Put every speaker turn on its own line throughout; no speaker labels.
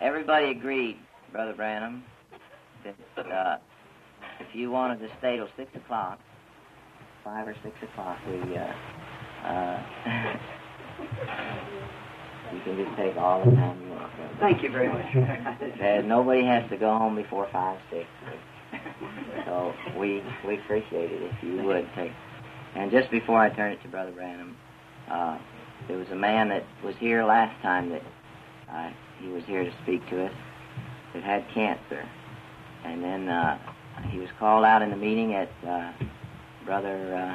everybody agreed, Brother Branham, that uh, if you wanted to stay till 6 o'clock, 5 or 6 o'clock, we, uh, uh, you can just take all the time you want. Brother.
Thank you very much.
And nobody has to go home before 5, 6. So we, we appreciate it if you would take. And just before I turn it to Brother Branham, uh, there was a man that was here last time that uh, he was here to speak to us that had cancer. And then uh, he was called out in the meeting at uh, Brother uh,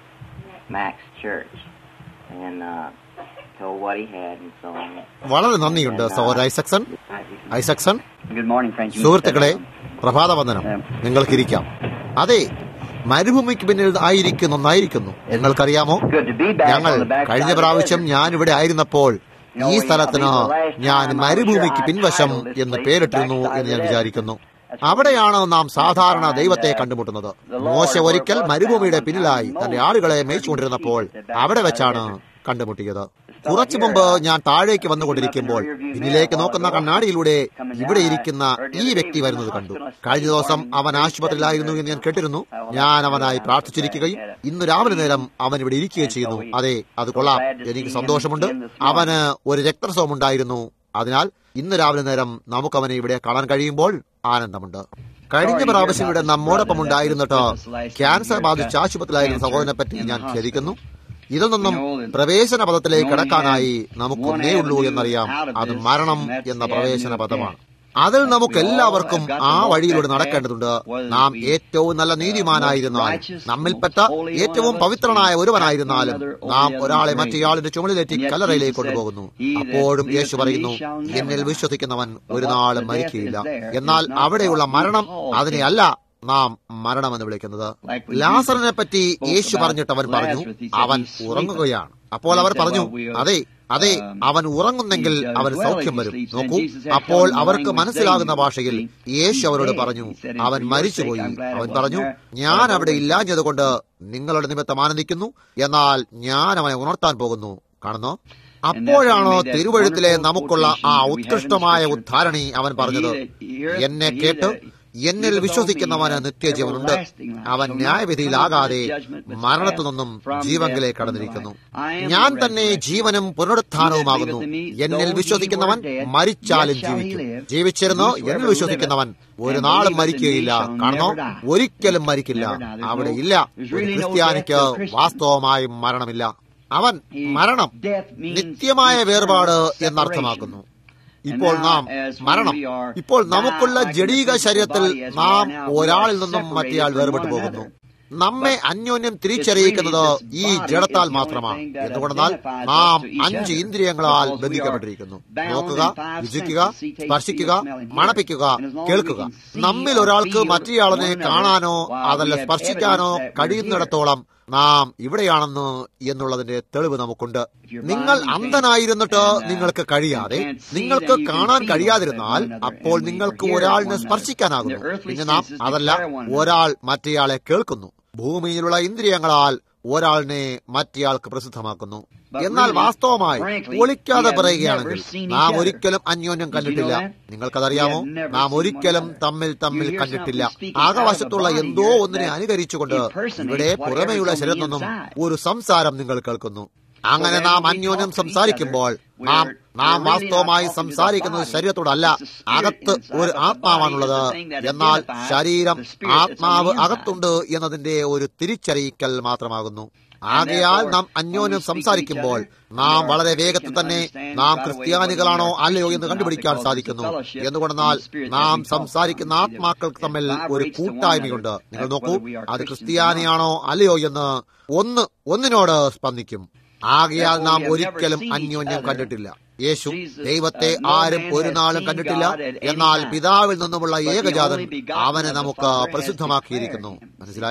Mac's church and uh, told what he had and so on.
വളരെ നന്ദിയുണ്ട് സഹോദര Isaacson Isaacson
Good morning, friends. You
സുഹൃത്തുക്കളെ
may sit down.
പ്രഭാതവന്ദനം നിങ്ങൾക്കിരിക്കാം അതെ മരുഭൂമിക്ക് പിന്നിൽ ആയിരിക്കും നന്നായിരിക്കുന്നു നിങ്ങൾക്കറിയാമോ
Good to be back
ഞങ്ങൾ
on the back
കഴിഞ്ഞ
side of the
പ്രാവശ്യം
desert.
ഞാൻ ഇവിടെ ആയിരുന്നപ്പോൾ ഈ സ്ഥലത്തിന് ഞാൻ മരുഭൂമിക്ക് പിൻവശം എന്ന് പേരിട്ടിരുന്നു എന്ന് ഞാൻ വിചാരിക്കുന്നു അവിടെയാണ് നാം സാധാരണ ദൈവത്തെ കണ്ടുമുട്ടുന്നത് മോശ ഒരിക്കൽ മരുഭൂമിയുടെ പിന്നിലായി തന്റെ ആളുകളെ മേയിച്ചുകൊണ്ടിരുന്നപ്പോൾ അവിടെ വെച്ചാണ് കണ്ടുമുട്ടിയത് കുറച്ചു മുമ്പ് ഞാൻ താഴേക്ക് വന്നുകൊണ്ടിരിക്കുമ്പോൾ പിന്നിലേക്ക് നോക്കുന്ന കണ്ണാടിയിലൂടെ ഇവിടെ ഇരിക്കുന്ന ഈ വ്യക്തി വരുന്നത് കണ്ടു കഴിഞ്ഞ ദിവസം അവൻ ആശുപത്രിയിലായിരുന്നു എന്ന് ഞാൻ കേട്ടിരുന്നു ഞാൻ അവനായി പ്രാർത്ഥിച്ചിരിക്കുകയും ഇന്ന് രാവിലെ നേരം അവൻ ഇവിടെ ഇരിക്കുകയും ചെയ്യുന്നു അതെ അത് കൊള്ളാം എനിക്ക് സന്തോഷമുണ്ട് അവന് ഒരു രക്തസ്രവം ഉണ്ടായിരുന്നു അതിനാൽ ഇന്ന് രാവിലെ നേരം നമുക്ക് അവനെ ഇവിടെ കാണാൻ കഴിയുമ്പോൾ ആനന്ദമുണ്ട് കഴിഞ്ഞ പ്രാവശ്യം ഇവിടെ നമ്മോടൊപ്പം ഉണ്ടായിരുന്നിട്ട് ക്യാൻസർ ബാധിച്ച ആശുപത്രിയിലായിരുന്ന സഹോദരനെ പറ്റി ഞാൻ ഖേദിക്കുന്നു ഇതിൽ നിന്നും പ്രവേശന പദത്തിലേക്ക് കടക്കാനായി നമുക്കൊന്നേ ഉള്ളൂ എന്നറിയാം അത് മരണം എന്ന പ്രവേശന പദമാണ് അതിൽ നമുക്ക് എല്ലാവർക്കും ആ വഴിയിലൂടെ നടക്കേണ്ടതുണ്ട് നാം ഏറ്റവും നല്ല നീതിമാനായിരുന്നാൽ നമ്മിൽപ്പെട്ട ഏറ്റവും പവിത്രനായ ഒരുവനായിരുന്നാലും നാം ഒരാളെ മറ്റേയാളിന്റെ ചുമലിലേറ്റി കല്ലറയിലേക്ക് കൊണ്ടുപോകുന്നു അപ്പോഴും യേശു പറയുന്നു എന്നിൽ വിശ്വസിക്കുന്നവൻ ഒരു നാളും മരിക്കുകയില്ല എന്നാൽ അവിടെയുള്ള മരണം അതിനെയല്ല നാം മരണമെന്ന് വിളിക്കുന്നത് ലാസറിനെ പറ്റി യേശു പറഞ്ഞിട്ട് അവൻ പറഞ്ഞു അവൻ ഉറങ്ങുകയാണ് അപ്പോൾ അവർ പറഞ്ഞു അതെ അതെ അവൻ ഉറങ്ങുന്നെങ്കിൽ അവന് സൗഖ്യം വരും നോക്കൂ അപ്പോൾ അവർക്ക് മനസ്സിലാകുന്ന ഭാഷയിൽ യേശു അവരോട് പറഞ്ഞു അവൻ മരിച്ചുപോയി അവൻ പറഞ്ഞു ഞാൻ അവിടെ ഇല്ലാഞ്ഞതുകൊണ്ട് നിങ്ങളുടെ നിമിത്തം ആനന്ദിക്കുന്നു എന്നാൽ ഞാൻ അവനെ ഉണർത്താൻ പോകുന്നു കാണുന്നോ അപ്പോഴാണോ തിരുവഴുത്തിലെ നമുക്കുള്ള ആ ഉത്കൃഷ്ടമായ ഉദ്ധാരണി അവൻ പറഞ്ഞത് എന്നെ കേട്ട് എന്നിൽ വിശ്വസിക്കുന്നവന് നിത്യജീവനുണ്ട് അവൻ ന്യായവിധിയിലാകാതെ മരണത്തു നിന്നും ജീവങ്കിലേക്ക് കടന്നിരിക്കുന്നു ഞാൻ തന്നെ ജീവനും പുനരുത്ഥാനവുമാകുന്നു എന്നിൽ വിശ്വസിക്കുന്നവൻ മരിച്ചാലും ജീവിക്കും ജീവിച്ചിരുന്നോ എന്നിൽ വിശ്വസിക്കുന്നവൻ ഒരു നാളും മരിക്കുകയില്ല കാണണോ ഒരിക്കലും മരിക്കില്ല അവിടെ ഇല്ല ഒരു ക്രിസ്ത്യാനിക്ക് വാസ്തവമായും മരണമില്ല അവൻ മരണം നിത്യമായ വേർപാട് എന്നർത്ഥമാക്കുന്നു ഇപ്പോൾ നാം മരണം ഇപ്പോൾ നമുക്കുള്ള ജഡീക ശരീരത്തിൽ നാം ഒരാളിൽ നിന്നും മറ്റേയാൾ വേർപെട്ടു പോകുന്നു നമ്മെ അന്യോന്യം തിരിച്ചറിയിക്കുന്നത് ഈ ജഡത്താൽ മാത്രമാണ് എന്തുകൊണ്ടെന്നാൽ നാം അഞ്ച് ഇന്ദ്രിയങ്ങളാൽ ബന്ധിക്കപ്പെട്ടിരിക്കുന്നു നോക്കുക രുചിക്കുക സ്പർശിക്കുക മണപ്പിക്കുക കേൾക്കുക നമ്മിൽ ഒരാൾക്ക് മറ്റേയാളിനെ കാണാനോ അതല്ല സ്പർശിക്കാനോ കഴിയുന്നിടത്തോളം നാം ഇവിടെയാണെന്ന് എന്നുള്ളതിന്റെ തെളിവ് നമുക്കുണ്ട് നിങ്ങൾ അന്ധനായിരുന്നിട്ട് നിങ്ങൾക്ക് കഴിയാതെ നിങ്ങൾക്ക് കാണാൻ കഴിയാതിരുന്നാൽ അപ്പോൾ നിങ്ങൾക്ക് ഒരാളിനെ സ്പർശിക്കാനാകുന്നു പിന്നെ നാം അതല്ല ഒരാൾ മറ്റേയാളെ കേൾക്കുന്നു ഭൂമിയിലുള്ള ഇന്ദ്രിയങ്ങളാൽ ഒരാളിനെ മറ്റേയാൾക്ക് പ്രസിദ്ധമാക്കുന്നു എന്നാൽ വാസ്തവമായി ഒളിക്കാതെ പറയുകയാണെങ്കിൽ നാം ഒരിക്കലും അന്യോന്യം കണ്ടിട്ടില്ല നിങ്ങൾക്കതറിയാമോ നാം ഒരിക്കലും തമ്മിൽ തമ്മിൽ കണ്ടിട്ടില്ല ആകാശത്തുള്ള എന്തോ ഒന്നിനെ അനുകരിച്ചുകൊണ്ട് ഇവിടെ പുറമെയുള്ള ശരീരത്തിൽ നിന്നും ഒരു സംസാരം നിങ്ങൾ കേൾക്കുന്നു അങ്ങനെ നാം അന്യോന്യം സംസാരിക്കുമ്പോൾ നാം നാം വാസ്തവമായി സംസാരിക്കുന്നത് ശരീരത്തോടല്ല അകത്ത് ഒരു ആത്മാവാണുള്ളത് എന്നാൽ ശരീരം ആത്മാവ് അകത്തുണ്ട് എന്നതിന്റെ ഒരു തിരിച്ചറിയിക്കൽ മാത്രമാകുന്നു ആകയാൽ നാം അന്യോന്യം സംസാരിക്കുമ്പോൾ നാം വളരെ വേഗത്തിൽ തന്നെ നാം ക്രിസ്ത്യാനികളാണോ അല്ലയോ എന്ന് കണ്ടുപിടിക്കാൻ സാധിക്കുന്നു എന്തുകൊണ്ടെന്നാൽ നാം സംസാരിക്കുന്ന ആത്മാക്കൾക്ക് തമ്മിൽ ഒരു കൂട്ടായ്മയുണ്ട് നിങ്ങൾ നോക്കൂ അത് ക്രിസ്ത്യാനിയാണോ അല്ലയോ എന്ന് ഒന്ന് ഒന്നിനോട് സ്പന്ദിക്കും ആകയാൽ നാം ഒരിക്കലും അന്യോന്യം കണ്ടിട്ടില്ല യേശു ദൈവത്തെ ആരും ഒരു നാളും കണ്ടിട്ടില്ല എന്നാൽ പിതാവിൽ നിന്നുമുള്ള ഏകജാതൻ അവനെ നമുക്ക് പ്രസിദ്ധമാക്കിയിരിക്കുന്നു മനസ്സിലായോ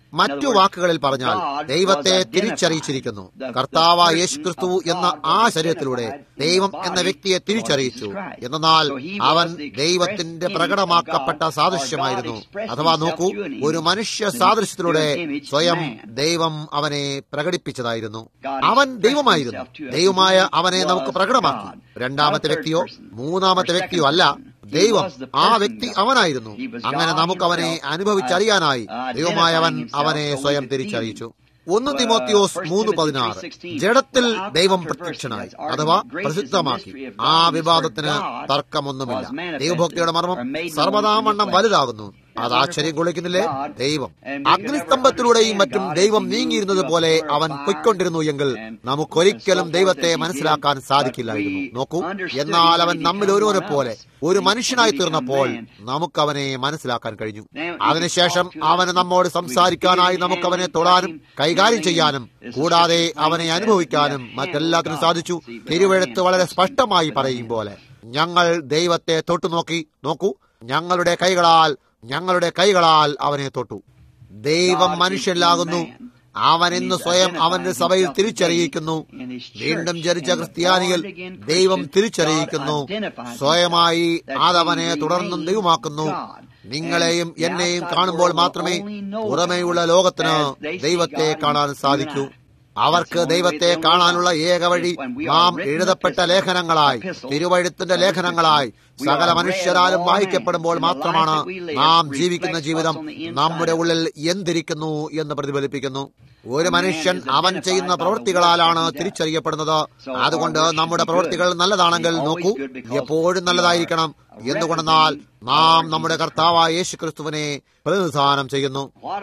മറ്റു വാക്കുകളിൽ പറഞ്ഞാൽ ദൈവത്തെ തിരിച്ചറിയിച്ചിരിക്കുന്നു കർത്താവ് യേശു ക്രിസ്തു എന്ന ആ ശരീരത്തിലൂടെ ദൈവം എന്ന വ്യക്തിയെ തിരിച്ചറിയിച്ചു എന്നാൽ അവൻ ദൈവത്തിന്റെ പ്രകടമാക്കപ്പെട്ട സാദൃശ്യമായിരുന്നു അഥവാ നോക്കൂ ഒരു മനുഷ്യ സാദൃശ്യത്തിലൂടെ സ്വയം ദൈവം അവനെ പ്രകടിപ്പിച്ചതായിരുന്നു അവൻ ദൈവമായിരുന്നു ദൈവമായ അവനെ നമുക്ക് പ്രകടമാക്കി രണ്ടാമത്തെ വ്യക്തിയോ മൂന്നാമത്തെ വ്യക്തിയോ അല്ല ദൈവം ആ വ്യക്തി അവനായിരുന്നു അങ്ങനെ നമുക്ക് അവനെ അനുഭവിച്ചറിയാനായി ദൈവമായവൻ അവനെ സ്വയം തിരിച്ചറിയിച്ചു ഒന്ന് തിമോത്തിയോസ് മൂന്ന് പതിനാറ് ജഡത്തിൽ ദൈവം പ്രത്യക്ഷനായി അഥവാ പ്രസിദ്ധമാക്കി ആ വിവാദത്തിന് തർക്കമൊന്നുമില്ല ദൈവഭക്തിയുടെ മർമ്മം സർവതാമണ്ണം വലുതാകുന്നു അത് ആശ്ചര്യം കൊള്ളിക്കുന്നില്ലേ ദൈവം അഗ്നിസ്തംഭത്തിലൂടെയും മറ്റും ദൈവം നീങ്ങിയിരുന്നത് പോലെ അവൻ പൊയ്ക്കൊണ്ടിരുന്നു എങ്കിൽ നമുക്കൊരിക്കലും ദൈവത്തെ മനസ്സിലാക്കാൻ സാധിക്കില്ലായിരുന്നു നോക്കൂ എന്നാൽ അവൻ നമ്മിൽ ഓരോരെ പോലെ ഒരു മനുഷ്യനായി തീർന്നപ്പോൾ നമുക്കവനെ മനസ്സിലാക്കാൻ കഴിഞ്ഞു അതിനുശേഷം അവന് നമ്മോട് സംസാരിക്കാനായി നമുക്കവനെ തൊടാനും കൈകാര്യം ചെയ്യാനും കൂടാതെ അവനെ അനുഭവിക്കാനും മറ്റെല്ലാത്തിനും സാധിച്ചു തിരുവെഴുത്ത് വളരെ സ്പഷ്ടമായി പറയും പോലെ ഞങ്ങൾ ദൈവത്തെ തൊട്ടു നോക്കി നോക്കൂ ഞങ്ങളുടെ കൈകളാൽ ഞങ്ങളുടെ കൈകളാൽ അവനെ തൊട്ടു ദൈവം മനുഷ്യനിലാകുന്നു അവൻ ഇന്ന് സ്വയം അവന്റെ സഭയിൽ തിരിച്ചറിയിക്കുന്നു വീണ്ടും ജനിച്ച ക്രിസ്ത്യാനികൾ ദൈവം തിരിച്ചറിയിക്കുന്നു സ്വയമായി അതവനെ തുടർന്നും ദൈവമാക്കുന്നു നിങ്ങളെയും എന്നെയും കാണുമ്പോൾ മാത്രമേ പുറമേയുള്ള ലോകത്തിന് ദൈവത്തെ കാണാൻ സാധിക്കൂ അവർക്ക് ദൈവത്തെ കാണാനുള്ള ഏക വഴി നാം എഴുതപ്പെട്ട ലേഖനങ്ങളായി തിരുവഴുത്തിന്റെ ലേഖനങ്ങളായി സകല മനുഷ്യരാലും വായിക്കപ്പെടുമ്പോൾ മാത്രമാണ് നാം ജീവിക്കുന്ന ജീവിതം നമ്മുടെ ഉള്ളിൽ എന്തിരിക്കുന്നു എന്ന് പ്രതിഫലിപ്പിക്കുന്നു ഒരു മനുഷ്യൻ അവൻ ചെയ്യുന്ന പ്രവൃത്തികളാലാണ് തിരിച്ചറിയപ്പെടുന്നത് അതുകൊണ്ട് നമ്മുടെ പ്രവൃത്തികൾ നല്ലതാണെങ്കിൽ നോക്കൂ എപ്പോഴും നല്ലതായിരിക്കണം എന്തുകൊണ്ടെന്നാൽ നാം നമ്മുടെ കർത്താവായ യേശു ക്രിസ്തുവിനെ പ്രതിനിധാനം ചെയ്യുന്നു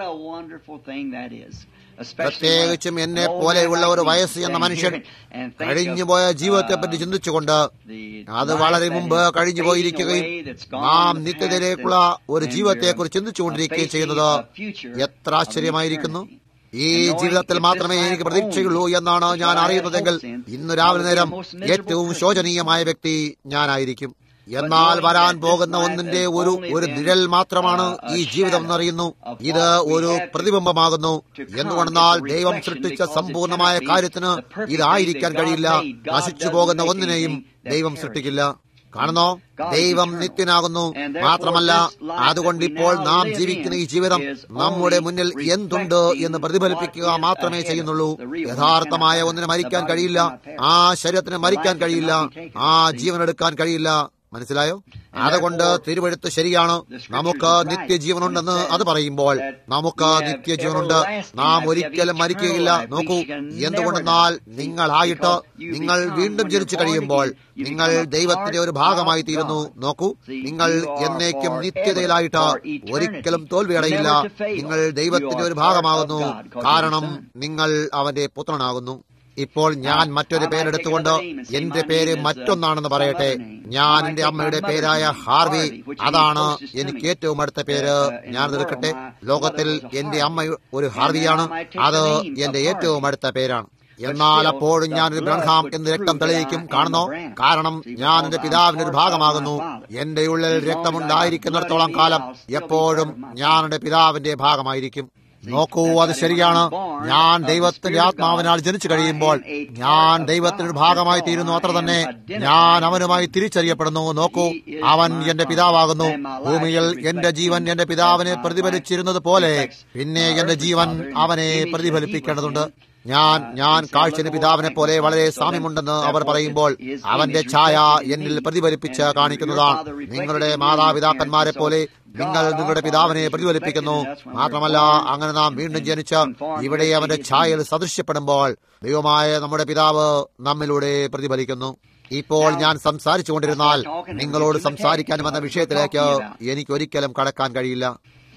പ്രത്യേകിച്ചും എന്നെ പോലെയുള്ള ഒരു വയസ്സ് എന്ന മനുഷ്യൻ കഴിഞ്ഞുപോയ ജീവിതത്തെപ്പറ്റി ചിന്തിച്ചുകൊണ്ട് അത് വളരെ മുമ്പ് കഴിഞ്ഞു പോയിരിക്കുകയും നാം നിത്യതയിലേക്കുള്ള ഒരു ജീവിതത്തെക്കുറിച്ച് ചിന്തിച്ചുകൊണ്ടിരിക്കുകയും ചെയ്യുന്നത് എത്ര ആശ്ചര്യമായിരിക്കുന്നു ഈ ജീവിതത്തിൽ മാത്രമേ എനിക്ക് പ്രതീക്ഷയുള്ളൂ എന്നാണ് ഞാൻ അറിയുന്നതെങ്കിൽ ഇന്ന് രാവിലെ നേരം ഏറ്റവും ശോചനീയമായ വ്യക്തി ഞാനായിരിക്കും എന്നാൽ വരാൻ പോകുന്ന ഒന്നിന്റെ ഒരു ഒരു നിഴൽ മാത്രമാണ് ഈ ജീവിതം എന്നറിയുന്നു ഇത് ഒരു പ്രതിബിംബമാകുന്നു എന്തുകൊണ്ടെന്നാൽ ദൈവം സൃഷ്ടിച്ച സമ്പൂർണമായ കാര്യത്തിന് ഇതായിരിക്കാൻ കഴിയില്ല നശിച്ചു പോകുന്ന ഒന്നിനെയും ദൈവം സൃഷ്ടിക്കില്ല കാണുന്നോ ദൈവം നിത്യനാകുന്നു മാത്രമല്ല അതുകൊണ്ട് ഇപ്പോൾ നാം ജീവിക്കുന്ന ഈ ജീവിതം നമ്മുടെ മുന്നിൽ എന്തുണ്ട് എന്ന് പ്രതിഫലിപ്പിക്കുക മാത്രമേ ചെയ്യുന്നുള്ളൂ യഥാർത്ഥമായ ഒന്നിന് മരിക്കാൻ കഴിയില്ല ആ ശരീരത്തിന് മരിക്കാൻ കഴിയില്ല ആ ജീവനെടുക്കാൻ കഴിയില്ല മനസ്സിലായോ അതുകൊണ്ട് തിരുവഴുത്ത് ശരിയാണ് നമുക്ക് നിത്യജീവനുണ്ടെന്ന് അത് പറയുമ്പോൾ നമുക്ക് നിത്യജീവനുണ്ട് നാം ഒരിക്കലും മരിക്കുകയില്ല നോക്കൂ എന്തുകൊണ്ടെന്നാൽ നിങ്ങളായിട്ട് നിങ്ങൾ വീണ്ടും ജനിച്ചു കഴിയുമ്പോൾ നിങ്ങൾ ദൈവത്തിന്റെ ഒരു ഭാഗമായി തീരുന്നു നോക്കൂ നിങ്ങൾ എന്നേക്കും നിത്യതയിലായിട്ട് ഒരിക്കലും തോൽവിയടയില്ല നിങ്ങൾ ദൈവത്തിന്റെ ഒരു ഭാഗമാകുന്നു കാരണം നിങ്ങൾ അവന്റെ പുത്രനാകുന്നു ഇപ്പോൾ ഞാൻ മറ്റൊരു പേരെടുത്തുകൊണ്ട് എന്റെ പേര് മറ്റൊന്നാണെന്ന് പറയട്ടെ ഞാൻ എന്റെ അമ്മയുടെ പേരായ ഹാർവി അതാണ് എനിക്ക് ഏറ്റവും അടുത്ത പേര് ഞാൻ എടുക്കട്ടെ ലോകത്തിൽ എന്റെ അമ്മ ഒരു ഹാർവിയാണ് അത് എന്റെ ഏറ്റവും അടുത്ത പേരാണ് എന്നാൽ അപ്പോഴും ഞാനൊരു ബ്രഹ്മാം എന്ന് രക്തം തെളിയിക്കും കാണുന്നോ കാരണം ഞാൻ എന്റെ പിതാവിന്റെ ഒരു ഭാഗമാകുന്നു എന്റെ ഉള്ളിൽ രക്തമുണ്ടായിരിക്കുന്നിടത്തോളം കാലം എപ്പോഴും ഞാൻ എന്റെ പിതാവിന്റെ ഭാഗമായിരിക്കും നോക്കൂ അത് ശരിയാണ് ഞാൻ ദൈവത്തിന്റെ ആത്മാവിനാൽ ജനിച്ചു കഴിയുമ്പോൾ ഞാൻ ദൈവത്തിന്റെ ഭാഗമായി തീരുന്നു അത്ര തന്നെ ഞാൻ അവനുമായി തിരിച്ചറിയപ്പെടുന്നു നോക്കൂ അവൻ എന്റെ പിതാവാകുന്നു ഭൂമിയിൽ എന്റെ ജീവൻ എന്റെ പിതാവിനെ പ്രതിഫലിച്ചിരുന്നത് പോലെ പിന്നെ എന്റെ ജീവൻ അവനെ പ്രതിഫലിപ്പിക്കേണ്ടതുണ്ട് ഞാൻ ഞാൻ കാഴ്ചന് പിതാവിനെ പോലെ വളരെ സാമ്യമുണ്ടെന്ന് അവർ പറയുമ്പോൾ അവന്റെ ഛായ എന്നിൽ പ്രതിഫലിപ്പിച്ച് കാണിക്കുന്നതാണ് നിങ്ങളുടെ മാതാപിതാക്കന്മാരെ പോലെ നിങ്ങൾ നിങ്ങളുടെ പിതാവിനെ പ്രതിഫലിപ്പിക്കുന്നു മാത്രമല്ല അങ്ങനെ നാം വീണ്ടും ജനിച്ച് ഇവിടെ അവന്റെ ഛായയിൽ സദൃശ്യപ്പെടുമ്പോൾ ദൈവമായ നമ്മുടെ പിതാവ് നമ്മിലൂടെ പ്രതിഫലിക്കുന്നു ഇപ്പോൾ ഞാൻ സംസാരിച്ചു കൊണ്ടിരുന്നാൽ നിങ്ങളോട് സംസാരിക്കാൻ വന്ന വിഷയത്തിലേക്ക് എനിക്ക് ഒരിക്കലും കടക്കാൻ കഴിയില്ല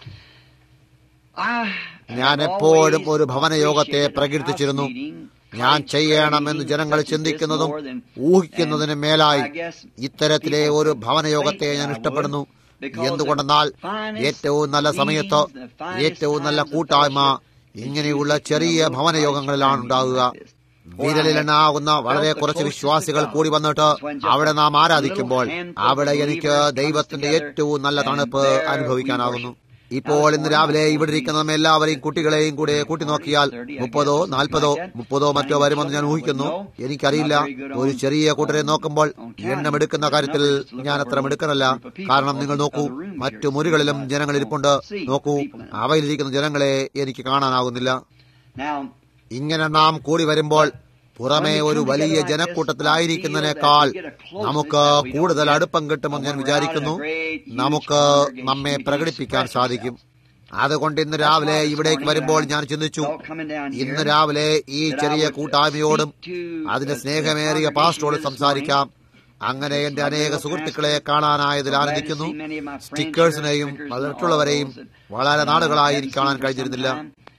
ഞാൻ എപ്പോഴും ഒരു ഭവനയോഗത്തെ പ്രകീർത്തിച്ചിരുന്നു ഞാൻ ചെയ്യണമെന്ന് ജനങ്ങൾ ചിന്തിക്കുന്നതും ഊഹിക്കുന്നതിനും മേലായി ഇത്തരത്തിലെ ഒരു ഭവനയോഗത്തെ ഞാൻ ഇഷ്ടപ്പെടുന്നു എന്തുകൊണ്ടെന്നാൽ ഏറ്റവും നല്ല സമയത്ത് ഏറ്റവും നല്ല കൂട്ടായ്മ ഇങ്ങനെയുള്ള ചെറിയ ഭവനയോഗങ്ങളിലാണ് ഉണ്ടാകുക വിരലിലെണ്ണാകുന്ന വളരെ കുറച്ച് വിശ്വാസികൾ കൂടി വന്നിട്ട് അവിടെ നാം ആരാധിക്കുമ്പോൾ അവിടെ എനിക്ക് ദൈവത്തിന്റെ ഏറ്റവും നല്ല തണുപ്പ് അനുഭവിക്കാനാകുന്നു ഇപ്പോൾ ഇന്ന് രാവിലെ ഇവിടെ ഇരിക്കുന്ന നമ്മെ എല്ലാവരെയും കുട്ടികളെയും കൂടെ കൂട്ടി നോക്കിയാൽ മുപ്പതോ നാൽപ്പതോ മുപ്പതോ മറ്റോ വരുമെന്ന് ഞാൻ ഊഹിക്കുന്നു എനിക്കറിയില്ല ഒരു ചെറിയ കൂട്ടരെ നോക്കുമ്പോൾ എണ്ണമെടുക്കുന്ന കാര്യത്തിൽ ഞാൻ അത്ര മിടുക്കനല്ല കാരണം നിങ്ങൾ നോക്കൂ മറ്റു മുറികളിലും ജനങ്ങൾ ഇരിപ്പുണ്ട് നോക്കൂ അവയിലിരിക്കുന്ന ജനങ്ങളെ എനിക്ക് കാണാനാകുന്നില്ല ഇങ്ങനെ നാം കൂടി വരുമ്പോൾ പുറമെ ഒരു വലിയ ജനക്കൂട്ടത്തിലായിരിക്കുന്നതിനേക്കാൾ നമുക്ക് കൂടുതൽ അടുപ്പം കിട്ടുമെന്ന് ഞാൻ വിചാരിക്കുന്നു നമുക്ക് നമ്മെ പ്രകടിപ്പിക്കാൻ സാധിക്കും അതുകൊണ്ട് ഇന്ന് രാവിലെ ഇവിടേക്ക് വരുമ്പോൾ ഞാൻ ചിന്തിച്ചു ഇന്ന് രാവിലെ ഈ ചെറിയ കൂട്ടായ്മയോടും അതിന്റെ സ്നേഹമേറിയ പാസ്റ്ററോട് സംസാരിക്കാം അങ്ങനെ എന്റെ അനേക സുഹൃത്തുക്കളെ കാണാനായതിൽ ആനന്ദിക്കുന്നു സ്റ്റിക്കേഴ്സിനെയും മറ്റുള്ളവരെയും വളരെ നാളുകളായി എനിക്ക് കാണാൻ കഴിഞ്ഞിരുന്നില്ല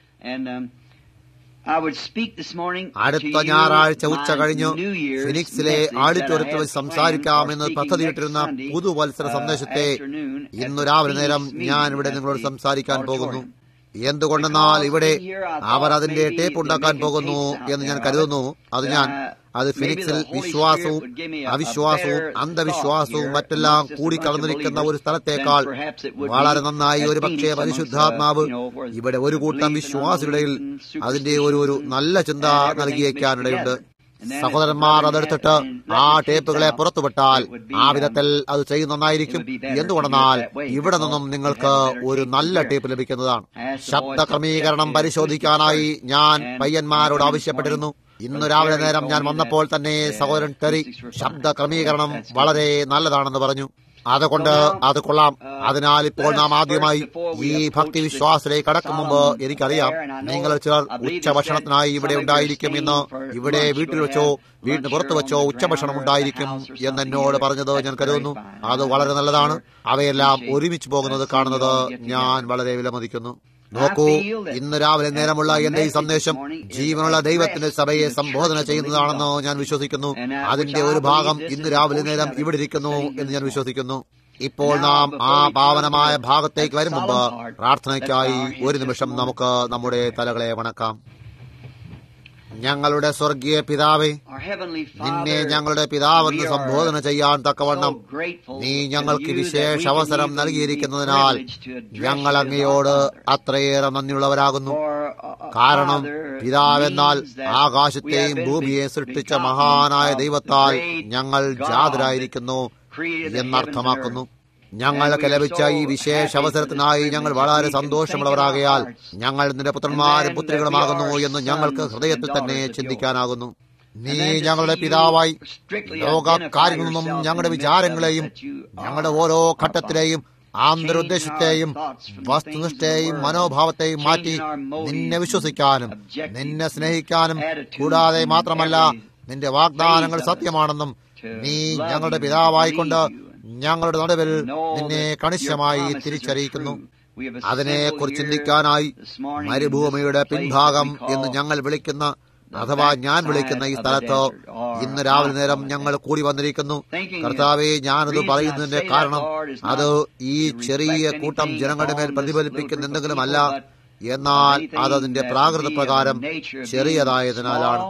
അടുത്ത ഞായറാഴ്ച ഉച്ച കഴിഞ്ഞു ഫിനിക്സിലെ ആഡിറ്റോറിയത്തിൽ വെച്ച് സംസാരിക്കാമെന്ന് പദ്ധതിയിട്ടിരുന്ന പുതുവത്സര സന്ദേശത്തെ ഇന്നു രാവിലെ നേരം ഞാൻ ഇവിടെ നിങ്ങളോട് സംസാരിക്കാൻ പോകുന്നു എന്തുകൊണ്ടെന്നാൽ ഇവിടെ അവർ അതിന്റെ ടേപ്പ് ഉണ്ടാക്കാൻ പോകുന്നു എന്ന് ഞാൻ കരുതുന്നു അത് ഞാൻ അത് ഫിനിക്സിൽ വിശ്വാസവും അവിശ്വാസവും അന്ധവിശ്വാസവും മറ്റെല്ലാം കൂടി കലർന്നിരിക്കുന്ന ഒരു സ്ഥലത്തേക്കാൾ വളരെ നന്നായി ഒരു പക്ഷേ പരിശുദ്ധാത്മാവ് ഇവിടെ ഒരു കൂട്ടം വിശ്വാസികളിൽ അതിന്റെ ഒരു ഒരു നല്ല ചിന്ത നൽകിയേക്കാനിടയുണ്ട് സഹോദരന്മാർ അതെടുത്തിട്ട് ആ ടേപ്പുകളെ പുറത്തുവിട്ടാൽ ആ വിധത്തിൽ അത് ചെയ്യുന്നതായിരിക്കും എന്തുകൊണ്ടെന്നാൽ ഇവിടെ നിന്നും നിങ്ങൾക്ക് ഒരു നല്ല ടേപ്പ് ലഭിക്കുന്നതാണ് ശബ്ദ ക്രമീകരണം പരിശോധിക്കാനായി ഞാൻ പയ്യന്മാരോട് ആവശ്യപ്പെട്ടിരുന്നു ഇന്ന് രാവിലെ നേരം ഞാൻ വന്നപ്പോൾ തന്നെ സഹോദരൻ ടെറി ശബ്ദ ക്രമീകരണം വളരെ നല്ലതാണെന്ന് പറഞ്ഞു അതുകൊണ്ട് അത് കൊള്ളാം അതിനാൽ ഇപ്പോൾ നാം ആദ്യമായി ഈ ഭക്തി വിശ്വാസത്തിലേക്ക് കടക്കും മുമ്പ് എനിക്കറിയാം നിങ്ങൾ ചിലർ ഉച്ചഭക്ഷണത്തിനായി ഇവിടെ ഉണ്ടായിരിക്കും എന്ന് ഇവിടെ വീട്ടിൽ വെച്ചോ വീടിന് പുറത്തു വെച്ചോ ഉച്ചഭക്ഷണം ഉണ്ടായിരിക്കും എന്ന് എന്നോട് പറഞ്ഞത് ഞാൻ കരുതുന്നു അത് വളരെ നല്ലതാണ് അവയെല്ലാം ഒരുമിച്ച് പോകുന്നത് കാണുന്നത് ഞാൻ വളരെ വിലമതിക്കുന്നു നോക്കൂ ഇന്ന് രാവിലെ നേരമുള്ള എന്റെ ഈ സന്ദേശം ജീവനുള്ള ദൈവത്തിന്റെ സഭയെ സംബോധന ചെയ്യുന്നതാണെന്ന് ഞാൻ വിശ്വസിക്കുന്നു അതിന്റെ ഒരു ഭാഗം ഇന്ന് രാവിലെ നേരം ഇവിടെ ഇരിക്കുന്നു എന്ന് ഞാൻ വിശ്വസിക്കുന്നു ഇപ്പോൾ നാം ആ പാവനമായ ഭാഗത്തേക്ക് വരും മുമ്പ് പ്രാർത്ഥനയ്ക്കായി ഒരു നിമിഷം നമുക്ക് നമ്മുടെ തലകളെ വണക്കാം ഞങ്ങളുടെ സ്വർഗീയ പിതാവേ നിന്നെ ഞങ്ങളുടെ പിതാവെന്ന് സംബോധന ചെയ്യാൻ തക്കവണ്ണം നീ ഞങ്ങൾക്ക് വിശേഷ അവസരം നൽകിയിരിക്കുന്നതിനാൽ ഞങ്ങൾ അങ്ങയോട് അത്രയേറെ നന്ദിയുള്ളവരാകുന്നു കാരണം പിതാവെന്നാൽ ആകാശത്തെയും ഭൂമിയെ സൃഷ്ടിച്ച മഹാനായ ദൈവത്താൽ ഞങ്ങൾ ജാതരായിരിക്കുന്നു എന്നർത്ഥമാക്കുന്നു ഞങ്ങൾക്ക് ലഭിച്ച ഈ വിശേഷ അവസരത്തിനായി ഞങ്ങൾ വളരെ സന്തോഷമുള്ളവരാകയാൽ ഞങ്ങൾ നിന്റെ പുത്രന്മാരും പുത്രികളുമാകുന്നു എന്ന് ഞങ്ങൾക്ക് ഹൃദയത്തിൽ തന്നെ ചിന്തിക്കാനാകുന്നു നീ ഞങ്ങളുടെ പിതാവായി ലോക കാര്യങ്ങളൊന്നും ഞങ്ങളുടെ വിചാരങ്ങളെയും ഞങ്ങളുടെ ഓരോ ഘട്ടത്തിലെയും ആന്തരോദ്ദേശത്തെയും വസ്തുനിഷ്ഠയെയും മനോഭാവത്തെയും മാറ്റി നിന്നെ വിശ്വസിക്കാനും നിന്നെ സ്നേഹിക്കാനും കൂടാതെ മാത്രമല്ല നിന്റെ വാഗ്ദാനങ്ങൾ സത്യമാണെന്നും നീ ഞങ്ങളുടെ പിതാവായിക്കൊണ്ട് ഞങ്ങളുടെ നടുവിൽ നിന്നെ കണിശമായി തിരിച്ചറിയിക്കുന്നു അതിനെക്കുറിച്ച് ചിന്തിക്കാനായി മരുഭൂമിയുടെ പിൻഭാഗം എന്ന് ഞങ്ങൾ വിളിക്കുന്ന അഥവാ ഞാൻ വിളിക്കുന്ന ഈ സ്ഥലത്ത് ഇന്ന് രാവിലെ നേരം ഞങ്ങൾ കൂടി വന്നിരിക്കുന്നു കർത്താവെ ഞാനത് പറയുന്നതിന്റെ കാരണം അത് ഈ ചെറിയ കൂട്ടം ജനങ്ങളുടെ മേൽ പ്രതിഫലിപ്പിക്കുന്ന എന്തെങ്കിലും അല്ല എന്നാൽ അതതിന്റെ പ്രാകൃത പ്രകാരം ചെറിയതായതിനാലാണ്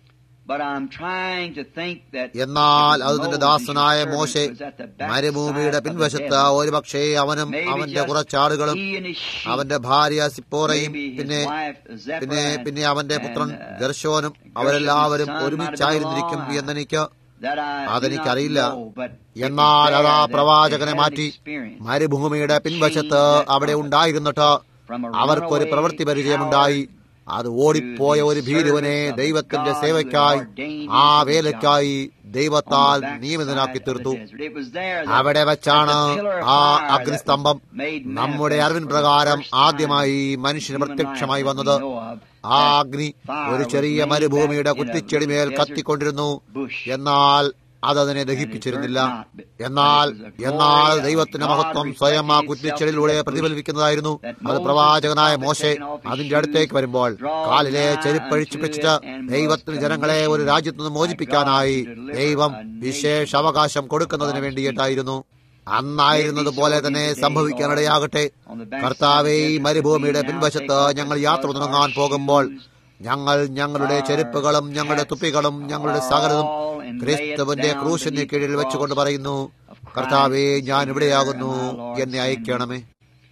എന്നാൽ അത് നിന്റെ ദാസനായ മോശെ മരുഭൂമിയുടെ പിൻവശത്ത് ഒരുപക്ഷെ അവനും അവന്റെ കുറച്ചാടുകളും അവന്റെ ഭാര്യ സിപ്പോറയും പിന്നെ പിന്നെ പിന്നെ അവന്റെ പുത്രൻ ദർശോനും അവരെല്ലാവരും ഒരുമിച്ചായിരുന്നിരിക്കും എന്നെനിക്ക് അതെനിക്കറിയില്ല എന്നാൽ അതാ പ്രവാചകനെ മാറ്റി മരുഭൂമിയുടെ പിൻവശത്ത് അവിടെ ഉണ്ടായിരുന്നിട്ട് അവർക്കൊരു പ്രവൃത്തി പരിചയമുണ്ടായി അത് ഓടിപ്പോയ ഒരു ഭീരുവനെ ദൈവത്തിന്റെ സേവയ്ക്കായി ആ വേലയ്ക്കായി ദൈവത്താൽ നിയമിതനാക്കി തീർത്തു അവിടെ വെച്ചാണ് ആ അഗ്നിസ്തംഭം നമ്മുടെ അറിവിൻ പ്രകാരം ആദ്യമായി മനുഷ്യന് പ്രത്യക്ഷമായി വന്നത് ആ അഗ്നി ഒരു ചെറിയ മരുഭൂമിയുടെ കുറ്റിച്ചെടിമേൽ കത്തിക്കൊണ്ടിരുന്നു എന്നാൽ അതതിനെ ദഹിപ്പിച്ചിരുന്നില്ല എന്നാൽ എന്നാൽ ദൈവത്തിന്റെ മഹത്വം സ്വയം ആ കുറ്റിച്ചെടിയിലൂടെ പ്രതിഫലിപ്പിക്കുന്നതായിരുന്നു അത് പ്രവാചകനായ മോശെ അതിന്റെ അടുത്തേക്ക് വരുമ്പോൾ കാലിലെ ചെരുപ്പഴിച്ചു വെച്ചിട്ട് ദൈവത്തിന് ജനങ്ങളെ ഒരു രാജ്യത്തു നിന്ന് മോചിപ്പിക്കാനായി ദൈവം വിശേഷ അവകാശം കൊടുക്കുന്നതിന് വേണ്ടിയിട്ടായിരുന്നു അന്നായിരുന്നത് പോലെ തന്നെ സംഭവിക്കാനിടയാകട്ടെ കർത്താവെ ഈ മരുഭൂമിയുടെ പിൻവശത്ത് ഞങ്ങൾ യാത്ര തുടങ്ങാൻ പോകുമ്പോൾ ഞങ്ങൾ ഞങ്ങളുടെ ചെരുപ്പുകളും ഞങ്ങളുടെ തുപ്പികളും ഞങ്ങളുടെ സകലതും ക്രിസ്തുവിന്റെ ക്രൂശിന് കീഴിൽ വെച്ചുകൊണ്ട് പറയുന്നു കർത്താവെ ഞാൻ ഇവിടെയാകുന്നു എന്നെ അയക്കണമേ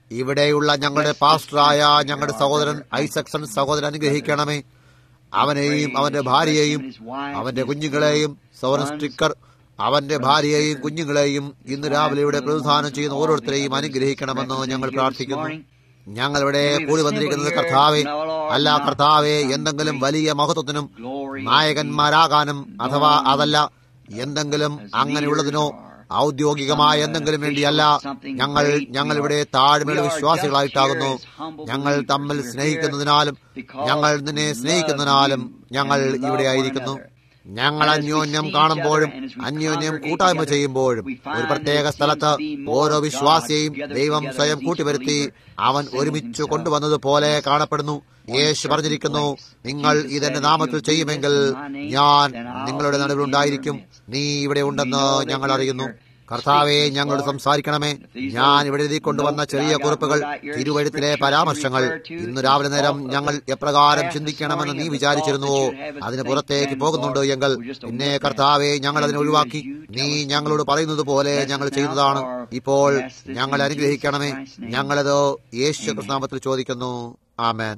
ഇവിടെയുള്ള ഞങ്ങളുടെ പാസ്റ്ററായ ഞങ്ങളുടെ സഹോദരൻ ഐസക്സൺ സഹോദരൻ അനുഗ്രഹിക്കണമേ അവനെയും അവന്റെ ഭാര്യയെയും അവന്റെ കുഞ്ഞുങ്ങളെയും സൗരൻ സ്റ്റിക്കർ അവന്റെ ഭാര്യയെയും കുഞ്ഞുങ്ങളെയും ഇന്ന് രാവിലെ ഇവിടെ പ്രതിദാനം ചെയ്യുന്ന ഓരോരുത്തരെയും അനുഗ്രഹിക്കണമെന്ന് ഞങ്ങൾ പ്രാർത്ഥിക്കുന്നു ഞങ്ങൾ ഇവിടെ കൂടി വന്നിരിക്കുന്നത് കർത്താവെ അല്ല കർത്താവെ എന്തെങ്കിലും വലിയ മഹത്വത്തിനും നായകന്മാരാകാനും അഥവാ അതല്ല എന്തെങ്കിലും അങ്ങനെയുള്ളതിനോ ഔദ്യോഗികമായ എന്തെങ്കിലും വേണ്ടിയല്ല ഞങ്ങൾ ഞങ്ങൾ ഇവിടെ താഴ്മയുള്ള വിശ്വാസികളായിട്ടാകുന്നു ഞങ്ങൾ തമ്മിൽ സ്നേഹിക്കുന്നതിനാലും ഞങ്ങൾ നിന്നെ സ്നേഹിക്കുന്നതിനാലും ഞങ്ങൾ ഇവിടെ ആയിരിക്കുന്നു ഞങ്ങൾ അന്യോന്യം കാണുമ്പോഴും അന്യോന്യം കൂട്ടായ്മ ചെയ്യുമ്പോഴും ഒരു പ്രത്യേക സ്ഥലത്ത് ഓരോ വിശ്വാസിയെയും ദൈവം സ്വയം കൂട്ടിവരുത്തി അവൻ ഒരുമിച്ച് കൊണ്ടുവന്നതുപോലെ കാണപ്പെടുന്നു യേശു പറഞ്ഞിരിക്കുന്നു നിങ്ങൾ ഇതെന്റെ നാമത്തിൽ ചെയ്യുമെങ്കിൽ ഞാൻ നിങ്ങളുടെ നടുവിലുണ്ടായിരിക്കും നീ ഇവിടെ ഉണ്ടെന്ന് ഞങ്ങൾ അറിയുന്നു കർത്താവെ ഞങ്ങളോട് സംസാരിക്കണമേ ഞാൻ ഇവിടെ എഴുതി കൊണ്ടുവന്ന ചെറിയ കുറിപ്പുകൾ തിരുവഴുത്തിലെ പരാമർശങ്ങൾ ഇന്ന് രാവിലെ നേരം ഞങ്ങൾ എപ്രകാരം ചിന്തിക്കണമെന്ന് നീ വിചാരിച്ചിരുന്നുവോ അതിന് പുറത്തേക്ക് പോകുന്നുണ്ട് എങ്കിൽ പിന്നെ കർത്താവെ ഞങ്ങൾ അതിനെ ഒഴിവാക്കി നീ ഞങ്ങളോട് പറയുന്നത് പോലെ ഞങ്ങൾ ചെയ്യുന്നതാണ് ഇപ്പോൾ ഞങ്ങളെ അനുഗ്രഹിക്കണമേ ഞങ്ങളത് യേശു കൃഷ്ണാമത്തിൽ ചോദിക്കുന്നു ആമേൻ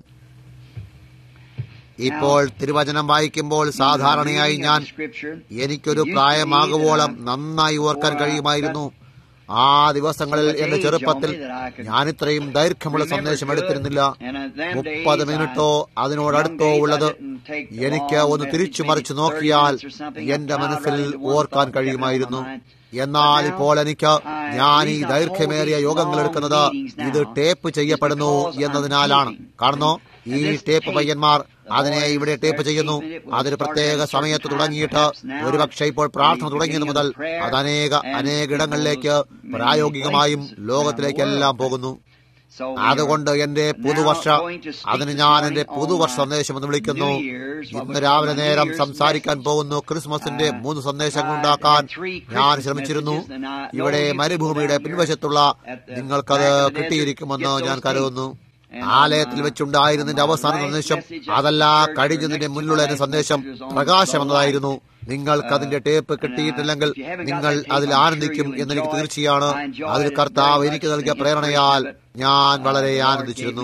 ഇപ്പോൾ തിരുവചനം വായിക്കുമ്പോൾ സാധാരണയായി ഞാൻ എനിക്കൊരു പ്രായമാകുവോളം നന്നായി ഓർക്കാൻ കഴിയുമായിരുന്നു ആ ദിവസങ്ങളിൽ എന്റെ ചെറുപ്പത്തിൽ ഞാൻ ഇത്രയും ദൈർഘ്യമുള്ള സന്ദേശം എടുത്തിരുന്നില്ല മുപ്പത് മിനിറ്റോ അതിനോടടുത്തോ ഉള്ളത് എനിക്ക് ഒന്ന് തിരിച്ചു മറിച്ചു നോക്കിയാൽ എന്റെ മനസ്സിൽ ഓർക്കാൻ കഴിയുമായിരുന്നു എന്നാൽ ഇപ്പോൾ എനിക്ക് ഞാൻ ഈ ദൈർഘ്യമേറിയ യോഗങ്ങൾ എടുക്കുന്നത് ഇത് ടേപ്പ് ചെയ്യപ്പെടുന്നു എന്നതിനാലാണ് കാണുന്നോ ഈ ടേപ്പ് പയ്യന്മാർ അതിനെ ഇവിടെ ടേപ്പ് ചെയ്യുന്നു അതൊരു പ്രത്യേക സമയത്ത് തുടങ്ങിയിട്ട് ഒരുപക്ഷെ ഇപ്പോൾ പ്രാർത്ഥന തുടങ്ങിയത് മുതൽ അത് അനേക അനേക ഇടങ്ങളിലേക്ക് പ്രായോഗികമായും ലോകത്തിലേക്കെല്ലാം പോകുന്നു അതുകൊണ്ട് എന്റെ പുതുവർഷ അതിന് ഞാൻ എന്റെ പുതുവർഷ സന്ദേശം എന്ന് വിളിക്കുന്നു ഇന്ന് രാവിലെ നേരം സംസാരിക്കാൻ പോകുന്നു ക്രിസ്മസിന്റെ മൂന്ന് സന്ദേശങ്ങൾ ഉണ്ടാക്കാൻ ഞാൻ ശ്രമിച്ചിരുന്നു ഇവിടെ മരുഭൂമിയുടെ പിൻവശത്തുള്ള നിങ്ങൾക്കത് കിട്ടിയിരിക്കുമെന്ന് ഞാൻ കരുതുന്നു ആലയത്തിൽ വെച്ചുണ്ടായിരുന്നതിന്റെ അവസാന സന്ദേശം അതല്ല കഴിഞ്ഞതിന്റെ മുന്നിലുള്ള എന്റെ സന്ദേശം പ്രകാശം എന്നതായിരുന്നു നിങ്ങൾക്ക് അതിന്റെ ടേപ്പ് കിട്ടിയിട്ടില്ലെങ്കിൽ നിങ്ങൾ അതിൽ ആനന്ദിക്കും എന്നെനിക്ക് തീർച്ചയാണ് അതിൽ കർത്താവ് എനിക്ക് നൽകിയ പ്രേരണയാൽ ഞാൻ വളരെ ആനന്ദിച്ചിരുന്നു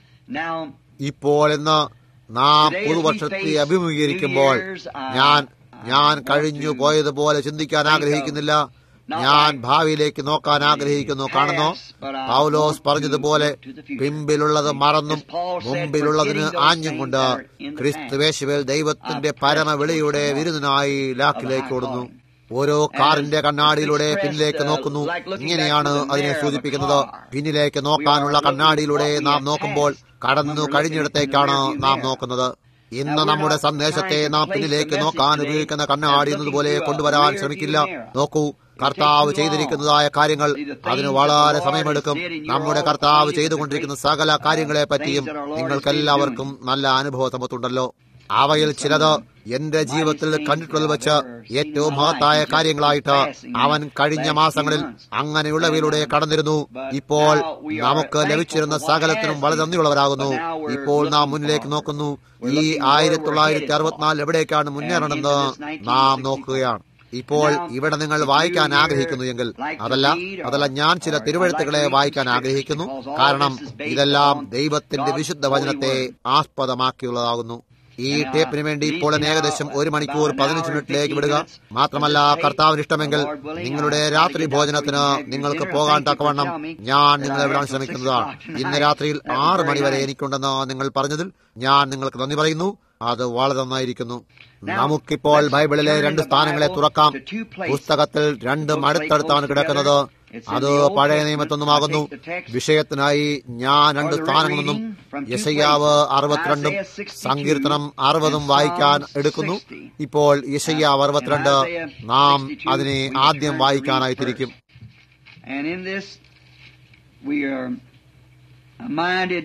ഇപ്പോൾ ഇന്ന് നാം പുതുവർഷത്തെ അഭിമുഖീകരിക്കുമ്പോൾ ഞാൻ ഞാൻ കഴിഞ്ഞു പോയതുപോലെ ചിന്തിക്കാൻ ആഗ്രഹിക്കുന്നില്ല ഞാൻ ഭാവിയിലേക്ക് നോക്കാൻ ആഗ്രഹിക്കുന്നു കാണുന്നു പൗലോസ് പറഞ്ഞതുപോലെ പിമ്പിലുള്ളത് മറന്നും മുമ്പിലുള്ളതിന് ആഞ്ഞും കൊണ്ട് ക്രിസ്തുവേശുവിൽ ദൈവത്തിന്റെ പരമവിളിയുടെ വിരുദ്ധനായി ലാക്കിലേക്ക് ഓടുന്നു ഓരോ കാറിന്റെ കണ്ണാടിയിലൂടെ പിന്നിലേക്ക് നോക്കുന്നു ഇങ്ങനെയാണ് അതിനെ സൂചിപ്പിക്കുന്നത് പിന്നിലേക്ക് നോക്കാനുള്ള കണ്ണാടിയിലൂടെ നാം നോക്കുമ്പോൾ കടന്നു കഴിഞ്ഞിടത്തേക്കാണ് നാം നോക്കുന്നത് ഇന്ന് നമ്മുടെ സന്ദേശത്തെ നാം പിന്നിലേക്ക് നോക്കാൻ ഉപയോഗിക്കുന്ന കണ്ണാടി എന്നതുപോലെ കൊണ്ടുവരാൻ ശ്രമിക്കില്ല നോക്കൂ കർത്താവ് ചെയ്തിരിക്കുന്നതായ കാര്യങ്ങൾ അതിന് വളരെ സമയമെടുക്കും നമ്മുടെ കർത്താവ് ചെയ്തുകൊണ്ടിരിക്കുന്ന സകല കാര്യങ്ങളെ പറ്റിയും നിങ്ങൾക്കെല്ലാവർക്കും നല്ല അനുഭവ സമ്പത്തുണ്ടല്ലോ അവയിൽ ചിലത് എന്റെ ജീവിതത്തിൽ കണ്ടിട്ടുള്ളത് വെച്ച് ഏറ്റവും മഹത്തായ കാര്യങ്ങളായിട്ട് അവൻ കഴിഞ്ഞ മാസങ്ങളിൽ അങ്ങനെയുള്ളവയിലൂടെ കടന്നിരുന്നു ഇപ്പോൾ നമുക്ക് ലഭിച്ചിരുന്ന സകലത്തിനും വളരെ നന്ദിയുള്ളവരാകുന്നു ഇപ്പോൾ നാം മുന്നിലേക്ക് നോക്കുന്നു ഈ ആയിരത്തി തൊള്ളായിരത്തി അറുപത്തിനാല് എവിടേക്കാണ് മുന്നേറണമെന്ന് നാം നോക്കുകയാണ് ഇപ്പോൾ ഇവിടെ നിങ്ങൾ വായിക്കാൻ ആഗ്രഹിക്കുന്നു എങ്കിൽ അതല്ല അതല്ല ഞാൻ ചില തിരുവഴുത്തുകളെ വായിക്കാൻ ആഗ്രഹിക്കുന്നു കാരണം ഇതെല്ലാം ദൈവത്തിന്റെ വിശുദ്ധ വചനത്തെ ആസ്പദമാക്കിയുള്ളതാകുന്നു ഈ ടേപ്പിന് വേണ്ടി ഇപ്പോൾ ഏകദേശം ഒരു മണിക്കൂർ പതിനഞ്ച് മിനിറ്റിലേക്ക് വിടുക മാത്രമല്ല കർത്താവിന് ഇഷ്ടമെങ്കിൽ നിങ്ങളുടെ രാത്രി ഭോജനത്തിന് നിങ്ങൾക്ക് പോകാൻ തക്കവണ്ണം ഞാൻ നിങ്ങളെ വിടാൻ ശ്രമിക്കുന്നതാണ് ഇന്ന് രാത്രിയിൽ ആറ് മണിവരെ എനിക്കുണ്ടെന്ന് നിങ്ങൾ പറഞ്ഞതിൽ ഞാൻ നിങ്ങൾക്ക് നന്ദി പറയുന്നു അത് വളരെ നന്നായിരിക്കുന്നു നമുക്കിപ്പോൾ ബൈബിളിലെ രണ്ട് സ്ഥാനങ്ങളെ തുറക്കാം പുസ്തകത്തിൽ രണ്ടും അടുത്തടുത്താണ് കിടക്കുന്നത് അത് പഴയ നിയമത്തൊന്നുമാകുന്നു വിഷയത്തിനായി ഞാൻ രണ്ട് സ്ഥാനങ്ങളൊന്നും യശയ്യാവ് അറുപത്തിരണ്ടും സങ്കീർത്തനം അറുപതും വായിക്കാൻ എടുക്കുന്നു ഇപ്പോൾ യശയ്യാവ് അറുപത്തിരണ്ട് നാം അതിനെ ആദ്യം വായിക്കാനായി തിരിക്കും
And in this, we are minded.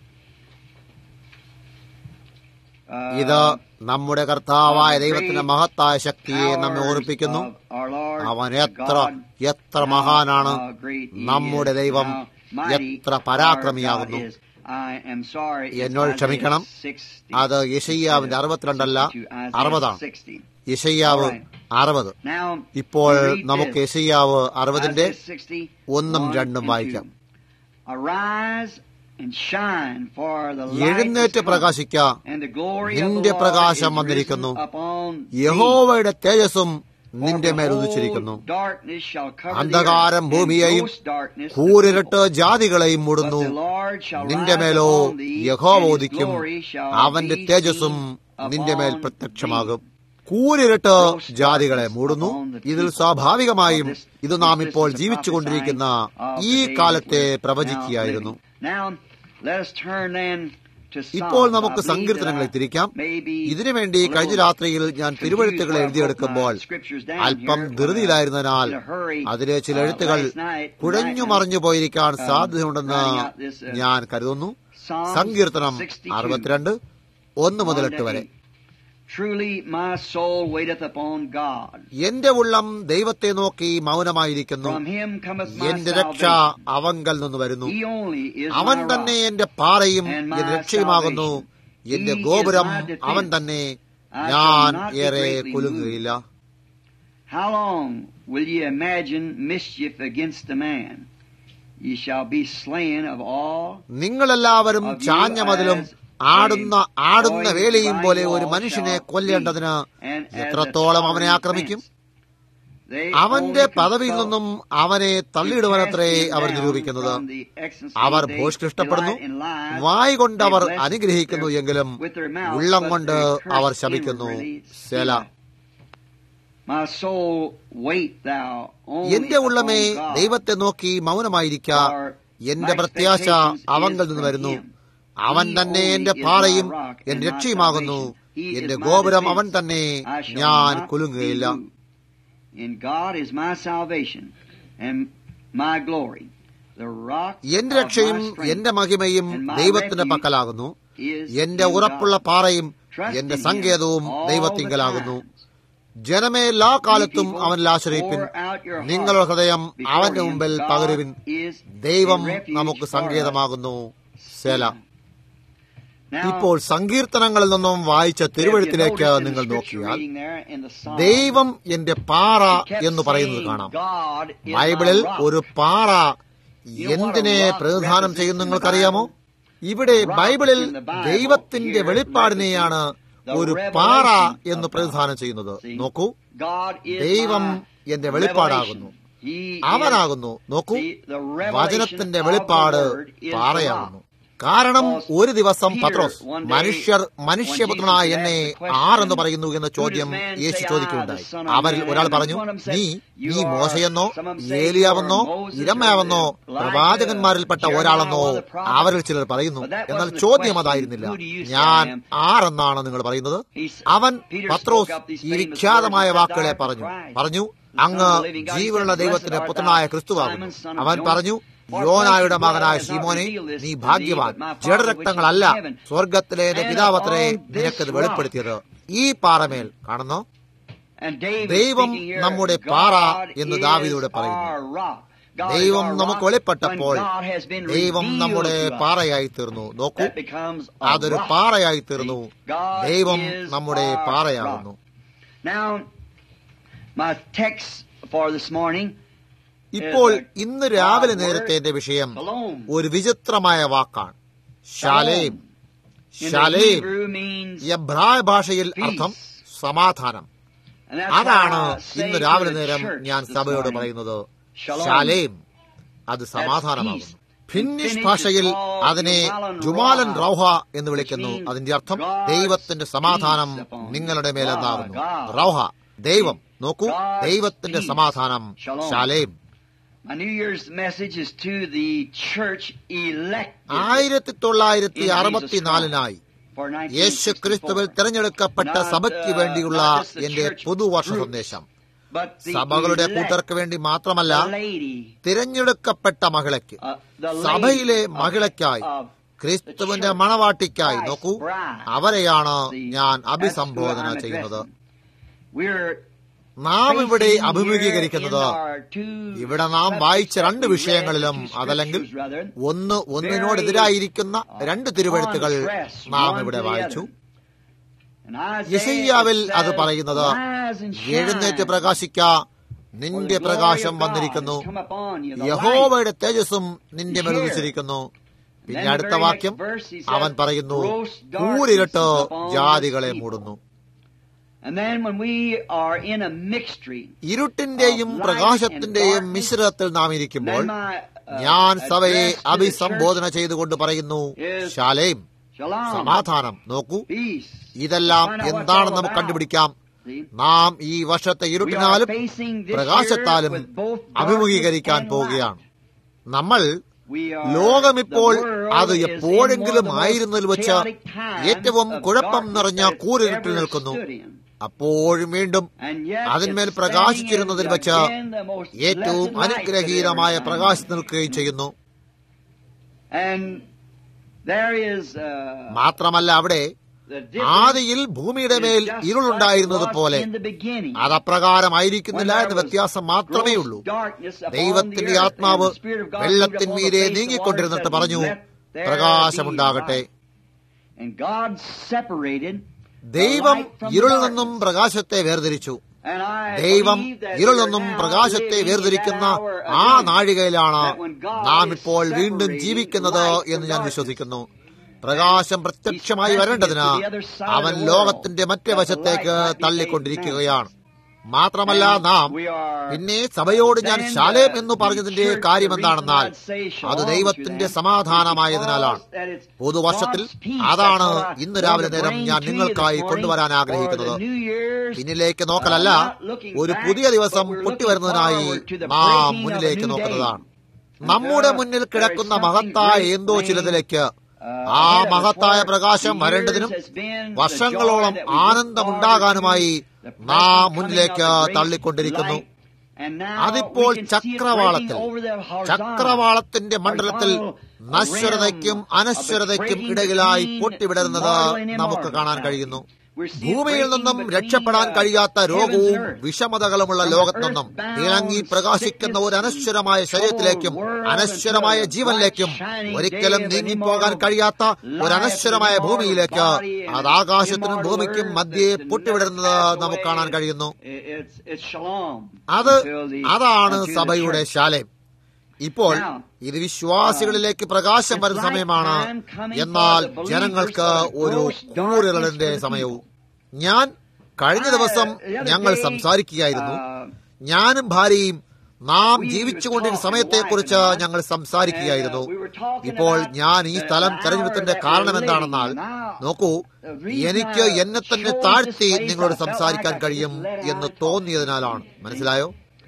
uh,
ഇത് നമ്മുടെ കർത്താവായ ദൈവത്തിന്റെ മഹത്തായ ശക്തിയെ നമ്മെ ഓർപ്പിക്കുന്നു അവൻ എത്ര എത്ര മഹാനാണ് നമ്മുടെ ദൈവം എത്ര പരാക്രമിയാകുന്നു എന്നോട് ക്ഷമിക്കണം അത് യശയ്യാവിന്റെ അറുപത്തിരണ്ടല്ല അറുപതാണ് യശയ്യാവ് അറുപത് ഇപ്പോൾ നമുക്ക് യശയ്യാവ് അറുപതിന്റെ ഒന്നും രണ്ടും വായിക്കാം
Arise and shine, for the light
എഴുന്നേറ്റ്
is come,
പ്രകാശിക്ക
and the glory of
നിന്റെ
the Lord
പ്രകാശം
is
വന്നിരിക്കുന്നു.
risen upon thee.
യഹോവയുടെ തേജസ്സും
For
നിന്റെ മേൽ
behold,
ഉദിച്ചിരിക്കുന്നു
darkness shall cover the
അന്ധകാരം
earth, and
ഭൂമിയെയും
gross darkness the
കൂരിരുട്ട്
people.
ജാതികളെയും
But
മൂടുന്നു
the Lord shall
നിന്റെ
rise
മേലോ
upon thee,
യഹോവ
and his
ഉദിക്കും
glory shall
അവന്റെ
be
തേജസ്സും
seen
നിന്റെ മേൽ
upon
പ്രത്യക്ഷമാകും
thee.
കൂരിരുട്ട് ജാതികളെ മൂടുന്നു ഇതിൽ സ്വാഭാവികമായും ഇത് നാം ഇപ്പോൾ ജീവിച്ചുകൊണ്ടിരിക്കുന്ന ഈ കാലത്തെ പ്രവചിക്കുകയായിരുന്നു
Now, let us turn then to Psalms.
ഇപ്പോൾ നമുക്ക്
I believe
സങ്കീർത്തനങ്ങളിൽ
that I
തിരിക്കാം
may be
ഇതിനുവേണ്ടി
a little
കഴിഞ്ഞ രാത്രിയിൽ ഞാൻ
confused
തിരുവഴുത്തുകൾ
where I
എഴുതിയെടുക്കുമ്പോൾ
wrote my scriptures down
അല്പം
here when I
ധൃതിയിലായിരുന്നതിനാൽ
in a hurry,
അതിലെ ചില
uh,
എഴുത്തുകൾ
last night,
കുഴഞ്ഞു
tonight,
മറിഞ്ഞു പോയിരിക്കാൻ
um,
സാധ്യതയുണ്ടെന്ന്
writing out this, uh,
ഞാൻ കരുതുന്നു
Psalms
സങ്കീർത്തനം
62.
അറുപത്തിരണ്ട് ഒന്ന് മുതൽ എട്ട് വരെ
Truly my soul waiteth upon God.
എന്റെ ഉള്ളം ദൈവത്തെ നോക്കി മൗനമായിരിക്കുന്നു
From him cometh my
എന്റെ രക്ഷ
salvation.
അവങ്കൽ നിന്ന് വരുന്നു
He only is
അവൻ
my
തന്നെ
rock.
എന്റെ പാറയും
and my
എന്റെ രക്ഷയുമാകുന്നു
salvation.
എന്റെ
He is
ഗോപുരം
my defense.
അവൻ തന്നെ
I shall
ഞാൻ
not be
ഏറെ
greatly
കുലുങ്ങുകയില്ല
How long will ye imagine mischief against a man? Ye shall be slain of all.
നിങ്ങളെല്ലാവരും
of you
ചാഞ്ഞ മതിലും
as
ആടുന്ന
a
ആടുന്ന
boy
വേലയും
blind
പോലെ ഒരു
wall
മനുഷ്യനെ
shall
കൊല്ലേണ്ടതിന്
be, and as a
എത്രത്തോളം അവനെ
towering
ആക്രമിക്കും
fence. They
അവന്റെ
only
പദവിയിൽ
consult
നിന്നും അവനെ തള്ളിയിടുവാനത്രേ
to cast
our
him
നിരൂപിക്കുന്നത്
down from the excellency
our
they
ഭോഷ്ക്ക് ഇഷ്ടപ്പെടുന്നു
delight in lies.
വായ് കൊണ്ട് അവർ
They bless
അനുഗ്രഹിക്കുന്നു
their-
എങ്കിലും
with their mouth,
ഉള്ളം
but
കൊണ്ട്
they curse
our ശപിക്കുന്നു
inwardly.
ശേല
My soul, wait thou only
എന്റെ ഉള്ളമേ
upon God.
ദൈവത്തെ നോക്കി മൗനമായിരിക്ക
For
എന്റെ
my
പ്രത്യാശ
expectations
അവങ്കൽ
is
നിന്ന്
from
വരുന്നു
him.
അവൻ
He
തന്നെ
only
എന്റെ
is my
പാറയും
rock and
എന്റെ
my
രക്ഷയുമാകുന്നു
salvation. He
എന്റെ
is my
ഗോപുരം
defense.
അവൻ തന്നെ
I shall
ഞാൻ
not
കുലുങ്ങുകയില്ല
be moved. In God is my salvation and my glory. The rock
എന്റെ
of
രക്ഷയും
my strength
എന്റെ മഹിമയും
and my
ദൈവത്തിന്റെ
refuge
പക്കലാകുന്നു
is
എന്റെ
in
ഉറപ്പുള്ള
God.
പാറയും
Trust
എന്റെ
in him
സങ്കേതവും
all
ദൈവത്തിങ്കലാകുന്നു
the times.
ജനമേ എല്ലാ കാലത്തും
Ye people,
അവനിൽ ആശ്രയിപ്പിൻ
pour out your heart
നിങ്ങളുടെ ഹൃദയം
before
അവന്റെ
him.
മുമ്പിൽ
God
പകരുവിൻ
is
ദൈവം
a refuge
നമുക്ക്
for us.
സങ്കേതമാകുന്നു സെല
Now,
ഇപ്പോൾ സങ്കീർത്തനങ്ങളിൽ നിന്നും വായിച്ച തിരുവഴുത്തിലേക്ക്
have you
നിങ്ങൾ
noticed in the scripture
നോക്കിയാൽ
reading there in the Psalm,
ദൈവം എന്റെ പാറ
he kept
എന്ന് പറയുന്നത്
saying,
കാണാം
God is my
ബൈബിളിൽ
rock.
ഒരു പാറ
You know what a
എന്തിനെ
rock
പ്രതിനിധാനം
represents
ചെയ്യുന്നു
in the
നിങ്ങൾക്കറിയാമോ
Bible?
ഇവിടെ
Rock
ബൈബിളിൽ
in the Bible
ദൈവത്തിന്റെ
here
വെളിപ്പാടിനെയാണ്
represents the
ഒരു
revelation
പാറ
of
എന്ന്
God.
പ്രതിനിധാനം ചെയ്യുന്നത്
See?
നോക്കൂ
God is
ദൈവം
my
എന്റെ വെളിപ്പാടാകുന്നു
revelation. He is-
അവനാകുന്നു നോക്കൂ
See, the revelation
വചനത്തിന്റെ
of the
വെളിപ്പാട്
word is the
പാറയാകുന്നു
rock.
കാരണം ഒരു ദിവസം
Peter,
പത്രോസ്
one day,
മനുഷ്യർ മനുഷ്യപുത്രനായ
when Jesus
എന്നെ
asked the question,
ആരെന്ന് പറയുന്നു എന്ന
"Who
ചോദ്യം
does man
Yeshu
say I,
ചോദിക്കുകയുണ്ടായി
the Son of
അവരിൽ
Man
ഒരാൾ
am?"
പറഞ്ഞു
One of them said,
നീ
"You
നീ
are-
മോശയെന്നോ
some of them say
ഏലിയാവെന്നോ
you are Moses or
ഇരമ്മയാവെന്നോ
Elijah,
പ്രവാചകന്മാരിൽപ്പെട്ട
Jeremiah,
ഒരാളെന്നോ
one of the prophets."
അവരിൽ ചിലർ പറയുന്നു
But that
എന്നാൽ
wasn't the
ചോദ്യം
question.
അതായിരുന്നില്ല
Who do you say
ഞാൻ
I am?
ആരെന്നാണ് നിങ്ങൾ പറയുന്നത്
He s-
അവൻ
Peter
Pathros
spoke up these
ഈ
famous
വിഖ്യാതമായ
words and said,
വാക്കുകളെ
"Thou art
പറഞ്ഞു
Christ,
പറഞ്ഞു
the Son
അങ്ങ്
of the living God." He
ജീവനുള്ള
said,
ദൈവത്തിന്റെ
"Blessed art
പുത്രനായ
thou,
ക്രിസ്തുവാകുന്നു
Simon, son of
അവൻ
Jonas,
പറഞ്ഞു
for
യോനായുടെ
flesh and blood
മകനായ
has not
ശീമോനെ
revealed this
നീ
to thee,
ഭാഗ്യവാൻ
but my Father
ജഡരക്തങ്ങളല്ല
which is in heaven.
സ്വർഗത്തിലെ എന്റെ
And
പിതാവത്രേ
upon this
നിനക്കത്
rock.
വെളിപ്പെടുത്തിയത് ഈ പാറമേൽ കാണുന്നോ
And David
ദൈവം
speaking here,
നമ്മുടെ പാറ
God
എന്ന്
is
ദാവീദോട് പറയുന്നു.
our rock. God is
ദൈവം
our
നമുക്ക്
rock.
വെളിപ്പെട്ടപ്പോൾ
When God has been
ദൈവം
revealed
നമ്മുടെ
to us,
പാറയായി തീർന്നു നോക്കൂ
that becomes a
അതൊരു
rock.
പാറയായി തീർന്നു
God
ദൈവം
is
നമ്മുടെ
our
പാറയാകുന്നു
rock. Now, my text for this morning,
ഇപ്പോൾ ഇന്ന് രാവിലെ നേരത്തെ എന്റെ വിഷയം
shalom.
ഒരു വിചിത്രമായ വാക്കാണ് Salem
In the
Salem
Hebrew means,
എബ്രായ ഭാഷയിൽ
Peace.
അർത്ഥം സമാധാനം
and that's
അതാണ്
why I say
ഇന്ന്
to
രാവിലെ
the
നേരം
church
ഞാൻ
this
സഭയോട്
morning,
പറയുന്നത്
Shalom.
ശാലേം അത്
peace.
സമാധാനമാകുന്നു
In
ഫിന്നിഷ്
Finnish
ഭാഷയിൽ
it's called
അതിനെ
Jumalan
ജുമാലൻ
Rauha,
റൗഹ എന്ന് വിളിക്കുന്നു
which means
അതിന്റെ അർത്ഥം
God's
ദൈവത്തിന്റെ സമാധാനം
peace upon you.
നിങ്ങളുടെ മേലെന്നാകുന്നു
God, God.
റൗഹ ദൈവം നോക്കൂ
God's
ദൈവത്തിന്റെ
peace.
സമാധാനം
Shalom.
Salem
My New Year's message is to the church elected
ആയിരത്തി തൊള്ളായിരത്തി
in Jesus
അറുപത്തിനാലിനായി
for
യേശു ക്രിസ്തുവിൽ
1964.
തിരഞ്ഞെടുക്കപ്പെട്ട
Not,
സഭയ്ക്ക്
uh,
വേണ്ടിയുള്ള
not just the
എന്റെ
church
പുതുവർഷ
groups,
സന്ദേശം
But the
സഭകളുടെ
elect,
കൂട്ടർക്ക് വേണ്ടി മാത്രമല്ല
the lady,
തിരഞ്ഞെടുക്കപ്പെട്ട മഹിളയ്ക്ക്
uh, the lady
സഭയിലെ
of-
മഹിളയ്ക്കായി
of
ക്രിസ്തുവിന്റെ
the church,
മണവാട്ടിക്കായി
Christ's
നോക്കൂ
bride.
അവരെയാണ്
See,
ഞാൻ
that's who
അഭിസംബോധന
I'm
ചെയ്യുന്നത്
addressing. We're
നാം ഇവിടെ
facing here
അഭിമുഖീകരിക്കുന്നത്
in our two
ഇവിടെ നാം
subjects
വായിച്ച
that
രണ്ട്
we read,
വിഷയങ്ങളിലും
the two
അതല്ലെങ്കിൽ
scriptures, rather,
ഒന്ന് ഒന്നിനോടെതിരായിരിക്കുന്ന രണ്ട് തിരുവഴുത്തുകൾ
contrast
നാം
one
ഇവിടെ
to the
വായിച്ചു
other. And Isaiah
യശയ്യാവിൽ
it
അത്
says,
പറയുന്നത്
"Rise and shine,
എഴുന്നേറ്റ് പ്രകാശിക്ക നിന്റെ പ്രകാശം വന്നിരിക്കുന്നു യഹോവയുടെ തേജസ്സും നിന്റെ മേൽ ഉദിച്ചിരിക്കുന്നു പിന്നെ അടുത്ത വാക്യം അവൻ പറയുന്നു കൂരിരട്ട് ജാതികളെ മൂടുന്നു
And then when we are in a mixture,
ഇരുട്ടിന്റെയും പ്രകാശത്തിന്റെയും മിശ്രിതത്തിൽ നാം ഇരിക്കുമ്പോൾ
then my uh,
ഞാൻ സഭയെ
address to the
അഭിസംബോധന ചെയ്തുകൊണ്ട് പറയുന്നു ശാലേം
church, Shalom,
സമാധാനം നോക്കൂ
peace.
ഇതെല്ലാം
Find out what it's
എന്താണെന്ന്
all
നമുക്ക്
about.
കണ്ടുപിടിക്കാം
See?
നാം ഈ വർഷത്തെ
We are
ഇരുട്ടിനാലും
facing this
പ്രകാശത്താലും
year with both darkness
അഭിമുഖീകരിക്കാൻ
and
പോവുകയാണ്
light.
നമ്മൾ
We are-
ലോകം ഇപ്പോൾ
the world
അത്
is in
എപ്പോഴെങ്കിലും
one of the most
ആയിരുന്നതിൽ വെച്ച്
chaotic times
ഏറ്റവും
of
കുഴപ്പം
darkness
നിറഞ്ഞ
that it's
കൂരിരുട്ടിൽ
ever
നിൽക്കുന്നു
stood in.
അപ്പോഴും വീണ്ടും
And yet
അതിന്മേൽ
it's
പ്രകാശിച്ചിരുന്നതിൽ
standing
വെച്ച്
again the most
ഏറ്റവും
blessed light
അനുഗ്രഹീതമായ
that ever
പ്രകാശം നിൽക്കുകയും ചെയ്യുന്നു
And there is uh,
മാത്രമല്ല അവിടെ
the difference
ആദിയിൽ ഭൂമിയുടെ
is
മേൽ
just like
ഇരുളുണ്ടായിരുന്നത്
it was
പോലെ
in the beginning.
അത് അപ്രകാരമായിരിക്കുന്നില്ല
When
എന്ന
there was
വ്യത്യാസം മാത്രമേ
gross
ഉള്ളൂ
darkness upon the
ദൈവത്തിന്റെ
earth,
ആത്മാവ്
and the Spirit of God moved
വെള്ളത്തിന്മീരെ
upon the face of
നീങ്ങിക്കൊണ്ടിരുന്നിട്ട്
waters,
പറഞ്ഞു
said, "Let there
പ്രകാശമുണ്ടാകട്ടെ
be light." And God separated the
ദൈവം
light from the
ഇരുളിൽ
darkness.
നിന്നും പ്രകാശത്തെ വേർതിരിച്ചു
And I
ദൈവം
believe that
ഇരുളിൽ
we are
നിന്നും
now
പ്രകാശത്തെ
living in
വേർതിരിക്കുന്ന
that hour
ആ
again.
നാഴികയിലാണ്
That when God
നാം
is
ഇപ്പോൾ വീണ്ടും
separating
ജീവിക്കുന്നത്
light from
എന്ന് ഞാൻ
darkness.
വിശ്വസിക്കുന്നു പ്രകാശം പ്രത്യക്ഷമായി വരേണ്ടതിന് അവൻ ലോകത്തിന്റെ മറ്റേ വശത്തേക്ക് തള്ളിക്കൊണ്ടിരിക്കുകയാണ് മാത്രമല്ല നാം പിന്നെ സഭയോട് ഞാൻ ശാലേം എന്ന് പറഞ്ഞതിന്റെ കാര്യം എന്താണെന്നാൽ അത് ദൈവത്തിന്റെ സമാധാനമായതിനാലാണ് പുതുവർഷത്തിൽ അതാണ് ഇന്ന് രാവിലെ നേരം ഞാൻ നിങ്ങൾക്കായി കൊണ്ടുവരാൻ ആഗ്രഹിക്കുന്നത് പിന്നിലേക്ക് നോക്കലല്ല ഒരു പുതിയ ദിവസം പൊട്ടിവരുന്നതിനായി നാം മുന്നിലേക്ക് നോക്കുന്നതാണ് നമ്മുടെ മുന്നിൽ കിടക്കുന്ന മഹത്തായ എന്തോ ചിലതിലേക്ക് ആ മഹത്തായ പ്രകാശം വരേണ്ടതിനും വർഷങ്ങളോളം ആനന്ദമുണ്ടാകാനുമായി നാം മുന്നിലേക്ക് തള്ളിക്കൊണ്ടിരിക്കുന്നു അതിപ്പോൾ ചക്രവാളത്തിൽ ചക്രവാളത്തിന്റെ മണ്ഡലത്തിൽ നശ്വരതയ്ക്കും അനശ്വരതയ്ക്കും ഇടയിലായി പൊട്ടിവിടരുന്നത് നമുക്ക് കാണാൻ കഴിയുന്നു ഭൂമിയിൽ നിന്നും രക്ഷപ്പെടാൻ കഴിയാത്ത രോഗവും വിഷമതകളുമുള്ള ലോകത്തു നിന്നും തിളങ്ങി പ്രകാശിക്കുന്ന ഒരു അനശ്വരമായ ശരീരത്തിലേക്കും അനശ്വരമായ ജീവനിലേക്കും ഒരിക്കലും നീങ്ങിപ്പോകാൻ കഴിയാത്ത ഒരു അനശ്വരമായ ഭൂമിയിലേക്ക് അത് ആകാശത്തിനും ഭൂമിക്കും മധ്യേ പൊട്ടിവിടുന്നത് നമുക്ക് കാണാൻ കഴിയുന്നു അത് അതാണ് സഭയുടെ ശാലയം ഇപ്പോൾ ഇത് വിശ്വാസികളിലേക്ക് പ്രകാശം വരുന്ന സമയമാണ് എന്നാൽ ജനങ്ങൾക്ക് ഒരു കൂറിറലിന്റെ സമയവും ഞാൻ കഴിഞ്ഞ ദിവസം ഞങ്ങൾ സംസാരിക്കുകയായിരുന്നു ഞാനും ഭാര്യയും നാം ജീവിച്ചുകൊണ്ടിരുന്ന സമയത്തെക്കുറിച്ച് ഞങ്ങൾ സംസാരിക്കുകയായിരുന്നു ഇപ്പോൾ ഞാൻ ഈ സ്ഥലം തെരഞ്ഞെടുത്തതിന്റെ കാരണം എന്താണെന്നാൽ നോക്കൂ എനിക്ക് എന്നെ തന്നെ താഴ്ത്തി നിങ്ങളോട് സംസാരിക്കാൻ കഴിയും എന്ന് തോന്നിയതിനാലാണ് മനസ്സിലായോ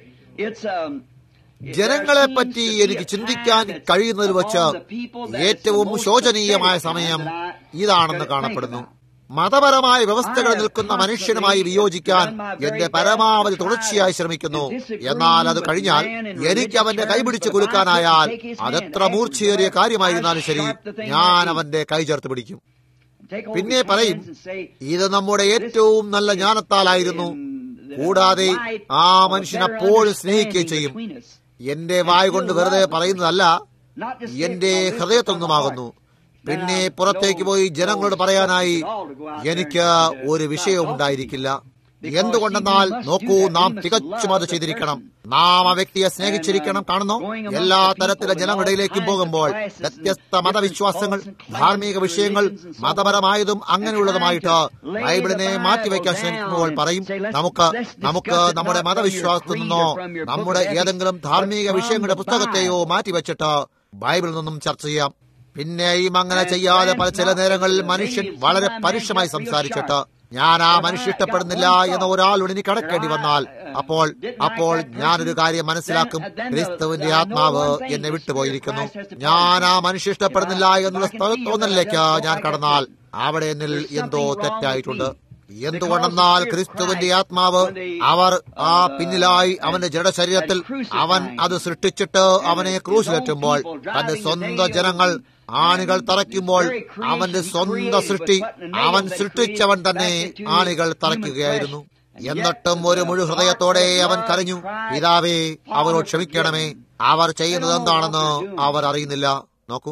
ജനങ്ങളെ പറ്റി എനിക്ക് ചിന്തിക്കാൻ കഴിയുന്നതിൽ വച്ച് ഏറ്റവും ശോചനീയമായ സമയം ഇതാണെന്ന് കാണപ്പെടുന്നു മതപരമായ വ്യവസ്ഥകളിൽ നിൽക്കുന്ന മനുഷ്യനുമായി വിയോജിക്കാൻ എന്റെ പരമാവധി തുടർച്ചയായി ശ്രമിക്കുന്നു എന്നാൽ അത് കഴിഞ്ഞാൽ എനിക്ക് അവന്റെ കൈപിടിച്ച് കുലുക്കാനായാൽ അതെത്ര മൂർച്ചയേറിയ കാര്യമായിരുന്നാലും ശരി ഞാൻ അവന്റെ കൈ ചേർത്ത് പിടിക്കും പിന്നെ പറയും ഇത് നമ്മുടെ ഏറ്റവും നല്ല ജ്ഞാനത്താലായിരുന്നു കൂടാതെ ആ മനുഷ്യൻ അപ്പോഴും സ്നേഹിക്കുകയും ചെയ്യും എന്റെ വായ കൊണ്ട് വെറുതെ പറയുന്നതല്ല എന്റെ ഹൃദയത്തൊന്നുമാകുന്നു പിന്നെ പുറത്തേക്ക് പോയി ജനങ്ങളോട് പറയാനായി എനിക്ക് ഒരു വിഷയവും ഉണ്ടായിരിക്കില്ല എന്തുകൊണ്ടെന്നാൽ നോക്കൂ നാം തികച്ചും അത് ചെയ്തിരിക്കണം നാം ആ വ്യക്തിയെ സ്നേഹിച്ചിരിക്കണം കാണുന്നു എല്ലാ തരത്തിലെ ജനങ്ങളിലേക്കും പോകുമ്പോൾ വ്യത്യസ്ത മതവിശ്വാസങ്ങൾ ധാർമ്മിക വിഷയങ്ങൾ മതപരമായതും അങ്ങനെയുള്ളതുമായിട്ട് ബൈബിളിനെ മാറ്റിവെക്കാൻ ശ്രമിക്കുമ്പോൾ പറയും നമുക്ക് നമുക്ക് നമ്മുടെ മതവിശ്വാസത്തിൽ നിന്നോ നമ്മുടെ ഏതെങ്കിലും ധാർമ്മിക വിഷയങ്ങളുടെ പുസ്തകത്തെയോ മാറ്റിവെച്ചിട്ട് ബൈബിളിൽ നിന്നും ചർച്ച ചെയ്യാം പിന്നെയും അങ്ങനെ ചെയ്യാതെ പല ചില നേരങ്ങളിൽ മനുഷ്യൻ വളരെ പരുഷമായി സംസാരിച്ചിട്ട് ഞാൻ ആ മനുഷ്യ ഇഷ്ടപ്പെടുന്നില്ല എന്ന ഒരാളോട് എനിക്ക് അടക്കേണ്ടി വന്നാൽ അപ്പോൾ അപ്പോൾ ഞാനൊരു കാര്യം മനസ്സിലാക്കും ക്രിസ്തുവിന്റെ ആത്മാവ് എന്നെ വിട്ടുപോയിരിക്കുന്നു ഞാൻ ആ മനുഷ്യ ഇഷ്ടപ്പെടുന്നില്ല എന്നുള്ള തോന്നലിലേക്ക് ഞാൻ കടന്നാൽ അവിടെ എന്നിൽ എന്തോ തെറ്റായിട്ടുണ്ട് എന്തുകൊണ്ടെന്നാൽ ക്രിസ്തുവിന്റെ ആത്മാവ് അവർ ആ പിന്നിലായി അവന്റെ ജഡശരീരത്തിൽ അവൻ അത് സൃഷ്ടിച്ചിട്ട് അവനെ ക്രൂശിലെത്തുമ്പോൾ തന്റെ സ്വന്തം ജനങ്ങൾ ആണികൾ തറയ്ക്കുമ്പോൾ അവന്റെ സ്വന്തം സൃഷ്ടി അവൻ സൃഷ്ടിച്ചവൻ തന്നെ ആണികൾ തറയ്ക്കുകയായിരുന്നു എന്നിട്ടും ഒരു മുഴു ഹൃദയത്തോടെ അവൻ കരഞ്ഞു പിതാവേ അവരോട് ക്ഷമിക്കണമേ അവർ ചെയ്യുന്നത് എന്താണെന്ന് അവർ അറിയുന്നില്ല നോക്കൂ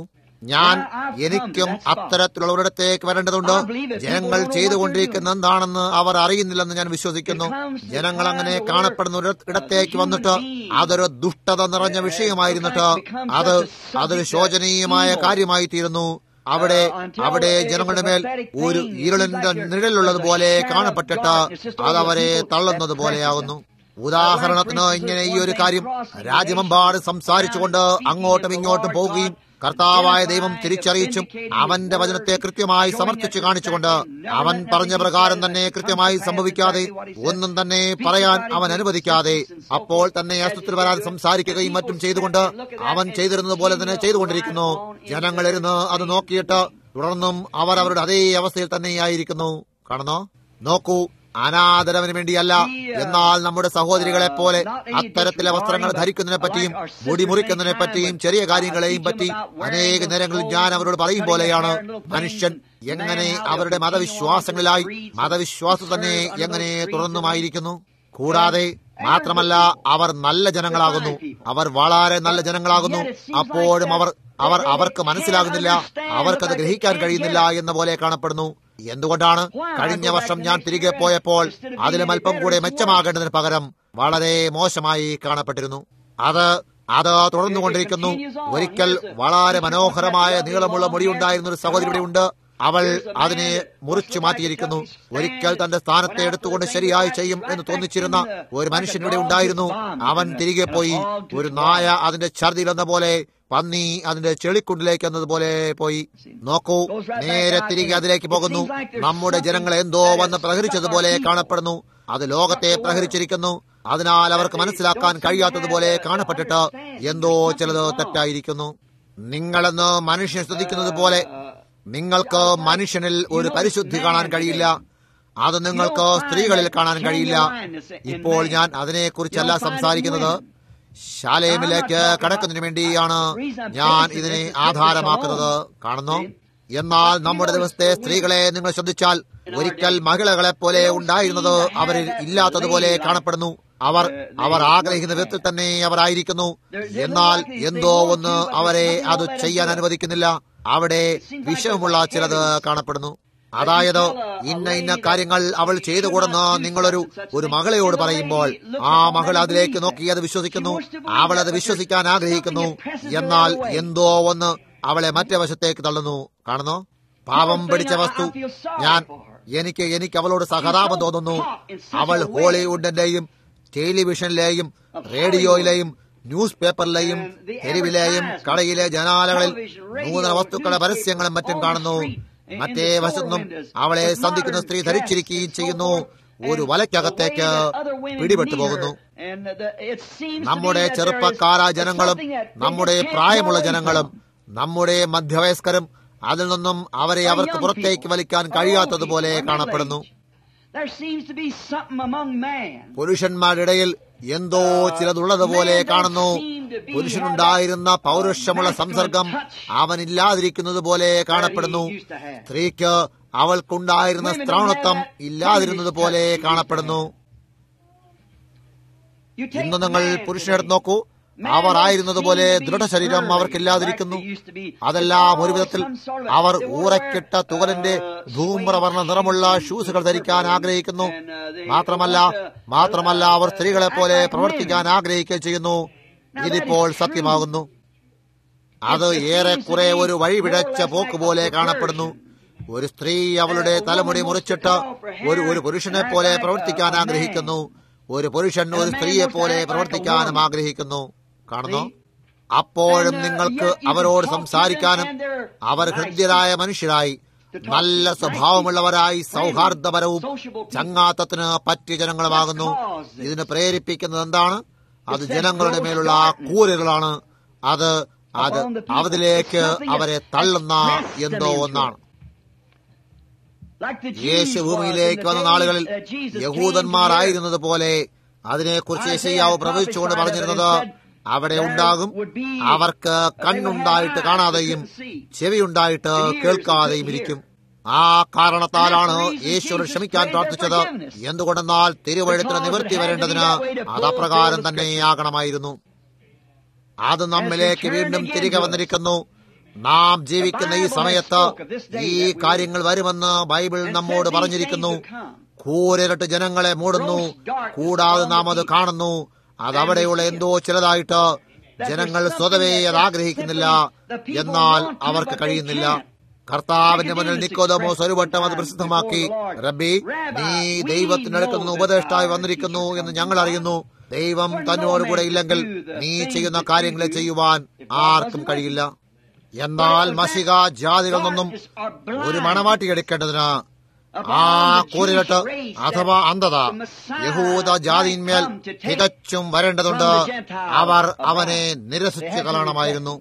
ഞാൻ എനിക്കും അത്തരത്തിലുള്ളവരിടത്തേക്ക് വരേണ്ടതുണ്ട് ജനങ്ങൾ ചെയ്തുകൊണ്ടിരിക്കുന്ന എന്താണെന്ന് അവർ അറിയുന്നില്ലെന്ന് ഞാൻ വിശ്വസിക്കുന്നു ജനങ്ങൾ അങ്ങനെ കാണപ്പെടുന്ന ഒരു ഇടത്തേക്ക് വന്നിട്ട് അതൊരു ദുഷ്ടത നിറഞ്ഞ വിഷയമായിരുന്നിട്ട് അത് അതൊരു ശോചനീയമായ കാര്യമായി തീരുന്നു അവിടെ അവിടെ ജനങ്ങളുടെ മേൽ ഒരു ഇരുളിന്റെ നിഴലുള്ളതുപോലെ കാണപ്പെട്ടിട്ട് അതവരെ തള്ളുന്നത് പോലെയാകുന്നു ഉദാഹരണത്തിന് ഇങ്ങനെ ഈ ഒരു കാര്യം രാജ്യമെമ്പാട് സംസാരിച്ചുകൊണ്ട് അങ്ങോട്ടും ഇങ്ങോട്ടും പോവുകയും കർത്താവായ ദൈവം തിരിച്ചറിയിച്ചും അവന്റെ വചനത്തെ കൃത്യമായി സമർത്ഥിച്ചു കാണിച്ചുകൊണ്ട് അവൻ പറഞ്ഞ പ്രകാരം തന്നെ കൃത്യമായി സംഭവിക്കാതെ ഒന്നും തന്നെ പറയാൻ അവൻ അനുവദിക്കാതെ അപ്പോൾ തന്നെ അസ്തിത്വത്തിൽ വരാൻ സംസാരിക്കുകയും മറ്റും ചെയ്തുകൊണ്ട് അവൻ ചെയ്തിരുന്നത് പോലെ തന്നെ ചെയ്തുകൊണ്ടിരിക്കുന്നു ജനങ്ങളിരുന്ന് അത് നോക്കിയിട്ട് തുടർന്നും അവർ അവരുടെ അതേ അവസ്ഥയിൽ തന്നെയായിരിക്കുന്നു കാണുന്നോ നോക്കൂ അനാദരവിന് വേണ്ടിയല്ല എന്നാൽ നമ്മുടെ സഹോദരികളെ പോലെ അത്തരത്തിലെ വസ്ത്രങ്ങൾ ധരിക്കുന്നതിനെ പറ്റിയും മുടി മുറിക്കുന്നതിനെ പറ്റിയും ചെറിയ കാര്യങ്ങളെയും പറ്റി അനേക നേരങ്ങളിൽ ഞാൻ അവരോട് പറയും പോലെയാണ് മനുഷ്യൻ എങ്ങനെ അവരുടെ മതവിശ്വാസങ്ങളിലായി മതവിശ്വാസം തന്നെ എങ്ങനെ തുടർന്നുമായിരിക്കുന്നു കൂടാതെ മാത്രമല്ല അവർ നല്ല ജനങ്ങളാകുന്നു അവർ വളരെ നല്ല ജനങ്ങളാകുന്നു അപ്പോഴും അവർ അവർ അവർക്ക് മനസ്സിലാകുന്നില്ല അവർക്കത് ഗ്രഹിക്കാൻ കഴിയുന്നില്ല എന്ന പോലെ കാണപ്പെടുന്നു എന്തുകൊണ്ടാണ് കഴിഞ്ഞ വർഷം ഞാൻ തിരികെ പോയപ്പോൾ അതിലും അല്പം കൂടെ മെച്ചമാകേണ്ടതിന് പകരം വളരെ മോശമായി കാണപ്പെട്ടിരുന്നു അത് അത് തുടർന്നുകൊണ്ടിരിക്കുന്നു ഒരിക്കൽ വളരെ മനോഹരമായ നീളമുള്ള മുടിയുണ്ടായിരുന്ന ഒരു സഹോദരി ഇവിടെ ഉണ്ട് അവൾ അതിനെ മുറിച്ചു മാറ്റിയിരിക്കുന്നു ഒരിക്കൽ തന്റെ സ്ഥാനത്തെ എടുത്തുകൊണ്ട് ശരിയായി ചെയ്യും എന്ന് തോന്നിച്ചിരുന്ന ഒരു മനുഷ്യൻ ഇവിടെ ഉണ്ടായിരുന്നു അവൻ തിരികെ പോയി ഒരു നായ അതിന്റെ ഛർദിയിലെന്ന പോലെ പന്നി അതിന്റെ ചെളിക്കുണ്ടിലേക്ക് എന്നതുപോലെ പോയി നോക്കൂ നേരെ തിരികെ അതിലേക്ക് പോകുന്നു നമ്മുടെ ജനങ്ങൾ എന്തോ വന്ന് പ്രഹരിച്ചതുപോലെ കാണപ്പെടുന്നു അത് ലോകത്തെ പ്രഹരിച്ചിരിക്കുന്നു അതിനാൽ അവർക്ക് മനസ്സിലാക്കാൻ കഴിയാത്തതുപോലെ കാണപ്പെട്ടിട്ട് എന്തോ ചിലത് തെറ്റായിരിക്കുന്നു നിങ്ങളെന്ന് മനുഷ്യൻ സ്തുതിക്കുന്നത് പോലെ നിങ്ങൾക്ക് മനുഷ്യനിൽ ഒരു പരിശുദ്ധി കാണാൻ കഴിയില്ല അത് നിങ്ങൾക്ക് സ്ത്രീകളിൽ കാണാൻ കഴിയില്ല ഇപ്പോൾ ഞാൻ അതിനെക്കുറിച്ചല്ല സംസാരിക്കുന്നത് ശാലേമിലേക്ക് കടക്കുന്നതിന് വേണ്ടിയാണ് ഞാൻ ഇതിനെ ആധാരമാക്കുന്നത് കാണുന്നു എന്നാൽ നമ്മുടെ ദിവസത്തെ സ്ത്രീകളെ നിങ്ങൾ ശ്രദ്ധിച്ചാൽ ഒരിക്കൽ മഹിളകളെ പോലെ ഉണ്ടായിരുന്നത് അവരിൽ ഇല്ലാത്തതുപോലെ കാണപ്പെടുന്നു അവർ അവർ ആഗ്രഹിക്കുന്ന വിധത്തിൽ തന്നെ അവർ ആയിരിക്കുന്നു എന്നാൽ എന്തോ ഒന്ന് അവരെ അത് ചെയ്യാൻ അനുവദിക്കുന്നില്ല അവിടെ വിഷമുള്ള ചിലത് കാണപ്പെടുന്നു അതായത് ഇന്ന ഇന്ന കാര്യങ്ങൾ അവൾ ചെയ്തുകൂടെന്ന് നിങ്ങളൊരു ഒരു മകളെയോട് പറയുമ്പോൾ ആ മകൾ അതിലേക്ക് നോക്കി അത് വിശ്വസിക്കുന്നു അവൾ അത് വിശ്വസിക്കാൻ ആഗ്രഹിക്കുന്നു എന്നാൽ എന്തോ ഒന്ന് അവളെ മറ്റേ വശത്തേക്ക് തള്ളുന്നു കാണുന്നു പാപം പിടിച്ച വസ്തു ഞാൻ എനിക്ക് എനിക്ക് അവളോട് സഹതാപം തോന്നുന്നു അവൾ ഹോളിവുഡിന്റെയും ടെലിവിഷനിലെയും റേഡിയോയിലെയും ന്യൂസ് പേപ്പറിലെയും തെരുവിലെയും കടയിലെ ജനാലകളിൽ നൂതന വസ്തുക്കളുടെ പരസ്യങ്ങളും മറ്റും കാണുന്നു മറ്റേ വശത്തുനിന്നും അവളെ സന്ധിക്കുന്ന സ്ത്രീ ധരിച്ചിരിക്കുകയും ചെയ്യുന്നു ഒരു വലയ്ക്കകത്തേക്ക് പിടിപെട്ടു പോകുന്നു നമ്മുടെ ചെറുപ്പക്കാരായ ജനങ്ങളും നമ്മുടെ പ്രായമുള്ള ജനങ്ങളും നമ്മുടെ മധ്യവയസ്കരും അതിൽ നിന്നും അവരെ അവർക്ക് പുറത്തേക്ക് വലിക്കാൻ കഴിയാത്തതുപോലെ കാണപ്പെടുന്നു പുരുഷന്മാരുടെ ഇടയിൽ എന്തോ ചിലതുള്ളതുപോലെ കാണുന്നു പുരുഷനുണ്ടായിരുന്ന പൗരുഷമുള്ള സംസർഗം അവനില്ലാതിരിക്കുന്നത് പോലെ കാണപ്പെടുന്നു സ്ത്രീക്ക് അവൾക്കുണ്ടായിരുന്ന സ്ത്രാവണത്വം ഇല്ലാതിരുന്നത് പോലെ കാണപ്പെടുന്നു ഇന്ന് നിങ്ങൾ പുരുഷനെടുത്ത് നോക്കൂ അവർ ആയിരുന്നതുപോലെ ദൃഢശരീരം അവർക്കില്ലാതിരിക്കുന്നു അതെല്ലാം ഒരു വിധത്തിൽ അവർ ഊറക്കിട്ട തുകലിന്റെ ധൂമ്രവർണ്ണ നിറമുള്ള ഷൂസുകൾ ധരിക്കാൻ ആഗ്രഹിക്കുന്നു മാത്രമല്ല മാത്രമല്ല അവർ സ്ത്രീകളെ പോലെ പ്രവർത്തിക്കാൻ ആഗ്രഹിക്കുകയും ചെയ്യുന്നു ഇതിപ്പോൾ സത്യമാകുന്നു അത് ഏറെക്കുറെ ഒരു വഴിവിടച്ച പോക്ക് പോലെ കാണപ്പെടുന്നു ഒരു സ്ത്രീ അവളുടെ തലമുടി മുറിച്ചിട്ട് ഒരു ഒരു പുരുഷനെ പോലെ പ്രവർത്തിക്കാൻ ആഗ്രഹിക്കുന്നു ഒരു പുരുഷൻ ഒരു സ്ത്രീയെ പോലെ പ്രവർത്തിക്കാനും ആഗ്രഹിക്കുന്നു കാണുന്നു അപ്പോഴും നിങ്ങൾക്ക് അവരോട് സംസാരിക്കാനും അവർ ഹൃദ്യരായ മനുഷ്യരായി നല്ല സ്വഭാവമുള്ളവരായി സൗഹാർദ്ദപരവും ചങ്ങാത്തത്തിന് പറ്റിയ ജനങ്ങളുമാകുന്നു ഇതിന് പ്രേരിപ്പിക്കുന്നത് എന്താണ് അത് ജനങ്ങളുടെ മേലുള്ള കൂരുകളാണ് അത് അത് അവതിലേക്ക് അവരെ തള്ളുന്ന എന്തോ ഒന്നാണ് യേശു ഭൂമിയിലേക്ക് വന്ന നാളുകളിൽ യഹൂദന്മാരായിരുന്നത് പോലെ അതിനെക്കുറിച്ച് യേശയ്യാവ് പ്രവചിച്ചുകൊണ്ട് പറഞ്ഞിരുന്നത് അവിടെ ഉണ്ടാകും അവർക്ക് കണ്ണുണ്ടായിട്ട് കാണാതെയും ചെവിയുണ്ടായിട്ട് കേൾക്കാതെയും ഇരിക്കും ആ കാരണത്താലാണ് യേശുവിനെ ക്ഷമിക്കാൻ പ്രാർത്ഥിച്ചത് എന്തുകൊണ്ടെന്നാൽ തിരുവഴുത്തിന് നിവൃത്തി വരേണ്ടതിന് അതപ്രകാരം തന്നെയാകണമായിരുന്നു അത് നമ്മിലേക്ക് വീണ്ടും തിരികെ വന്നിരിക്കുന്നു നാം ജീവിക്കുന്ന ഈ സമയത്ത് ഈ കാര്യങ്ങൾ വരുമെന്ന് ബൈബിൾ നമ്മോട് പറഞ്ഞിരിക്കുന്നു കൂരിരട്ട് ജനങ്ങളെ മൂടുന്നു കൂടാതെ നാം അത് കാണുന്നു അതവിടെയുള്ള എന്തോ ചിലതായിട്ട് ജനങ്ങൾ സ്വതവേ അത് ആഗ്രഹിക്കുന്നില്ല എന്നാൽ അവർക്ക് കഴിയുന്നില്ല കർത്താവിന്റെ മുന്നിൽ നിക്കോദമോസ് ഒരു വട്ടം അത് പ്രസിദ്ധമാക്കി റബ്ബി നീ ദൈവത്തിനടുക്കുന്ന ഉപദേഷ്ടായി വന്നിരിക്കുന്നു എന്ന് ഞങ്ങൾ അറിയുന്നു ദൈവം തന്നോടുകൂടെ ഇല്ലെങ്കിൽ നീ ചെയ്യുന്ന കാര്യങ്ങളെ ചെയ്യുവാൻ ആർക്കും കഴിയില്ല എന്നാൽ മഷിക ജാതികളിൽ നിന്നും ഒരു മണവാട്ടി എടുക്കേണ്ടതിന് ആ കൂരിരട്ട് അഥവാ അന്ധത യഹൂദ ജാതിന്മേൽ തികച്ചും വരേണ്ടതുണ്ട് അവർ അവനെ നിരസിച്ചു കളയണമായിരുന്നു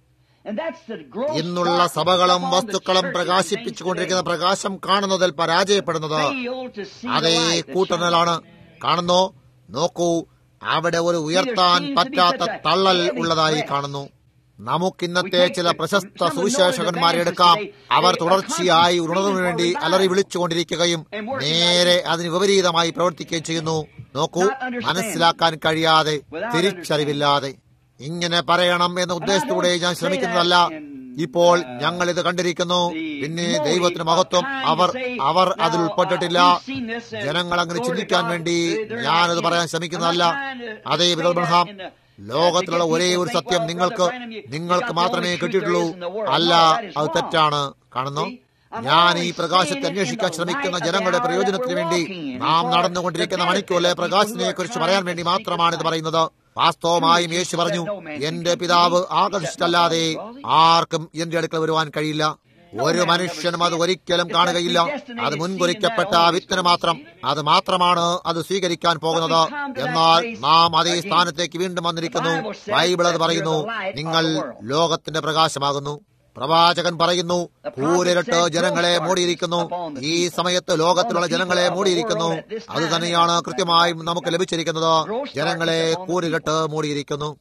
ഇന്നുള്ള സഭകളും വസ്തുക്കളും പ്രകാശിപ്പിച്ചുകൊണ്ടിരിക്കുന്ന പ്രകാശം കാണുന്നതിൽ പരാജയപ്പെടുന്നത് അതേ കൂട്ടണലാണ് കാണുന്നു നോക്കൂ അവിടെ ഒരു ഉയർത്താൻ പറ്റാത്ത തള്ളൽ ഉള്ളതായി കാണുന്നു നമുക്കിന്നത്തെ ചില പ്രശസ്ത സുവിശേഷകന്മാരെ എടുക്കാം അവർ തുടർച്ചയായി ഉണർന്നതിനു വേണ്ടി അലറി വിളിച്ചുകൊണ്ടിരിക്കുകയും നേരെ അതിന് വിപരീതമായി പ്രവർത്തിക്കുകയും ചെയ്യുന്നു നോക്കൂ മനസ്സിലാക്കാൻ കഴിയാതെ തിരിച്ചറിവില്ലാതെ ഇങ്ങനെ പറയണം എന്ന ഉദ്ദേശത്തോടെ ഞാൻ ശ്രമിക്കുന്നതല്ല ഇപ്പോൾ ഞങ്ങൾ ഇത് കണ്ടിരിക്കുന്നു പിന്നെ ദൈവത്തിന് മഹത്വം അവർ അവർ അതിൽ ഉൾപ്പെട്ടിട്ടില്ല ജനങ്ങൾ അങ്ങനെ ചിന്തിക്കാൻ വേണ്ടി ഞാനത് പറയാൻ ശ്രമിക്കുന്നതല്ല അതേ വിരൽ ബ്രഹാം ലോകത്തിലുള്ള ഒരേ ഒരു സത്യം നിങ്ങൾക്ക് നിങ്ങൾക്ക് മാത്രമേ കിട്ടിയിട്ടുള്ളൂ അല്ല അത് തെറ്റാണ് കാണുന്നു ഞാൻ ഈ പ്രകാശത്തെ അന്വേഷിക്കാൻ ശ്രമിക്കുന്ന ജനങ്ങളുടെ പ്രയോജനത്തിന് വേണ്ടി നാം നടന്നുകൊണ്ടിരിക്കുന്ന മണിക്കൂറിലെ പ്രകാശത്തിനെ കുറിച്ച് പറയാൻ വേണ്ടി മാത്രമാണ് ഇത് പറയുന്നത് വാസ്തവമായും യേശു പറഞ്ഞു എന്റെ പിതാവ് ആകർഷിച്ചല്ലാതെ ആർക്കും എന്റെ അടുക്കൽ വരുവാൻ കഴിയില്ല ഒരു മനുഷ്യനും അത് ഒരിക്കലും കാണുകയില്ല അത് മുൻകുറിക്കപ്പെട്ട വിത്തിന് മാത്രം അത് മാത്രമാണ് അത് സ്വീകരിക്കാൻ പോകുന്നത് എന്നാൽ നാം അതേ സ്ഥാനത്തേക്ക് വീണ്ടും വന്നിരിക്കുന്നു ബൈബിൾ അത് പറയുന്നു നിങ്ങൾ ലോകത്തിന്റെ പ്രകാശമാകുന്നു പ്രവാചകൻ പറയുന്നു കൂരിരട്ട് ജനങ്ങളെ മൂടിയിരിക്കുന്നു ഈ സമയത്ത് ലോകത്തിലുള്ള ജനങ്ങളെ മൂടിയിരിക്കുന്നു അത് തന്നെയാണ് കൃത്യമായും നമുക്ക് ലഭിച്ചിരിക്കുന്നത് ജനങ്ങളെ കൂരിരട്ട് മൂടിയിരിക്കുന്നു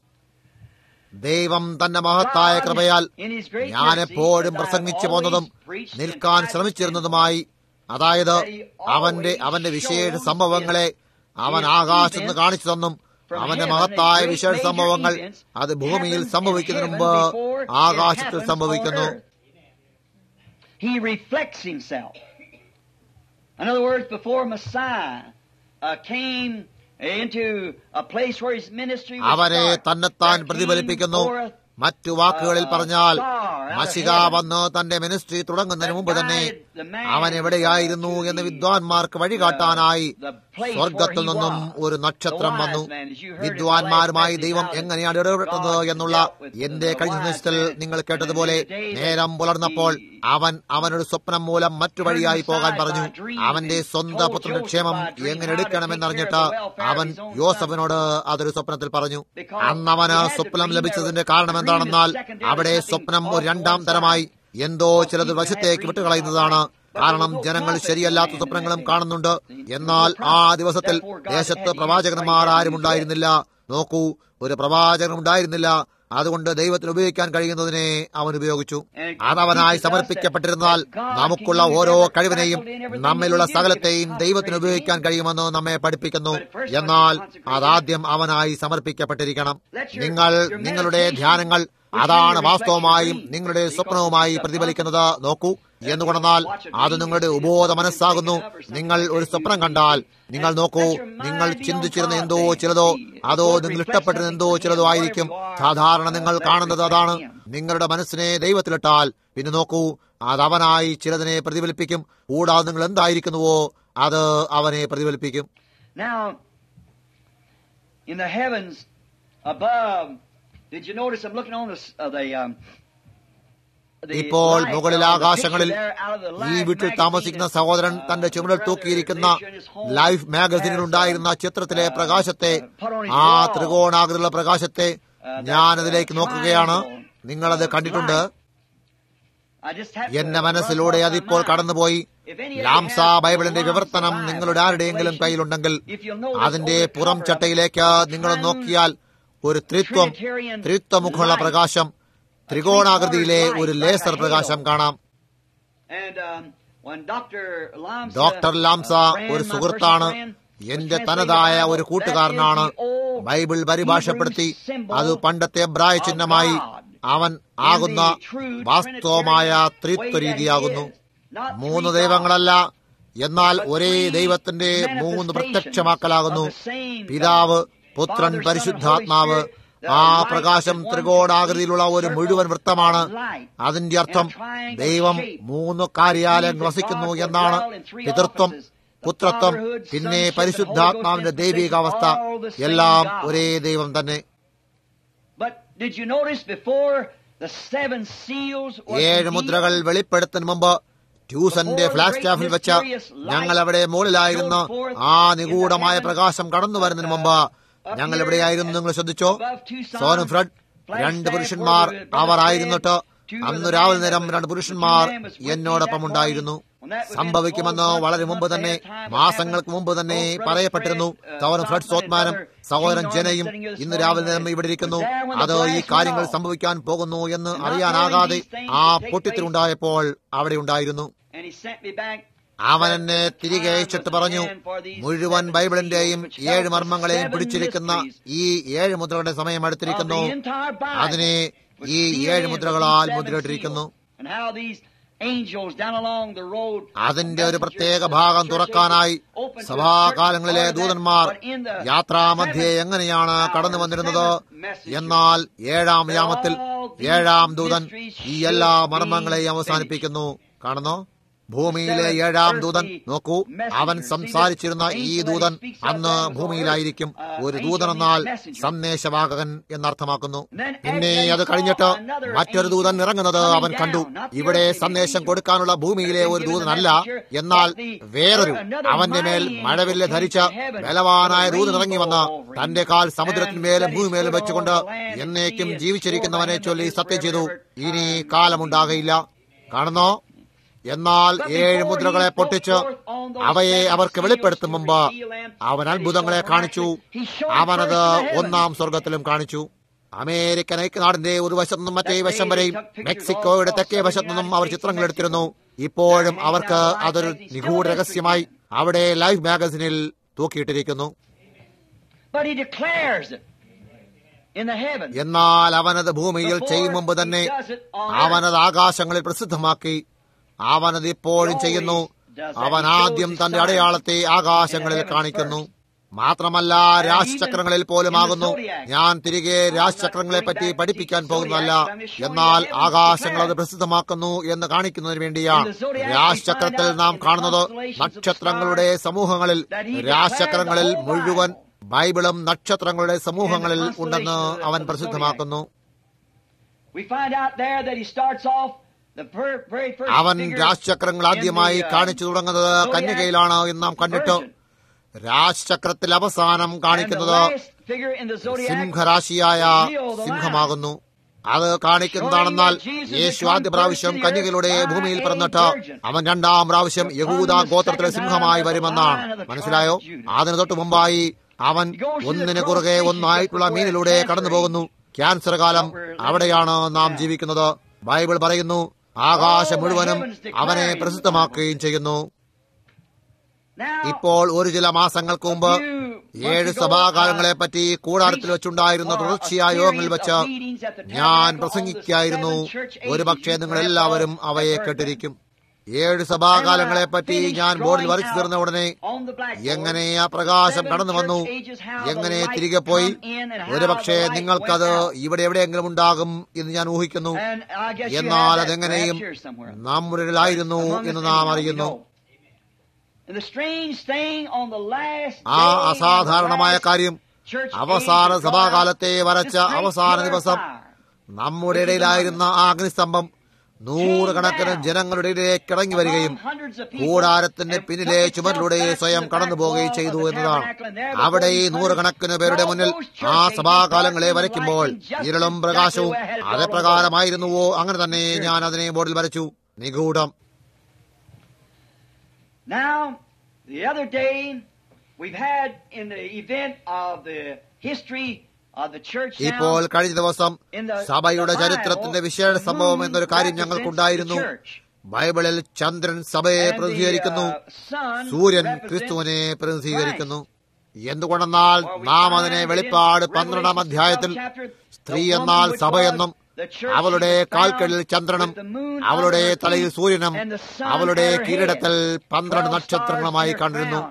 ദൈവം തന്റെ മഹത്തായ കൃപയാൽ ഞാൻ എപ്പോഴും പ്രസംഗിച്ചു പോന്നതും നിൽക്കാൻ ശ്രമിച്ചിരുന്നതുമായി അതായത് അവന്റെ അവന്റെ വിശേഷ സംഭവങ്ങളെ അവൻ ആകാശത്ത് കാണിച്ചു തന്നും അവന്റെ മഹത്തായ വിശേഷ സംഭവങ്ങൾ അത് ഭൂമിയിൽ സംഭവിക്കുന്നതിന് മുമ്പ് ആകാശത്തിൽ സംഭവിക്കുന്നു
He reflects himself. In other words, before Messiah uh, came into a place where his ministry was
അവനെ
start,
തന്നെത്താൻ
there
പ്രതിഫലിപ്പിക്കുന്നു
came forth
മറ്റു വാക്കുകളിൽ പറഞ്ഞാൽ മഷിക വന്ന് തന്റെ മിനിസ്ട്രി തുടങ്ങുന്നതിന് മുമ്പ് തന്നെ അവൻ എവിടെയായിരുന്നു എന്ന് വിദ്വാൻമാർക്ക് വഴികാട്ടാനായി സ്വർഗത്തിൽ നിന്നും ഒരു നക്ഷത്രം വന്നു വിദ്വാൻമാരുമായി ദൈവം എങ്ങനെയാണ് ഇടപെട്ടത് എന്നുള്ള എന്റെ കഴിഞ്ഞ ദിവസത്തിൽ നിങ്ങൾ കേട്ടതുപോലെ നേരം പുലർന്നപ്പോൾ അവൻ അവനൊരു സ്വപ്നം മൂലം മറ്റു വഴിയായി പോകാൻ പറഞ്ഞു അവന്റെ സ്വന്തം പുത്രന്റെ ക്ഷേമം എങ്ങനെ എടുക്കണമെന്നറിഞ്ഞിട്ട് അവൻ യോസഫിനോട് അതൊരു സ്വപ്നത്തിൽ പറഞ്ഞു അന്നവന് സ്വപ്നം ലഭിച്ചതിന്റെ കാരണം എന്താണെന്നാൽ അവിടെ സ്വപ്നം ഒരു രണ്ടാം തരമായി എന്തോ ചിലത് വശത്തേക്ക് വിട്ടുകളയുന്നതാണ് കാരണം ജനങ്ങൾ ശരിയല്ലാത്ത സ്വപ്നങ്ങളും കാണുന്നുണ്ട് എന്നാൽ ആ ദിവസത്തിൽ ദേശത്ത് പ്രവാചകന്മാർ ആരും ഉണ്ടായിരുന്നില്ല നോക്കൂ ഒരു പ്രവാചകൻ ഉണ്ടായിരുന്നില്ല അതുകൊണ്ട് ദൈവത്തിന് ഉപയോഗിക്കാൻ കഴിയുന്നതിനെ അവൻ ഉപയോഗിച്ചു അതവനായി സമർപ്പിക്കപ്പെട്ടിരുന്നാൽ നമുക്കുള്ള ഓരോ കഴിവിനെയും നമ്മിലുള്ള സകലത്തെയും ദൈവത്തിന് ഉപയോഗിക്കാൻ കഴിയുമെന്ന് നമ്മെ പഠിപ്പിക്കുന്നു എന്നാൽ അതാദ്യം അവനായി സമർപ്പിക്കപ്പെട്ടിരിക്കണം നിങ്ങൾ നിങ്ങളുടെ ധ്യാനങ്ങൾ അതാണ് വാസ്തവമായും നിങ്ങളുടെ സ്വപ്നവുമായി പ്രതിഫലിക്കുന്നത് നോക്കൂ എന്നുകൊണ്ടെന്നാൽ അത് നിങ്ങളുടെ ഉബോധ മനസ്സാകുന്നു നിങ്ങൾ ഒരു സ്വപ്നം കണ്ടാൽ നിങ്ങൾ നോക്കൂ നിങ്ങൾ ചിന്തിച്ചിരുന്ന എന്തോ ചിലതോ അതോ നിങ്ങൾ ഇഷ്ടപ്പെട്ടിരുന്ന എന്തോ ചിലതോ ആയിരിക്കും സാധാരണ നിങ്ങൾ കാണുന്നത് അതാണ് നിങ്ങളുടെ മനസ്സിനെ ദൈവത്തിലിട്ടാൽ പിന്നെ നോക്കൂ അത് അവനായി ചിലതിനെ പ്രതിഫലിപ്പിക്കും കൂടാതെ നിങ്ങൾ എന്തായിരിക്കുന്നുവോ അത് അവനെ പ്രതിഫലിപ്പിക്കും
Now, in the heavens above, did you notice I'm looking on the, s- uh, the, um, the
ഇപ്പോൾ
light,
മുകളിൽ
uh, the
ആകാശങ്ങളിൽ
picture there out of the
ഈ
Life
വീട്ടിൽ
magazine
താമസിക്കുന്ന
that,
സഹോദരൻ
uh,
തന്റെ ചുമലിൽ
brother
തൂക്കിയിരിക്കുന്ന
Richard is home
ലൈഫ് മാഗസിനിൽ
has,
ഉണ്ടായിരുന്ന
uh,
ചിത്രത്തിലെ
uh,
പ്രകാശത്തെ
uh, put on his
ആ
wall.
ത്രികോണാകൃതിയുള്ള പ്രകാശത്തെ
that,
ഞാൻ
uh,
അതിലേക്ക് നോക്കുകയാണ്
triangle,
നിങ്ങളത്
uh,
കണ്ടിട്ടുണ്ട്
light. I just had to
എന്റെ
run
മനസ്സിലൂടെ
across my
അതിപ്പോൾ
mind.
കടന്നുപോയി
If any of you
ലാംസ
have
ബൈബിളിന്റെ
Lamsa
വിവർത്തനം
Bible,
നിങ്ങളുടെ ആരുടെയെങ്കിലും
Revelation,
കയ്യിലുണ്ടെങ്കിൽ
if you'll notice
അതിന്റെ
over the
പുറം
cover of
ചട്ടയിലേക്ക്
it,
നിങ്ങൾ
triune
നോക്കിയാൽ ഒരു ത്രിത്വം
Trinitarian
ത്രിത്വമുഖമുള്ള
light.
പ്രകാശം ത്രികോണാകൃതിയിലെ ഒരു ലേസർ പ്രകാശം കാണാം
And, um, when Dr. Lamsa,
doctor Lamsa
a friend,
ഒരു
my
സുഹൃത്താണ്
personal friend,
എന്റെ
was
തനതായ
translated
ഒരു
Bible.
കൂട്ടുകാരനാണ്
That is the old
Bible പരിഭാഷപ്പെടുത്തി
Hebrew symbol
അത് പണ്ടത്തെ ബ്രായ
of
ചിഹ്നമായി
God.
അവൻ ആകുന്ന വാസ്തവമായ ത്രിത്വ രീതിയാകുന്നു മൂന്ന് ദൈവങ്ങളല്ല എന്നാൽ ഒരേ ദൈവത്തിന്റെ മൂന്ന് പ്രത്യക്ഷമാക്കലാകുന്നു പിതാവ് പുത്രൻ പരിശുദ്ധാത്മാവ് ആ പ്രകാശം ത്രികോണാകൃതിയിലുള്ള ഒരു മുഴുവൻ വൃത്തമാണ് അതിന്റെ അർത്ഥം ദൈവം മൂന്ന് കാര്യാലയങ്ങൾ വസിക്കുന്നു എന്നാണ് പിതൃത്വം പുത്രത്വം പിന്നെ പരിശുദ്ധാത്മാവിന്റെ ദൈവികാവസ്ഥ എല്ലാം ഒരേ ദൈവം തന്നെ ഏഴ് മുദ്രകൾ വെളിപ്പെടുത്തിന് മുമ്പ് ട്യൂസന്റെ ഫ്ലാഷ് സ്റ്റാഫിൽ വെച്ച് ഞങ്ങൾ അവിടെ മുകളിലായിരുന്നു ആ നിഗൂഢമായ പ്രകാശം കടന്നു വരുന്നതിന് മുമ്പ് ഞങ്ങൾ എവിടെയായിരുന്നു നിങ്ങൾ ശ്രദ്ധിച്ചോ സോനം ഫ്രഡ് രണ്ട് പുരുഷന്മാർ അവർ ആയിരുന്നിട്ട് അന്ന് രാവിലെ നേരം രണ്ട് പുരുഷന്മാർ എന്നോടൊപ്പം ഉണ്ടായിരുന്നു സംഭവിക്കുമെന്ന് വളരെ മുമ്പ് തന്നെ മാസങ്ങൾക്ക് മുമ്പ് തന്നെ പറയപ്പെട്ടിരുന്നു സഹോദരൻ ഫ്രഡ് സോത്മാനും സഹോദരൻ ജനയും ഇന്ന് രാവിലെ നേരം ഇവിടെ ഇരിക്കുന്നു അത് ഈ കാര്യങ്ങൾ സംഭവിക്കാൻ പോകുന്നു എന്ന് അറിയാനാകാതെ ആ പൊട്ടിത്തിലുണ്ടായപ്പോൾ അവിടെ ഉണ്ടായിരുന്നു അവൻ എന്നെ തിരികെ അയച്ചിട്ട് പറഞ്ഞു മുഴുവൻ ബൈബിളിന്റെയും ഏഴ് മർമ്മങ്ങളെയും പിടിച്ചിരിക്കുന്ന ഈ ഏഴ് മുദ്രകളുടെ സമയം അടുത്തിരിക്കുന്നു അതിനെ ഈ ഏഴ് മുദ്രകളാൽ മുദ്രയിട്ടിരിക്കുന്നു അതിന്റെ ഒരു പ്രത്യേക ഭാഗം തുറക്കാനായി സഭാകാലങ്ങളിലെ ദൂതന്മാർ യാത്രാമധ്യേ എങ്ങനെയാണ് കടന്നു വന്നിരുന്നത് എന്നാൽ ഏഴാം യാമത്തിൽ ഏഴാം ദൂതൻ ഈ എല്ലാ മർമ്മങ്ങളെയും അവസാനിപ്പിക്കുന്നു കാണുന്നോ ഭൂമിയിലെ ഏഴാം ദൂതൻ നോക്കൂ അവൻ സംസാരിച്ചിരുന്ന ഈ ദൂതൻ അന്ന് ഭൂമിയിലായിരിക്കും ഒരു ദൂതൻ എന്നാൽ സന്ദേശവാഹകൻ എന്നർത്ഥമാക്കുന്നു പിന്നെ അത് കഴിഞ്ഞിട്ട് മറ്റൊരു ദൂതൻ ഇറങ്ങുന്നത് അവൻ കണ്ടു ഇവിടെ സന്ദേശം കൊടുക്കാനുള്ള ഭൂമിയിലെ ഒരു ദൂതനല്ല എന്നാൽ വേറൊരു അവന്റെ മേൽ മഴവില്ല് ധരിച്ച ബലവാനായ ദൂതൻ ഇറങ്ങി വന്ന് തന്റെ കാൽ സമുദ്രത്തിന്മേലും ഭൂമിമേലും വെച്ചുകൊണ്ട് എന്നേക്കും ജീവിച്ചിരിക്കുന്നവനെ ചൊല്ലി സത്യം ചെയ്തു ഇനി കാലമുണ്ടാകയില്ല കാണുന്നോ എന്നാൽ ഏഴ് മുദ്രകളെ പൊട്ടിച്ച് അവയെ അവർക്ക് വെളിപ്പെടുത്തും മുമ്പ് അവൻ അത്ഭുതങ്ങളെ കാണിച്ചു അവനത് ഒന്നാം സ്വർഗത്തിലും കാണിച്ചു അമേരിക്കൻ ഐക്യനാടിന്റെ ഒരു വശത്തു നിന്നും മറ്റേ വശം വരെയും മെക്സിക്കോയുടെ തെക്കേ വശത്തു നിന്നും അവർ ചിത്രങ്ങൾ എടുത്തിരുന്നു ഇപ്പോഴും അവർക്ക് അതൊരു നിഗൂഢ രഹസ്യമായി അവിടെ ലൈഫ് മാഗസിനിൽ തൂക്കിയിട്ടിരിക്കുന്നു എന്നാൽ അവനത് ഭൂമിയിൽ ചെയ്യും മുമ്പ് തന്നെ അവനത് ആകാശങ്ങളിൽ പ്രസിദ്ധമാക്കി അവനത് ഇപ്പോഴും ചെയ്യുന്നു അവൻ ആദ്യം തന്റെ അടയാളത്തെ ആകാശങ്ങളിൽ കാണിക്കുന്നു മാത്രമല്ല രാജചക്രങ്ങളിൽ പോലും ആകുന്നു ഞാൻ തിരികെ രാജചക്രങ്ങളെ പറ്റി പഠിപ്പിക്കാൻ പോകുന്നതല്ല എന്നാൽ ആകാശങ്ങൾ അത് പ്രസിദ്ധമാക്കുന്നു എന്ന് കാണിക്കുന്നതിന് വേണ്ടിയാണ് രാജചക്രത്തിൽ നാം കാണുന്നത് നക്ഷത്രങ്ങളുടെ സമൂഹങ്ങളിൽ രാജചക്രങ്ങളിൽ മുഴുവൻ ബൈബിളും നക്ഷത്രങ്ങളുടെ സമൂഹങ്ങളിൽ ഉണ്ടെന്ന് അവൻ പ്രസിദ്ധമാക്കുന്നു അവൻ രാജചക്രങ്ങൾ ആദ്യമായി കാണിച്ചു തുടങ്ങുന്നത് കന്യകയിലാണ് എന്ന് നാം കണ്ടിട്ട് രാജചക്രത്തിൽ അവസാനം കാണിക്കുന്നത് സിംഹരാശിയായ സിംഹമാകുന്നു അത് കാണിക്കുന്നതാണെന്നാൽ യേശു ആദ്യ പ്രാവശ്യം കന്യകയിലൂടെ ഭൂമിയിൽ പിറന്നിട്ട് അവൻ രണ്ടാം പ്രാവശ്യം യഹൂദ ഗോത്രത്തിലെ സിംഹമായി വരുമെന്നാണ് മനസ്സിലായോ അതിനു തൊട്ട് മുമ്പായി അവൻ ഒന്നിന് കുറുകെ ഒന്നായിട്ടുള്ള മീനിലൂടെ കടന്നു പോകുന്നു ക്യാൻസർ കാലം അവിടെയാണ് നാം ജീവിക്കുന്നത് ബൈബിൾ പറയുന്നു ആകാശം മുഴുവനും അവനെ പ്രസിദ്ധമാക്കുകയും ചെയ്യുന്നു ഇപ്പോൾ ഒരു ചില മാസങ്ങൾക്ക് മുമ്പ് ഏഴ് സഭാകാലങ്ങളെ പറ്റി കൂടാരത്തിൽ വെച്ചുണ്ടായിരുന്ന തുടർച്ചയായ യോഗങ്ങളിൽ വെച്ച് ഞാൻ പ്രസംഗിക്കായിരുന്നു ഒരുപക്ഷെ നിങ്ങൾ എല്ലാവരും അവയെ കേട്ടിരിക്കും ഏഴ് സഭാകാലങ്ങളെ പറ്റി ഞാൻ ബോർഡിൽ വരച്ചു തീർന്ന ഉടനെ എങ്ങനെ ആ പ്രകാശം കടന്നു വന്നു എങ്ങനെ തിരികെ പോയി ഒരുപക്ഷെ നിങ്ങൾക്കത് ഇവിടെ എവിടെയെങ്കിലും ഉണ്ടാകും എന്ന് ഞാൻ ഊഹിക്കുന്നു എന്നാൽ അതെങ്ങനെയും നമ്മുടെയിലായിരുന്നു എന്ന് നാം അറിയുന്നു ആ അസാധാരണമായ കാര്യം അവസാന സഭാകാലത്തെ വരച്ച അവസാന ദിവസം നമ്മുടെ ഇടയിലായിരുന്ന ആ അഗ്നിസ്തംഭം നൂറുകണക്കിന് ജനങ്ങളുടെ ഇടയിലേക്ക് ഇറങ്ങി വരികയും കൂടാരത്തിന്റെ പിന്നിലെ ചുമരിലൂടെ സ്വയം കടന്നു പോവുകയും ചെയ്തു എന്നതാണ് അവിടെ ഈ നൂറുകണക്കിന് പേരുടെ മുന്നിൽ ആ സഭാകാലങ്ങളെ വരയ്ക്കുമ്പോൾ ഇരുളും പ്രകാശവും അതേപ്രകാരമായിരുന്നുവോ അങ്ങനെ തന്നെ ഞാൻ അതിനെ ബോർഡിൽ വരച്ചു നിഗൂഢം
Now, the other day, we've had in the event of the history of the church now,
ഇപ്പോൾ കഴിഞ്ഞ ദിവസം സഭയുടെ ചരിത്രത്തിന്റെ വിശേഷ സംഭവം എന്നൊരു കാര്യം ഞങ്ങൾക്കുണ്ടായിരുന്നു ബൈബിളിൽ ചന്ദ്രൻ സഭയെ പ്രതിനിധീകരിക്കുന്നു സൂര്യൻ ക്രിസ്തുവിനെ പ്രതിനിധീകരിക്കുന്നു എന്തുകൊണ്ടെന്നാൽ നാം അതിനെ വെളിപ്പാട് പന്ത്രണ്ടാം അധ്യായത്തിൽ സ്ത്രീ എന്നാൽ സഭയെന്നും അവളുടെ കാൽക്കടിൽ ചന്ദ്രനും അവളുടെ തലയിൽ സൂര്യനും അവളുടെ കിരീടത്തിൽ പന്ത്രണ്ട് നക്ഷത്രങ്ങളുമായി കണ്ടിരുന്നു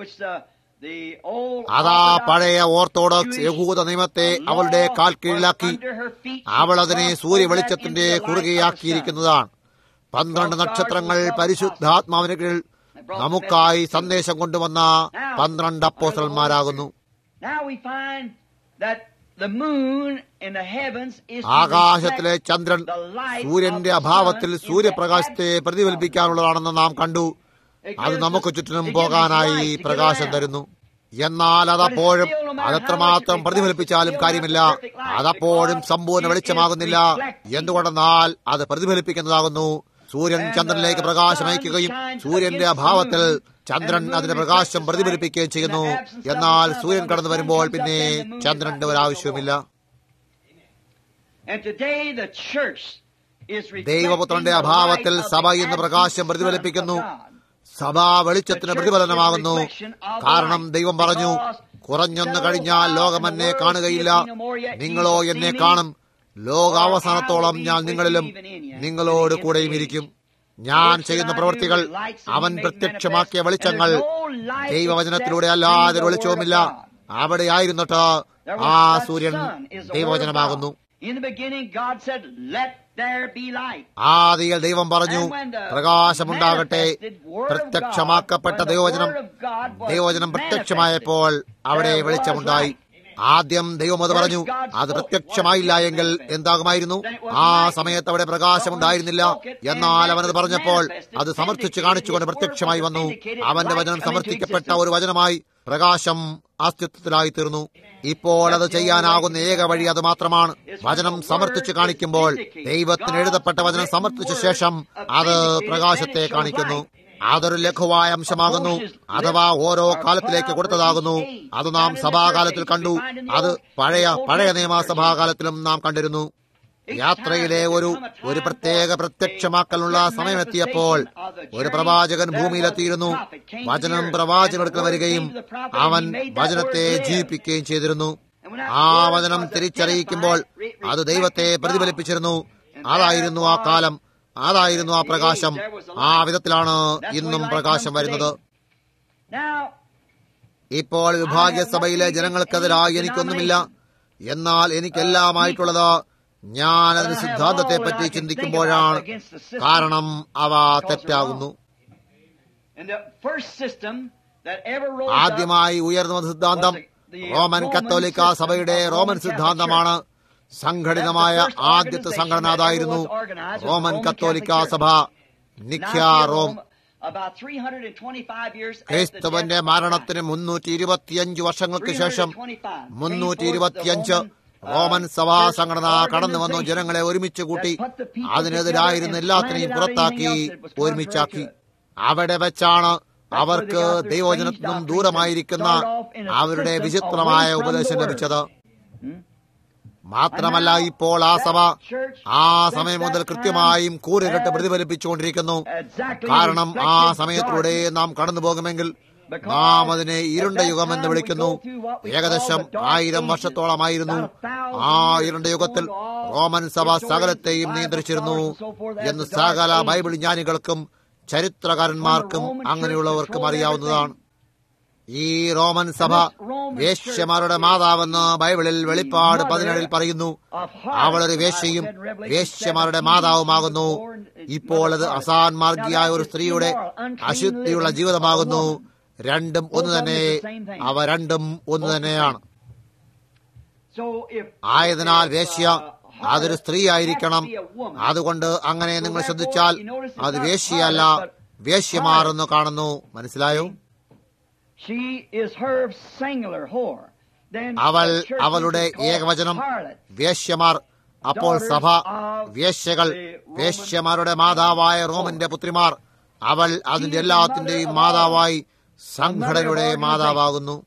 അതാ പഴയ ഓർത്തഡോക്സ് യഹൂദ നിയമത്തെ അവളുടെ കാൽ കീഴിലാക്കി അവൾ അതിനെ സൂര്യ വെളിച്ചത്തിന്റെ കുറുകയാക്കിയിരിക്കുന്നതാണ് പന്ത്രണ്ട് നക്ഷത്രങ്ങൾ പരിശുദ്ധാത്മാവിന് കീഴിൽ നമുക്കായി സന്ദേശം കൊണ്ടുവന്ന പന്ത്രണ്ട് അപ്പോസ്റ്റലന്മാരാകുന്നു ആകാശത്തിലെ ചന്ദ്രൻ സൂര്യന്റെ അഭാവത്തിൽ സൂര്യപ്രകാശത്തെ പ്രതിഫലിപ്പിക്കാനുള്ളതാണെന്ന് നാം കണ്ടു അത് നമുക്ക് ചുറ്റിനും പോകാനായി പ്രകാശം തരുന്നു എന്നാൽ അതപ്പോഴും അതെത്രമാത്രം പ്രതിഫലിപ്പിച്ചാലും കാര്യമില്ല അതപ്പോഴും സമ്പൂർണ്ണ വെളിച്ചമാകുന്നില്ല എന്തുകൊണ്ടെന്നാൽ അത് പ്രതിഫലിപ്പിക്കുന്നതാകുന്നു സൂര്യൻ ചന്ദ്രനിലേക്ക് പ്രകാശം അയക്കുകയും സൂര്യന്റെ അഭാവത്തിൽ ചന്ദ്രൻ അതിന്റെ പ്രകാശം പ്രതിഫലിപ്പിക്കുകയും ചെയ്യുന്നു എന്നാൽ സൂര്യൻ കടന്നു വരുമ്പോൾ പിന്നെ ചന്ദ്രന്റെ ഒരാവശ്യവുമില്ല ദൈവപുത്രന്റെ അഭാവത്തിൽ സഭ ഇന്ന് പ്രകാശം പ്രതിഫലിപ്പിക്കുന്നു സഭാ വെളിച്ചത്തിന് പ്രതിഫലനമാകുന്നു കാരണം ദൈവം പറഞ്ഞു കുറഞ്ഞൊന്ന് കഴിഞ്ഞാൽ ലോകം എന്നെ കാണുകയില്ല നിങ്ങളോ എന്നെ കാണും ലോകാവസാനത്തോളം ഞാൻ നിങ്ങളിലും നിങ്ങളോട് കൂടെയും ഇരിക്കും ഞാൻ ചെയ്യുന്ന പ്രവൃത്തികൾ അവൻ പ്രത്യക്ഷമാക്കിയ വെളിച്ചങ്ങൾ ദൈവവചനത്തിലൂടെ അല്ലാതെ വെളിച്ചവുമില്ല അവിടെ ആയിരുന്നിട്ട് ആ സൂര്യൻ ദൈവവചനമാകുന്നു ആദിയിൽ ദൈവം പറഞ്ഞു പ്രകാശമുണ്ടാകട്ടെ പ്രത്യക്ഷമാക്കപ്പെട്ട ദൈവവചനം ദൈവവചനം പ്രത്യക്ഷമായപ്പോൾ അവിടെ വെളിച്ചമുണ്ടായി ആദ്യം ദൈവം അത് പറഞ്ഞു അത് പ്രത്യക്ഷമായില്ല എങ്കിൽ എന്താകുമായിരുന്നു ആ സമയത്ത് അവിടെ പ്രകാശമുണ്ടായിരുന്നില്ല എന്നാൽ അവനത് പറഞ്ഞപ്പോൾ അത് സമർത്ഥിച്ചു കാണിച്ചുകൊണ്ട് പ്രത്യക്ഷമായി വന്നു അവന്റെ വചനം സമർത്ഥിക്കപ്പെട്ട ഒരു വചനമായി പ്രകാശം അസ്തിത്വത്തിലായി തീർന്നു ഇപ്പോൾ അത് ചെയ്യാനാകുന്ന ഏക വഴി അത് മാത്രമാണ് വചനം സമർത്ഥിച്ചു കാണിക്കുമ്പോൾ ദൈവത്തിന് എഴുതപ്പെട്ട വചനം സമർത്ഥിച്ച ശേഷം അത് പ്രകാശത്തെ കാണിക്കുന്നു അതൊരു ലഘുവായ അംശമാകുന്നു അഥവാ ഓരോ കാലത്തിലേക്ക് കൊടുത്തതാകുന്നു അത് നാം സഭാകാലത്തിൽ കണ്ടു അത് പഴയ പഴയ നിയമസഭാകാലത്തിലും നാം കണ്ടിരുന്നു യാത്രയിലെ ഒരു ഒരു പ്രത്യേക പ്രത്യക്ഷമാക്കലുള്ള സമയമെത്തിയപ്പോൾ ഒരു പ്രവാചകൻ ഭൂമിയിലെത്തിയിരുന്നു വചനം പ്രവാചകർക്ക് വരികയും അവൻ വചനത്തെ ജീവിപ്പിക്കുകയും ചെയ്തിരുന്നു ആ വചനം തിരിച്ചറിയിക്കുമ്പോൾ അത് ദൈവത്തെ പ്രതിഫലിപ്പിച്ചിരുന്നു അതായിരുന്നു ആ കാലം അതായിരുന്നു ആ പ്രകാശം ആ വിധത്തിലാണ് ഇന്നും പ്രകാശം വരുന്നത് ഇപ്പോൾ വിഭാഗ്യസഭയിലെ ജനങ്ങൾക്കെതിരായി എനിക്കൊന്നുമില്ല എന്നാൽ എനിക്കെല്ലാമായിട്ടുള്ളത് ഞാൻ അതിന് സിദ്ധാന്തത്തെ പറ്റി ചിന്തിക്കുമ്പോഴാണ് കാരണം അവ തെറ്റാകുന്നു ആദ്യമായി ഉയർന്നു വന്ന സിദ്ധാന്തം റോമൻ കത്തോലിക്ക സഭയുടെ റോമൻ സിദ്ധാന്തമാണ് സംഘടിതമായ ആദ്യത്തെ സംഘടന അതായിരുന്നു റോമൻ കത്തോലിക്ക സഭ നിഖ്യ റോം ക്രിസ്തുവിന്റെ മരണത്തിന് മുന്നൂറ്റി ഇരുപത്തിയഞ്ച് വർഷങ്ങൾക്ക് ശേഷം മുന്നൂറ്റി ഇരുപത്തിയഞ്ച് റോമൻ സഭാ സംഘടന കടന്നു വന്നു ജനങ്ങളെ ഒരുമിച്ച് കൂട്ടി അതിനെതിരായിരുന്ന എല്ലാത്തിനെയും പുറത്താക്കി ഒരുമിച്ചാക്കി അവിടെ വെച്ചാണ് അവർക്ക് ദൈവജനത്തിൽ നിന്നും ദൂരമായിരിക്കുന്ന അവരുടെ വിചിത്രമായ ഉപദേശം ലഭിച്ചത് മാത്രമല്ല ഇപ്പോൾ ആ സഭ ആ സമയം മുതൽ കൃത്യമായും കൂറുകെട്ട് പ്രതിഫലിപ്പിച്ചുകൊണ്ടിരിക്കുന്നു കാരണം ആ സമയത്തിലൂടെ നാം കടന്നു പോകുമെങ്കിൽ നാം അതിനെ ഇരുണ്ട യുഗം എന്ന് വിളിക്കുന്നു ഏകദേശം ആയിരം വർഷത്തോളമായിരുന്നു ആ ഇരുണ്ട യുഗത്തിൽ റോമൻ സഭ സകലത്തെയും നിയന്ത്രിച്ചിരുന്നു എന്ന് സകല ബൈബിൾ ജ്ഞാനികൾക്കും ചരിത്രകാരന്മാർക്കും അങ്ങനെയുള്ളവർക്കും അറിയാവുന്നതാണ് ഈ റോമൻ സഭ വേശ്യമാരുടെ മാതാവെന്ന് ബൈബിളിൽ വെളിപ്പാട് പതിനേഴിൽ പറയുന്നു അവളൊരു വേശ്യയും വേശ്യമാരുടെ മാതാവുമാകുന്നു ഇപ്പോൾ അത് അസാൻമാർഗിയായ ഒരു സ്ത്രീയുടെ അശുദ്ധിയുള്ള ജീവിതമാകുന്നു രണ്ടും ഒന്ന് തന്നെ അവ രണ്ടും ഒന്ന് തന്നെയാണ് ആയതിനാൽ വേശ്യ അതൊരു സ്ത്രീ ആയിരിക്കണം അതുകൊണ്ട് അങ്ങനെ നിങ്ങൾ ശ്രദ്ധിച്ചാൽ അത് വേശ്യയല്ല വേശ്യമാരെന്ന് കാണുന്നു മനസ്സിലായോ അവൾ അവളുടെ ഏകവചനം വേശ്യമാർ അപ്പോൾ സഭ വേശ്യകൾ വേശ്യമാരുടെ മാതാവായ റോമന്റെ പുത്രിമാർ അവൾ അതിന്റെ എല്ലാത്തിന്റെയും മാതാവായി സംഘടനയുടെ മാതാവാകുന്നു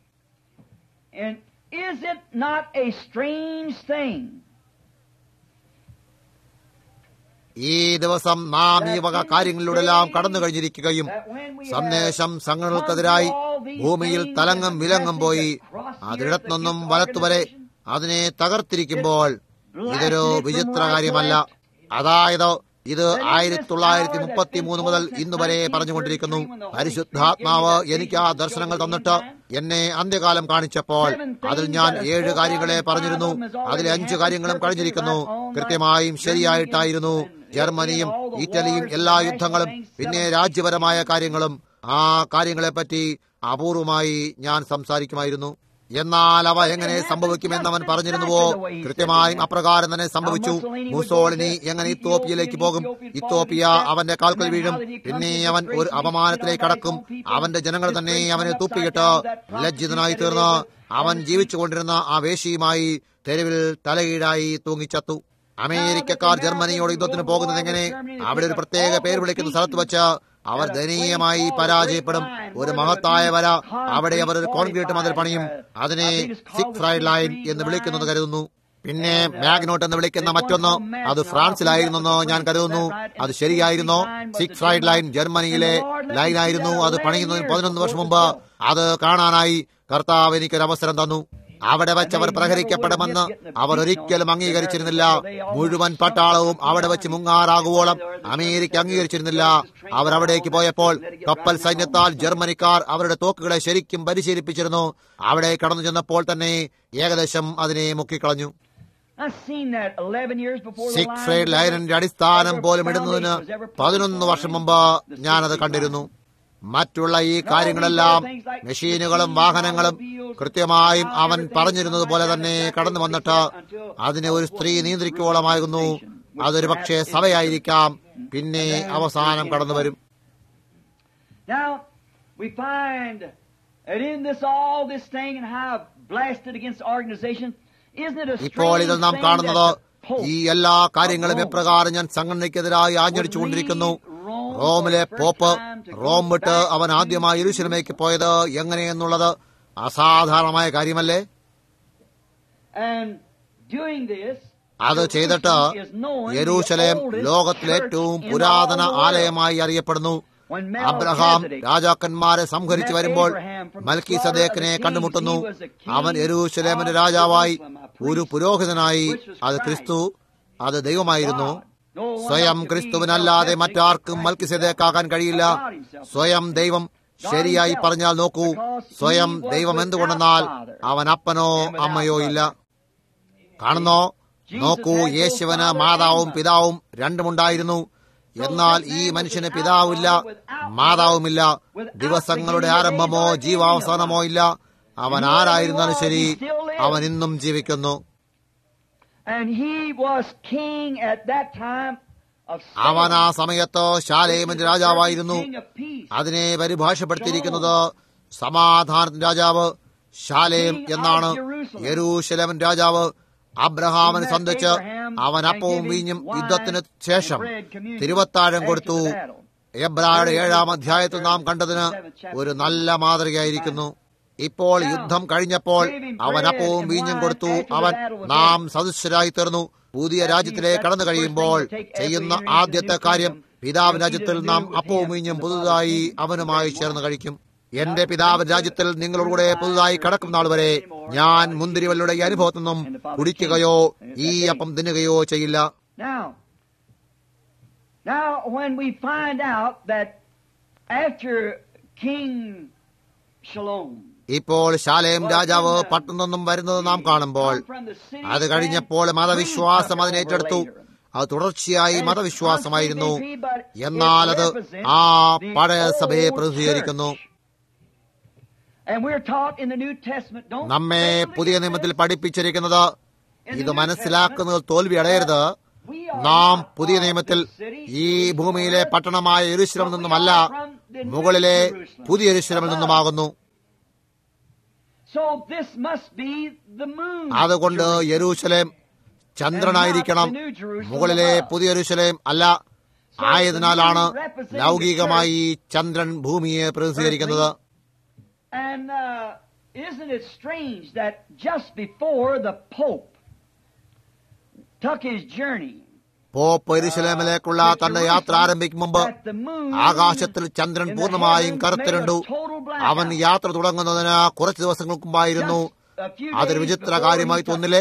ഈ ദിവസം നാം ഈ വക കാര്യങ്ങളിലൂടെല്ലാം കടന്നു കഴിഞ്ഞിരിക്കുകയും സന്ദേശം സംഘടനകൾക്കെതിരായി ഭൂമിയിൽ തലങ്ങും വിലങ്ങും പോയി അതിടത്തുനിന്നും വലത്തുവരെ അതിനെ തകർത്തിരിക്കുമ്പോൾ ഇതൊരു വിചിത്ര കാര്യമല്ല അതായത് ഇത് ആയിരത്തി തൊള്ളായിരത്തി മുപ്പത്തി മൂന്ന് മുതൽ ഇന്ന് വരെ പറഞ്ഞുകൊണ്ടിരിക്കുന്നു പരിശുദ്ധാത്മാവ് എനിക്ക് ആ ദർശനങ്ങൾ തന്നിട്ട് എന്നെ അന്ത്യകാലം കാണിച്ചപ്പോൾ അതിൽ ഞാൻ ഏഴ് കാര്യങ്ങളെ പറഞ്ഞിരുന്നു അതിലെ അഞ്ച് കാര്യങ്ങളും കഴിഞ്ഞിരിക്കുന്നു കൃത്യമായും ശരിയായിട്ടായിരുന്നു ജർമ്മനിയും ഇറ്റലിയും എല്ലാ യുദ്ധങ്ങളും പിന്നെ രാജ്യപരമായ കാര്യങ്ങളും ആ കാര്യങ്ങളെപ്പറ്റി അപൂർവമായി ഞാൻ സംസാരിക്കുമായിരുന്നു എന്നാൽ അവ എങ്ങനെ സംഭവിക്കുമെന്ന് അവൻ പറഞ്ഞിരുന്നുവോ കൃത്യമായും അപ്രകാരം തന്നെ സംഭവിച്ചു മുസോളിനി എങ്ങനെ ഇത്തോപ്പിയയിലേക്ക് പോകും ഇത്തോപ്പിയ അവന്റെ കാൽക്കൽ വീഴും പിന്നെ അവൻ ഒരു അപമാനത്തിലേക്ക് കടക്കും അവന്റെ ജനങ്ങൾ തന്നെ അവനെ തൂപ്പിയിട്ട് ലജ്ജിതനായി തീർന്ന് അവൻ ജീവിച്ചുകൊണ്ടിരുന്ന ആ വേശിയുമായി തെരുവിൽ തലകീഴായി തൂങ്ങിച്ചത്തു അമേരിക്കക്കാർ ജർമ്മനിയോട് യുദ്ധത്തിന് പോകുന്നത് എങ്ങനെ അവിടെ ഒരു പ്രത്യേക പേര് വിളിക്കുന്ന സ്ഥലത്ത് വെച്ച് അവർ ദയനീയമായി പരാജയപ്പെടും ഒരു മഹത്തായ വര അവിടെ അവർ ഒരു കോൺക്രീറ്റ് മതിൽ പണിയും അതിനെ സിക് ഫ്രൈഡ് ലൈൻ എന്ന് വിളിക്കുന്നത് കരുതുന്നു പിന്നെ മാഗ്നോട്ട് എന്ന് വിളിക്കുന്ന മറ്റൊന്ന് അത് ഫ്രാൻസിലായിരുന്നെന്ന് ഞാൻ കരുതുന്നു അത് ശരിയായിരുന്നോ സിക് ഫ്രൈഡ് ലൈൻ ജർമ്മനിയിലെ ലൈനായിരുന്നു അത് പണിയുന്നതിന് പതിനൊന്ന് വർഷം മുമ്പ് അത് കാണാനായി കർത്താവ് എനിക്കൊരു അവസരം തന്നു അവിടെ വെച്ച് അവർ പ്രഹരിക്കപ്പെടുമെന്ന് അവർ ഒരിക്കലും അംഗീകരിച്ചിരുന്നില്ല മുഴുവൻ പട്ടാളവും അവിടെ വെച്ച് മുങ്ങാറാകുവോളം അമേരിക്ക അംഗീകരിച്ചിരുന്നില്ല അവർ അവിടേക്ക് പോയപ്പോൾ കപ്പൽ സൈന്യത്താൽ ജർമ്മനിക്കാർ അവരുടെ തോക്കുകളെ ശരിക്കും പരിശീലിപ്പിച്ചിരുന്നു അവിടെ കടന്നു ചെന്നപ്പോൾ തന്നെ ഏകദേശം അതിനെ മുക്കിക്കളഞ്ഞു സിക് ഫ്രൈഡ് ലൈനിന്റെ അടിസ്ഥാനം പോലും ഇടുന്നതിന് പതിനൊന്ന് വർഷം മുമ്പ് ഞാനത് കണ്ടിരുന്നു മറ്റുള്ള ഈ കാര്യങ്ങളെല്ലാം മെഷീനുകളും വാഹനങ്ങളും കൃത്യമായും അവൻ പറഞ്ഞിരുന്നത് പോലെ തന്നെ കടന്നു വന്നിട്ട് അതിനെ ഒരു സ്ത്രീ നിയന്ത്രിക്കുവോളമാകുന്നു അതൊരു പക്ഷേ സഭയായിരിക്കാം പിന്നെ അവസാനം കടന്നു വരും
Now, we find that in this all this thing and how blasted against organization, isn't it a
ഇപ്പോൾ
strange
ഇതിൽ നാം
thing
കാണുന്നത്
that the Pope
ഈ എല്ലാ കാര്യങ്ങളും എപ്രകാരം ഞാൻ സംഘടനയ്ക്കെതിരായി ആഞ്ഞടിച്ചുകൊണ്ടിരിക്കുന്നു റോമിലെ പോപ്പ് റോം വിട്ട് അവൻ ആദ്യമായി ഇരുശലമേക്ക് പോയത് എങ്ങനെയെന്നുള്ളത് അസാധാരണമായ കാര്യമല്ലേ
and doing this
അത് ചെയ്തിട്ട് യെരൂശലേം ലോകത്തിലെ ഏറ്റവും പുരാതന ആലയമായി അറിയപ്പെടുന്നു അബ്രഹാം രാജാക്കന്മാരെ സംഹരിച്ചു വരുമ്പോൾ മൽക്കി സദേക്കിനെ കണ്ടുമുട്ടുന്നു അവൻ യെരൂശലേമിന്റെ രാജാവായി ഒരു പുരോഹിതനായി അത് ക്രിസ്തു അത് ദൈവമായിരുന്നു സ്വയം ക്രിസ്തുവിനല്ലാതെ മറ്റാർക്കും മൽക്കിസദേക്കാകാൻ കഴിയില്ല സ്വയം ദൈവം ശരിയായി പറഞ്ഞാൽ നോക്കൂ സ്വയം ദൈവം എന്തുകൊണ്ടെന്നാൽ അവൻ അപ്പനോ അമ്മയോ ഇല്ല കാണുന്നോ നോക്കൂ യേശുവിന് മാതാവും പിതാവും രണ്ടുമുണ്ടായിരുന്നു എന്നാൽ ഈ മനുഷ്യന് പിതാവില്ല മാതാവുമില്ല ദിവസങ്ങളുടെ ആരംഭമോ ജീവാവസാനമോ ഇല്ല അവൻ ആരായിരുന്നാലും ശരി അവൻ ഇന്നും ജീവിക്കുന്നു
and he was king at that time of
അവൻ ആ സമയത്ത് ശാലേമിന്റെ രാജാവായിരുന്നു
king of peace.
അതിനെ പരിഭാഷപ്പെടുത്തിയിരിക്കുന്നത് സമാധാനത്തിന്റെ രാജാവ് ശാലേം എന്നാണ് യെരൂശലേമൻ രാജാവ് അബ്രഹാമിന് സന്ധിച്ച് അവൻ അപ്പവും വീഞ്ഞും യുദ്ധത്തിന് ശേഷം തിരുവത്താഴം കൊടുത്തു എബ്രായുടെ ഏഴാം അധ്യായത്തിൽ നാം കണ്ടതിന് ഒരു നല്ല മാതൃകയായിരിക്കുന്നു ഇപ്പോൾ യുദ്ധം കഴിഞ്ഞപ്പോൾ അവൻ അപ്പവും വീഞ്ഞും കൊടുത്തു അവൻ നാം സദൃശരായി തീർന്നു പുതിയ രാജ്യത്തിലേക്ക് കടന്നു കഴിയുമ്പോൾ ചെയ്യുന്ന ആദ്യത്തെ കാര്യം പിതാവ് രാജ്യത്തിൽ നാം അപ്പവും വീഞ്ഞും പുതുതായി അവനുമായി ചേർന്ന് കഴിക്കും എന്റെ പിതാവ് രാജ്യത്തിൽ നിങ്ങളോടുകൂടെ പുതുതായി കടക്കും നാൾ വരെ ഞാൻ മുന്തിരിവല്ലുടെ ഈ അനുഭവത്തിൽ നിന്നും കുടിക്കുകയോ ഈ അപ്പം തിന്നുകയോ ചെയ്യില്ല
Now, now when we find out that after King Shalom
ഇപ്പോൾ ശാലേം രാജാവ് പട്ടണം നിന്നും വരുന്നത് നാം കാണുമ്പോൾ അത് കഴിഞ്ഞപ്പോൾ മതവിശ്വാസം അതിനേറ്റെടുത്തു അത് തുടർച്ചയായി മതവിശ്വാസമായിരുന്നു എന്നാൽ അത് ആ പഴയ സഭയെ പ്രതിനിധീകരിക്കുന്നു
And we're taught in the New Testament, don't
നമ്മെ പുതിയ നിയമത്തിൽ പഠിപ്പിച്ചിരിക്കുന്നത് ഇത് മനസ്സിലാക്കുന്നത് തോൽവി അടയരുത് നാം പുതിയ നിയമത്തിൽ ഈ ഭൂമിയിലെ പട്ടണമായ യെരൂശലമിൽ നിന്നുമല്ല മുകളിലെ പുതിയ യെരൂശലമിൽ നിന്നുമാകുന്നു
So this must be the moon.
അതുകൊണ്ട് യെരൂശലേം ചന്ദ്രനായിരിക്കണം മുകളിലെ പുതിയ യെരൂശലേം അല്ല ആയതിനാലാണ് ലൗകികമായി ഈ ചന്ദ്രൻ ഭൂമിയെ പ്രതിനിധീകരിക്കുന്നത്
And uh, isn't it strange that just before the Pope took his journey,
pope യെരൂശലേമിലേക്കുള്ള തന്റെ യാത്ര ആരംഭിക്കും മുമ്പ്
that the moon
ആകാശത്തിൽ ചന്ദ്രൻ
in the
പൂർണ്ണമായും
heavens
കറുത്തിരണ്ടു
made a total blackout.
അവൻ യാത്ര തുടങ്ങുന്നതിന് കുറച്ച് ദിവസങ്ങൾക്ക് മുമ്പായിരുന്നു
Just a few
അതൊരു
days
വിചിത്ര
before
കാര്യമായി
he took-
തോന്നില്ലേ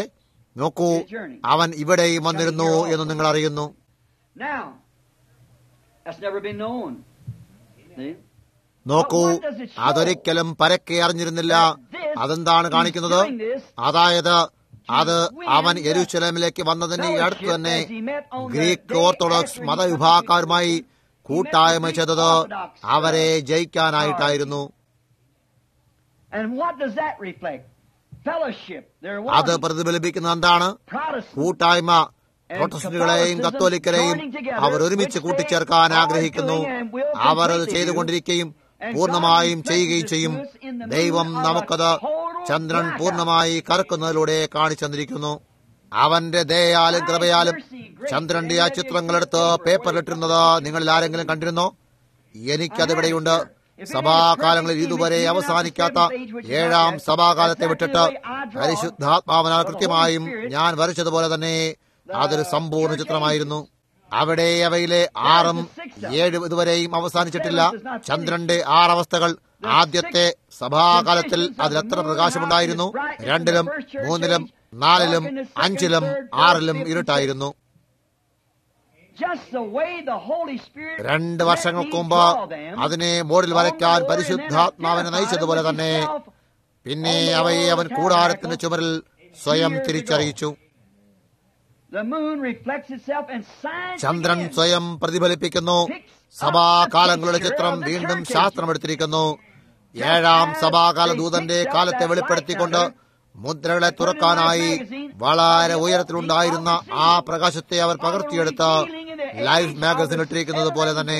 നോക്കൂ അവൻ ഇവിടെയും വന്നിരുന്നു എന്ന് നിങ്ങൾ അറിയുന്നു
Now, that's never been known. See?
നോക്കൂ അതൊരിക്കലും പരക്കെ അറിഞ്ഞിരുന്നില്ല അതെന്താണ് കാണിക്കുന്നത് അതായത് അത് അവൻ യെരൂശലേമിലേക്ക് വന്നതിന് ഈ അടുത്ത് തന്നെ ഗ്രീക്ക് ഓർത്തഡോക്സ് മതവിഭാഗക്കാരുമായി കൂട്ടായ്മ ചെയ്തത് അവരെ ജയിക്കാനായിട്ടായിരുന്നു
And what does that reflect? Fellowship. They're
അത്
one.
പ്രതിഫലിപ്പിക്കുന്നത് എന്താണ്
Protestant.
കൂട്ടായ്മ പ്രൊട്ടസ്റ്റന്റുകളെയും കത്തോലിക്കരെയും അവർ ഒരുമിച്ച് കൂട്ടിച്ചേർക്കാൻ ആഗ്രഹിക്കുന്നു അവർ അത് ചെയ്തുകൊണ്ടിരിക്കുകയും പൂർണ്ണമായും ചെയ്യുകയും ചെയ്യും ദൈവം നമുക്കത് ചന്ദ്രൻ പൂർണ്ണമായി കറക്കുന്നതിലൂടെ കാണിച്ചു തന്നിരിക്കുന്നു അവന്റെ ദയാലും കൃപയാലും ചന്ദ്രന്റെ ആ ചിത്രങ്ങളെടുത്ത് പേപ്പറിലിട്ടിരുന്നത് നിങ്ങളിൽ ആരെങ്കിലും കണ്ടിരുന്നോ എനിക്കതിവിടെയുണ്ട് സഭാകാലങ്ങളിൽ ഇതുവരെ അവസാനിക്കാത്ത ഏഴാം സഭാകാലത്തെ വിട്ടിട്ട് പരിശുദ്ധാത്മാവനാൽ കൃത്യമായും ഞാൻ വരച്ചതുപോലെ തന്നെ അതൊരു സമ്പൂർണ്ണ ചിത്രമായിരുന്നു അവിടെ അവയിലെ ആറും ഏഴും ഇതുവരെയും അവസാനിച്ചിട്ടില്ല ചന്ദ്രന്റെ ആറവസ്ഥകൾ ആദ്യത്തെ സഭാകാലത്തിൽ അതിലെത്ര പ്രകാശമുണ്ടായിരുന്നു രണ്ടിലും മൂന്നിലും നാലിലും അഞ്ചിലും ആറിലും ഇരുട്ടായിരുന്നു
Just the way the Holy Spirit
രണ്ട്
let
വർഷങ്ങൾക്ക്
me
മുമ്പ്
draw them
അതിനെ മോഡിൽ വരയ്ക്കാൻ പരിശുദ്ധാത്മാവിനെ നയിച്ചതുപോലെ തന്നെ പിന്നെ അവയെ അവൻ കൂടാരത്തിന്റെ ചുമരിൽ സ്വയം തിരിച്ചറിയിച്ചു
The moon reflects itself and signs
Chandran
again.
സ്വയം പ്രതിഫലിപ്പിക്കുന്നു സഭാകാലങ്ങളുടെ ചിത്രം വീണ്ടും ശാസ്ത്രമെടുത്തിരിക്കുന്നു ഏഴാം സഭാകാല ദൂതന്റെ കാലത്തെ വെളിപ്പെടുത്തിക്കൊണ്ട് മുദ്രകളെ തുറക്കാനായി വളരെ ഉയരത്തിലുണ്ടായിരുന്ന ആ പ്രകാശത്തെ അവർ പകർത്തിയെടുത്ത് ലൈഫ് മാഗസിൻ ഇട്ടിരിക്കുന്നത് പോലെ തന്നെ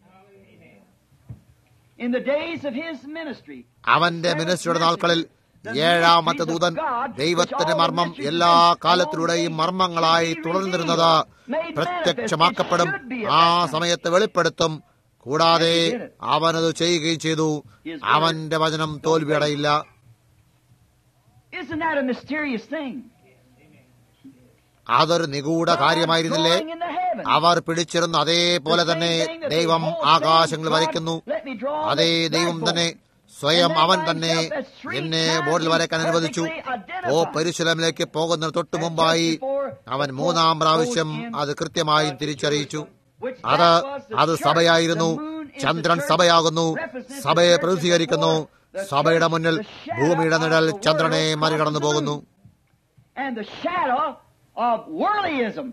In the days of his ministry,
അവന്റെ മിനിസ്ട്രിയുടെ നാൾക്കളിൽ ഏഴാമത്തെ ദൂതൻ ദൈവത്തിന്റെ മർമ്മം എല്ലാ കാലത്തിലൂടെയും മർമ്മങ്ങളായി തുടർന്നിരുന്നത് പ്രത്യക്ഷമാക്കപ്പെടും ആ സമയത്ത് വെളിപ്പെടുത്തും കൂടാതെ അവനത് ചെയ്യുകയും ചെയ്തു അവന്റെ വചനം തോൽവിയടയില്ല
isn't that a mysterious thing?
അതൊരു നിഗൂഢ കാര്യമായിരുന്നില്ലേ
Going in the heavens.
അവർ പിടിച്ചിരുന്ന അതേപോലെ തന്നെ ദൈവം ആകാശങ്ങൾ വരയ്ക്കുന്നു അതേ ദൈവം തന്നെ സ്വയം അവൻ തന്നെ എന്നെ ബോർഡിൽ വരയ്ക്കാൻ അനുവദിച്ചു ഓ പരിശുലമിലേക്ക് പോകുന്നതിന് തൊട്ടു മുമ്പായി അവൻ മൂന്നാം പ്രാവശ്യം അത് കൃത്യമായും തിരിച്ചറിയിച്ചു അത് അത് സഭയായിരുന്നു ചന്ദ്രൻ സഭയാകുന്നു സഭയെ പ്രതിനിധീകരിക്കുന്നു സഭയുടെ മുന്നിൽ ഭൂമിയുടെ നിഴൽ ചന്ദ്രനെ മറികടന്നു പോകുന്നു
And the shadow of worldlyism.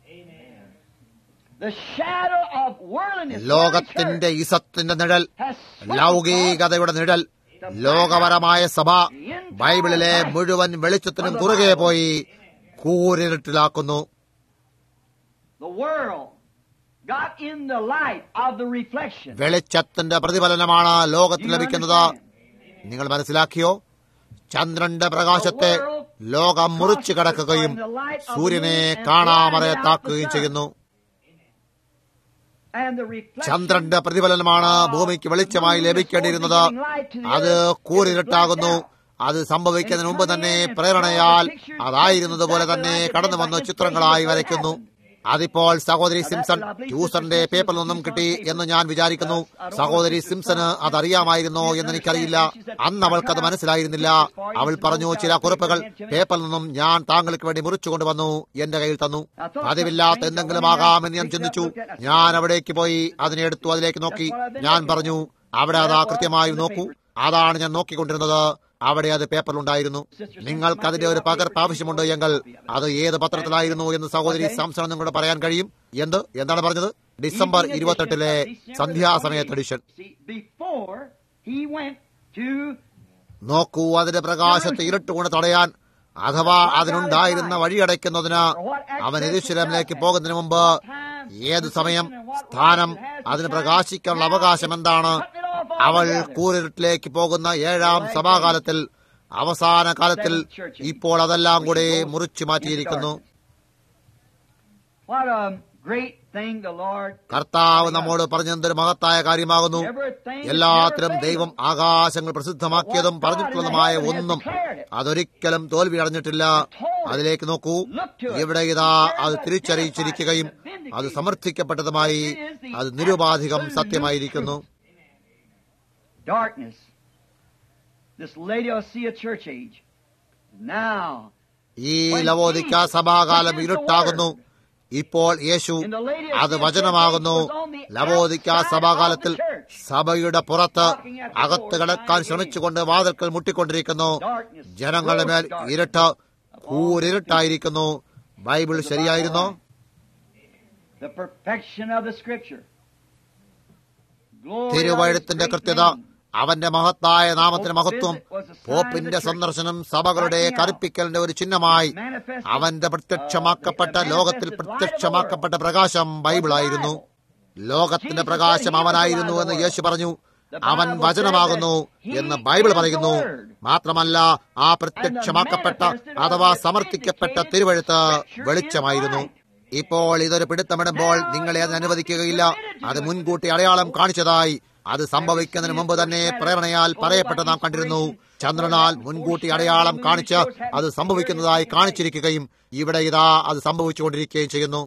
The shadow of worldliness.
ലോകത്തിന്റെ ഇസത്തിന്റെ നിഴൽ
has swept
ലൗകികതയുടെ നിഴൽ ലോകപരമായ സഭ ബൈബിളിലെ മുഴുവൻ വെളിച്ചത്തിനും കുറുകെ പോയി കൂരിരുട്ടിലാക്കുന്നു
the world. Got in the light of the reflection.
വെളിച്ചത്തിന്റെ പ്രതിഫലനമാണ് ലോകത്തിന് ലഭിക്കുന്നത് നിങ്ങൾ മനസ്സിലാക്കിയോ ചന്ദ്രന്റെ പ്രകാശത്തെ ലോകം മുറിച്ചു കടക്കുകയും സൂര്യനെ കാണാമറയത്താക്കുകയും ചെയ്യുന്നു
And the reflection
ചന്ദ്രന്റെ പ്രതിഫലനമാണ് ഭൂമിക്ക് വെളിച്ചമായി ലഭിക്കേണ്ടിയിരുന്നത് അത് കൂരിരുട്ടാകുന്നു അത് സംഭവിക്കുന്നതിന് മുമ്പ് തന്നെ പ്രേരണയാൽ അതായിരുന്നത് പോലെ തന്നെ കടന്നു വന്ന ചിത്രങ്ങളായി വരയ്ക്കുന്നു അതിപ്പോൾ സഹോദരി സിംസൺ ട്യൂസറിന്റെ പേപ്പറിൽ നിന്നും കിട്ടി എന്ന് ഞാൻ വിചാരിക്കുന്നു സഹോദരി സിംസന് അതറിയാമായിരുന്നോ എന്ന് എനിക്കറിയില്ല അന്ന് അവൾക്കത് മനസ്സിലായിരുന്നില്ല അവൾ പറഞ്ഞു ചില കുറിപ്പുകൾ പേപ്പറിൽ നിന്നും ഞാൻ താങ്കൾക്ക് വേണ്ടി മുറിച്ചു കൊണ്ടുവന്നു എന്റെ കയ്യിൽ തന്നു പതിവില്ലാത്ത എന്തെങ്കിലും ആകാമെന്ന് ഞാൻ ചിന്തിച്ചു ഞാൻ അവിടേക്ക് പോയി അതിനെ എടുത്തു അതിലേക്ക് നോക്കി ഞാൻ പറഞ്ഞു അവിടെ അതാ കൃത്യമായി നോക്കൂ അതാണ് ഞാൻ നോക്കിക്കൊണ്ടിരുന്നത് അവിടെ അത് പേപ്പറിലുണ്ടായിരുന്നു നിങ്ങൾക്ക് അതിന്റെ ഒരു പകർപ്പ് ആവശ്യമുണ്ട് എങ്കിൽ അത് ഏത് പത്രത്തിലായിരുന്നു എന്ന് സഹോദരി സാംസൺ നിങ്ങളോട് പറയാൻ കഴിയും എന്ത് എന്താണ് പറഞ്ഞത് ഡിസംബർ ഇരുപത്തെട്ടിലെ സന്ധ്യാസമയത്ത് edition
See, before he went to
നോക്കൂ അതിന്റെ പ്രകാശത്തെ ഇരുട്ടുകൊണ്ട് തടയാൻ അഥവാ അതിനുണ്ടായിരുന്ന വഴിയടയ്ക്കുന്നതിന് അവൻ എരുശലേമിലേക്ക് പോകുന്നതിന് മുമ്പ് ഏത് സമയം സ്ഥാനം അതിന് പ്രകാശിക്കാനുള്ള അവകാശം എന്താണ് അവൾ കൂരിരുട്ടിലേക്ക് പോകുന്ന ഏഴാം സഭാകാലത്തിൽ അവസാന കാലത്തിൽ ഇപ്പോൾ അതെല്ലാം കൂടെ മുറിച്ചു മാറ്റിയിരിക്കുന്നു
what a great thing the Lord
കർത്താവ് നമ്മോട് പറഞ്ഞെന്തൊരു മഹത്തായ കാര്യമാകുന്നു എല്ലാത്തിലും ദൈവം ആകാശങ്ങൾ പ്രസിദ്ധമാക്കിയതും പറഞ്ഞിട്ടുള്ളതുമായ ഒന്നും അതൊരിക്കലും തോൽവി അടഞ്ഞിട്ടില്ല അതിലേക്ക് നോക്കൂ ഇവിടെ ഇതാ അത് തിരിച്ചറിയിച്ചിരിക്കുകയും അത് സമർത്ഥിക്കപ്പെട്ടതുമായി അത് നിരുപാധികം സത്യമായിരിക്കുന്നു
darkness, this Laodicea church age. Now,
ഈ ലവോദിക്ക സഭാകാലം ഇരുട്ടാകുന്നു ഇപ്പോൾ യേശു അത് വചനമാകുന്നു ലവോദിക്ക സഭാകാലത്തിൽ സഭയുടെ പുറത്ത് അകത്ത് കിടക്കാൻ ശ്രമിച്ചുകൊണ്ട് വാതിൽക്കൽ മുട്ടിക്കൊണ്ടിരിക്കുന്നു ജനങ്ങളുടെ മേൽ ഇരുട്ട് കൂരിരുട്ടായിരിക്കുന്നു ബൈബിൾ ശരിയായിരുന്നോ
The perfection of the Scripture. Glory
തിരുവഴുത്തിന്റെ
of His
കൃത്യത
great name.
അവന്റെ മഹത്തായ നാമത്തിന് മഹത്വം പോപ്പിന്റെ സന്ദർശനം സഭകളുടെ കറുപ്പിക്കലിന്റെ ഒരു ചിഹ്നമായി അവന്റെ പ്രത്യക്ഷമാക്കപ്പെട്ട ലോകത്തിൽ പ്രത്യക്ഷമാക്കപ്പെട്ട പ്രകാശം ബൈബിളായിരുന്നു ലോകത്തിന്റെ പ്രകാശം അവനായിരുന്നു എന്ന് യേശു പറഞ്ഞു അവൻ വചനമാകുന്നു എന്ന് ബൈബിൾ പറയുന്നു മാത്രമല്ല ആ പ്രത്യക്ഷമാക്കപ്പെട്ട അഥവാ സമർത്ഥിക്കപ്പെട്ട തിരുവഴുത്ത് വെളിച്ചമായിരുന്നു ഇപ്പോൾ ഇതൊരു പിടുത്തമിടുമ്പോൾ നിങ്ങളെ അതിന് അനുവദിക്കുകയില്ല അത് മുൻകൂട്ടി അടയാളം കാണിച്ചതായി അത് സംഭവിക്കുന്നതിന് മുമ്പ് തന്നെ പ്രേരണയാൽ പറയപ്പെട്ട നാം കണ്ടിരുന്നു ചന്ദ്രനാൽ മുൻകൂട്ടി അടയാളം കാണിച്ച് അത് സംഭവിക്കുന്നതായി കാണിച്ചിരിക്കുകയും ഇവിടെ ഇതാ അത് സംഭവിച്ചുകൊണ്ടിരിക്കുകയും ചെയ്യുന്നു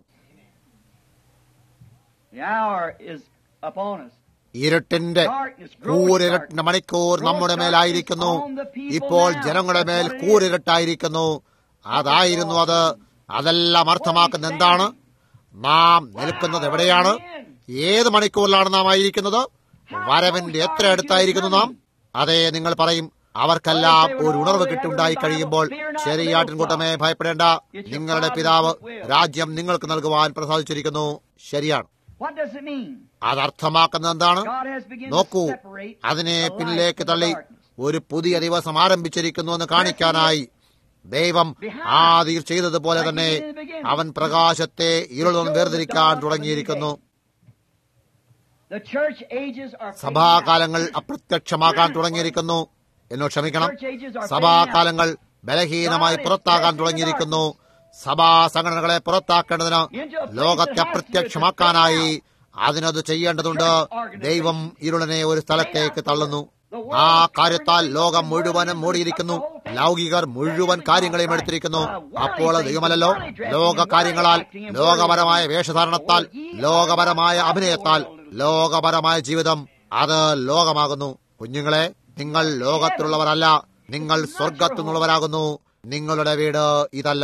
The hour is upon us.
ഇരുട്ടിന്റെ കൂരിരട്ടിന്റെ മണിക്കൂർ നമ്മുടെ മേലായിരിക്കുന്നു ഇപ്പോൾ ജനങ്ങളുടെ മേൽ കൂരിരട്ടായിരിക്കുന്നു അതായിരുന്നു അത് അതെല്ലാം അർത്ഥമാക്കുന്ന എന്താണ് നാം നിൽക്കുന്നത് എവിടെയാണ് ഏത് മണിക്കൂറിലാണ് നാം ആയിരിക്കുന്നത് വരവിന്റെ എത്ര അടുത്തായിരിക്കുന്നു നാം അതെ നിങ്ങൾ പറയും അവർക്കെല്ലാം ഒരു ഉണർവ് കിട്ടുണ്ടായി കഴിയുമ്പോൾ ശരിയാട്ടിൻകൂട്ടമേ ഭയപ്പെടേണ്ട നിങ്ങളുടെ പിതാവ് രാജ്യം നിങ്ങൾക്ക് നൽകുവാൻ പ്രസാദിച്ചിരിക്കുന്നു ശരിയാണ്
What does it mean?
അതർത്ഥമാക്കുന്നത് എന്താണ്
God has begun
നോക്കൂ
to separate
അതിനെ
the light
പിന്നിലേക്ക്
from the
തള്ളി
darkness.
ഒരു പുതിയ ദിവസം ആരംഭിച്ചിരിക്കുന്നു എന്ന് കാണിക്കാനായി ദൈവം ആദിയിൽ ചെയ്തതുപോലെ തന്നെ അവൻ പ്രകാശത്തെ ഇരുളും വേർതിരിക്കാൻ തുടങ്ങിയിരിക്കുന്നു
The church ages are fading
സഭാകാലങ്ങൾ
out.
അപ്രത്യക്ഷമാക്കാൻ തുടങ്ങിയിരിക്കുന്നു എന്നോട് ക്ഷമിക്കണം സഭാകാലങ്ങൾ ബലഹീനമായി പുറത്താകാൻ തുടങ്ങിയിരിക്കുന്നു സഭാ സംഘടനകളെ പുറത്താക്കേണ്ടതിന് ലോകത്തെ അപ്രത്യക്ഷമാക്കാനായി അതിനത് ചെയ്യേണ്ടതുണ്ട് ദൈവം ഇരുളിനെ ഒരു സ്ഥലത്തേക്ക് തള്ളുന്നു ആ കാര്യത്താൽ ലോകം മുഴുവനും മൂടിയിരിക്കുന്നു ലൗകികർ മുഴുവൻ കാര്യങ്ങളെയും എടുത്തിരിക്കുന്നു അപ്പോൾ അത് ദൈവമല്ലല്ലോ ലോക കാര്യങ്ങളാൽ ലോകപരമായ വേഷധാരണത്താൽ ലോകപരമായ അഭിനയത്താൽ ലോകപരമായ ജീവിതം അത് ലോകമാകുന്നു കുഞ്ഞുങ്ങളെ നിങ്ങൾ ലോകത്തിലുള്ളവരല്ല നിങ്ങൾ സ്വർഗത്തു നിന്നുള്ളവരാകുന്നു നിങ്ങളുടെ വീട് ഇതല്ല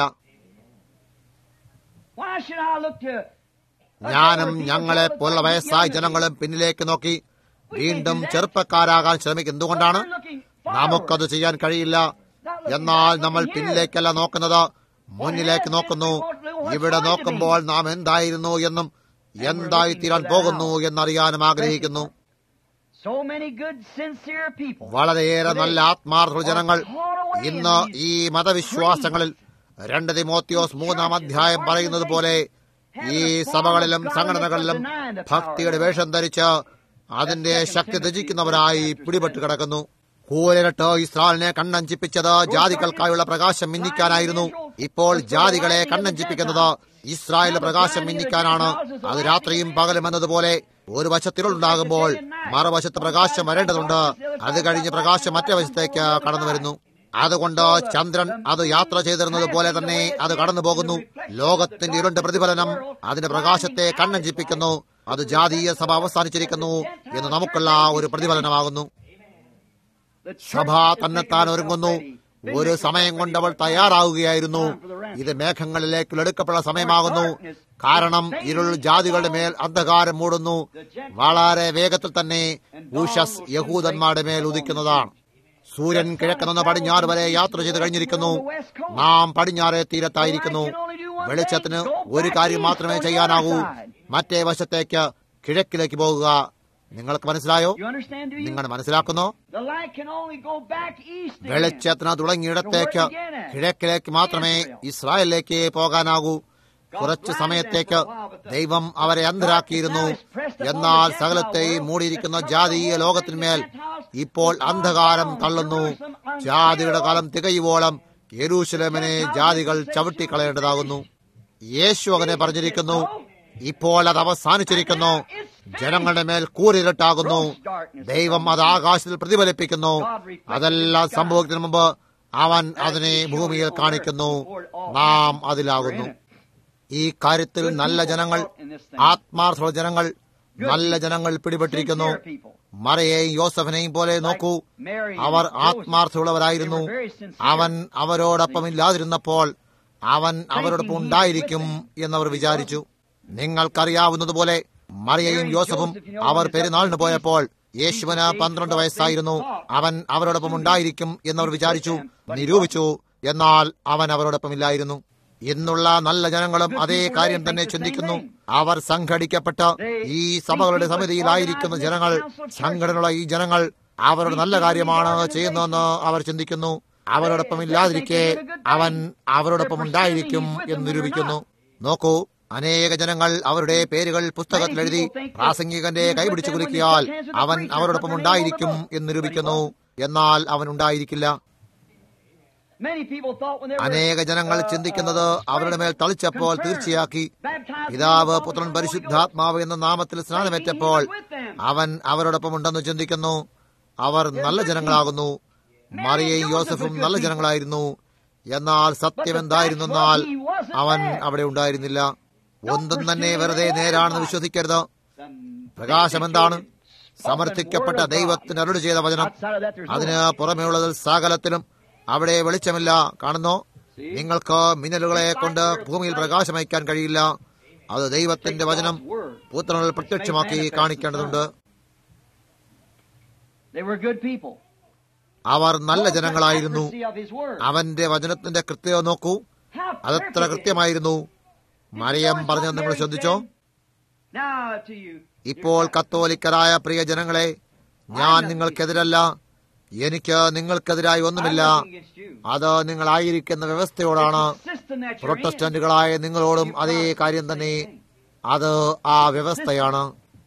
Why should I look to
ഞാനും ഞങ്ങളെ പോലുള്ള വയസ്സായ ജനങ്ങളും പിന്നിലേക്ക് നോക്കി വീണ്ടും ചെറുപ്പക്കാരാകാൻ ശ്രമിക്കും എന്തുകൊണ്ടാണ് നമുക്കത് ചെയ്യാൻ കഴിയില്ല എന്നാൽ നമ്മൾ പിന്നിലേക്കല്ല നോക്കുന്നത് മുന്നിലേക്ക് നോക്കുന്നു ഇവിടെ നോക്കുമ്പോൾ നാം എന്തായിരുന്നു എന്നും എന്തായി തീരാൻ പോകുന്നു എന്നറിയാനും ആഗ്രഹിക്കുന്നു
so many good, sincere people?
വളരെയേറെ നല്ല ആത്മാർത്ഥ ജനങ്ങൾ ഇന്ന് ഈ മതവിശ്വാസങ്ങളിൽ രണ്ട് തിമോത്തിയോസ് മൂന്നാം അധ്യായം പറയുന്നത് പോലെ ഈ സഭകളിലും സംഘടനകളിലും ഭക്തിയുടെ വേഷം ധരിച്ച് അതിന്റെ ശക്തി ത്യജിക്കുന്നവരായി പിടിപെട്ട് കിടക്കുന്നു കൂരിരട്ട് ഇസ്രായേലിനെ കണ്ണഞ്ചിപ്പിച്ചത് ജാതികൾക്കായുള്ള പ്രകാശം മിന്നിക്കാനായിരുന്നു ഇപ്പോൾ ജാതികളെ കണ്ണഞ്ചിപ്പിക്കുന്നത് ഇസ്രായേലിന്റെ പ്രകാശം മിന്നിക്കാനാണ് അത് രാത്രിയും പകലും എന്നതുപോലെ ഒരു വശത്തിരുളുണ്ടാകുമ്പോൾ മറുവശത്ത് പ്രകാശം വരേണ്ടതുണ്ട് അത് കഴിഞ്ഞ് പ്രകാശം മറ്റേ വശത്തേക്ക് കടന്നു വരുന്നു അതുകൊണ്ട് ചന്ദ്രൻ അത് യാത്ര ചെയ്തിരുന്നത് പോലെ തന്നെ അത് കടന്നു പോകുന്നു ലോകത്തിന്റെ ഇരുണ്ട പ്രതിഫലനം അതിന്റെ പ്രകാശത്തെ കണ്ണഞ്ചിപ്പിക്കുന്നു അത് ജാതീയ സഭ അവസാനിച്ചിരിക്കുന്നു എന്ന് നമുക്കുള്ള ഒരു പ്രതിഫലനമാകുന്നു
The
സഭ
church is
തന്നെത്താൻ
taking
ഒരുങ്ങുന്നു
already.
ഒരു സമയം കൊണ്ട് അവൾ തയ്യാറാവുകയായിരുന്നു ഇത് മേഘങ്ങളിലേക്ക് എടുക്കപ്പെട്ട സമയമാകുന്നു കാരണം ഇരുൾ ജാതികളുടെ മേൽ അന്ധകാരം മൂടുന്നു വളരെ വേഗത്തിൽ തന്നെ ഊഷസ് യഹൂദന്മാരുടെ മേൽ ഉദിക്കുന്നതാണ് സൂര്യൻ കിഴക്ക് നിന്ന് പടിഞ്ഞാറ് വരെ യാത്ര ചെയ്ത് കഴിഞ്ഞിരിക്കുന്നു നാം പടിഞ്ഞാറേ തീരത്തായിരിക്കുന്നു വെളിച്ചത്തിന് ഒരു കാര്യം മാത്രമേ ചെയ്യാനാകൂ മറ്റേ വശത്തേക്ക് കിഴക്കിലേക്ക് പോകുക നിങ്ങൾക്ക് മനസ്സിലായോ
You understand, do you?
നിങ്ങൾ മനസ്സിലാക്കുന്നോ
The light can only go back east. again.
വെളിച്ചത്തിന് തുടങ്ങിയിടത്തേക്ക് കിഴക്കിലേക്ക് മാത്രമേ ഇസ്രായേലിലേക്ക് പോകാനാകൂ കുറച്ചു സമയത്തേക്ക് ദൈവം അവരെ അന്ധരാക്കിയിരുന്നു എന്നാൽ സകലത്തെയും മൂടിയിരിക്കുന്ന ജാതീയ ലോകത്തിന്മേൽ ഇപ്പോൾ അന്ധകാരം തള്ളുന്നു ജാതിയുടെ കാലം തികയുവോളം യെരൂശലേമിനെ ജാതികൾ ചവിട്ടിക്കളയേണ്ടതാകുന്നു യേശു അങ്ങനെ പറഞ്ഞിരിക്കുന്നു ഇപ്പോൾ അത് അവസാനിച്ചിരിക്കുന്നു ജനങ്ങളുടെ മേൽ കൂരിരട്ടാകുന്നു ദൈവം അത് ആകാശത്തിൽ പ്രതിഫലിപ്പിക്കുന്നു അതെല്ലാം സംഭവിക്കുന്നതിന് മുമ്പ് അവൻ അതിനെ ഭൂമിയിൽ കാണിക്കുന്നു നാം അതിലാകുന്നു ഈ കാര്യത്തിൽ നല്ല ജനങ്ങൾ ആത്മാർത്ഥ ജനങ്ങൾ നല്ല ജനങ്ങൾ പിടിപെട്ടിരിക്കുന്നു മറയെയും യോസഫിനെയും പോലെ നോക്കൂ അവർ ആത്മാർത്ഥമുള്ളവരായിരുന്നു അവൻ അവരോടൊപ്പം ഇല്ലാതിരുന്നപ്പോൾ അവൻ അവരോടൊപ്പം ഉണ്ടായിരിക്കും എന്നവർ വിചാരിച്ചു നിങ്ങൾക്കറിയാവുന്നതുപോലെ മറിയയും യോസഫും അവർ പെരുന്നാളിന് പോയപ്പോൾ യേശുവിന് പന്ത്രണ്ട് വയസ്സായിരുന്നു അവൻ അവരോടൊപ്പം ഉണ്ടായിരിക്കും എന്നവർ വിചാരിച്ചു നിരൂപിച്ചു എന്നാൽ അവൻ അവരോടൊപ്പം ഇല്ലായിരുന്നു ഇന്നുള്ള നല്ല ജനങ്ങളും അതേ കാര്യം തന്നെ ചിന്തിക്കുന്നു അവർ സംഘടിക്കപ്പെട്ട ഈ സഭകളുടെ സമിതിയിലായിരിക്കുന്ന ജനങ്ങൾ സംഘടനയുള്ള ഈ ജനങ്ങൾ അവരുടെ നല്ല കാര്യമാണ് ചെയ്യുന്നതെന്ന് അവർ ചിന്തിക്കുന്നു അവരോടൊപ്പം ഇല്ലാതിരിക്കെ അവൻ അവരോടൊപ്പം ഉണ്ടായിരിക്കും എന്ന് നിരൂപിക്കുന്നു നോക്കൂ അനേക ജനങ്ങൾ അവരുടെ പേരുകൾ പുസ്തകത്തിൽ എഴുതി പ്രാസംഗികന്റെ കൈപിടിച്ചു കുലുക്കിയാൽ അവൻ അവരോടൊപ്പം ഉണ്ടായിരിക്കും എന്ന് നിരൂപിക്കുന്നു എന്നാൽ അവൻ ഉണ്ടായിരിക്കില്ല അനേക ജനങ്ങൾ ചിന്തിക്കുന്നത് അവരുടെ മേൽ തളിച്ചപ്പോൾ തീർച്ചയാക്കി പിതാവ് പുത്രൻ പരിശുദ്ധാത്മാവ് എന്ന നാമത്തിൽ സ്നാനമേറ്റപ്പോൾ അവൻ അവരോടൊപ്പം ഉണ്ടെന്ന് ചിന്തിക്കുന്നു അവർ നല്ല ജനങ്ങളാകുന്നു മറിയയും യോസഫും നല്ല ജനങ്ങളായിരുന്നു എന്നാൽ സത്യം എന്തായിരുന്നെന്നാൽ അവൻ അവിടെ ഉണ്ടായിരുന്നില്ല ഒന്നും തന്നെ വെറുതെ നേരാണെന്ന് വിശ്വസിക്കരുത് പ്രകാശം എന്താണ് സമർത്ഥിക്കപ്പെട്ട ദൈവത്തിന് അരുളി ചെയ്ത വചനം അതിന് പുറമെയുള്ളതിൽ സകലത്തിലും അവിടെ വെളിച്ചമില്ല കാണുന്നോ നിങ്ങൾക്ക് മിന്നലുകളെ കൊണ്ട് ഭൂമിയിൽ പ്രകാശമയക്കാൻ കഴിയില്ല അത് ദൈവത്തിന്റെ വചനം പുത്രനിൽ പ്രത്യക്ഷമാക്കി കാണിക്കേണ്ടതുണ്ട് അവർ നല്ല ജനങ്ങളായിരുന്നു അവന്റെ വചനത്തിന്റെ കൃത്യത നോക്കൂ അതത്ര കൃത്യമായിരുന്നു മറിയം പറഞ്ഞത് നിങ്ങൾ ശ്രദ്ധിച്ചോ ഇപ്പോൾ കത്തോലിക്കരായ പ്രിയ ജനങ്ങളെ ഞാൻ നിങ്ങൾക്കെതിരല്ല എനിക്ക് നിങ്ങൾക്കെതിരായി ഒന്നുമില്ല അത് നിങ്ങളായിരിക്കുന്ന വ്യവസ്ഥയോടാണ് പ്രൊട്ടസ്റ്റന്റുകളായ നിങ്ങളോടും അതേ കാര്യം തന്നെ അത് ആ വ്യവസ്ഥയാണ്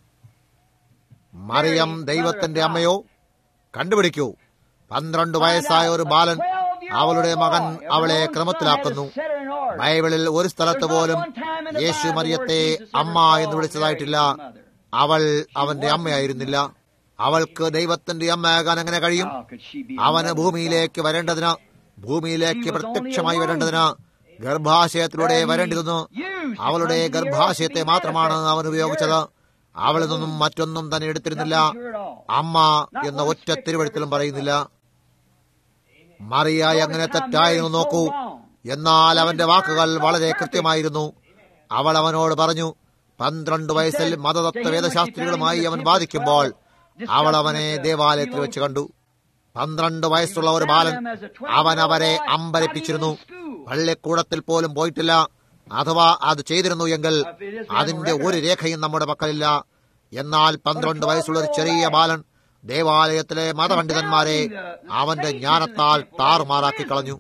മറിയം ദൈവത്തിന്റെ അമ്മയോ കണ്ടുപിടിക്കൂ പന്ത്രണ്ട് വയസ്സായ ഒരു ബാലൻ അവളുടെ മകൻ അവളെ ക്രമത്തിലാക്കുന്നു ബൈബിളിൽ ഒരു സ്ഥലത്ത് പോലും യേശു മറിയത്തെ അമ്മ എന്ന് വിളിച്ചതായിട്ടില്ല അവൾ അവന്റെ അമ്മയായിരുന്നില്ല അവൾക്ക് ദൈവത്തിന്റെ അമ്മയാകാൻ എങ്ങനെ കഴിയും അവന് ഭൂമിയിലേക്ക് വരേണ്ടതിന് ഭൂമിയിലേക്ക് പ്രത്യക്ഷമായി വരേണ്ടതിന് ഗർഭാശയത്തിലൂടെ വരേണ്ടിരുന്നു അവളുടെ ഗർഭാശയത്തെ മാത്രമാണ് അവൻ ഉപയോഗിച്ചത് അവളിൽ നിന്നും മറ്റൊന്നും തന്നെ എടുത്തിരുന്നില്ല അമ്മ എന്ന ഒറ്റ തിരുവഴുത്തിലും പറയുന്നില്ല മറിയായി അങ്ങനെ തെറ്റായിരുന്നു നോക്കൂ എന്നാൽ അവന്റെ വാക്കുകൾ വളരെ കൃത്യമായിരുന്നു അവൾ അവനോട് പറഞ്ഞു പന്ത്രണ്ട് വയസ്സിൽ മതതത്വ വേദശാസ്ത്രികളുമായി അവൻ വാദിക്കുമ്പോൾ അവൾ അവനെ ദേവാലയത്തിൽ വെച്ച് കണ്ടു പന്ത്രണ്ട് വയസ്സുള്ള ഒരു ബാലൻ അവൻ അവരെ അമ്പരപ്പിച്ചിരുന്നു പള്ളിക്കൂടത്തിൽ പോലും പോയിട്ടില്ല അഥവാ അത് ചെയ്തിരുന്നു എങ്കിൽ അതിന്റെ ഒരു രേഖയും നമ്മുടെ പക്കലില്ല എന്നാൽ പന്ത്രണ്ട് വയസ്സുള്ള ഒരു ചെറിയ ബാലൻ ദേവാലയത്തിലെ മതപണ്ഡിതന്മാരെ അവന്റെ ജ്ഞാനത്താൽ താറുമാറാക്കി കളഞ്ഞു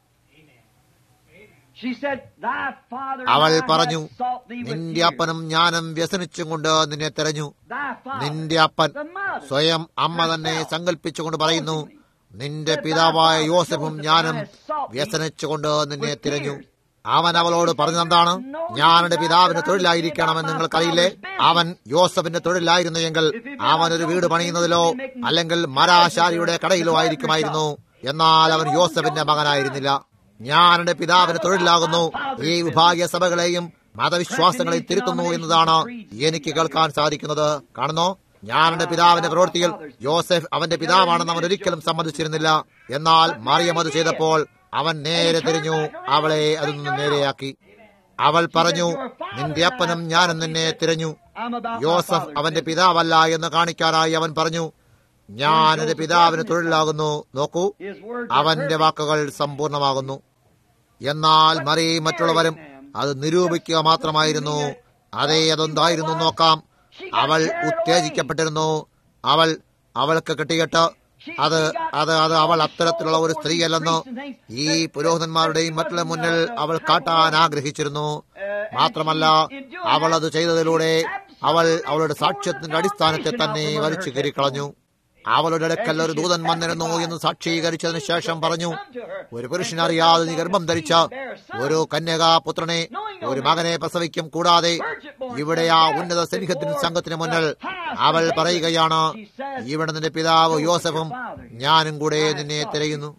അവൾ പറഞ്ഞു നിന്റെ അപ്പനും ഞാനും വ്യസനിച്ചും കൊണ്ട് നിന്നെ തെരഞ്ഞു നിന്റെ അപ്പൻ സ്വയം അമ്മ തന്നെ സങ്കല്പിച്ചുകൊണ്ട് പറയുന്നു നിന്റെ പിതാവായ യോസഫും ഞാനും വ്യസനിച്ചുകൊണ്ട് നിന്നെ തിരഞ്ഞു അവൻ അവളോട് പറഞ്ഞതെന്താണ് ഞാൻ എന്റെ പിതാവിന് തൊഴിലായിരിക്കണമെന്ന് നിങ്ങൾക്കറിയില്ലേ അവൻ യോസഫിന്റെ തൊഴിലായിരുന്നു എങ്കിൽ അവൻ ഒരു വീട് പണിയുന്നതിലോ അല്ലെങ്കിൽ മരാശാരിയുടെ കടയിലോ ആയിരിക്കുമായിരുന്നു എന്നാൽ അവൻ യോസഫിന്റെ മകനായിരുന്നില്ല ഞാൻ എന്റെ പിതാവിന് തൊഴിലാകുന്നു ഈ വിഭാഗീയ സഭകളെയും മതവിശ്വാസങ്ങളെയും തിരുത്തുന്നു എന്നതാണ് എനിക്ക് കേൾക്കാൻ സാധിക്കുന്നത് കാണുന്നോ ഞാൻ എന്റെ പിതാവിന്റെ പ്രവൃത്തിയിൽ യോസഫ് അവന്റെ പിതാവാണെന്ന് അവൻ ഒരിക്കലും സമ്മതിച്ചിരുന്നില്ല എന്നാൽ മറിയം അത് ചെയ്തപ്പോൾ അവൻ നേരെ തിരിഞ്ഞു അവളെ അതിൽ നിന്ന് നേരെയാക്കി അവൾ പറഞ്ഞു നിന്റെ അപ്പനും ഞാനും നിന്നെ തിരഞ്ഞു യോസഫ് അവന്റെ പിതാവല്ല എന്ന് കാണിക്കാനായി അവൻ പറഞ്ഞു ഞാൻ എന്റെ പിതാവിന് തൊഴിലാകുന്നു നോക്കൂ അവന്റെ വാക്കുകൾ സമ്പൂർണമാകുന്നു എന്നാൽ മറിയും മറ്റുള്ളവരും അത് നിരൂപിക്കുക മാത്രമായിരുന്നു അതേ അതെന്തായിരുന്നു നോക്കാം അവൾ ഉത്തേജിക്കപ്പെട്ടിരുന്നു അവൾ അവൾക്ക് കിട്ടിയിട്ട് അത് അത് അത് അവൾ അത്തരത്തിലുള്ള ഒരു സ്ത്രീയല്ലെന്ന് ഈ പുരോഹിതന്മാരുടെയും മറ്റുള്ള മുന്നിൽ അവൾ കാട്ടാൻ ആഗ്രഹിച്ചിരുന്നു മാത്രമല്ല അവൾ അത് ചെയ്തതിലൂടെ അവൾ അവളുടെ സാക്ഷ്യത്തിന്റെ അടിസ്ഥാനത്തെ തന്നെ വലിച്ചു കയറിക്കളഞ്ഞു അവളുടെ അടുക്കൽ ഒരു ദൂതൻ വന്നിരുന്നു എന്ന് സാക്ഷീകരിച്ചതിന് ശേഷം പറഞ്ഞു ഒരു പുരുഷനറിയാതെ നീ ഗർഭം ധരിച്ച ഒരു കന്യകാപുത്രനെ ഒരു മകനെ പ്രസവിക്കും കൂടാതെ ഇവിടെ ആ ഉന്നത സൈനികത്തിന് സംഘത്തിന് മുന്നിൽ അവൾ പറയുകയാണ് ഇവിടെ നിന്റെ പിതാവ് യോസഫും ഞാനും കൂടെ നിന്നെ തിരയുന്നു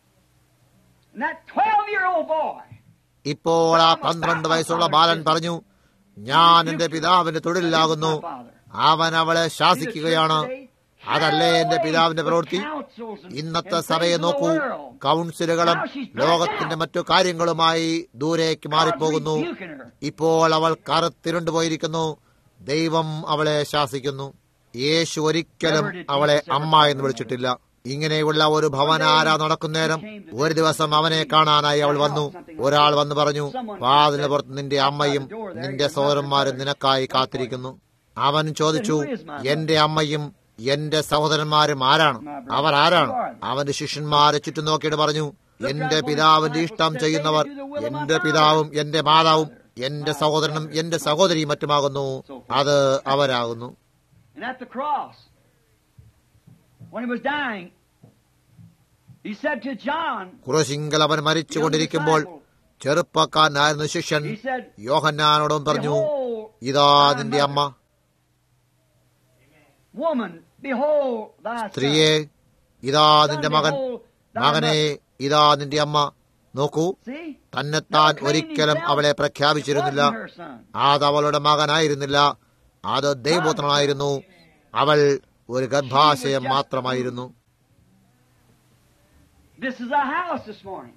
ഇപ്പോൾ ആ പന്ത്രണ്ട് വയസ്സുള്ള ബാലൻ പറഞ്ഞു ഞാൻ എന്റെ പിതാവിന്റെ തൊഴിലാകുന്നു അവൻ അവളെ ശാസിക്കുകയാണ് അതല്ലേ എന്റെ പിതാവിന്റെ പ്രവൃത്തി ഇന്നത്തെ സഭയെ നോക്കൂ കൗൺസിലുകളും ലോകത്തിന്റെ മറ്റു കാര്യങ്ങളുമായി ദൂരേക്ക് മാറിപ്പോകുന്നു ഇപ്പോൾ അവൾ കറുത്തിരുണ്ടു പോയിരിക്കുന്നു ദൈവം അവളെ ശാസിക്കുന്നു യേശു ഒരിക്കലും അവളെ അമ്മ എന്ന് വിളിച്ചിട്ടില്ല ഇങ്ങനെയുള്ള ഒരു ഭവനാര നടക്കുന്നേരം ഒരു ദിവസം അവനെ കാണാനായി അവൾ വന്നു ഒരാൾ വന്നു പറഞ്ഞു വാതിന് പുറത്ത് നിന്റെ അമ്മയും നിന്റെ സഹോദരന്മാരും നിനക്കായി കാത്തിരിക്കുന്നു അവൻ ചോദിച്ചു എന്റെ അമ്മയും എന്റെ സഹോദരന്മാരും ആരാണ് അവർ ആരാണ് അവന്റെ ശിഷ്യന്മാരെ ചുറ്റും നോക്കിയിട്ട് പറഞ്ഞു എന്റെ പിതാവിന്റെ ഇഷ്ടം ചെയ്യുന്നവർ എന്റെ പിതാവും എന്റെ മാതാവും എന്റെ സഹോദരനും എന്റെ സഹോദരിയും മറ്റുമാകുന്നു അത് അവരാകുന്നു
And at the cross, when he was dying, he said to John,
കുറശിങ്കൽ അവൻ മരിച്ചുകൊണ്ടിരിക്കുമ്പോൾ ചെറുപ്പക്കാരനായിരുന്ന ശിഷ്യൻ
he said,
യോഹന്നാനോടും പറഞ്ഞു
Behold,
ഇതാ നിന്റെ അമ്മ
woman, behold thy son.
സ്ത്രീയെ ഇതാ
Son,
നിന്റെ മകൻ
behold thy
മകനെ
mother.
ഇതാ നിന്റെ അമ്മ നോക്കൂ
See?
തന്നെത്താൻ
Not claiming
ഒരിക്കലും
himself.
അവളെ
It
പ്രഖ്യാപിച്ചിരുന്നില്ല
wasn't her son.
അത് അവളുടെ മകനായിരുന്നില്ല അത് ദൈവപുത്രനായിരുന്നു അവൾ ഒരു ഗർഭാശയം മാത്രമായിരുന്നു
This is a house this morning.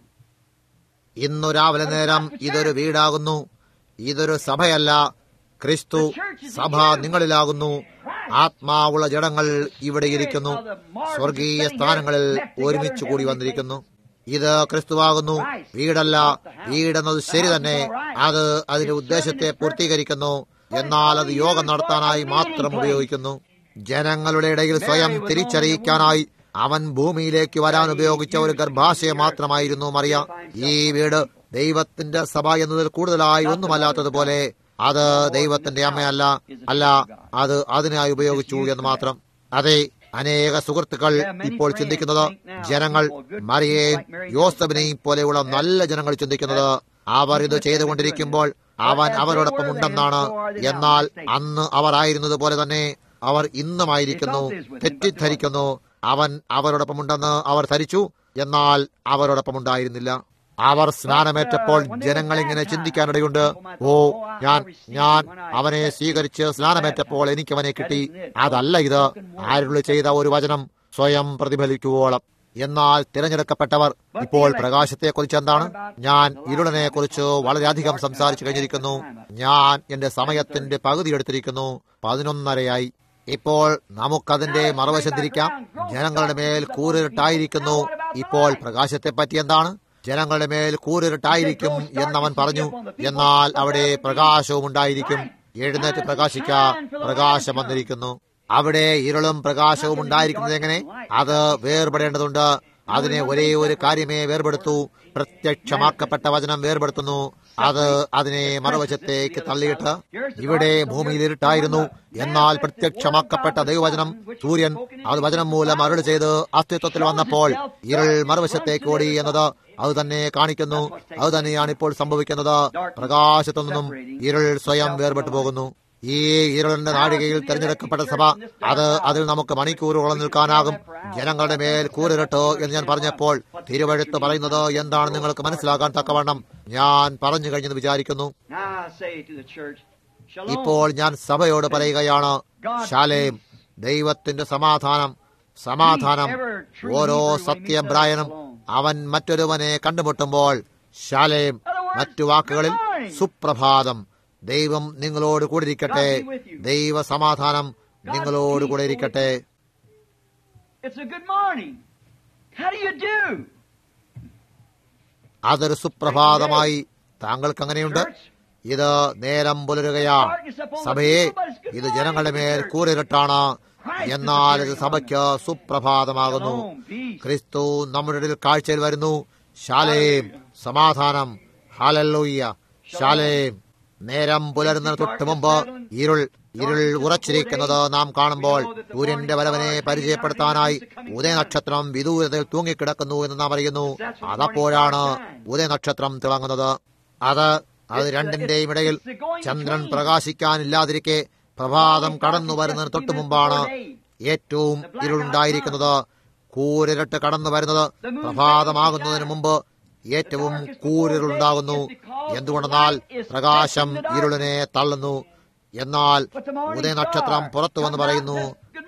ഇന്നു രാവിലെ നേരം ഇതൊരു വീടാകുന്നു ഇതൊരു സഭയല്ല ക്രിസ്തു സഭ നിങ്ങളിലാകുന്നു ആത്മാവുള്ള ജഡങ്ങൾ ഇവിടെ ഇരിക്കുന്നു സ്വർഗീയ സ്ഥാനങ്ങളിൽ ഒരുമിച്ച് കൂടി വന്നിരിക്കുന്നു ഇത് ക്രിസ്തുവാകുന്നു വീടല്ല വീടെന്നത് ശരി തന്നെ അത് അതിന്റെ ഉദ്ദേശത്തെ പൂർത്തീകരിക്കുന്നു എന്നാൽ അത് യോഗം നടത്താനായി മാത്രം ഉപയോഗിക്കുന്നു ജനങ്ങളുടെ ഇടയിൽ സ്വയം തിരിച്ചറിയിക്കാനായി അവൻ ഭൂമിയിലേക്ക് വരാൻ ഉപയോഗിച്ച ഒരു ഗർഭാശയം മാത്രമായിരുന്നു മറിയ ഈ വീട് ദൈവത്തിന്റെ സഭ എന്നതിൽ കൂടുതലായി ഒന്നുമല്ലാത്തതുപോലെ അത് ദൈവത്തിന്റെ അമ്മയല്ല അല്ല അത് അതിനായി ഉപയോഗിച്ചു എന്ന് മാത്രം അതെ അനേക സുഹൃത്തുക്കൾ ഇപ്പോൾ ചിന്തിക്കുന്നത് ജനങ്ങൾ മറിയേയും യോസഫിനെയും പോലെയുള്ള നല്ല ജനങ്ങൾ ചിന്തിക്കുന്നത് അവർ ഇത് ചെയ്തുകൊണ്ടിരിക്കുമ്പോൾ അവൻ അവരോടൊപ്പം ഉണ്ടെന്നാണ് എന്നാൽ അന്ന് അവർ ആയിരുന്നത് പോലെ തന്നെ അവർ ഇന്നുമായിരിക്കുന്നു തെറ്റിദ്ധരിക്കുന്നു അവൻ അവരോടൊപ്പം ഉണ്ടെന്ന് അവർ ധരിച്ചു എന്നാൽ അവരോടൊപ്പം ഉണ്ടായിരുന്നില്ല അവർ സ്നാനമേറ്റപ്പോൾ ജനങ്ങൾ ഇങ്ങനെ ചിന്തിക്കാനിടയുണ്ട് ഓ ഞാൻ ഞാൻ അവനെ സ്വീകരിച്ച് സ്നാനമേറ്റപ്പോൾ എനിക്ക് അവനെ കിട്ടി അതല്ല ഇത് ആരുള്ളി ചെയ്ത ഒരു വചനം സ്വയം പ്രതിഫലിക്കുവോളം എന്നാൽ തിരഞ്ഞെടുക്കപ്പെട്ടവർ ഇപ്പോൾ പ്രകാശത്തെക്കുറിച്ച് എന്താണ് ഞാൻ ഇരുളനെ കുറിച്ച് വളരെയധികം സംസാരിച്ചു കഴിഞ്ഞിരിക്കുന്നു ഞാൻ എന്റെ സമയത്തിന്റെ പകുതി എടുത്തിരിക്കുന്നു പതിനൊന്നരയായി ഇപ്പോൾ നമുക്കതിന്റെ മറുവശം തിരിക്കാം ജനങ്ങളുടെ മേൽ കൂരിട്ടായിരിക്കുന്നു ഇപ്പോൾ പ്രകാശത്തെ പറ്റി എന്താണ് ജനങ്ങളുടെ മേൽ കൂരിട്ടായിരിക്കും എന്നവൻ പറഞ്ഞു എന്നാൽ അവിടെ പ്രകാശവും ഉണ്ടായിരിക്കും എഴുന്നേറ്റ് പ്രകാശിക്ക പ്രകാശം വന്നിരിക്കുന്നു അവിടെ ഇരുളും പ്രകാശവും ഉണ്ടായിരിക്കുന്നത് എങ്ങനെ അത് വേർപെടേണ്ടതുണ്ട് അതിനെ ഒരേ ഒരു കാര്യമേ വേർപെടുത്തൂ പ്രത്യക്ഷമാക്കപ്പെട്ട വചനം വേർപെടുത്തുന്നു അത് അതിനെ മറുവശത്തേക്ക് തള്ളിയിട്ട് ഇവിടെ ഭൂമിയിൽ ഇരുട്ടായിരുന്നു എന്നാൽ പ്രത്യക്ഷമാക്കപ്പെട്ട ദൈവവചനം സൂര്യൻ അത് വചനം മൂലം അരുൾ ചെയ്ത് അസ്തിത്വത്തിൽ വന്നപ്പോൾ ഇരുൾ മറുവശത്തേക്ക് ഓടി എന്നത് അത് തന്നെ കാണിക്കുന്നു അത് തന്നെയാണ് ഇപ്പോൾ സംഭവിക്കുന്നത് പ്രകാശത്തു നിന്നും ഇരുൾ സ്വയം വേർപെട്ടു പോകുന്നു ഈ ഇരുളിന്റെ നാഴികയിൽ തെരഞ്ഞെടുക്കപ്പെട്ട സഭ അത് അതിൽ നമുക്ക് മണിക്കൂറുകളോളം നിൽക്കാനാകും ജനങ്ങളുടെ മേൽ കൂരിരട്ടോ എന്ന് ഞാൻ പറഞ്ഞപ്പോൾ തിരുവഴുത്ത് പറയുന്നത് എന്താണ് നിങ്ങൾക്ക് മനസ്സിലാക്കാൻ തക്കവണ്ണം ഞാൻ പറഞ്ഞു കഴിഞ്ഞെന്ന് വിചാരിക്കുന്നു
Now I say to the church, Shalom.
ഇപ്പോൾ ഞാൻ സഭയോട് പറയുകയാണ് ശാലേം ദൈവത്തിന്റെ സമാധാനം സമാധാനം ഓരോ സത്യബ്രായനും അവൻ മറ്റൊരുവനെ കണ്ടുമുട്ടുമ്പോൾ ശാലേം മറ്റു വാക്കുകളിൽ സുപ്രഭാതം ദൈവം നിങ്ങളോട് കൂടെ ഇരിക്കട്ടെ ദൈവ സമാധാനം നിങ്ങളോട് കൂടെ ഇരിക്കട്ടെ
It's a good morning. How do you do?
അതൊരു സുപ്രഭാതമായി താങ്കൾക്ക് അങ്ങനെയുണ്ട്
Church,
ഇത് നേരം പുലരുകയാണ് സഭയെ ഇത് ജനങ്ങളുടെ മേൽ കൂരിരട്ടാണ് എന്നാൽ ഇത് സഭയ്ക്ക് സുപ്രഭാതമാകുന്നു
shalom, peace.
ക്രിസ്തു നമ്മുടെ ഇടയിൽ കാഴ്ചയിൽ വരുന്നു ശാലേം സമാധാനം ഹാലല്ലൂയ്യ ശാലേം നേരം പുലരുന്നതിന് തൊട്ട് മുമ്പ് ഇരുൾ ഇരുൾ ഉറച്ചിരിക്കുന്നത് നാം കാണുമ്പോൾ സൂര്യന്റെ വരവനെ പരിചയപ്പെടുത്താനായി ഉദയനക്ഷത്രം വിദൂരതയിൽ തൂങ്ങിക്കിടക്കുന്നു എന്ന് നാം അറിയുന്നു അതപ്പോഴാണ് ഉദയനക്ഷത്രം തിളങ്ങുന്നത് അത് അത് രണ്ടിന്റെയും ഇടയിൽ ചന്ദ്രൻ പ്രകാശിക്കാനില്ലാതിരിക്കെ പ്രഭാതം കടന്നു വരുന്നതിന് തൊട്ടു മുമ്പാണ് ഏറ്റവും ഇരുളുണ്ടായിരിക്കുന്നത് കൂരിരട്ട് കടന്നു വരുന്നത് പ്രഭാതമാകുന്നതിന് മുമ്പ് ഏറ്റവും കൂരിരുളുണ്ടാകുന്നു എന്തുകൊണ്ടെന്നാൽ പ്രകാശം ഇരുളിനെ തള്ളുന്നു എന്നാൽ ഉദയനക്ഷത്രം പുറത്തു വന്ന് പറയുന്നു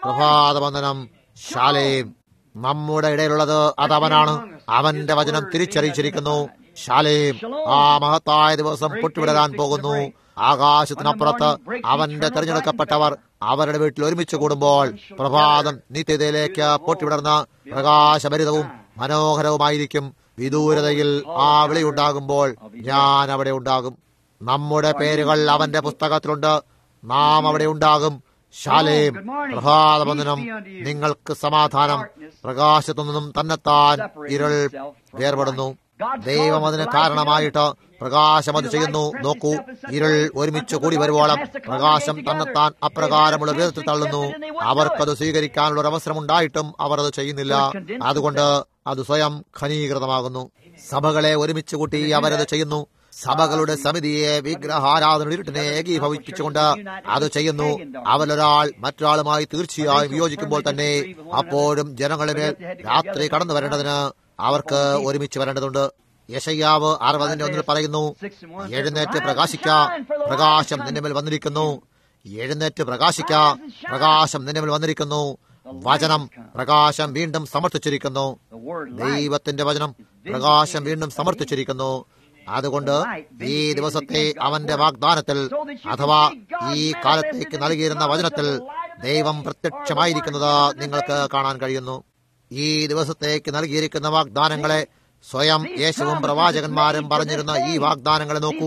പ്രഭാതവന്ദനം ശാലേം നമ്മുടെ ഇടയിലുള്ളത് അത് അവനാണ് അവന്റെ വചനം തിരിച്ചറിയിച്ചിരിക്കുന്നു ശാലേം ആ മഹത്തായ ദിവസം പൊട്ടിവിടരാൻ പോകുന്നു ആകാശത്തിനപ്പുറത്ത് അവന്റെ തെരഞ്ഞെടുക്കപ്പെട്ടവർ അവരുടെ വീട്ടിൽ ഒരുമിച്ച് കൂടുമ്പോൾ പ്രഭാതം നിത്യതയിലേക്ക് പൊട്ടിവിടർന്ന പ്രകാശഭരിതവും മനോഹരവുമായിരിക്കും വിദൂരതയിൽ ആ വിളിയുണ്ടാകുമ്പോൾ ഞാൻ അവിടെ ഉണ്ടാകും നമ്മുടെ പേരുകൾ അവന്റെ പുസ്തകത്തിലുണ്ട് നാം അവിടെ ഉണ്ടാകും ശാലേം പ്രഭാതവന്ദനം നിങ്ങൾക്ക് സമാധാനം പ്രകാശത്തു നിന്നും തന്നെത്താൻ ഇരുൾ വേർപെടുന്നു ദൈവം അതിന് കാരണമായിട്ട് പ്രകാശം അത് ചെയ്യുന്നു നോക്കൂ ഇരുൾ ഒരുമിച്ച് കൂടി വരുവോളം പ്രകാശം തന്നെത്താൻ അപ്രകാരമുള്ള വിധത്തിൽ തള്ളുന്നു അവർക്കത് സ്വീകരിക്കാനുള്ള ഒരു അവസരമുണ്ടായിട്ടും അവർ അത് ചെയ്യുന്നില്ല അതുകൊണ്ട് അത് സ്വയം ഖനീകൃതമാകുന്നു സഭകളെ ഒരുമിച്ച് കൂട്ടി അവരത് ചെയ്യുന്നു സഭകളുടെ സമിതിയെ വിഗ്രഹാരാധന ഇരുട്ടിനെ ഏകീഭവിപ്പിച്ചുകൊണ്ട് അത് ചെയ്യുന്നു അവരൊരാൾ മറ്റൊരാളുമായി തീർച്ചയായും വിയോജിക്കുമ്പോൾ തന്നെ അപ്പോഴും ജനങ്ങളുടെ മേൽ രാത്രി കടന്നു വരേണ്ടതിന് അവർക്ക് ഒരുമിച്ച് വരേണ്ടതുണ്ട് യശയ്യാവ് അറുപതിന്റെ ഒന്നിൽ പറയുന്നു എഴുന്നേറ്റ് പ്രകാശിക്ക പ്രകാശം നിന്റെ മേൽ വന്നിരിക്കുന്നു എഴുന്നേറ്റ് പ്രകാശിക്ക പ്രകാശം നിന്റെ മേൽ വന്നിരിക്കുന്നു വചനം പ്രകാശം വീണ്ടും സമർത്ഥിച്ചിരിക്കുന്നു ദൈവത്തിന്റെ വചനം പ്രകാശം വീണ്ടും സമർത്ഥിച്ചിരിക്കുന്നു അതുകൊണ്ട് ഈ ദിവസത്തെ അവന്റെ വാഗ്ദാനത്തിൽ അഥവാ ഈ കാലത്തേക്ക് നൽകിയിരുന്ന വചനത്തിൽ ദൈവം പ്രത്യക്ഷമായിരിക്കുന്നത് നിങ്ങൾക്ക് കാണാൻ കഴിയുന്നു ഈ ദിവസത്തേക്ക് നൽകിയിരിക്കുന്ന വാഗ്ദാനങ്ങളെ സ്വയം യേശുവും പ്രവാചകന്മാരും പറഞ്ഞിരുന്ന ഈ വാഗ്ദാനങ്ങളെ നോക്കൂ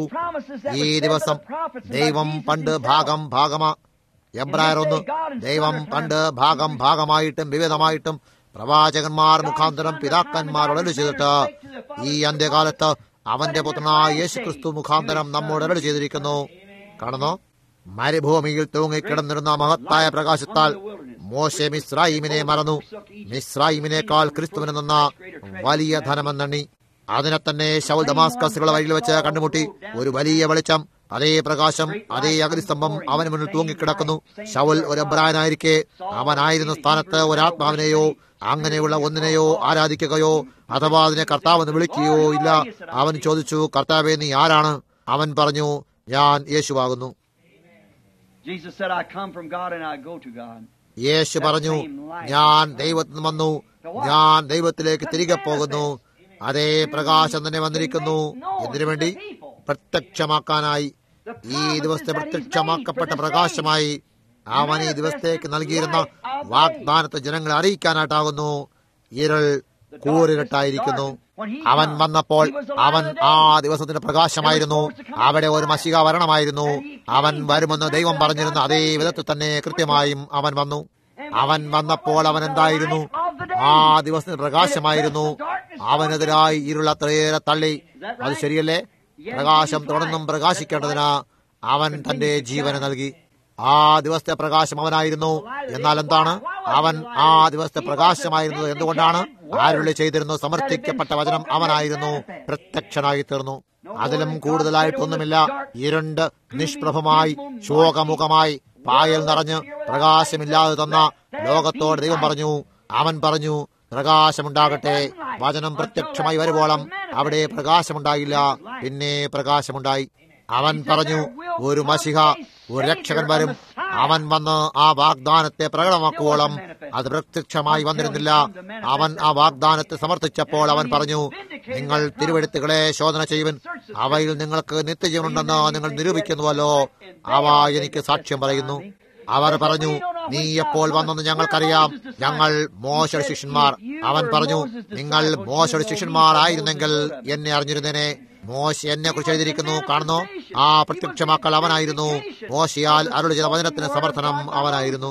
ഈ ദിവസം ദൈവം പണ്ട് ഭാഗം ഭാഗമാ എബ്രായർ ഒന്ന് ദൈവം പണ്ട് ഭാഗം ഭാഗമായിട്ടും വിവിധമായിട്ടും പ്രവാചകന്മാർ മുഖാന്തരം പിതാക്കന്മാരോട് അരുളി ചെയ്തിട്ട് ഈ അന്ത്യകാലത്ത് അവന്റെ പുത്രനായ യേശു ക്രിസ്തു മുഖാന്തരം നമ്മോട് അരുളി ചെയ്തിരിക്കുന്നു കാണുന്നു മരുഭൂമിയിൽ തൂങ്ങിക്കിടന്നിരുന്ന മഹത്തായ പ്രകാശത്താൽ മോശെ മിസ്രൈമിനെ മറന്നു മിസ്രൈമിനേക്കാൾ ക്രിസ്തുവിന് നിന്ന വലിയ ധനമെന്നണ്ണി അതിനെ തന്നെ ശൗൽ ദമാസ്കസുകളുടെ വഴിയിൽ വെച്ച് കണ്ടുമുട്ടി ഒരു വലിയ വെളിച്ചം അതേ പ്രകാശം അതേ അഗ്നിസ്തംഭം അവന് മുന്നിൽ തൂങ്ങിക്കിടക്കുന്നു ശൗൽ ഒരു അബ്രായനായിരിക്കെ അവനായിരുന്ന സ്ഥാനത്ത് ഒരാത്മാവിനെയോ അങ്ങനെയുള്ള ഒന്നിനെയോ ആരാധിക്കുകയോ അഥവാ അതിനെ കർത്താവെന്ന് വിളിക്കുകയോ ഇല്ല അവൻ ചോദിച്ചു കർത്താവെ നീ ആരാണ് അവൻ പറഞ്ഞു ഞാൻ യേശുവാകുന്നു
Jesus said, I come from God and I go to God.
യേശു പറഞ്ഞു ഞാൻ ദൈവത്തിൽ നിന്ന് വന്നു ഞാൻ ദൈവത്തിലേക്ക് തിരികെ പോകുന്നു അതേ പ്രകാശം തന്നെ വന്നിരിക്കുന്നു എന്തിനു വേണ്ടി പ്രത്യക്ഷമാക്കാനായി ഈ ദിവസത്തെ പ്രത്യക്ഷമാക്കപ്പെട്ട പ്രകാശമായി അവൻ ഈ ദിവസത്തേക്ക് നൽകിയിരുന്ന വാഗ്ദാനത്തെ ജനങ്ങളെ അറിയിക്കാനായിട്ടാകുന്നു ഇരുൾ കൂറിരട്ടായിരിക്കുന്നു അവൻ വന്നപ്പോൾ അവൻ ആ ദിവസത്തിന്റെ പ്രകാശമായിരുന്നു അവിടെ ഒരു മഷിക വരണമായിരുന്നു അവൻ വരുമെന്ന് ദൈവം പറഞ്ഞിരുന്ന അതേ വിധത്തിൽ തന്നെ കൃത്യമായും അവൻ വന്നു അവൻ വന്നപ്പോൾ അവൻ എന്തായിരുന്നു ആ ദിവസത്തിന്റെ പ്രകാശമായിരുന്നു അവനെതിരായി ഇരുൾ അത്രയേറെ തള്ളി അത് ശരിയല്ലേ പ്രകാശം തുടർന്നും പ്രകാശിക്കേണ്ടതിന് അവൻ തന്റെ ജീവനെ നൽകി ആ ദിവസത്തെ പ്രകാശം അവനായിരുന്നു എന്നാൽ എന്താണ് അവൻ ആ ദിവസത്തെ പ്രകാശമായിരുന്നത് എന്തുകൊണ്ടാണ് ആരുള്ളി ചെയ്തിരുന്നു സമർത്ഥിക്കപ്പെട്ട വചനം അവനായിരുന്നു പ്രത്യക്ഷനായി തീർന്നു അതിലും കൂടുതലായിട്ടൊന്നുമില്ല ഇരുണ്ട് നിഷ്പ്രഭമായി ശോകമുഖമായി പായൽ നിറഞ്ഞ് പ്രകാശമില്ലാതെ തന്ന ലോകത്തോട് ദൈവം പറഞ്ഞു അവൻ പറഞ്ഞു പ്രകാശമുണ്ടാകട്ടെ വചനം പ്രത്യക്ഷമായി വരുവോളം അവിടെ പ്രകാശമുണ്ടായില്ല പിന്നെ പ്രകാശമുണ്ടായി അവൻ പറഞ്ഞു ഒരു മഷിഹ ഒരു രക്ഷകൻ വരും അവൻ വന്ന് ആ വാഗ്ദാനത്തെ പ്രകടമാക്കുവോളം അത് പ്രത്യക്ഷമായി വന്നിരുന്നില്ല അവൻ ആ വാഗ്ദാനത്തെ സമർത്ഥിച്ചപ്പോൾ അവൻ പറഞ്ഞു നിങ്ങൾ തിരുവെഴുത്തുകളെ ശോധന ചെയ്യുവൻ അവയിൽ നിങ്ങൾക്ക് നിത്യജീവനുണ്ടെന്ന് നിങ്ങൾ നിരൂപിക്കുന്നുവല്ലോ അവ എനിക്ക് സാക്ഷ്യം പറയുന്നു അവർ പറഞ്ഞു നീ എപ്പോൾ വന്നെന്ന് ഞങ്ങൾക്കറിയാം ഞങ്ങൾ മോശയുടെ ശിഷ്യന്മാർ അവൻ പറഞ്ഞു നിങ്ങൾ മോശയുടെ ശിഷ്യന്മാർ ആയിരുന്നെങ്കിൽ എന്നെ അറിഞ്ഞിരുന്നേനെ മോശ എന്നെ കുറിച്ച് എഴുതിയിരിക്കുന്നു കാണുന്നു ആ പ്രത്യക്ഷമാക്കൽ അവനായിരുന്നു മോശയാൽ അരുളി ചെയ്ത വചനത്തിന് സമർത്ഥനം അവനായിരുന്നു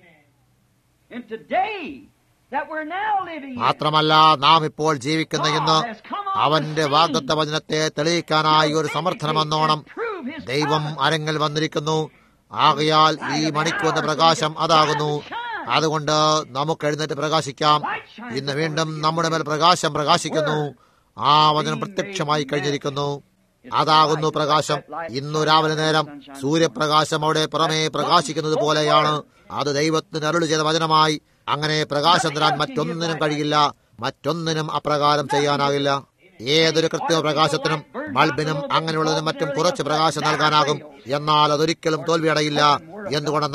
And today that we're now living in,
മാത്രമല്ല നാം ഇപ്പോൾ ജീവിക്കുന്ന ഇന്ന് അവന്റെ വാഗ്ദത്ത വചനത്തെ തെളിയിക്കാനായി ഒരു സമർത്ഥനമെന്നോണം ദൈവം അരങ്ങിൽ വന്നിരിക്കുന്നു ആകയാൽ ഈ മണിക്കൂറിന്റെ പ്രകാശം അതാകുന്നു അതുകൊണ്ട് നമുക്ക് എഴുന്നേറ്റ് പ്രകാശിക്കാം ഇന്ന് വീണ്ടും നമ്മുടെ മേൽ പ്രകാശം പ്രകാശിക്കുന്നു ആ വചനം പ്രത്യക്ഷമായി കഴിഞ്ഞിരിക്കുന്നു അതാകുന്നു പ്രകാശം ഇന്നു രാവിലെ നേരം സൂര്യപ്രകാശം അവിടെ പുറമേ പ്രകാശിക്കുന്നത് പോലെയാണ് അത് ദൈവത്തിന് അരുളി ചെയ്ത വചനമായി അങ്ങനെ പ്രകാശം തരാൻ മറ്റൊന്നിനും കഴിയില്ല മറ്റൊന്നിനും അപ്രകാരം ചെയ്യാനാകില്ല ഏതൊരു കൃത്രിമ പ്രകാശത്തിനും ബൾബിനും അങ്ങനെയുള്ളതിനും മറ്റും കുറച്ച് പ്രകാശം നൽകാനാകും എന്നാൽ അതൊരിക്കലും തോൽവിയടയില്ല എന്തുകൊണ്ടെന്നാൽ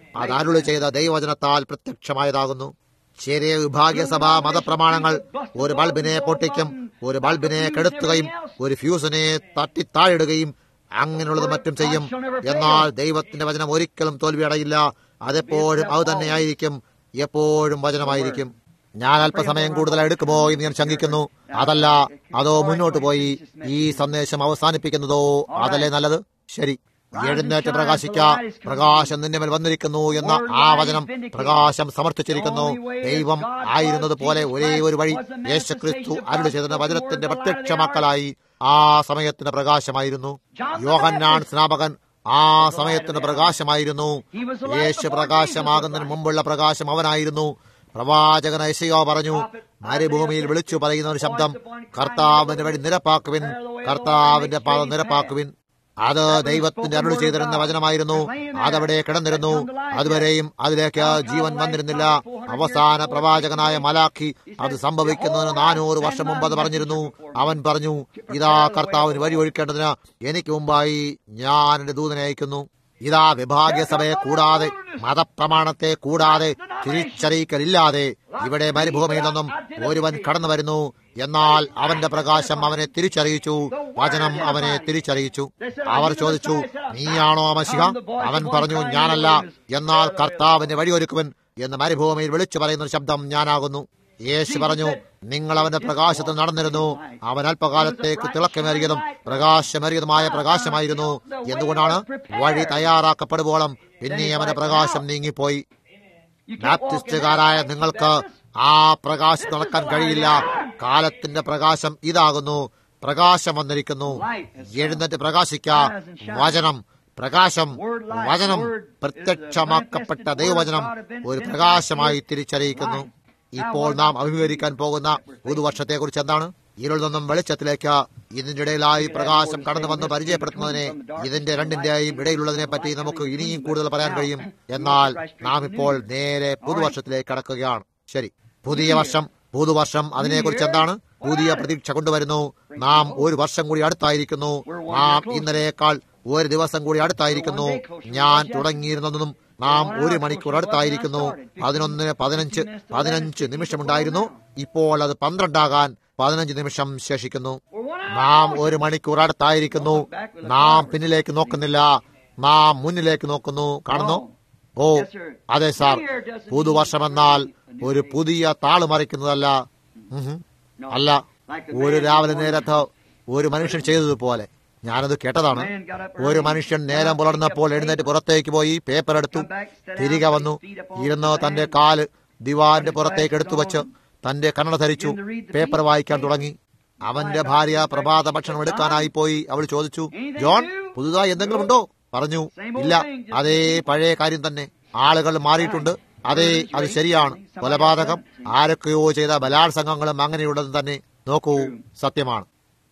അത് അരുളി ചെയ്ത ദൈവവചനത്താൽ പ്രത്യക്ഷമായതാകുന്നു ശരിയ വിഭാഗ്യസഭ മതപ്രമാണങ്ങൾ ഒരു ബൾബിനെ പൊട്ടിക്കും ഒരു ബൾബിനെ കെടുത്തുകയും ഒരു ഫ്യൂസിനെ തട്ടിത്താഴിടുകയും അങ്ങനെയുള്ളത് മറ്റും ചെയ്യും എന്നാൽ ദൈവത്തിന്റെ വചനം ഒരിക്കലും തോൽവിയടയില്ല അതെപ്പോഴും അത് തന്നെയായിരിക്കും എപ്പോഴും വചനമായിരിക്കും ഞാൻ അല്പസമയം കൂടുതൽ എടുക്കുമോ എന്ന് ഞാൻ ശങ്കിക്കുന്നു അതല്ല അതോ മുന്നോട്ട് പോയി ഈ സന്ദേശം അവസാനിപ്പിക്കുന്നതോ അതല്ലേ നല്ലത് ശരി എഴുന്നേറ്റ് പ്രകാശിക്ക പ്രകാശം നിന്റെ മേൽ വന്നിരിക്കുന്നു എന്ന ആ വചനം പ്രകാശം സമർത്ഥിച്ചിരിക്കുന്നു ദൈവം ആയിരുന്നത് പോലെ ഒരേ ഒരു വഴി യേശുക്രിസ്തു അരുളി ചെയ്ത വചനത്തിന്റെ പ്രത്യക്ഷമാക്കലായി ആ സമയത്തിന്റെ പ്രകാശമായിരുന്നു യോഹന്നാൻ സ്നാപകൻ ആ സമയത്തിന് പ്രകാശമായിരുന്നു യേശു പ്രകാശമാകുന്നതിന് മുമ്പുള്ള പ്രകാശം അവനായിരുന്നു പ്രവാചകൻ ഐശയോ പറഞ്ഞു മരുഭൂമിയിൽ വിളിച്ചു പറയുന്ന ഒരു ശബ്ദം കർത്താവിന്റെ വഴി നിരപ്പാക്കുവിൻ കർത്താവിന്റെ പാദം നിരപ്പാക്കുവിൻ അത് ദൈവത്തിന്റെ അരുൾ ചെയ്തിരുന്ന വചനമായിരുന്നു അതവിടെ കിടന്നിരുന്നു അതുവരെയും അതിലേക്ക് ജീവൻ വന്നിരുന്നില്ല അവസാന പ്രവാചകനായ മലാഖി അത് സംഭവിക്കുന്നതിന് നാനൂറ് വർഷം മുമ്പ് അത് പറഞ്ഞിരുന്നു അവൻ പറഞ്ഞു ഇതാ കർത്താവിന് വഴി ഒഴിക്കേണ്ടതിന് എനിക്ക് മുമ്പായി ഞാൻ എന്റെ ദൂതനെ അയക്കുന്നു ഇതാ വിഭാഗ്യസഭയെ കൂടാതെ മതപ്രമാണത്തെ കൂടാതെ തിരിച്ചറിയിക്കലില്ലാതെ ഇവിടെ മരുഭൂമിയിൽ നിന്നും ഒരുവൻ കടന്നു വരുന്നു എന്നാൽ അവന്റെ പ്രകാശം അവനെ തിരിച്ചറിയിച്ചു വചനം അവനെ തിരിച്ചറിയിച്ചു അവർ ചോദിച്ചു നീയാണോ മഷിക അവൻ പറഞ്ഞു ഞാനല്ല എന്നാൽ കർത്താവിന്റെ വഴിയൊരുക്കുവൻ എന്ന് മരുഭൂമിയിൽ വിളിച്ചു പറയുന്ന ഒരു ശബ്ദം ഞാനാകുന്നു യേശു പറഞ്ഞു നിങ്ങൾ അവന്റെ പ്രകാശത്തിൽ നടന്നിരുന്നു അവൻ അല്പകാലത്തേക്ക് തിളക്കമേറിയതും പ്രകാശമേറിയതുമായ പ്രകാശമായിരുന്നു എന്തുകൊണ്ടാണ് വഴി തയ്യാറാക്കപ്പെടുവോളം പിന്നെ അവന്റെ പ്രകാശം നീങ്ങിപ്പോയി ബാപ്റ്റിസ്റ്റുകാരായ നിങ്ങൾക്ക് ആ പ്രകാശം നടക്കാൻ കഴിയില്ല കാലത്തിന്റെ പ്രകാശം ഇതാകുന്നു പ്രകാശം വന്നിരിക്കുന്നു എഴുന്നേറ്റ് പ്രകാശിക്ക വചനം പ്രകാശം വചനം പ്രത്യക്ഷമാക്കപ്പെട്ട ദൈവവചനം ഒരു പ്രകാശമായി തിരിച്ചറിയിക്കുന്നു ഇപ്പോൾ നാം അഭിമുഖീകരിക്കാൻ പോകുന്ന പുതുവർഷത്തെ കുറിച്ച് എന്താണ് ഇരുൾ നിന്നും വെളിച്ചത്തിലേക്ക് ഇതിന്റെ ഇടയിലായി പ്രകാശം കടന്നു വന്ന് പരിചയപ്പെടുത്തുന്നതിനെ ഇതിന്റെ രണ്ടിന്റെയും ഇടയിലുള്ളതിനെ പറ്റി നമുക്ക് ഇനിയും കൂടുതൽ പറയാൻ കഴിയും എന്നാൽ നാം ഇപ്പോൾ നേരെ പുതുവർഷത്തിലേക്ക് കടക്കുകയാണ് ശരി പുതിയ വർഷം പുതുവർഷം അതിനെക്കുറിച്ച് എന്താണ് പുതിയ പ്രതീക്ഷ കൊണ്ടുവരുന്നു നാം ഒരു വർഷം കൂടി അടുത്തായിരിക്കുന്നു നാം ഇന്നലെയേക്കാൾ ഒരു ദിവസം കൂടി അടുത്തായിരിക്കുന്നു ഞാൻ തുടങ്ങിയിരുന്നതും നാം ഒരു മണിക്കൂർ അടുത്തായിരിക്കുന്നു പതിനൊന്നിന് പതിനഞ്ച് പതിനഞ്ച് നിമിഷമുണ്ടായിരുന്നു ഇപ്പോൾ അത് പന്ത്രണ്ടാകാൻ പതിനഞ്ച് നിമിഷം ശേഷിക്കുന്നു നാം ഒരു മണിക്കൂർ അടുത്തായിരിക്കുന്നു നാം പിന്നിലേക്ക് നോക്കുന്നില്ല നാം മുന്നിലേക്ക് നോക്കുന്നു കാണുന്നു ഓ അതെ സാർ പുതുവർഷമെന്നാൽ ഒരു പുതിയ താള് മറിക്കുന്നതല്ല ഉഹും. അല്ല ഒരു രാവിലെ നേരത്ത് ഒരു മനുഷ്യൻ ചെയ്തതുപോലെ ഞാനത് കേട്ടതാണ് ഒരു മനുഷ്യൻ നേരം പുലർന്നപ്പോൾ എഴുന്നേറ്റ് പുറത്തേക്ക് പോയി പേപ്പർ എടുത്തു തിരികെ വന്നു ഇരുന്ന് തന്റെ കാല് ദിവാന്റെ പുറത്തേക്ക് എടുത്തു വച്ച് തന്റെ കണ്ണട ധരിച്ചു പേപ്പർ വായിക്കാൻ തുടങ്ങി അവന്റെ ഭാര്യ പ്രഭാത ഭക്ഷണം എടുക്കാനായി പോയി അവൾ ചോദിച്ചു ജോൺ പുതുതായി എന്തെങ്കിലും ഉണ്ടോ പറഞ്ഞു ഇല്ല അതേ പഴയ കാര്യം തന്നെ ആളുകൾ മാറിയിട്ടുണ്ട് അതെ അത് ശരിയാണ് കൊലപാതകം ആരൊക്കെയോ ചെയ്ത ബലാത്സംഗങ്ങളും അങ്ങനെയുള്ളത് തന്നെ നോക്കൂ സത്യമാണ്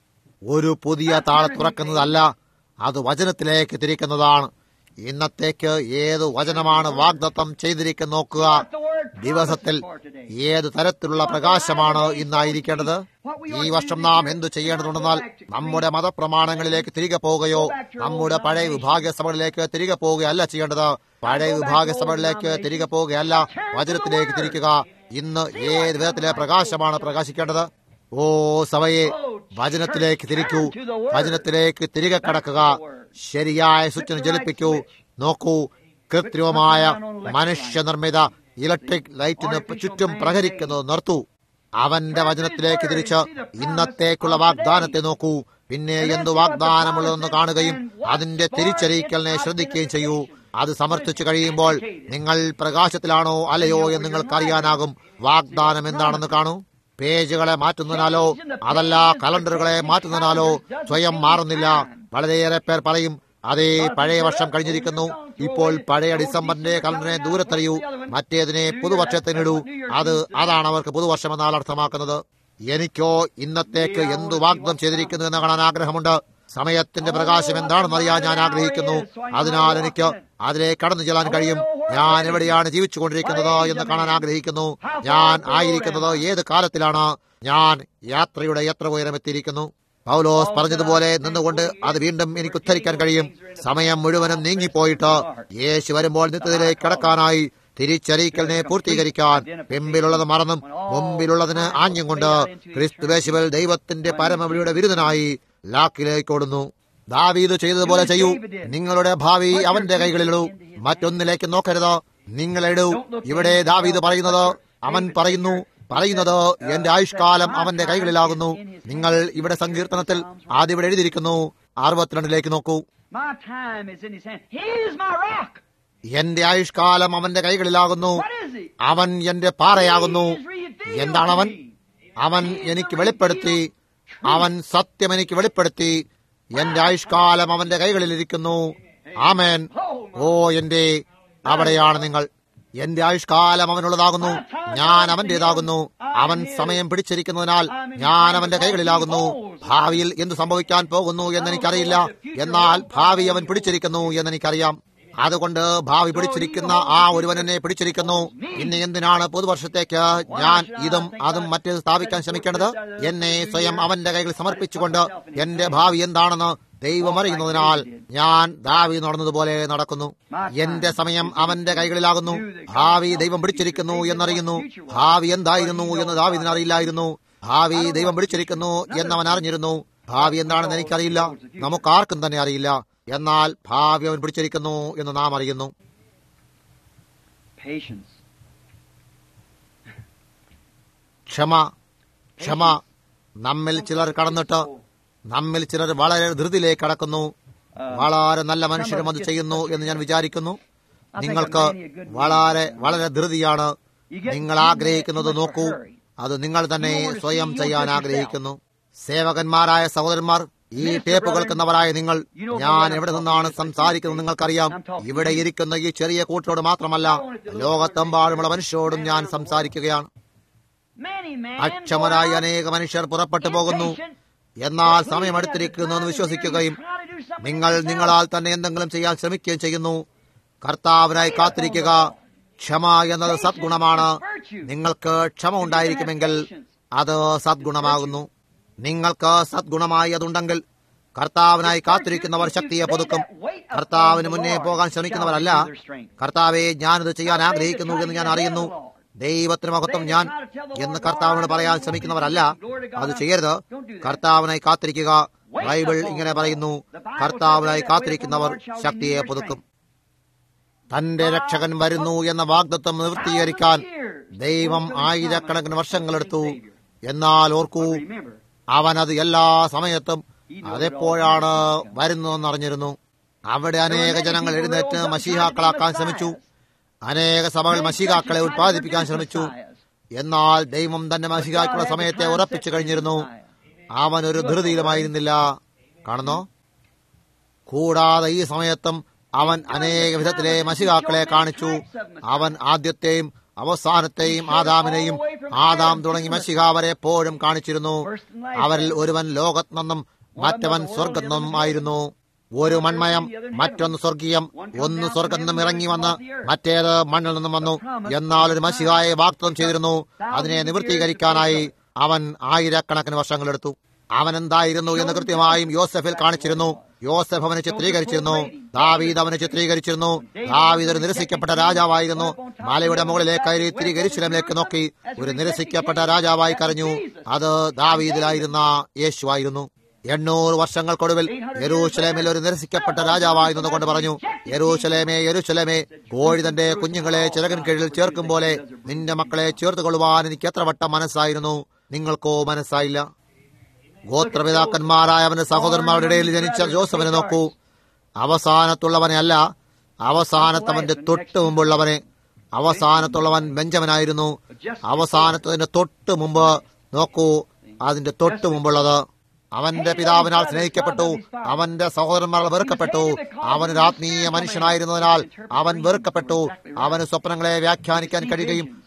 ഒരു പുതിയ താള് തുറക്കുന്നതല്ല അത് വചനത്തിലേക്ക് തിരിക്കുന്നതാണ് ഇന്നത്തേക്ക് ഏത് വചനമാണ് വാഗ്ദത്തം ചെയ്തിരിക്കുന്ന നോക്കുക ദിവസത്തിൽ ഏത് തരത്തിലുള്ള പ്രകാശമാണ് ഇന്നായിരിക്കേണ്ടത് ഈ വർഷം നാം എന്തു ചെയ്യേണ്ടതുണ്ടെന്നാൽ നമ്മുടെ മതപ്രമാണങ്ങളിലേക്ക് തിരികെ പോവുകയോ നമ്മുടെ പഴയ വിഭാഗസഭകളിലേക്ക് തിരികെ പോവുകയല്ല ചെയ്യേണ്ടത് പഴയ വിഭാഗസഭകളിലേക്ക് തിരികെ പോവുകയല്ല വചനത്തിലേക്ക് തിരിക്കുക ഇന്ന് ഏത് വിധത്തിലെ പ്രകാശമാണ് പ്രകാശിക്കേണ്ടത് ഓ സഭയെ വചനത്തിലേക്ക് തിരിക്കൂ വചനത്തിലേക്ക് തിരികെ കടക്കുക ശരിയായ സൂചന ജലിപ്പിക്കൂ നോക്കൂ കൃത്രിമമായ മനുഷ്യനിർമ്മിത ഇലക്ട്രിക് ലൈറ്റിന് ചുറ്റും പ്രഹരിക്കുന്നത് നിർത്തൂ അവന്റെ വചനത്തിലേക്ക് തിരിച്ച് ഇന്നത്തേക്കുള്ള വാഗ്ദാനത്തെ നോക്കൂ പിന്നെ എന്ത് വാഗ്ദാനമുള്ളതെന്ന് കാണുകയും അതിന്റെ തിരിച്ചറിയിക്കലിനെ ശ്രദ്ധിക്കുകയും ചെയ്യൂ അത് സമർത്ഥിച്ചു കഴിയുമ്പോൾ നിങ്ങൾ പ്രകാശത്തിലാണോ അല്ലയോ എന്ന് നിങ്ങൾക്കറിയാനാകും വാഗ്ദാനം എന്താണെന്ന് കാണൂ പേജുകളെ മാറ്റുന്നതിനാലോ അതല്ല കലണ്ടറുകളെ മാറ്റുന്നതിനാലോ സ്വയം മാറുന്നില്ല വളരെയേറെ പേർ പറയും അതേ പഴയ വർഷം കഴിഞ്ഞിരിക്കുന്നു ഇപ്പോൾ പഴയ ഡിസംബറിന്റെ കലണ്ടറിനെ ദൂരത്തെറിയൂ മറ്റേതിനെ പുതുവർഷത്തിനിടൂ അത് അതാണ് അവർക്ക് പുതുവർഷം എന്നാൽ അർത്ഥമാക്കുന്നത് എനിക്കോ ഇന്നത്തേക്ക് എന്തു വാഗ്ദം ചെയ്തിരിക്കുന്നു എന്ന് കാണാൻ ആഗ്രഹമുണ്ട് സമയത്തിന്റെ പ്രകാശം എന്താണെന്ന് അറിയാൻ ഞാൻ ആഗ്രഹിക്കുന്നു അതിനാൽ എനിക്ക് അതിലേക്ക് കടന്നു ചെല്ലാൻ കഴിയും ഞാൻ എവിടെയാണ് ജീവിച്ചുകൊണ്ടിരിക്കുന്നത് എന്ന് കാണാൻ ആഗ്രഹിക്കുന്നു ഞാൻ ആയിരിക്കുന്നത് ഏത് കാലത്തിലാണ് ഞാൻ യാത്രയുടെ എത്ര ഉയരം എത്തിയിരിക്കുന്നു പൗലോസ് പറഞ്ഞതുപോലെ നിന്നുകൊണ്ട് അത് വീണ്ടും എനിക്ക് ഉദ്ധരിക്കാൻ കഴിയും സമയം മുഴുവനും നീങ്ങിപ്പോയിട്ട് യേശു വരുമ്പോൾ നിത്യത്തിലേക്ക് കടക്കാനായി തിരിച്ചറിയിക്കലിനെ പൂർത്തീകരിക്കാൻ പിമ്പിലുള്ളത് മറന്നും മുമ്പിലുള്ളതിന് ആഞ്ഞും കൊണ്ട് ക്രിസ്തുവേശുവൽ ദൈവത്തിന്റെ പരമവിളിയുടെ വിരുദ്ധനായി ലാക്കിലേക്ക് ഓടുന്നു ദാവീദ് ചെയ്തതുപോലെ ചെയ്യൂ നിങ്ങളുടെ ഭാവി അവന്റെ കൈകളിലിടൂ മറ്റൊന്നിലേക്ക് നോക്കരുത് നിങ്ങളിടൂ ഇവിടെ ദാവീദ് പറയുന്നത് അവൻ പറയുന്നു പറയുന്നത് എന്റെ ആയുഷ്കാലം അവന്റെ കൈകളിലാകുന്നു നിങ്ങൾ ഇവിടെ സങ്കീർത്തനത്തിൽ ആദ്യം ഇവിടെ എഴുതിയിരിക്കുന്നു അറുപത്തിരണ്ടിലേക്ക് നോക്കൂ
My time is in his hand. He is my rock.
എന്റെ ആയുഷ്കാലം അവന്റെ കൈകളിലാകുന്നു
What is he?
അവൻ എന്റെ പാറയാകുന്നു
He is revealed
എന്താണ് അവൻ
to me.
അവൻ എനിക്ക് വെളിപ്പെടുത്തി അവൻ സത്യം എനിക്ക് വെളിപ്പെടുത്തി എന്റെ ആയുഷ്കാലം അവന്റെ കൈകളിലിരിക്കുന്നു ആമേൻ ഓ എന്റെ അവിടെയാണ് നിങ്ങൾ എന്റെ ആയുഷ്കാലം അവനുള്ളതാകുന്നു ഞാൻ അവന്റേതാകുന്നു അവൻ സമയം പിടിച്ചിരിക്കുന്നതിനാൽ ഞാൻ അവന്റെ കൈകളിലാകുന്നു ഭാവിയിൽ എന്ത് സംഭവിക്കാൻ പോകുന്നു എന്നെനിക്കറിയില്ല എന്നാൽ ഭാവി അവൻ പിടിച്ചിരിക്കുന്നു എന്നെനിക്കറിയാം അതുകൊണ്ട് ഭാവി പിടിച്ചിരിക്കുന്ന ആ ഒരുവൻ എന്നെ പിടിച്ചിരിക്കുന്നു ഇന്ന് എന്തിനാണ് പുതുവർഷത്തേക്ക് ഞാൻ ഇതും അതും മറ്റേത് സ്ഥാപിക്കാൻ ശ്രമിക്കേണ്ടത് എന്നെ സ്വയം അവന്റെ കൈകളിൽ സമർപ്പിച്ചുകൊണ്ട് എന്റെ ഭാവി എന്താണെന്ന് ദൈവം അറിയുന്നതിനാൽ ഞാൻ ദാവി നടന്നതുപോലെ നടക്കുന്നു എന്റെ സമയം അവന്റെ കൈകളിലാകുന്നു ഭാവി ദൈവം പിടിച്ചിരിക്കുന്നു എന്നറിയുന്നു ഭാവി എന്തായിരുന്നു എന്ന് ദാവിദിന് അറിയില്ലായിരുന്നു ഭാവി ദൈവം പിടിച്ചിരിക്കുന്നു എന്നവൻ അറിഞ്ഞിരുന്നു ഭാവി എന്താണെന്ന് എനിക്കറിയില്ല നമുക്കാർക്കും തന്നെ അറിയില്ല എന്നാൽ ഭാവി അവൻ പിടിച്ചിരിക്കുന്നു എന്ന് നാം അറിയുന്നു
Patience.
ക്ഷമ ക്ഷമ നമ്മിൽ ചിലർ കടന്നിട്ട് നമ്മിൽ ചിലർ വളരെ ധൃതിയിലേക്ക് കടക്കുന്നു വളരെ നല്ല മനുഷ്യരും അത് ചെയ്യുന്നു എന്ന് ഞാൻ വിചാരിക്കുന്നു നിങ്ങൾക്ക് വളരെ വളരെ ധൃതിയാണ് നിങ്ങൾ ആഗ്രഹിക്കുന്നത് നോക്കൂ അത് നിങ്ങൾ തന്നെ സ്വയം ചെയ്യാൻ ആഗ്രഹിക്കുന്നു സേവകന്മാരായ സഹോദരന്മാർ ഈ ടേപ്പ് കേൾക്കുന്നവരായ നിങ്ങൾ ഞാൻ എവിടെ നിന്നാണ് സംസാരിക്കുന്നത് നിങ്ങൾക്കറിയാം ഇവിടെ ഇരിക്കുന്ന ഈ ചെറിയ കൂട്ടരോട് മാത്രമല്ല ലോകത്തെമ്പാടുമുള്ള മനുഷ്യരോടും ഞാൻ സംസാരിക്കുകയാണ്
Many men
അക്ഷമരായ അനേക മനുഷ്യർ പുറപ്പെട്ടു പോകുന്നു എന്നാൽ സമയമെടുത്തിരിക്കുന്നു എന്ന് വിശ്വസിക്കുകയും നിങ്ങൾ നിങ്ങളാൽ തന്നെ എന്തെങ്കിലും ചെയ്യാൻ ശ്രമിക്കുകയും ചെയ്യുന്നു കർത്താവിനായി കാത്തിരിക്കുക ക്ഷമ എന്നത് സദ്ഗുണമാണ് നിങ്ങൾക്ക് ക്ഷമ ഉണ്ടായിരിക്കുമെങ്കിൽ അത് സദ്ഗുണമാകുന്നു നിങ്ങൾക്ക് സദ്ഗുണമായി അതുണ്ടെങ്കിൽ കർത്താവിനായി കാത്തിരിക്കുന്നവർ ശക്തിയെ പുതുക്കും കർത്താവിന് മുന്നേ പോകാൻ ശ്രമിക്കുന്നവരല്ല കർത്താവെ ഞാനിത് ചെയ്യാൻ ആഗ്രഹിക്കുന്നു എന്ന് ഞാൻ അറിയുന്നു ദൈവത്തിന് മഹത്വം ഞാൻ എന്ന് കർത്താവിനോട് പറയാൻ ശ്രമിക്കുന്നവരല്ല അത് ചെയ്യരുത് കർത്താവിനായി കാത്തിരിക്കുക ബൈബിൾ ഇങ്ങനെ പറയുന്നു കർത്താവിനായി കാത്തിരിക്കുന്നവർ ശക്തിയെ പുതുക്കും തന്റെ രക്ഷകൻ വരുന്നു എന്ന വാഗ്ദത്വം നിവൃത്തീകരിക്കാൻ ദൈവം ആയിരക്കണക്കിന് വർഷങ്ങളെടുത്തു എന്നാൽ ഓർക്കൂ അവൻ അത് എല്ലാ സമയത്തും അതെപ്പോഴാണ് വരുന്നതെന്ന് അറിഞ്ഞിരുന്നു അവിടെ അനേക ജനങ്ങൾ എഴുന്നേറ്റ് മഷീഹാക്കളാക്കാൻ ശ്രമിച്ചു അനേക സഭകൾ മഷീഹാക്കളെ ഉത്പാദിപ്പിക്കാൻ ശ്രമിച്ചു എന്നാൽ ദൈവം തന്റെ മഷിഹാക്കുള്ള സമയത്തെ ഉറപ്പിച്ചു കഴിഞ്ഞിരുന്നു അവൻ ഒരു ധൃതിയിലുമായിരുന്നില്ല കാണുന്നോ കൂടാതെ ഈ സമയത്തും അവൻ അനേക വിധത്തിലെ മഷികാക്കളെ കാണിച്ചു അവൻ ആദ്യത്തെയും അവസാനത്തെയും ആദാമിനെയും ആദാം തുടങ്ങി മഷിക അവരെ എപ്പോഴും കാണിച്ചിരുന്നു അവരിൽ ഒരുവൻ ലോകത്ത് നിന്നും മറ്റവൻ സ്വർഗത്തിൽ നിന്നും ആയിരുന്നു ഒരു മൺമയം മറ്റൊന്ന് സ്വർഗീയം ഒന്ന് സ്വർഗത്തിൽ നിന്നും ഇറങ്ങി വന്ന് മറ്റേത് മണ്ണിൽ നിന്നും വന്നു എന്നാൽ ഒരു മഷികായെ വാഗ്ദത്തം ചെയ്തിരുന്നു അതിനെ നിവൃത്തീകരിക്കാനായി അവൻ ആയിരക്കണക്കിന് വർഷങ്ങളെടുത്തു അവൻ എന്തായിരുന്നു എന്ന് കൃത്യമായും യോസഫിൽ കാണിച്ചിരുന്നു യോസഫ് അവനെ ചിത്രീകരിച്ചിരുന്നു ദാവീദ് അവനെ ചിത്രീകരിച്ചിരുന്നു ദാവീദ് ഒരു നിരസിക്കപ്പെട്ട രാജാവായിരുന്നു മലയുടെ മുകളിലേക്ക് കയറി തിരികെ എരുശലേമിലേക്ക് നോക്കി ഒരു നിരസിക്കപ്പെട്ട രാജാവായി കരഞ്ഞു അത് ദാവീദിലായിരുന്ന യേശുവായിരുന്നു എണ്ണൂറ് വർഷങ്ങൾക്കൊടുവിൽ യെരൂശലേമിൽ ഒരു നിരസിക്കപ്പെട്ട രാജാവായിരുന്നു കൊണ്ട് പറഞ്ഞു യെരൂശലേമേ യെരൂശലേമേ കോഴി തന്റെ കുഞ്ഞുങ്ങളെ ചിറകൻ കീഴിൽ ചേർക്കും പോലെ നിന്റെ മക്കളെ ചേർത്ത് കൊള്ളുവാൻ എനിക്ക് എത്ര വട്ടം മനസ്സായിരുന്നു നിങ്ങൾക്കോ മനസ്സായില്ല ഗോത്രപിതാക്കന്മാരായ അവന്റെ സഹോദരന്മാരുടെ ഇടയിൽ ജനിച്ച ജോസഫിനെ നോക്കൂ അവസാനത്തുള്ളവനെ അല്ല അവസാനത്തവന്റെ തൊട്ട് മുമ്പുള്ളവനെ അവസാനത്തുള്ളവൻ ബെഞ്ചമനായിരുന്നു അവസാനത്തതിന്റെ തൊട്ട് മുമ്പ് നോക്കൂ അതിന്റെ തൊട്ട് മുമ്പുള്ളത് അവന്റെ പിതാവിനാൽ സ്നേഹിക്കപ്പെട്ടു അവന്റെ സഹോദരന്മാർ വെറുക്കപ്പെട്ടു അവൻ ഒരു ആത്മീയ മനുഷ്യനായിരുന്നതിനാൽ അവൻ വെറുക്കപ്പെട്ടു അവന് സ്വപ്നങ്ങളെ വ്യാഖ്യാനിക്കാൻ കഴിയുകയും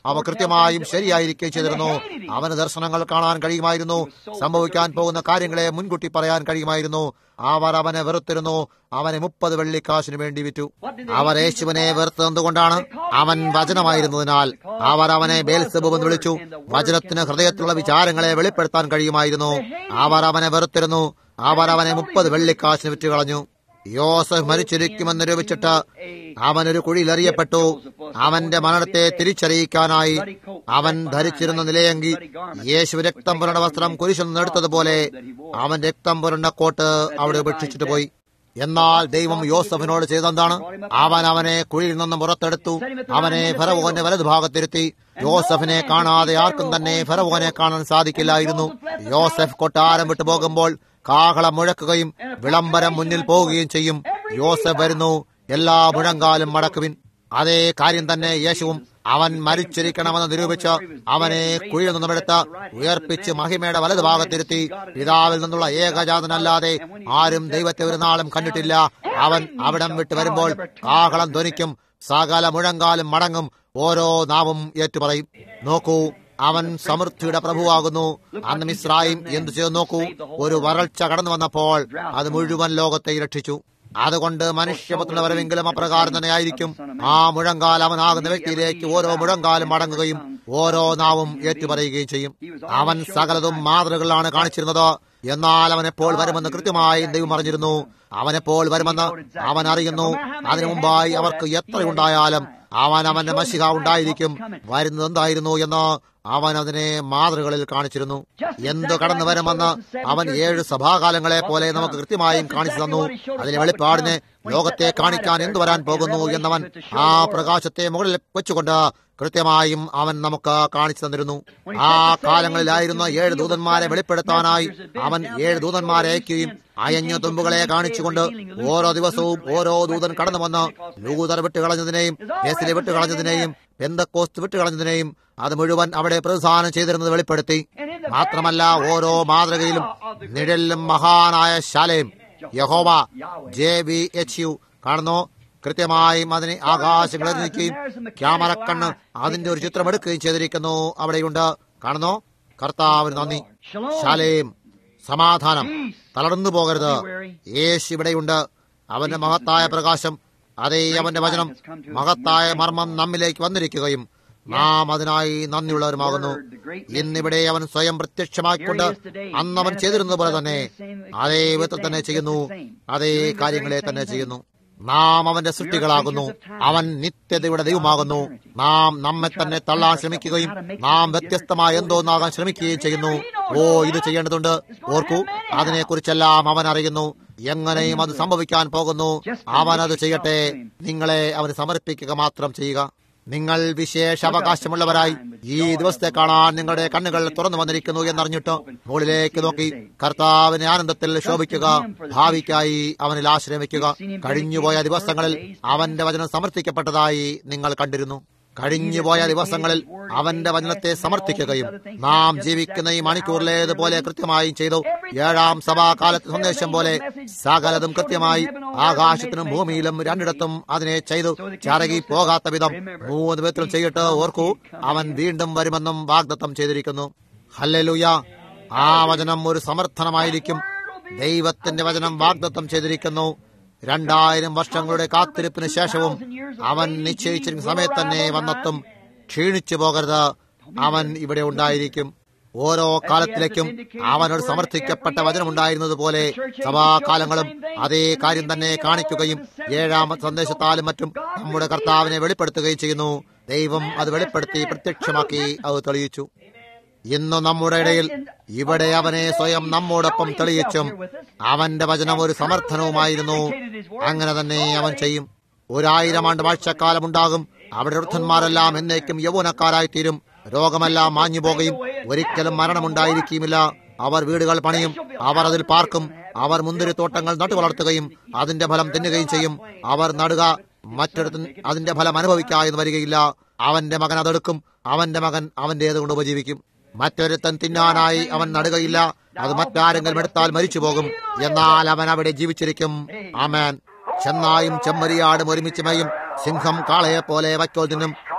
അവ കൃത്യമായും ശരിയായിരിക്കുകയും ചെയ്തിരുന്നു അവന് ദർശനങ്ങൾ കാണാൻ കഴിയുമായിരുന്നു സംഭവിക്കാൻ പോകുന്ന കാര്യങ്ങളെ മുൻകൂട്ടി പറയാൻ കഴിയുമായിരുന്നു അവർ അവനെ വെറുത്തിരുന്നു അവനെ മുപ്പത് വെള്ളിക്കാശിനു വേണ്ടി വിറ്റു അവർ യേശുവിനെ വെറുത്തതുകൊണ്ടാണ് അവൻ വചനമായിരുന്നതിനാൽ അവർ അവനെ ബേൽസബുബ് എന്ന് വിളിച്ചു വചനത്തിന് ഹൃദയത്തിലുള്ള വിചാരങ്ങളെ വെളിപ്പെടുത്താൻ കഴിയുമായിരുന്നു അവർ അവനെ വെറുത്തിരുന്നു അവർ അവനെ മുപ്പത് വെള്ളിക്കാശിന് വിറ്റ് കളഞ്ഞു യോസഫ് മരിച്ചിരിക്കുമെന്ന് നിരൂപിച്ചിട്ട് അവനൊരു കുഴിയിലെറിയപ്പെട്ടു അവന്റെ മരണത്തെ തിരിച്ചറിയിക്കാനായി അവൻ ധരിച്ചിരുന്ന നിലയെങ്കി യേശു രക്തം പുരണ്ട വസ്ത്രം കുരിശിൽ നിന്ന് എടുത്തതുപോലെ അവൻ രക്തം പുരണ്ട കോട്ട് അവിടെ ഉപേക്ഷിച്ചിട്ട് പോയി എന്നാൽ ദൈവം യോസഫിനോട് ചെയ്തെന്താണ് അവൻ അവനെ കുഴിയിൽ നിന്ന് പുറത്തെടുത്തു അവനെ ഫറവോന്റെ വലതുഭാഗത്തിരുത്തി യോസഫിനെ കാണാതെ ആർക്കും തന്നെ ഫറവോനെ കാണാൻ സാധിക്കില്ലായിരുന്നു യോസഫ് കൊട്ടാരം വിട്ടു പോകുമ്പോൾ കാഹളം മുഴക്കുകയും വിളംബരം മുന്നിൽ പോവുകയും ചെയ്യും യോസഫ് വരുന്നു എല്ലാ മുഴങ്കാലും മടക്കുവിൻ അതേ കാര്യം തന്നെ യേശുവും അവൻ മരിച്ചിരിക്കണമെന്ന് നിരൂപിച്ച് അവനെ കുഴിയിൽ നിന്നുമെടുത്ത് ഉയർപ്പിച്ച് മഹിമയുടെ വലതുഭാഗത്തിരുത്തി പിതാവിൽ നിന്നുള്ള ഏകജാതനല്ലാതെ ആരും ദൈവത്തെ ഒരു നാളും കണ്ടിട്ടില്ല അവൻ അവിടം വിട്ട് വരുമ്പോൾ കാഹളം ധ്വനിക്കും സകല മുഴങ്കാലും മടങ്ങും ഓരോ നാവും ഏറ്റുപറയും നോക്കൂ അവൻ സമൃദ്ധിയുടെ പ്രഭുവാകുന്നു അന്ന് മിസ്രായും എന്തു ചെയ്തു നോക്കൂ ഒരു വരൾച്ച കടന്നു വന്നപ്പോൾ അത് മുഴുവൻ ലോകത്തെ രക്ഷിച്ചു അതുകൊണ്ട് മനുഷ്യപുത്രന്റെ വരവെങ്കിലും അപ്രകാരം തന്നെ ആയിരിക്കും ആ മുഴങ്കാൽ അവനാകുന്ന വ്യക്തിയിലേക്ക് ഓരോ മുഴങ്കാലും മടങ്ങുകയും ഓരോ നാവും ഏറ്റുപറയുകയും ചെയ്യും അവൻ സകലതും മാതൃകളാണ് കാണിച്ചിരുന്നത് എന്നാൽ അവൻ എപ്പോൾ വരുമെന്ന് കൃത്യമായി ദൈവം അറിഞ്ഞിരുന്നു അവനെപ്പോൾ വരുമെന്ന് അവൻ അറിയുന്നു അതിനു മുമ്പായി അവർക്ക് എത്രയുണ്ടായാലും അവൻ അവന്റെ മഷിക ഉണ്ടായിരിക്കും വരുന്നത് എന്തായിരുന്നു എന്ന് അവൻ അതിനെ മാതൃകളിൽ കാണിച്ചിരുന്നു എന്ത് കടന്നു വരുമെന്ന് അവൻ ഏഴ് സഭാകാലങ്ങളെ പോലെ നമുക്ക് കൃത്യമായും കാണിച്ചു തന്നു അതിലെ വെളിപ്പാടിനെ ലോകത്തെ കാണിക്കാൻ എന്തു വരാൻ പോകുന്നു എന്നവൻ ആ പ്രകാശത്തെ മുകളിൽ വെച്ചുകൊണ്ട് കൃത്യമായും അവൻ നമുക്ക് കാണിച്ചു തന്നിരുന്നു ആ കാലങ്ങളിലായിരുന്ന ഏഴ് ദൂതന്മാരെ വെളിപ്പെടുത്താനായി അവൻ ഏഴ് ദൂതന്മാരെ അയക്കുകയും അയഞ്ഞ തുമ്പുകളെ കാണിച്ചുകൊണ്ട് ഓരോ ദിവസവും ഓരോ ദൂതൻ കടന്നു വന്ന് ലൂതർ വിട്ടുകളഞ്ഞതിനെയും എസിലെ വിട്ടുകളഞ്ഞതിനെയും പെന്തക്കോസ്ത് വിട്ടുകളഞ്ഞതിനെയും അത് മുഴുവൻ അവിടെ പ്രതിസാനം ചെയ്തിരുന്നത് വെളിപ്പെടുത്തി മാത്രമല്ല ഓരോ മാതൃകയിലും നിഴലിലും മഹാനായ ശാലയും യഹോവ ജെ വി എച്ച് യു കാണുന്നു കൃത്യമായും അതിനെ ആകാശങ്ങളിൽ നിൽക്കുകയും ക്യാമറ കണ്ണ് അതിന്റെ ഒരു ചിത്രം എടുക്കുകയും ചെയ്തിരിക്കുന്നു അവിടെയുണ്ട് കാണുന്നു കർത്താവിന് നന്ദി ശാലയും സമാധാനം തളർന്നു പോകരുത് യേശു ഇവിടെയുണ്ട് അവന്റെ മഹത്തായ പ്രകാശം അതേ അവന്റെ വചനം മഹത്തായ മർമ്മം നമ്മിലേക്ക് വന്നിരിക്കുകയും നാം അതിനായി നന്ദിയുള്ളവരുമാകുന്നു ഇന്നിവിടെ അവൻ സ്വയം പ്രത്യക്ഷമാക്കിക്കൊണ്ട് അന്ന് അവൻ ചെയ്തിരുന്നത് പോലെ തന്നെ അതേ വിധത്തിൽ തന്നെ ചെയ്യുന്നു അതേ കാര്യങ്ങളെ തന്നെ ചെയ്യുന്നു നാം അവന്റെ സൃഷ്ടികളാകുന്നു അവൻ നിത്യതയുടെ ദൈവമാകുന്നു നാം നമ്മെ തന്നെ തള്ളാൻ ശ്രമിക്കുകയും നാം വ്യത്യസ്തമായ എന്തോന്നാകാൻ ശ്രമിക്കുകയും ചെയ്യുന്നു ഓ ഇത് ചെയ്യേണ്ടതുണ്ട് ഓർക്കൂ അതിനെക്കുറിച്ചെല്ലാം അവൻ അറിയുന്നു എങ്ങനെയും അത് സംഭവിക്കാൻ പോകുന്നു അവൻ അത് ചെയ്യട്ടെ നിങ്ങളെ അവന് സമർപ്പിക്കുക മാത്രം ചെയ്യുക നിങ്ങൾ വിശേഷ അവകാശമുള്ളവരായി ഈ ദിവസത്തെ കാണാൻ നിങ്ങളുടെ കണ്ണുകൾ തുറന്നു വന്നിരിക്കുന്നു എന്നറിഞ്ഞിട്ട് മുകളിലേക്ക് നോക്കി കർത്താവിനെ ആനന്ദത്തിൽ ശോഭിക്കുക ഭാവിക്കായി അവനിൽ ആശ്രമിക്കുക കഴിഞ്ഞുപോയ ദിവസങ്ങളിൽ അവന്റെ വചനം സമർത്ഥിക്കപ്പെട്ടതായി നിങ്ങൾ കണ്ടിരുന്നു കഴിഞ്ഞുപോയ ദിവസങ്ങളിൽ അവന്റെ വചനത്തെ സമർത്ഥിക്കുകയും നാം ജീവിക്കുന്ന ഈ മണിക്കൂറിലേതുപോലെ കൃത്യമായും ചെയ്തു ഏഴാം സഭാകാലത്ത് സന്ദേശം പോലെ സകലതും കൃത്യമായി ആകാശത്തിനും ഭൂമിയിലും രണ്ടിടത്തും അതിനെ ചെയ്തു ചരകി പോകാത്ത വിധം മൂന്ന് വിധത്തിലും ചെയ്തിട്ട് ഓർക്കൂ അവൻ വീണ്ടും വരുമെന്നും വാഗ്ദത്തം ചെയ്തിരിക്കുന്നു ഹല്ലേലൂയ ആ വചനം ഒരു സമർത്ഥനമായിരിക്കും ദൈവത്തിന്റെ വചനം വാഗ്ദത്തം ചെയ്തിരിക്കുന്നു രണ്ടായിരം വർഷങ്ങളുടെ കാത്തിരിപ്പിന് ശേഷവും അവൻ നിശ്ചയിച്ചിരിക്കുന്ന സമയത്ത് തന്നെ വന്നെത്തും ക്ഷീണിച്ചു പോകരുത് അവൻ ഇവിടെ ഉണ്ടായിരിക്കും ഓരോ കാലത്തിലേക്കും അവനോട് സമർത്ഥിക്കപ്പെട്ട വചനമുണ്ടായിരുന്നത് പോലെ സഭാകാലങ്ങളും അതേ കാര്യം തന്നെ കാണിക്കുകയും ഏഴാമത്തെ സന്ദേശത്താലും മറ്റും നമ്മുടെ കർത്താവിനെ വെളിപ്പെടുത്തുകയും ചെയ്യുന്നു ദൈവം അത് വെളിപ്പെടുത്തി പ്രത്യക്ഷമാക്കി അത് തെളിയിച്ചു ഇന്ന് നമ്മുടെ ഇടയിൽ ഇവിടെ അവനെ സ്വയം നമ്മോടൊപ്പം തെളിയിച്ചും അവന്റെ വചനം ഒരു സമർത്ഥനവുമായിരുന്നു അങ്ങനെ തന്നെ അവൻ ചെയ്യും ഒരായിരം ആണ്ട് വാഴ്ചക്കാലം ഉണ്ടാകും അവിടെ വൃദ്ധന്മാരെല്ലാം എന്നേക്കും യൗവനക്കാരായിത്തീരും രോഗമെല്ലാം മാഞ്ഞു പോകുകയും ഒരിക്കലും മരണമുണ്ടായിരിക്കുമില്ല അവർ വീടുകൾ പണിയും അവർ അതിൽ പാർക്കും അവർ മുന്തിരിത്തോട്ടങ്ങൾ നട്ടു വളർത്തുകയും അതിന്റെ ഫലം തിന്നുകയും ചെയ്യും അവർ നടുക മറ്റൊരുത്തൻ അതിന്റെ ഫലം അനുഭവിക്കാതെ വരികയില്ല അവന്റെ മകൻ അതെടുക്കും അവന്റെ മകൻ അവന്റേത് കൊണ്ട് ഉപജീവിക്കും മറ്റൊരുത്തൻ തിന്നാനായി അവൻ നടുകയില്ല അത് മറ്റാരെങ്കിലും എടുത്താൽ മരിച്ചു പോകും എന്നാൽ അവൻ അവിടെ ജീവിച്ചിരിക്കും ആമേൻ ചെന്നായും ചെമ്മരിയാടും ഒരുമിച്ച് മയും സിംഹം കാളയെ പോലെ വയ്ക്കോൽ തിന്നും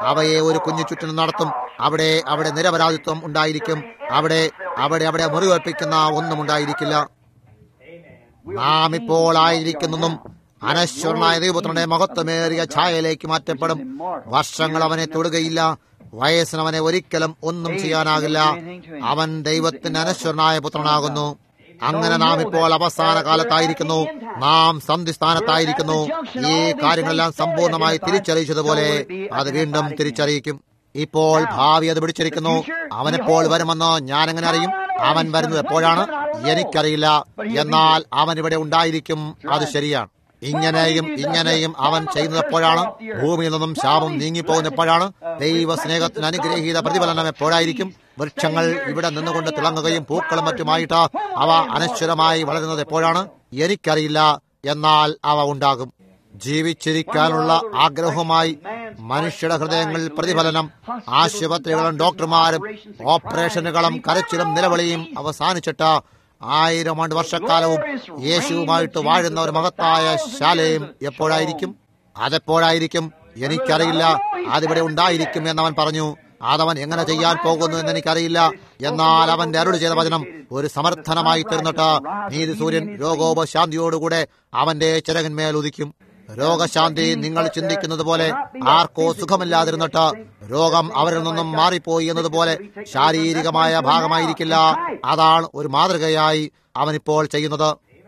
അവയെ ഒരു കുഞ്ഞു ചുറ്റിനും നടത്തും അവിടെ അവിടെ നിരപരാധിത്വം ഉണ്ടായിരിക്കും അവിടെ അവിടെ അവിടെ മുറിവേൽപ്പിക്കുന്ന ഒന്നും ഉണ്ടായിരിക്കില്ല നാം ഇപ്പോൾ ആയിരിക്കുന്നതും അനശ്വരനായ ദൈവത്തിന്റെ മഹത്വമേറിയ ഛായയിലേക്ക് മാറ്റപ്പെടും വർഷങ്ങൾ അവനെ തൊടുകയില്ല വയസ്സിന് അവനെ ഒരിക്കലും ഒന്നും ചെയ്യാനാകില്ല അവൻ ദൈവത്തിന്റെ അനശ്വരനായ പുത്രനാകുന്നു അങ്ങനെ നാം ഇപ്പോൾ അവസാന കാലത്തായിരിക്കുന്നു നാം സന്ധിസ്ഥാനത്തായിരിക്കുന്നു ഈ കാര്യങ്ങളെല്ലാം സമ്പൂർണ്ണമായി തിരിച്ചറിയിച്ചതുപോലെ അത് വീണ്ടും തിരിച്ചറിയിക്കും ഇപ്പോൾ ഭാവി അത് പിടിച്ചിരിക്കുന്നു അവനെപ്പോൾ വരുമെന്ന് ഞാൻ എങ്ങനെ അറിയും അവൻ വരുന്നത് എപ്പോഴാണ് എനിക്കറിയില്ല എന്നാൽ അവൻ ഇവിടെ ഉണ്ടായിരിക്കും അത് ശരിയാണ് ഇങ്ങനെയും ഇങ്ങനെയും അവൻ ചെയ്യുന്നത് എപ്പോഴാണ് ഭൂമിയിൽ നിന്നും ശാപം നീങ്ങിപ്പോകുന്ന എപ്പോഴാണ് ദൈവ സ്നേഹത്തിന് അനുഗ്രഹീത പ്രതിഫലനം എപ്പോഴായിരിക്കും വൃക്ഷങ്ങൾ ഇവിടെ നിന്നുകൊണ്ട് തിളങ്ങുകയും പൂക്കളും മറ്റുമായിട്ട് അവ അനശ്വരമായി വളരുന്നത് എപ്പോഴാണ് എനിക്കറിയില്ല എന്നാൽ അവ ഉണ്ടാകും ജീവിച്ചിരിക്കാനുള്ള ആഗ്രഹവുമായി മനുഷ്യരുടെ ഹൃദയങ്ങളിൽ പ്രതിഫലനം ആശുപത്രികളും ഡോക്ടർമാരും ഓപ്പറേഷനുകളും കരച്ചിലും നിലവിളിയും അവസാനിച്ചിട്ട് ആയിരം ആണ്ട് വർഷക്കാലവും യേശുവുമായിട്ട് വാഴുന്ന ഒരു മഹത്തായ ശാലയും എപ്പോഴായിരിക്കും അതെപ്പോഴായിരിക്കും എനിക്കറിയില്ല അതിവിടെ ഉണ്ടായിരിക്കും എന്നവൻ പറഞ്ഞു അതവൻ എങ്ങനെ ചെയ്യാൻ പോകുന്നു എന്ന് എനിക്കറിയില്ല എന്നാൽ അവന്റെ അരുളി ചെയ്ത വചനം ഒരു സമർത്ഥനമായി തീർന്നിട്ട് നീതി സൂര്യൻ രോഗോപശാന്തിയോടുകൂടെ അവന്റെ ചിറകന്മേൽ ഉദിക്കും രോഗശാന്തി നിങ്ങൾ ചിന്തിക്കുന്നത് പോലെ ആർക്കോ സുഖമില്ലാതിരുന്നിട്ട് രോഗം അവരിൽ നിന്നും മാറിപ്പോയി എന്നതുപോലെ ശാരീരികമായ ഭാഗമായിരിക്കില്ല അതാണ് ഒരു മാതൃകയായി അവനിപ്പോൾ ചെയ്യുന്നത്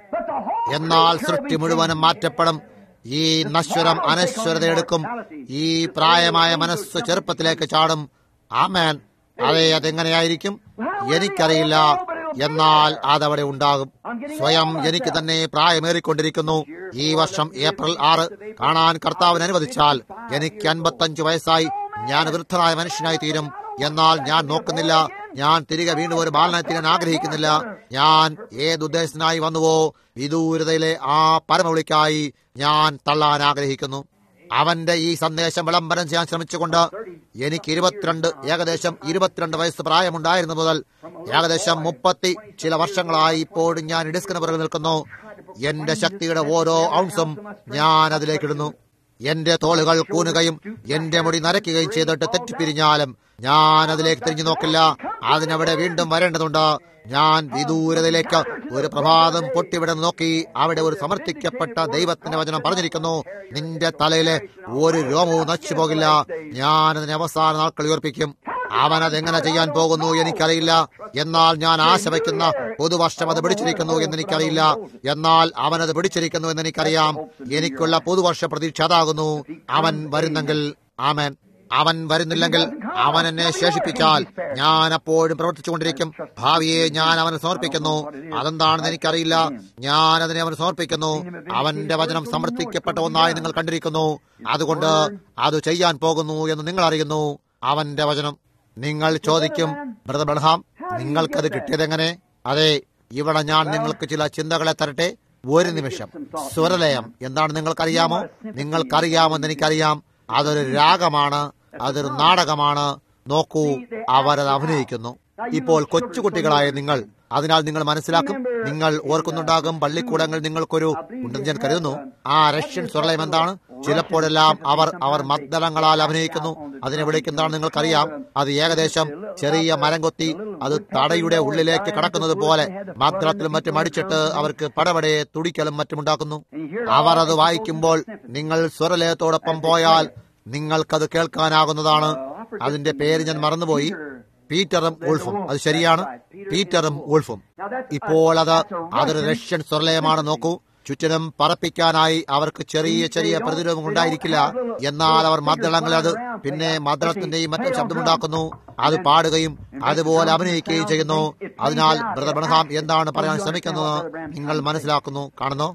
എന്നാൽ സൃഷ്ടി മുഴുവനും മാറ്റപ്പെടും ഈ നശ്വരം അനശ്വരത എടുക്കും ഈ പ്രായമായ മനസ്സ് ചെറുപ്പത്തിലേക്ക് ചാടും ആമേൻ അതെ അതെങ്ങനെയായിരിക്കും എനിക്കറിയില്ല എന്നാൽ അതവിടെ ഉണ്ടാകും സ്വയം എനിക്ക് തന്നെ പ്രായമേറിക്കൊണ്ടിരിക്കുന്നു ഈ വർഷം ഏപ്രിൽ ആറ് കാണാൻ കർത്താവിന് അനുവദിച്ചാൽ എനിക്ക് അൻപത്തഞ്ച് വയസ്സായി ഞാൻ വൃദ്ധനായ മനുഷ്യനായി തീരും എന്നാൽ ഞാൻ നോക്കുന്നില്ല ഞാൻ തിരികെ വീണ്ടും ഒരു ബാലനായി തീരാൻ ആഗ്രഹിക്കുന്നില്ല ഞാൻ ഏതുദ്ദേശത്തിനായി വന്നുവോ വിദൂരതയിലെ ആ പരമവിളിക്കായി ഞാൻ തള്ളാൻ ആഗ്രഹിക്കുന്നു അവന്റെ ഈ സന്ദേശം വിളംബരം ചെയ്യാൻ ശ്രമിച്ചുകൊണ്ട് എനിക്ക് ഇരുപത്തിരണ്ട് ഏകദേശം ഇരുപത്തിരണ്ട് വയസ്സ് പ്രായമുണ്ടായിരുന്നു മുതൽ ഏകദേശം മുപ്പത്തി ചില വർഷങ്ങളായി ഇപ്പോഴും ഞാൻ ഇഡിസ്കിന് പുറകെ നിൽക്കുന്നു എന്റെ ശക്തിയുടെ ഓരോ ഔൺസും ഞാൻ അതിലേക്കിടുന്നു എന്റെ തോളുകൾ കൂനുകയും എന്റെ മുടി നരയ്ക്കുകയും ചെയ്തിട്ട് തെറ്റിപ്പിരിഞ്ഞാലും ഞാൻ അതിലേക്ക് തിരിഞ്ഞു നോക്കില്ല അതിനവിടെ വീണ്ടും വരേണ്ടതുണ്ട് ഞാൻ വിദൂരതയിലേക്ക് ഒരു പ്രഭാതം പൊട്ടിവിടെ നോക്കി അവിടെ ഒരു സമർത്ഥിക്കപ്പെട്ട ദൈവത്തിന്റെ വചനം പറഞ്ഞിരിക്കുന്നു നിന്റെ തലയിലെ ഒരു രോമവും നശിച്ചു പോകില്ല ഞാൻ അതിനെ അവസാന നാൾക്കൾ ഉയർപ്പിക്കും അവൻ അതെങ്ങനെ ചെയ്യാൻ പോകുന്നു എനിക്കറിയില്ല എന്നാൽ ഞാൻ ആശ വയ്ക്കുന്ന പുതുവർഷം അത് പിടിച്ചിരിക്കുന്നു എന്ന് എനിക്കറിയില്ല എന്നാൽ അവൻ അത് പിടിച്ചിരിക്കുന്നു എന്ന് എനിക്കറിയാം എനിക്കുള്ള പുതുവർഷ പ്രതീക്ഷ അതാകുന്നു അവൻ വരുന്നെങ്കിൽ ആമൻ അവൻ വരുന്നില്ലെങ്കിൽ അവൻ എന്നെ ശേഷിപ്പിച്ചാൽ ഞാൻ അപ്പോഴും പ്രവർത്തിച്ചുകൊണ്ടിരിക്കും ഭാവിയെ ഞാൻ അവന് സമർപ്പിക്കുന്നു അതെന്താണെന്ന് എനിക്കറിയില്ല ഞാൻ അതിനെ അവന് സമർപ്പിക്കുന്നു അവന്റെ വചനം സമർത്ഥിക്കപ്പെട്ട ഒന്നായി നിങ്ങൾ കണ്ടിരിക്കുന്നു അതുകൊണ്ട് അത് ചെയ്യാൻ പോകുന്നു എന്ന് നിങ്ങൾ അറിയുന്നു അവന്റെ വചനം നിങ്ങൾ ചോദിക്കും ബ്രദർ ബർഹാം നിങ്ങൾക്കത് കിട്ടിയതെങ്ങനെ അതെ ഇവിടെ ഞാൻ നിങ്ങൾക്ക് ചില ചിന്തകളെ തരട്ടെ ഒരു നിമിഷം സ്വരലയം എന്താണ് നിങ്ങൾക്കറിയാമോ നിങ്ങൾക്കറിയാമെന്ന് എനിക്കറിയാം അതൊരു രാഗമാണ് അതൊരു നാടകമാണ് നോക്കൂ അവരത് അഭിനയിക്കുന്നു ഇപ്പോൾ കൊച്ചുകുട്ടികളായ നിങ്ങൾ അതിനാൽ നിങ്ങൾ മനസ്സിലാക്കും നിങ്ങൾ ഓർക്കുന്നുണ്ടാകും പള്ളിക്കൂടങ്ങൾ നിങ്ങൾക്കൊരു ഉണ്ടെന്ന് ഞാൻ കരുതുന്നു ആ റഷ്യൻ സ്വരലയം എന്താണ് ചിലപ്പോഴെല്ലാം അവർ അവർ മദ്ദളങ്ങളാൽ അഭിനയിക്കുന്നു അതിനെ വിളിക്കുന്നതാണ് നിങ്ങൾക്കറിയാം അത് ഏകദേശം ചെറിയ മരം കൊത്തി അത് തടയുടെ ഉള്ളിലേക്ക് കടക്കുന്നത് പോലെ മദ്ദളത്തിലും മറ്റും അടിച്ചിട്ട് അവർക്ക് പടപടയെ തുടിക്കലും മറ്റും ഉണ്ടാക്കുന്നു അവർ അത് വായിക്കുമ്പോൾ നിങ്ങൾ സ്വരലയത്തോടൊപ്പം പോയാൽ നിങ്ങൾക്കത് കേൾക്കാനാകുന്നതാണ് അതിന്റെ പേര് ഞാൻ മറന്നുപോയി പീറ്ററും ഉൾഫും അത് ശരിയാണ് പീറ്ററും ഉൾഫും ഇപ്പോൾ അത് അതൊരു റഷ്യൻ സ്വർലയമാണ് നോക്കൂ ചുറ്റിനും പറപ്പിക്കാനായി അവർക്ക് ചെറിയ ചെറിയ പ്രതിരോധം ഉണ്ടായിരിക്കില്ല എന്നാൽ അവർ മദ്ദളങ്ങളിൽ അത് പിന്നെ മദ്ദളത്തിന്റെയും മറ്റും ശബ്ദമുണ്ടാക്കുന്നു അത് പാടുകയും അതുപോലെ അഭിനയിക്കുകയും ചെയ്യുന്നു അതിനാൽ ബ്രദർ ബണഹാം എന്താണ് പറയാൻ ശ്രമിക്കുന്നത് നിങ്ങൾ മനസ്സിലാക്കുന്നു കാണുന്നു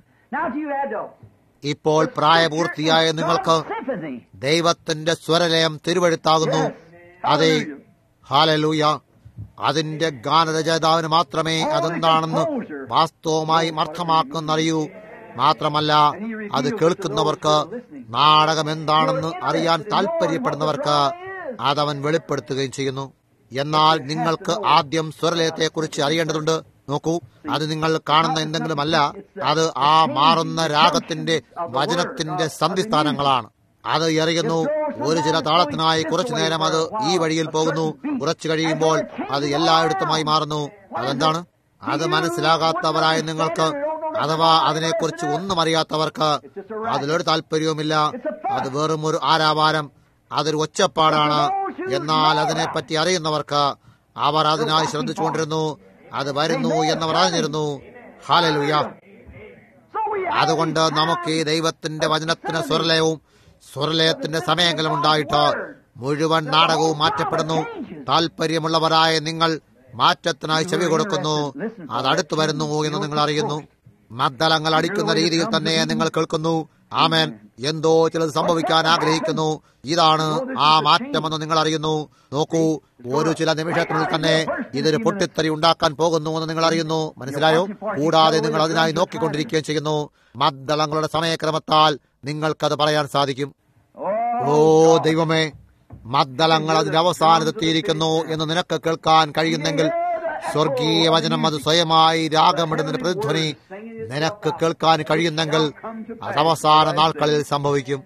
ഇപ്പോൾ പ്രായപൂർത്തിയായ നിങ്ങൾക്ക് ദൈവത്തിന്റെ സ്വരലയം തിരുവഴുത്താകുന്നു അതെ ഹാലലൂയ അതിന്റെ ഗാനരചയിതാവിന് മാത്രമേ അതെന്താണെന്ന് വാസ്തവമായി അർത്ഥമാക്കുന്നറിയൂ മാത്രമല്ല അത് കേൾക്കുന്നവർക്ക് നാടകം എന്താണെന്ന് അറിയാൻ താല്പര്യപ്പെടുന്നവർക്ക് അതവൻ വെളിപ്പെടുത്തുകയും ചെയ്യുന്നു എന്നാൽ നിങ്ങൾക്ക് ആദ്യം സ്വരലയത്തെക്കുറിച്ച് അറിയേണ്ടതുണ്ട് നോക്കൂ അത് നിങ്ങൾ കാണുന്ന എന്തെങ്കിലും അല്ല അത് ആ മാറുന്ന രാഗത്തിന്റെ വചനത്തിന്റെ സന്ധിസ്ഥാനങ്ങളാണ് അത് എറിയുന്നു ഒരു ചില താളത്തിനായി കുറച്ചു നേരം അത് ഈ വഴിയിൽ പോകുന്നു കുറച്ചു കഴിയുമ്പോൾ അത് എല്ലായിടത്തുമായി മാറുന്നു അതെന്താണ് അത് മനസ്സിലാകാത്തവരായ നിങ്ങൾക്ക് അഥവാ അതിനെക്കുറിച്ച് ഒന്നും അറിയാത്തവർക്ക് അതിലൊരു താല്പര്യവുമില്ല അത് വെറും ഒരു ആരാവാരം അതൊരു ഒച്ചപ്പാടാണ് എന്നാൽ അതിനെപ്പറ്റി അറിയുന്നവർക്ക് അവർ അതിനായി ശ്രദ്ധിച്ചുകൊണ്ടിരുന്നു അത് വരുന്നു എന്നവർ അറിഞ്ഞിരുന്നു ഹാലലുയ അതുകൊണ്ട് നമുക്ക് ഈ ദൈവത്തിന്റെ വചനത്തിന് സ്വരലയവും സ്വരലയത്തിന്റെ സമയങ്ങളും ഉണ്ടായിട്ട് മുഴുവൻ നാടകവും മാറ്റപ്പെടുന്നു താല്പര്യമുള്ളവരായ നിങ്ങൾ മാറ്റത്തിനായി ചെവി കൊടുക്കുന്നു അത് അടുത്തു വരുന്നു എന്ന് നിങ്ങൾ അറിയുന്നു മദ്ദളങ്ങൾ അടിക്കുന്ന രീതിയിൽ തന്നെ നിങ്ങൾ കേൾക്കുന്നു ആമേൻ എന്തോ ചിലത് സംഭവിക്കാൻ ആഗ്രഹിക്കുന്നു ഇതാണ് ആ മാറ്റമെന്ന് നിങ്ങൾ അറിയുന്നു നോക്കൂ ഒരു ചില നിമിഷത്തിനുള്ളിൽ തന്നെ ഇതൊരു പൊട്ടിത്തെറി ഉണ്ടാക്കാൻ പോകുന്നു എന്ന് നിങ്ങൾ അറിയുന്നു മനസ്സിലായോ കൂടാതെ നിങ്ങൾ അതിനായി നോക്കിക്കൊണ്ടിരിക്കുകയും ചെയ്യുന്നു മദ്ദളങ്ങളുടെ സമയക്രമത്താൽ നിങ്ങൾക്കത് പറയാൻ സാധിക്കും ഓ ദൈവമേ മദ്ദളങ്ങൾ അതിന്റെ അവസാനത്തെത്തിയിരിക്കുന്നു എന്ന് നിനക്ക് കേൾക്കാൻ കഴിയുന്നെങ്കിൽ സ്വർഗീയ വചനം അത് സ്വയമായി രാഗമിടുന്നതിന് പ്രതിധ്വനി നിനക്ക് കേൾക്കാൻ കഴിയുന്നെങ്കിൽ അത് അവസാന നാൾക്കളിൽ സംഭവിക്കും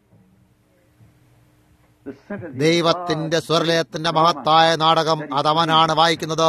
ദൈവത്തിന്റെ സ്വരലയത്തിന്റെ മഹത്തായ നാടകം അതവനാണ് വായിക്കുന്നത്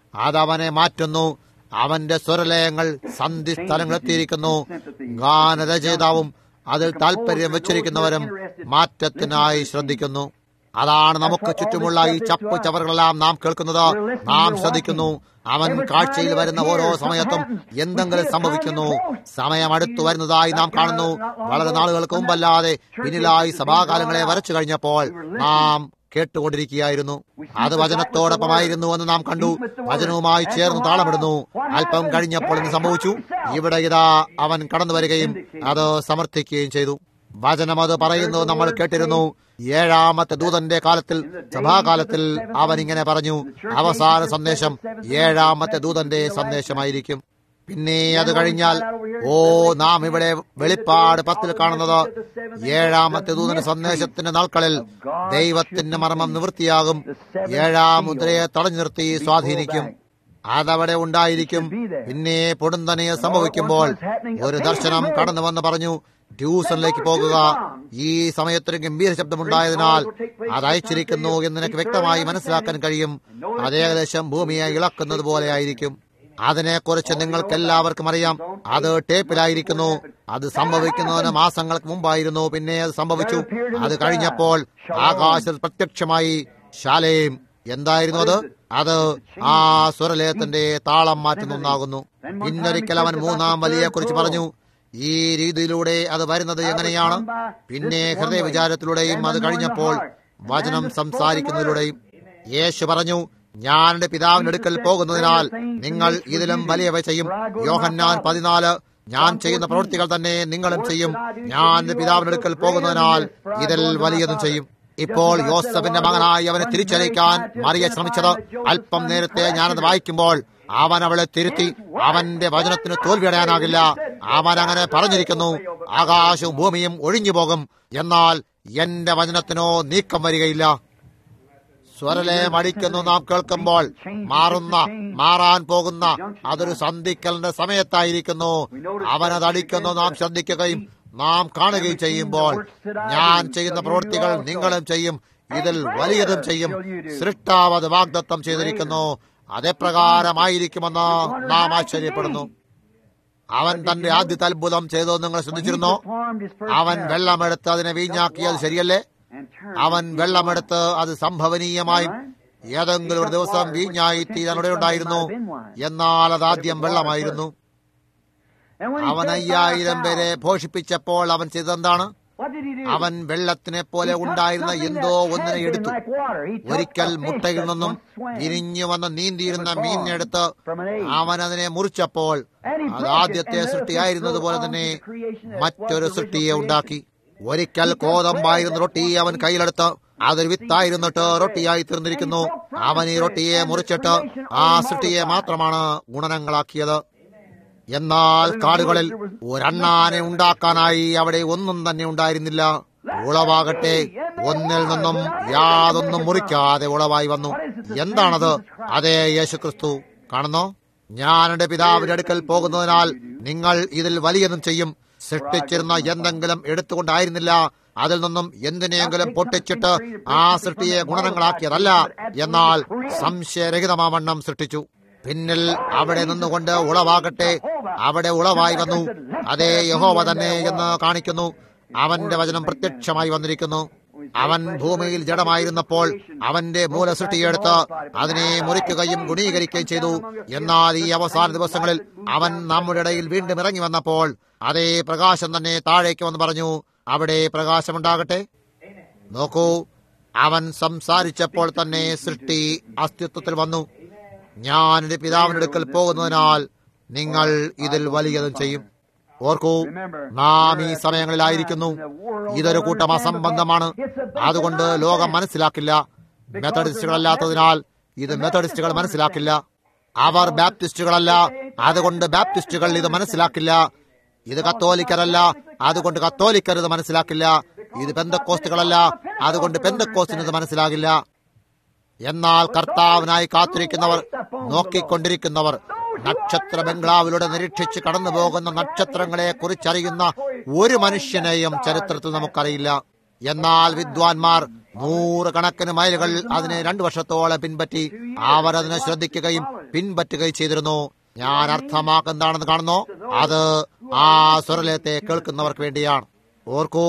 അതവനെ മാറ്റുന്നു അവന്റെ സ്വരലയങ്ങൾ സന്ധി സ്ഥലങ്ങളെത്തിയിരിക്കുന്നു ഗാനരചയിതാവും അതിൽ താല്പര്യം വെച്ചിരിക്കുന്നവരും മാറ്റത്തിനായി ശ്രദ്ധിക്കുന്നു അതാണ് നമുക്ക് ചുറ്റുമുള്ള ഈ ചപ്പ് ചവറുകളെല്ലാം നാം കേൾക്കുന്നത് നാം ശ്രദ്ധിക്കുന്നു അവൻ കാഴ്ചയിൽ വരുന്ന ഓരോ സമയത്തും എന്തെങ്കിലും സംഭവിക്കുന്നു സമയം അടുത്തു വരുന്നതായി നാം കാണുന്നു വളരെ നാളുകൾക്ക് മുമ്പല്ലാതെ പിന്നിലായി സഭാകാലങ്ങളെ വരച്ചു കഴിഞ്ഞപ്പോൾ നാം കേട്ടുകൊണ്ടിരിക്കുകയായിരുന്നു അത് വചനത്തോടൊപ്പമായിരുന്നു എന്ന് നാം കണ്ടു വചനവുമായി ചേർന്ന് താളമിടുന്നു അല്പം കഴിഞ്ഞപ്പോൾ എന്ത് സംഭവിച്ചു ഇവിടെ ഇതാ അവൻ കടന്നു വരികയും അത് സമർത്ഥിക്കുകയും ചെയ്തു വചനം അത് പറയുന്നത് നമ്മൾ കേട്ടിരുന്നു ഏഴാമത്തെ ദൂതന്റെ കാലത്തിൽ സഭാകാലത്തിൽ അവൻ ഇങ്ങനെ പറഞ്ഞു അവസാന സന്ദേശം ഏഴാമത്തെ ദൂതന്റെ സന്ദേശമായിരിക്കും പിന്നെ അത് കഴിഞ്ഞാൽ ഓ നാം ഇവിടെ വെളിപ്പാട് പത്തിൽ കാണുന്നത് ഏഴാമത്തെ ദൂതന്റെ സന്ദേശത്തിന്റെ നാൾക്കളിൽ ദൈവത്തിന്റെ മർമ്മം നിവൃത്തിയാകും ഏഴാം മുദ്രയെ തടഞ്ഞു നിർത്തി സ്വാധീനിക്കും അതവിടെ ഉണ്ടായിരിക്കും പിന്നെ പൊടുന്തനെ സംഭവിക്കുമ്പോൾ ഒരു ദർശനം കടന്നു വന്ന് പറഞ്ഞു ട്യൂഷനിലേക്ക് പോകുക ഈ സമയത്തൊരു ഗംഭീര ശബ്ദമുണ്ടായതിനാൽ അത് അയച്ചിരിക്കുന്നു എന്ന് നിനക്ക് വ്യക്തമായി മനസ്സിലാക്കാൻ കഴിയും അത് ഏകദേശം ഭൂമിയെ ഇളക്കുന്നത് പോലെ ആയിരിക്കും അതിനെക്കുറിച്ച് നിങ്ങൾക്ക് എല്ലാവർക്കും അറിയാം അത് ടേപ്പിലായിരിക്കുന്നു അത് സംഭവിക്കുന്നതിന് മാസങ്ങൾക്ക് മുമ്പായിരുന്നു പിന്നെ അത് സംഭവിച്ചു അത് കഴിഞ്ഞപ്പോൾ ആകാശത്തിൽ പ്രത്യക്ഷമായി ശാലയും എന്തായിരുന്നു അത് അത് ആ സ്വരലയത്തിന്റെ താളം മാറ്റുന്നതാകുന്നു പിന്നൊരിക്കൽ അവൻ മൂന്നാം വലിയെ കുറിച്ച് പറഞ്ഞു ഈ രീതിയിലൂടെ അത് വരുന്നത് എങ്ങനെയാണ് പിന്നെ ഹൃദയ വിചാരത്തിലൂടെയും അത് കഴിഞ്ഞപ്പോൾ വചനം സംസാരിക്കുന്നതിലൂടെയും യേശു പറഞ്ഞു ഞാൻ എന്റെ പിതാവിന്റെ അടുക്കൽ പോകുന്നതിനാൽ നിങ്ങൾ ഇതിലും വലിയവ ചെയ്യും യോഹന്നാൻ പതിനാല് ഞാൻ ചെയ്യുന്ന പ്രവൃത്തികൾ തന്നെ നിങ്ങളും ചെയ്യും ഞാൻ എന്റെ പിതാവിന്റെ അടുക്കൽ പോകുന്നതിനാൽ ഇതിൽ വലിയതും ചെയ്യും ഇപ്പോൾ യോസഫിന്റെ മകനായി അവനെ തിരിച്ചറിയിക്കാൻ മറിയ ശ്രമിച്ചത് അല്പം നേരത്തെ ഞാനത് വായിക്കുമ്പോൾ അവൻ അവളെ തിരുത്തി അവന്റെ വചനത്തിന് തോൽവിയടയാനാകില്ല അവൻ അങ്ങനെ പറഞ്ഞിരിക്കുന്നു ആകാശവും ഭൂമിയും ഒഴിഞ്ഞു പോകും എന്നാൽ എന്റെ വചനത്തിനോ നീക്കം വരികയില്ല സ്വരലയം അടിക്കുന്നു നാം കേൾക്കുമ്പോൾ മാറുന്ന മാറാൻ പോകുന്ന അതൊരു സന്ധിക്കലിന്റെ സമയത്തായിരിക്കുന്നു അവനത് അടിക്കുന്നു നാം ശ്രദ്ധിക്കുകയും നാം കാണുകയും ചെയ്യുമ്പോൾ ഞാൻ ചെയ്യുന്ന പ്രവൃത്തികൾ നിങ്ങളും ചെയ്യും ഇതിൽ വലിയതും ചെയ്യും സൃഷ്ടാവ് അത് വാഗ്ദത്തം ചെയ്തിരിക്കുന്നു അതെപ്രകാരമായിരിക്കുമെന്ന് നാം ആശ്ചര്യപ്പെടുന്നു അവൻ തന്റെ ആദ്യത്തെ അത്ഭുതം ചെയ്തോ നിങ്ങൾ ശ്രദ്ധിച്ചിരുന്നോ അവൻ വെള്ളമെടുത്ത് അതിനെ വീഞ്ഞാക്കിയത് ശരിയല്ലേ അവൻ വെള്ളമെടുത്ത് അത് സംഭവനീയമായും ഏതെങ്കിലും ഒരു ദിവസം വീഞ്ഞായി തീരാനിടെ ഉണ്ടായിരുന്നു എന്നാൽ അത് ആദ്യം വെള്ളമായിരുന്നു അവൻ അയ്യായിരം പേരെ പോഷിപ്പിച്ചപ്പോൾ അവൻ ചെയ്തെന്താണ് അവൻ വെള്ളത്തിനെ പോലെ ഉണ്ടായിരുന്ന എന്തോ ഒന്നിനെ എടുത്തു ഒരിക്കൽ മുട്ടയിൽ നിന്നും വിരിഞ്ഞു വന്ന് നീന്തിയിരുന്ന മീനിനെടുത്ത് അവൻ അതിനെ മുറിച്ചപ്പോൾ അത് ആദ്യത്തെ സൃഷ്ടിയായിരുന്നതുപോലെ തന്നെ മറ്റൊരു സൃഷ്ടിയെ ഉണ്ടാക്കി ഒരിക്കൽ കോതമ്പായിരുന്ന റൊട്ടി അവൻ കയ്യിലെടുത്ത് അതൊരു വിത്തായിരുന്നിട്ട് റൊട്ടിയായി തീർന്നിരിക്കുന്നു അവൻ ഈ റൊട്ടിയെ മുറിച്ചിട്ട് ആ സൃഷ്ടിയെ മാത്രമാണ് ഗുണനങ്ങളാക്കിയത് എന്നാൽ കാടുകളിൽ ഒരണ്ണാനെ ഉണ്ടാക്കാനായി അവിടെ ഒന്നും തന്നെ ഉണ്ടായിരുന്നില്ല ഉളവാകട്ടെ ഒന്നിൽ നിന്നും യാതൊന്നും മുറിക്കാതെ ഉളവായി വന്നു എന്താണത് അതേ യേശുക്രിസ്തു കാണുന്നോ ഞാൻ എന്റെ പിതാവിന്റെ അടുക്കൽ പോകുന്നതിനാൽ നിങ്ങൾ ഇതിൽ വലിയതും ചെയ്യും സൃഷ്ടിച്ചിരുന്ന എന്തെങ്കിലും എടുത്തുകൊണ്ടായിരുന്നില്ല അതിൽ നിന്നും എന്തിനെയെങ്കിലും പൊട്ടിച്ചിട്ട് ആ സൃഷ്ടിയെ ഗുണനങ്ങളാക്കിയതല്ല എന്നാൽ സംശയരഹിതമാവണ്ണം സൃഷ്ടിച്ചു പിന്നിൽ അവിടെ നിന്നുകൊണ്ട് ഉളവാകട്ടെ അവിടെ ഉളവായി വന്നു അതേ യഹോവ തന്നെ എന്ന് കാണിക്കുന്നു അവന്റെ വചനം പ്രത്യക്ഷമായി വന്നിരിക്കുന്നു അവൻ ഭൂമിയിൽ ജഡമായിരുന്നപ്പോൾ അവന്റെ മൂലസൃഷ്ടിയെടുത്ത് അതിനെ മുറിക്കുകയും ഗുണീകരിക്കുകയും ചെയ്തു എന്നാൽ ഈ അവസാന ദിവസങ്ങളിൽ അവൻ നമ്മുടെ ഇടയിൽ വീണ്ടും ഇറങ്ങി വന്നപ്പോൾ അതേ പ്രകാശം തന്നെ താഴേക്ക് വന്ന് പറഞ്ഞു അവിടെ പ്രകാശമുണ്ടാകട്ടെ നോക്കൂ അവൻ സംസാരിച്ചപ്പോൾ തന്നെ സൃഷ്ടി അസ്തിത്വത്തിൽ വന്നു ഞാൻ എന്റെ പിതാവിന്റെ അടുക്കൽ പോകുന്നതിനാൽ നിങ്ങൾ ഇതിൽ വലിയതും ചെയ്യും ഓർക്കൂ നാം ഈ സമയങ്ങളിലായിരിക്കുന്നു ഇതൊരു കൂട്ടം അസംബന്ധമാണ് അതുകൊണ്ട് ലോകം മനസ്സിലാക്കില്ല മെത്തഡിസ്റ്റുകളല്ലാത്തതിനാൽ ഇത് മെത്തഡിസ്റ്റുകൾ മനസ്സിലാക്കില്ല അവർ ബാപ്റ്റിസ്റ്റുകളല്ല അതുകൊണ്ട് ബാപ്റ്റിസ്റ്റുകൾ ഇത് മനസ്സിലാക്കില്ല ഇത് കത്തോലിക്കരല്ല അതുകൊണ്ട് കത്തോലിക്കർ ഇത് മനസ്സിലാക്കില്ല ഇത് പെന്തക്കോസ്റ്റുകളല്ല അതുകൊണ്ട് പെന്തക്കോസ്റ്റിന് ഇത് മനസ്സിലാകില്ല എന്നാൽ കർത്താവിനായി കാത്തിരിക്കുന്നവർ നോക്കിക്കൊണ്ടിരിക്കുന്നവർ നക്ഷത്ര ബംഗ്ലാവിലൂടെ നിരീക്ഷിച്ച് കടന്നു പോകുന്ന നക്ഷത്രങ്ങളെ കുറിച്ചറിയുന്ന ഒരു മനുഷ്യനെയും ചരിത്രത്തിൽ നമുക്കറിയില്ല എന്നാൽ വിദ്വാൻമാർ നൂറുകണക്കിന് മൈലുകൾ അതിനെ രണ്ടു വർഷത്തോളം പിൻപറ്റി അവർ അതിനെ ശ്രദ്ധിക്കുകയും പിൻപറ്റുകയും ചെയ്തിരുന്നു ഞാൻ അർത്ഥമാക്കുന്നതാണെന്ന് കാണുന്നു അത് ആ സ്വരലയത്തെ കേൾക്കുന്നവർക്ക് വേണ്ടിയാണ് ഓർക്കൂ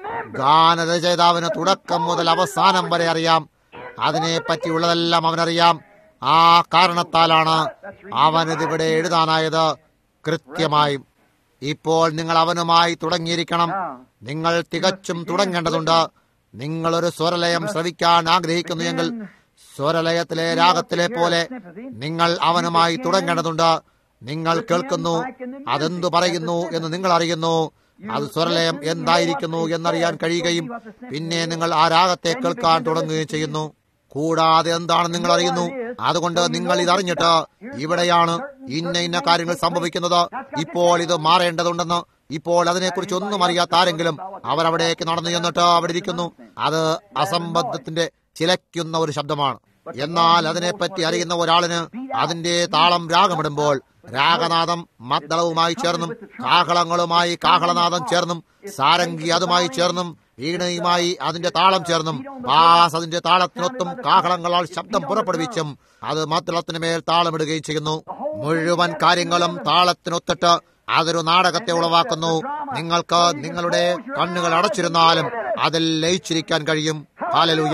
ഗാനരചയിതാവിന് തുടക്കം മുതൽ അവസാനം വരെ അറിയാം അതിനെ പറ്റിയുള്ളതെല്ലാം അവനറിയാം ആ കാരണത്താലാണ് അവനിതിവിടെ എഴുതാനായത് കൃത്യമായും ഇപ്പോൾ നിങ്ങൾ അവനുമായി തുടങ്ങിയിരിക്കണം നിങ്ങൾ തികച്ചും തുടങ്ങേണ്ടതുണ്ട് നിങ്ങളൊരു സ്വരലയം ശ്രവിക്കാൻ ആഗ്രഹിക്കുന്നുവെങ്കിൽ സ്വരലയത്തിലെ രാഗത്തിലെ പോലെ നിങ്ങൾ അവനുമായി തുടങ്ങേണ്ടതുണ്ട് നിങ്ങൾ കേൾക്കുന്നു അതെന്തു പറയുന്നു എന്ന് നിങ്ങൾ അറിയുന്നു അത് സ്വരലയം എന്തായിരിക്കുന്നു എന്നറിയാൻ കഴിയുകയും പിന്നെ നിങ്ങൾ ആ രാഗത്തെ കേൾക്കാൻ തുടങ്ങുകയും ചെയ്യുന്നു കൂടാതെ എന്താണ് നിങ്ങൾ അറിയുന്നു അതുകൊണ്ട് നിങ്ങൾ ഇതറിഞ്ഞിട്ട് ഇവിടെയാണ് ഇന്ന ഇന്ന കാര്യങ്ങൾ സംഭവിക്കുന്നത് ഇപ്പോൾ ഇത് മാറേണ്ടതുണ്ടെന്ന് ഇപ്പോൾ അതിനെക്കുറിച്ച് ഒന്നും അറിയാത്ത ആരെങ്കിലും അവരവിടേക്ക് നടന്നു ചെന്നിട്ട് അവിടെ ഇരിക്കുന്നു അത് അസംബന്ധത്തിന്റെ ചിലയ്ക്കുന്ന ഒരു ശബ്ദമാണ് എന്നാൽ അതിനെപ്പറ്റി അറിയുന്ന ഒരാളിന് അതിന്റെ താളം രാഗമിടുമ്പോൾ രാഗനാദം മദ്ദളവുമായി ചേർന്നും കാഹളങ്ങളുമായി കാഹളനാദം ചേർന്നും സാരംഗി അതുമായി ചേർന്നും വീണയുമായി അതിന്റെ താളം ചേർന്നും ബാസ് അതിന്റെ താളത്തിനൊത്തും കാഹളങ്ങളാൽ ശബ്ദം പുറപ്പെടുവിച്ചും അത് മദ്ദളത്തിന് മേൽ താളമിടുകയും ചെയ്യുന്നു മുഴുവൻ കാര്യങ്ങളും താളത്തിനൊത്തിട്ട് അതൊരു നാടകത്തെ ഉളവാക്കുന്നു നിങ്ങൾക്ക് നിങ്ങളുടെ കണ്ണുകൾ അടച്ചിരുന്നാലും അതിൽ ലയിച്ചിരിക്കാൻ കഴിയും ഹാലലൂയ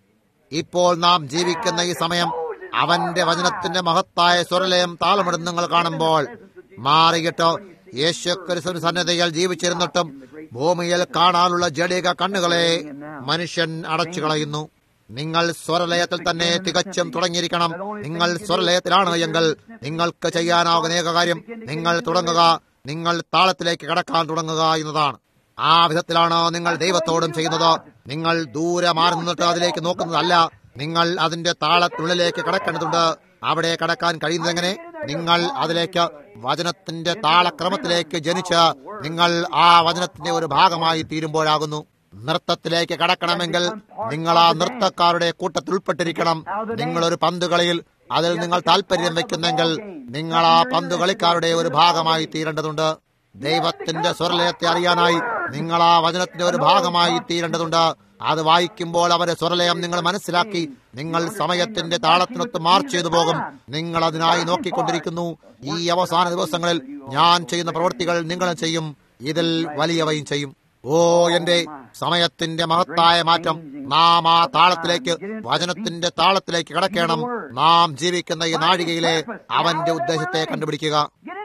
ഇപ്പോൾ നാം ജീവിക്കുന്ന ഈ സമയം അവന്റെ വചനത്തിന്റെ മഹത്തായ സ്വരലയം താളമിടുന്ന നിങ്ങൾ കാണുമ്പോൾ മാറിയിട്ട് യേശുക്രിസ്തു സന്നദ്ധയിൽ ജീവിച്ചിരുന്നിട്ടും ഭൂമിയിൽ കാണാനുള്ള ജഡിക കണ്ണുകളെ മനുഷ്യൻ അടച്ചു കളയുന്നു നിങ്ങൾ സ്വരലയത്തിൽ തന്നെ തികച്ചും തുടങ്ങിയിരിക്കണം നിങ്ങൾ സ്വരലയത്തിലാണ് എങ്കിൽ നിങ്ങൾക്ക് ചെയ്യാനാകുന്ന ഏക കാര്യം നിങ്ങൾ തുടങ്ങുക നിങ്ങൾ താളത്തിലേക്ക് കടക്കാൻ തുടങ്ങുക എന്നതാണ് ആ വിധത്തിലാണ് നിങ്ങൾ ദൈവത്തോടും ചെയ്യുന്നത് നിങ്ങൾ ദൂരെ മാറി നിന്നിട്ട് അതിലേക്ക് നോക്കുന്നതല്ല നിങ്ങൾ അതിന്റെ താളത്തിനുള്ളിലേക്ക് കടക്കേണ്ടതുണ്ട് അവിടെ കടക്കാൻ കഴിയുന്നതെങ്ങനെ നിങ്ങൾ അതിലേക്ക് വചനത്തിന്റെ താളക്രമത്തിലേക്ക് ജനിച്ച് നിങ്ങൾ ആ വചനത്തിന്റെ ഒരു ഭാഗമായി തീരുമ്പോഴാകുന്നു നൃത്തത്തിലേക്ക് കടക്കണമെങ്കിൽ നിങ്ങൾ ആ നൃത്തക്കാരുടെ കൂട്ടത്തിൽ ഉൾപ്പെട്ടിരിക്കണം നിങ്ങളൊരു പന്ത് കളിയിൽ അതിൽ നിങ്ങൾ താല്പര്യം വെക്കുന്നെങ്കിൽ നിങ്ങൾ ആ പന്ത് കളിക്കാരുടെ ഒരു ഭാഗമായി തീരേണ്ടതുണ്ട് ദൈവത്തിന്റെ സ്വരലയത്തെ അറിയാനായി നിങ്ങൾ ആ വചനത്തിന്റെ ഒരു ഭാഗമായി തീരേണ്ടതുണ്ട് അത് വായിക്കുമ്പോൾ അവരെ സ്വരലയം നിങ്ങൾ മനസ്സിലാക്കി നിങ്ങൾ സമയത്തിന്റെ താളത്തിനൊത്ത് മാർച്ച് ചെയ്തു പോകും നിങ്ങൾ അതിനായി നോക്കിക്കൊണ്ടിരിക്കുന്നു ഈ അവസാന ദിവസങ്ങളിൽ ഞാൻ ചെയ്യുന്ന പ്രവൃത്തികൾ നിങ്ങളും ചെയ്യും ഇതിൽ വലിയവയും ചെയ്യും ഓ എന്റെ സമയത്തിന്റെ മഹത്തായ മാറ്റം നാം ആ താളത്തിലേക്ക് വചനത്തിന്റെ താളത്തിലേക്ക് കടക്കണം നാം ജീവിക്കുന്ന ഈ നാഴികയിലെ അവന്റെ ഉദ്ദേശത്തെ കണ്ടുപിടിക്കുക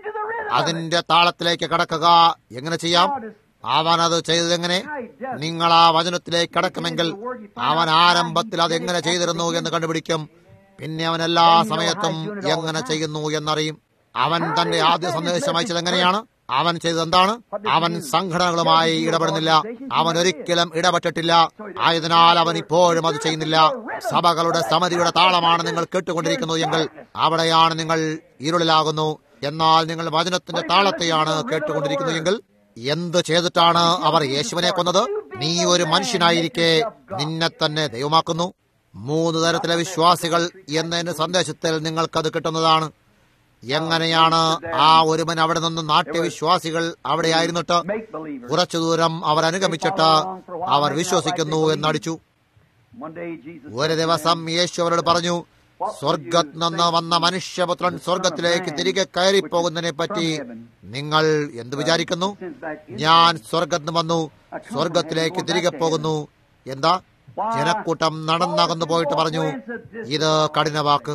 അതിന്റെ താളത്തിലേക്ക് കടക്കുക എങ്ങനെ ചെയ്യാം അവൻ അത് ചെയ്തതെങ്ങനെ നിങ്ങൾ ആ വചനത്തിലേക്ക് കടക്കുമെങ്കിൽ അവൻ ആരംഭത്തിൽ അത് എങ്ങനെ ചെയ്തിരുന്നു എന്ന് കണ്ടുപിടിക്കും പിന്നെ അവൻ എല്ലാ സമയത്തും എങ്ങനെ ചെയ്യുന്നു എന്നറിയും അവൻ തന്റെ ആദ്യ സന്ദേശം അയച്ചത് എങ്ങനെയാണ് അവൻ ചെയ്തത് എന്താണ് അവൻ സംഘടനകളുമായി ഇടപെടുന്നില്ല അവൻ ഒരിക്കലും ഇടപെട്ടിട്ടില്ല ആയതിനാൽ അവൻ ഇപ്പോഴും അത് ചെയ്യുന്നില്ല സഭകളുടെ സമിതിയുടെ താളമാണ് നിങ്ങൾ കേട്ടുകൊണ്ടിരിക്കുന്നത് എങ്കിൽ അവിടെയാണ് നിങ്ങൾ ഇരുളിലാകുന്നു എന്നാൽ നിങ്ങൾ വചനത്തിന്റെ താളത്തെയാണ് കേട്ടുകൊണ്ടിരിക്കുന്നത് എങ്കിൽ എന്ത് ചെയ്തിട്ടാണ് അവർ യേശുവിനെ കൊന്നത് നീ ഒരു മനുഷ്യനായിരിക്കെ നിന്നെ തന്നെ ദൈവമാക്കുന്നു മൂന്ന് തരത്തിലെ വിശ്വാസികൾ എന്നതിന്റെ സന്ദേശത്തിൽ നിങ്ങൾക്കത് കിട്ടുന്നതാണ് എങ്ങനെയാണ് ആ ഒരുവൻ അവിടെ നിന്ന് നാട്യവിശ്വാസികൾ അവിടെയായിരുന്നിട്ട് കുറച്ചു ദൂരം അവർ അനുഗമിച്ചിട്ട് അവർ വിശ്വസിക്കുന്നു എന്നടിച്ചു ഒരു ദിവസം യേശു അവരോട് പറഞ്ഞു സ്വർഗത്ത് നിന്ന് വന്ന മനുഷ്യപുത്രൻ സ്വർഗത്തിലേക്ക് തിരികെ കയറിപ്പോകുന്നതിനെ പറ്റി നിങ്ങൾ എന്ത് വിചാരിക്കുന്നു ഞാൻ സ്വർഗത്ത് വന്നു സ്വർഗത്തിലേക്ക് തിരികെ പോകുന്നു എന്താ ജനക്കൂട്ടം നടന്നകന്നു പോയിട്ട് പറഞ്ഞു ഇത് കഠിനവാക്ക്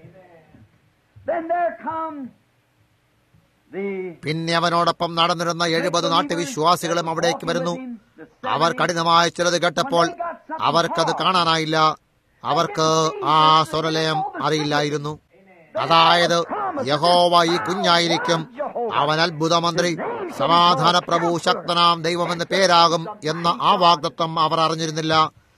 പിന്നെ അവനോടൊപ്പം നടന്നിരുന്ന എഴുപത് നാട്ടുവിശ്വാസികളും അവിടേക്ക് വരുന്നു അവർ കഠിനമായ ചിലത് കേട്ടപ്പോൾ അവർക്കത് കാണാനായില്ല അവർക്ക് ആ സ്വരലയം അറിയില്ലായിരുന്നു അതായത് യഹോവ ഈ കുഞ്ഞായിരിക്കും അവൻ അത്ഭുതമന്ത്രി സമാധാന പ്രഭു ശക്തനാം ദൈവമെന്ന പേരാകും എന്ന ആ വാഗ്ദത്വം അവർ അറിഞ്ഞിരുന്നില്ല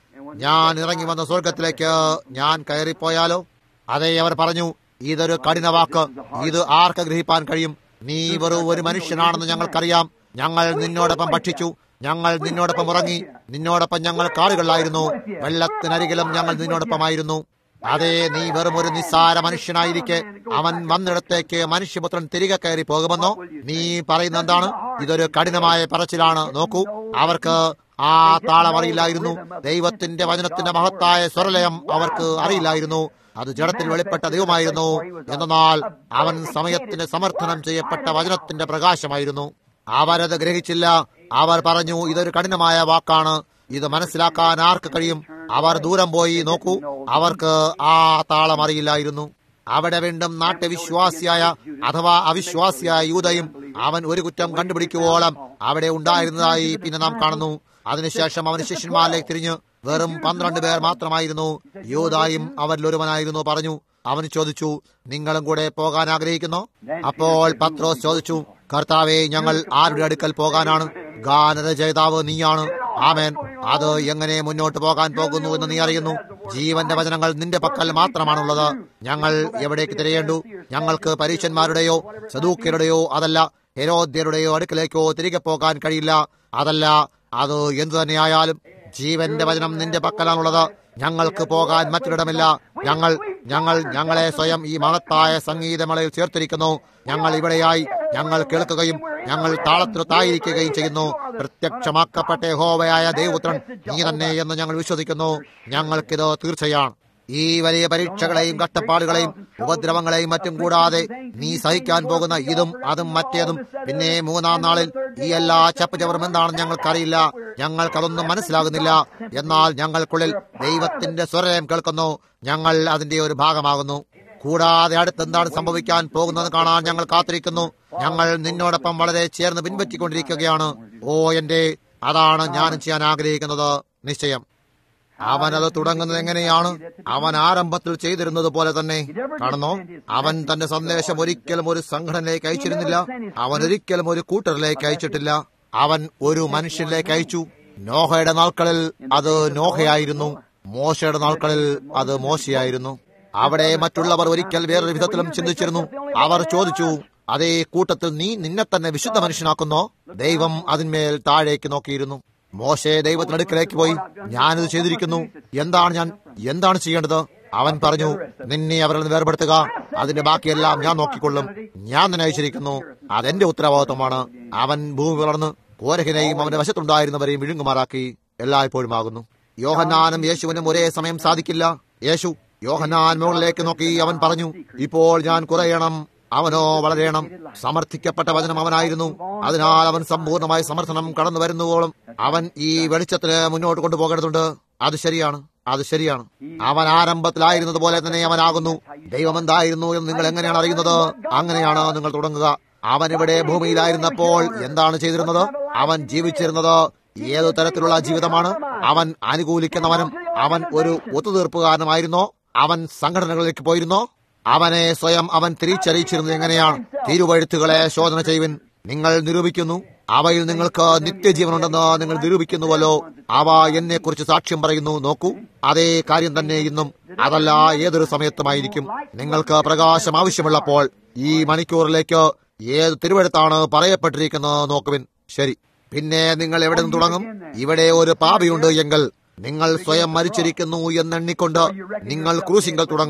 ഞാൻ ഇറങ്ങി വന്ന സ്വർഗത്തിലേക്ക് ഞാൻ കയറിപ്പോയാലോ അതെ അവർ പറഞ്ഞു ഇതൊരു കഠിന വാക്ക് ഇത് ആർക്ക് ഗ്രഹിപ്പാൻ കഴിയും നീ വെറും ഒരു മനുഷ്യനാണെന്ന് ഞങ്ങൾക്കറിയാം ഞങ്ങൾ നിന്നോടൊപ്പം ഭക്ഷിച്ചു ഞങ്ങൾ നിന്നോടൊപ്പം ഉറങ്ങി നിന്നോടൊപ്പം ഞങ്ങൾ കാറുകളിലായിരുന്നു വെള്ളത്തിനരികിലും ഞങ്ങൾ നിന്നോടൊപ്പമായിരുന്നു അതെ നീ വെറും ഒരു നിസ്സാര മനുഷ്യനായിരിക്കെ അവൻ വന്നിടത്തേക്ക് മനുഷ്യപുത്രൻ തിരികെ കയറി പോകുമെന്നോ നീ പറയുന്ന എന്താണ് ഇതൊരു കഠിനമായ പറച്ചിലാണ് നോക്കൂ അവർക്ക് ആ താളം അറിയില്ലായിരുന്നു ദൈവത്തിന്റെ വചനത്തിന്റെ മഹത്തായ സ്വരലയം അവർക്ക് അറിയില്ലായിരുന്നു അത് ജഡത്തിൽ വെളിപ്പെട്ട ദൈവമായിരുന്നു എന്നാൽ അവൻ സമയത്തിന് സമർത്ഥനം ചെയ്യപ്പെട്ട വചനത്തിന്റെ പ്രകാശമായിരുന്നു അവരത് ഗ്രഹിച്ചില്ല അവർ പറഞ്ഞു ഇതൊരു കഠിനമായ വാക്കാണ് ഇത് മനസ്സിലാക്കാൻ ആർക്ക് കഴിയും അവർ ദൂരം പോയി നോക്കൂ അവർക്ക് ആ താളം അറിയില്ലായിരുന്നു അവിടെ വീണ്ടും നാട്യവിശ്വാസിയായ അഥവാ അവിശ്വാസിയായ യൂതയും അവൻ ഒരു കുറ്റം കണ്ടുപിടിക്കുവോളം അവിടെ ഉണ്ടായിരുന്നതായി പിന്നെ നാം കാണുന്നു അതിനുശേഷം അവന് ശിഷ്യന്മാരിലേക്ക് തിരിഞ്ഞ് വെറും പന്ത്രണ്ട് പേർ മാത്രമായിരുന്നു യൂതായും അവരിലൊരുവനായിരുന്നു പറഞ്ഞു അവന് ചോദിച്ചു നിങ്ങളും കൂടെ പോകാൻ ആഗ്രഹിക്കുന്നു അപ്പോൾ പത്രോസ് ചോദിച്ചു കർത്താവെ ഞങ്ങൾ ആരുടെ അടുക്കൽ പോകാനാണ് ഗാനരചയിതാവ് നീയാണ് ആമേൻ അത് എങ്ങനെ മുന്നോട്ട് പോകാൻ പോകുന്നു എന്ന് നീ അറിയുന്നു ജീവന്റെ വചനങ്ങൾ നിന്റെ പക്കൽ മാത്രമാണുള്ളത് ഞങ്ങൾ എവിടേക്ക് തിരയേണ്ടു ഞങ്ങൾക്ക് പരീക്ഷന്മാരുടെയോ സദൂക്യരുടെയോ അതല്ല ഹെരോദ്യരുടെയോ അടുക്കലേക്കോ തിരികെ പോകാൻ കഴിയില്ല അതല്ല അത് എന്തു തന്നെയായാലും ജീവന്റെ വചനം നിന്റെ പക്കലാണുള്ളത് ഞങ്ങൾക്ക് പോകാൻ മറ്റൊരിടമില്ല ഞങ്ങൾ ഞങ്ങൾ ഞങ്ങളെ സ്വയം ഈ മഹത്തായ സംഗീതമളയിൽ ചേർത്തിരിക്കുന്നു ഞങ്ങൾ ഇവിടെയായി ഞങ്ങൾ കേൾക്കുകയും ഞങ്ങൾ താളത്തിനൊത്തായിരിക്കുകയും ചെയ്യുന്നു പ്രത്യക്ഷമാക്കപ്പെട്ട ഹോവയായ ദൈവപുത്രൻ നീ തന്നെ എന്ന് ഞങ്ങൾ വിശ്വസിക്കുന്നു ഞങ്ങൾക്കിത് തീർച്ചയാണ് ഈ വലിയ പരീക്ഷകളെയും കഷ്ടപ്പാടുകളെയും ഉപദ്രവങ്ങളെയും മറ്റും കൂടാതെ നീ സഹിക്കാൻ പോകുന്ന ഇതും അതും മറ്റേതും പിന്നെ മൂന്നാം നാളിൽ ഈ എല്ലാ ചപ്പചവറും എന്താണെന്ന് ഞങ്ങൾക്കറിയില്ല ഞങ്ങൾക്കതൊന്നും മനസ്സിലാകുന്നില്ല എന്നാൽ ഞങ്ങൾക്കുള്ളിൽ ദൈവത്തിന്റെ സ്വരം കേൾക്കുന്നു ഞങ്ങൾ അതിന്റെ ഒരു ഭാഗമാകുന്നു കൂടാതെ അടുത്തെന്താണ് സംഭവിക്കാൻ പോകുന്നത് കാണാൻ ഞങ്ങൾ കാത്തിരിക്കുന്നു ഞങ്ങൾ നിന്നോടൊപ്പം വളരെ ചേർന്ന് പിൻപറ്റിക്കൊണ്ടിരിക്കുകയാണ് ഓ എന്റെ അതാണ് ഞാനും ചെയ്യാൻ ആഗ്രഹിക്കുന്നത് നിശ്ചയം അവനത് തുടങ്ങുന്നത് എങ്ങനെയാണ് അവൻ ആരംഭത്തിൽ ചെയ്തിരുന്നത് പോലെ തന്നെ കാണുന്നോ അവൻ തന്റെ സന്ദേശം ഒരിക്കലും ഒരു സംഘടനയിലേക്ക് അയച്ചിരുന്നില്ല അവൻ ഒരിക്കലും ഒരു കൂട്ടറിലേക്ക് അയച്ചിട്ടില്ല അവൻ ഒരു മനുഷ്യനിലേക്ക് അയച്ചു നോഹയുടെ നാൾക്കളിൽ അത് നോഹയായിരുന്നു മോശയുടെ നാൾക്കളിൽ അത് മോശയായിരുന്നു അവിടെ മറ്റുള്ളവർ ഒരിക്കൽ വേറൊരു വിധത്തിലും ചിന്തിച്ചിരുന്നു അവർ ചോദിച്ചു അതേ കൂട്ടത്തിൽ നീ നിന്നെ തന്നെ വിശുദ്ധ മനുഷ്യനാക്കുന്നോ ദൈവം അതിന്മേൽ താഴേക്ക് നോക്കിയിരുന്നു മോശെ ദൈവത്തിനടുക്കലേക്ക് പോയി ഞാനിത് ചെയ്തിരിക്കുന്നു എന്താണ് ഞാൻ എന്താണ് ചെയ്യേണ്ടത് അവൻ പറഞ്ഞു നിന്നെ അവരിൽ നിന്ന് വേർപെടുത്തുക അതിന്റെ ബാക്കിയെല്ലാം ഞാൻ നോക്കിക്കൊള്ളും ഞാൻ നിന്നെ അയച്ചിരിക്കുന്നു അതെന്റെ ഉത്തരവാദിത്വമാണ് അവൻ ഭൂമി വളർന്ന് കോരഹിനെയും അവന്റെ വശത്തുണ്ടായിരുന്നവരെയും വിഴുങ്ങുമാറാക്കി എല്ലായ്പ്പോഴും ആകുന്നു യോഹന്നാനും യേശുവിനും ഒരേ സമയം സാധിക്കില്ല യേശു യോഹന്നാൻ മുകളിലേക്ക് നോക്കി അവൻ പറഞ്ഞു ഇപ്പോൾ ഞാൻ കുറയണം അവനോ വളരെയണം സമർത്ഥിക്കപ്പെട്ട വചനം അവനായിരുന്നു അതിനാൽ അവൻ സമ്പൂർണ്ണമായ സമർത്ഥനം കടന്നു വരുന്നതോളം അവൻ ഈ വെളിച്ചത്തിന് മുന്നോട്ട് കൊണ്ടുപോകേണ്ടതുണ്ട് അത് ശരിയാണ് അത് ശരിയാണ് അവൻ ആരംഭത്തിലായിരുന്നത് പോലെ തന്നെ അവനാകുന്നു ദൈവം എന്തായിരുന്നു എന്ന് നിങ്ങൾ എങ്ങനെയാണ് അറിയുന്നത് അങ്ങനെയാണ് നിങ്ങൾ തുടങ്ങുക അവൻ ഇവിടെ ഭൂമിയിലായിരുന്നപ്പോൾ എന്താണ് ചെയ്തിരുന്നത് അവൻ ജീവിച്ചിരുന്നത് ഏതു തരത്തിലുള്ള ജീവിതമാണ് അവൻ അനുകൂലിക്കുന്നവനും അവൻ ഒരു ഒത്തുതീർപ്പുകാരനുമായിരുന്നോ അവൻ സംഘടനകളിലേക്ക് പോയിരുന്നോ അവനെ സ്വയം അവൻ തിരിച്ചറിയിച്ചിരുന്നത് എങ്ങനെയാണ് തിരുവഴുത്തുകളെ ശോധന ചെയ്യുവിൻ നിങ്ങൾ നിരൂപിക്കുന്നു അവയിൽ നിങ്ങൾക്ക് നിത്യജീവനുണ്ടെന്ന് നിങ്ങൾ നിരൂപിക്കുന്നുവല്ലോ അവ എന്നെക്കുറിച്ച് സാക്ഷ്യം പറയുന്നു നോക്കൂ അതേ കാര്യം തന്നെ ഇന്നും അതല്ല ഏതൊരു സമയത്തുമായിരിക്കും നിങ്ങൾക്ക് പ്രകാശം ആവശ്യമുള്ളപ്പോൾ ഈ മണിക്കൂറിലേക്ക് ഏത് തിരുവഴുത്താണ് പറയപ്പെട്ടിരിക്കുന്നത് നോക്കുവിൻ ശരി പിന്നെ നിങ്ങൾ എവിടെ നിന്ന് തുടങ്ങും ഇവിടെ ഒരു പാപിയുണ്ട് എങ്കിൽ നിങ്ങൾ സ്വയം മരിച്ചിരിക്കുന്നു എന്നെണ്ണിക്കൊണ്ട് നിങ്ങൾ ക്രൂശിങ്കൽ തുടങ്ങും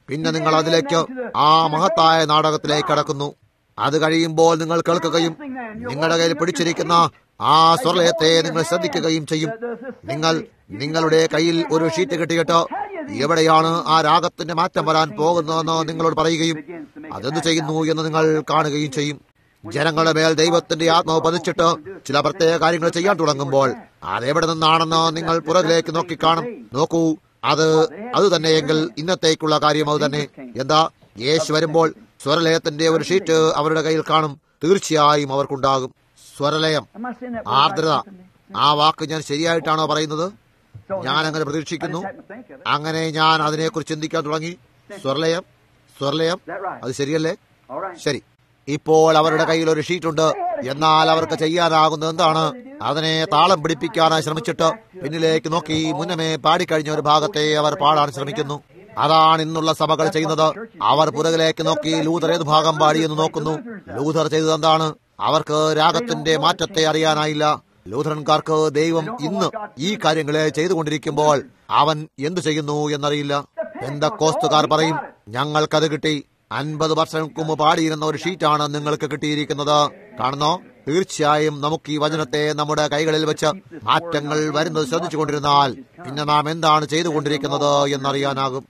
പിന്നെ നിങ്ങൾ അതിലേക്ക് ആ മഹത്തായ നാടകത്തിലേക്ക് കടക്കുന്നു അത് കഴിയുമ്പോൾ നിങ്ങൾ കേൾക്കുകയും നിങ്ങളുടെ കയ്യിൽ പിടിച്ചിരിക്കുന്ന ആ സ്വർലയത്തെ നിങ്ങൾ ശ്രദ്ധിക്കുകയും ചെയ്യും നിങ്ങൾ നിങ്ങളുടെ കയ്യിൽ ഒരു ഷീറ്റ് കിട്ടിയിട്ട് എവിടെയാണ് ആ രാഗത്തിന്റെ മാറ്റം വരാൻ പോകുന്നതെന്ന് നിങ്ങളോട് പറയുകയും അതെന്ത് ചെയ്യുന്നു എന്ന് നിങ്ങൾ കാണുകയും ചെയ്യും ജനങ്ങളുടെ മേൽ ദൈവത്തിന്റെ ആത്മാവ് പതിച്ചിട്ട് ചില പ്രത്യേക കാര്യങ്ങൾ ചെയ്യാൻ തുടങ്ങുമ്പോൾ അതെവിടെ നിന്നാണെന്ന് നിങ്ങൾ പുറകിലേക്ക് നോക്കിക്കാണും നോക്കൂ അത് അത് തന്നെയെങ്കിൽ ഇന്നത്തേക്കുള്ള കാര്യം അത് തന്നെ എന്താ യേശു വരുമ്പോൾ സ്വരലയത്തിന്റെ ഒരു ഷീറ്റ് അവരുടെ കയ്യിൽ കാണും തീർച്ചയായും അവർക്കുണ്ടാകും സ്വരലയം ആർദ്രത ആ വാക്ക് ഞാൻ ശരിയായിട്ടാണോ പറയുന്നത് ഞാൻ അങ്ങനെ പ്രതീക്ഷിക്കുന്നു അങ്ങനെ ഞാൻ അതിനെക്കുറിച്ച് ചിന്തിക്കാൻ തുടങ്ങി സ്വർലയം സ്വർലയം അത് ശരിയല്ലേ ശരി ഇപ്പോൾ അവരുടെ കയ്യിൽ ഒരു ഷീറ്റുണ്ട് എന്നാൽ അവർക്ക് ചെയ്യാനാകുന്നത് എന്താണ് അതിനെ താളം പിടിപ്പിക്കാനായി ശ്രമിച്ചിട്ട് പിന്നിലേക്ക് നോക്കി മുന്നമേ പാടിക്കഴിഞ്ഞ ഒരു ഭാഗത്തെ അവർ പാടാൻ ശ്രമിക്കുന്നു അതാണ് ഇന്നുള്ള സഭകൾ ചെയ്യുന്നത് അവർ പുറകിലേക്ക് നോക്കി ലൂതർ ഏത് ഭാഗം പാടിയെന്ന് നോക്കുന്നു ലൂതർ ചെയ്തത് എന്താണ് അവർക്ക് രാഗത്തിന്റെ മാറ്റത്തെ അറിയാനായില്ല ലൂഥറൻകാർക്ക് ദൈവം ഇന്ന് ഈ കാര്യങ്ങളെ ചെയ്തുകൊണ്ടിരിക്കുമ്പോൾ അവൻ എന്തു ചെയ്യുന്നു എന്നറിയില്ല എന്തൊക്കോസ്തുകാർ പറയും ഞങ്ങൾക്കത് കിട്ടി അൻപത് വർഷങ്ങൾക്ക് മുമ്പ് പാടിയിരുന്ന ഒരു ഷീറ്റാണ് നിങ്ങൾക്ക് കിട്ടിയിരിക്കുന്നത് കാണുന്നോ തീർച്ചയായും നമുക്ക് ഈ വചനത്തെ നമ്മുടെ കൈകളിൽ വെച്ച് മാറ്റങ്ങൾ വരുന്നത് ശ്രദ്ധിച്ചുകൊണ്ടിരുന്നാൽ പിന്നെ നാം എന്താണ് ചെയ്തുകൊണ്ടിരിക്കുന്നത് എന്നറിയാനാകും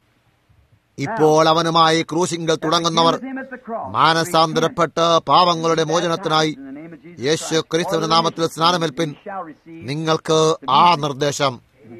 ഇപ്പോൾ അവനുമായി ക്രൂശിങ്കൽ തുടങ്ങുന്നവർ മാനസാന്തരപ്പെട്ട് പാവങ്ങളുടെ മോചനത്തിനായി യേശു ക്രിസ്തുവിന്റെ നാമത്തിൽ സ്നാനമേൽപ്പിൻ നിങ്ങൾക്ക് ആ നിർദ്ദേശം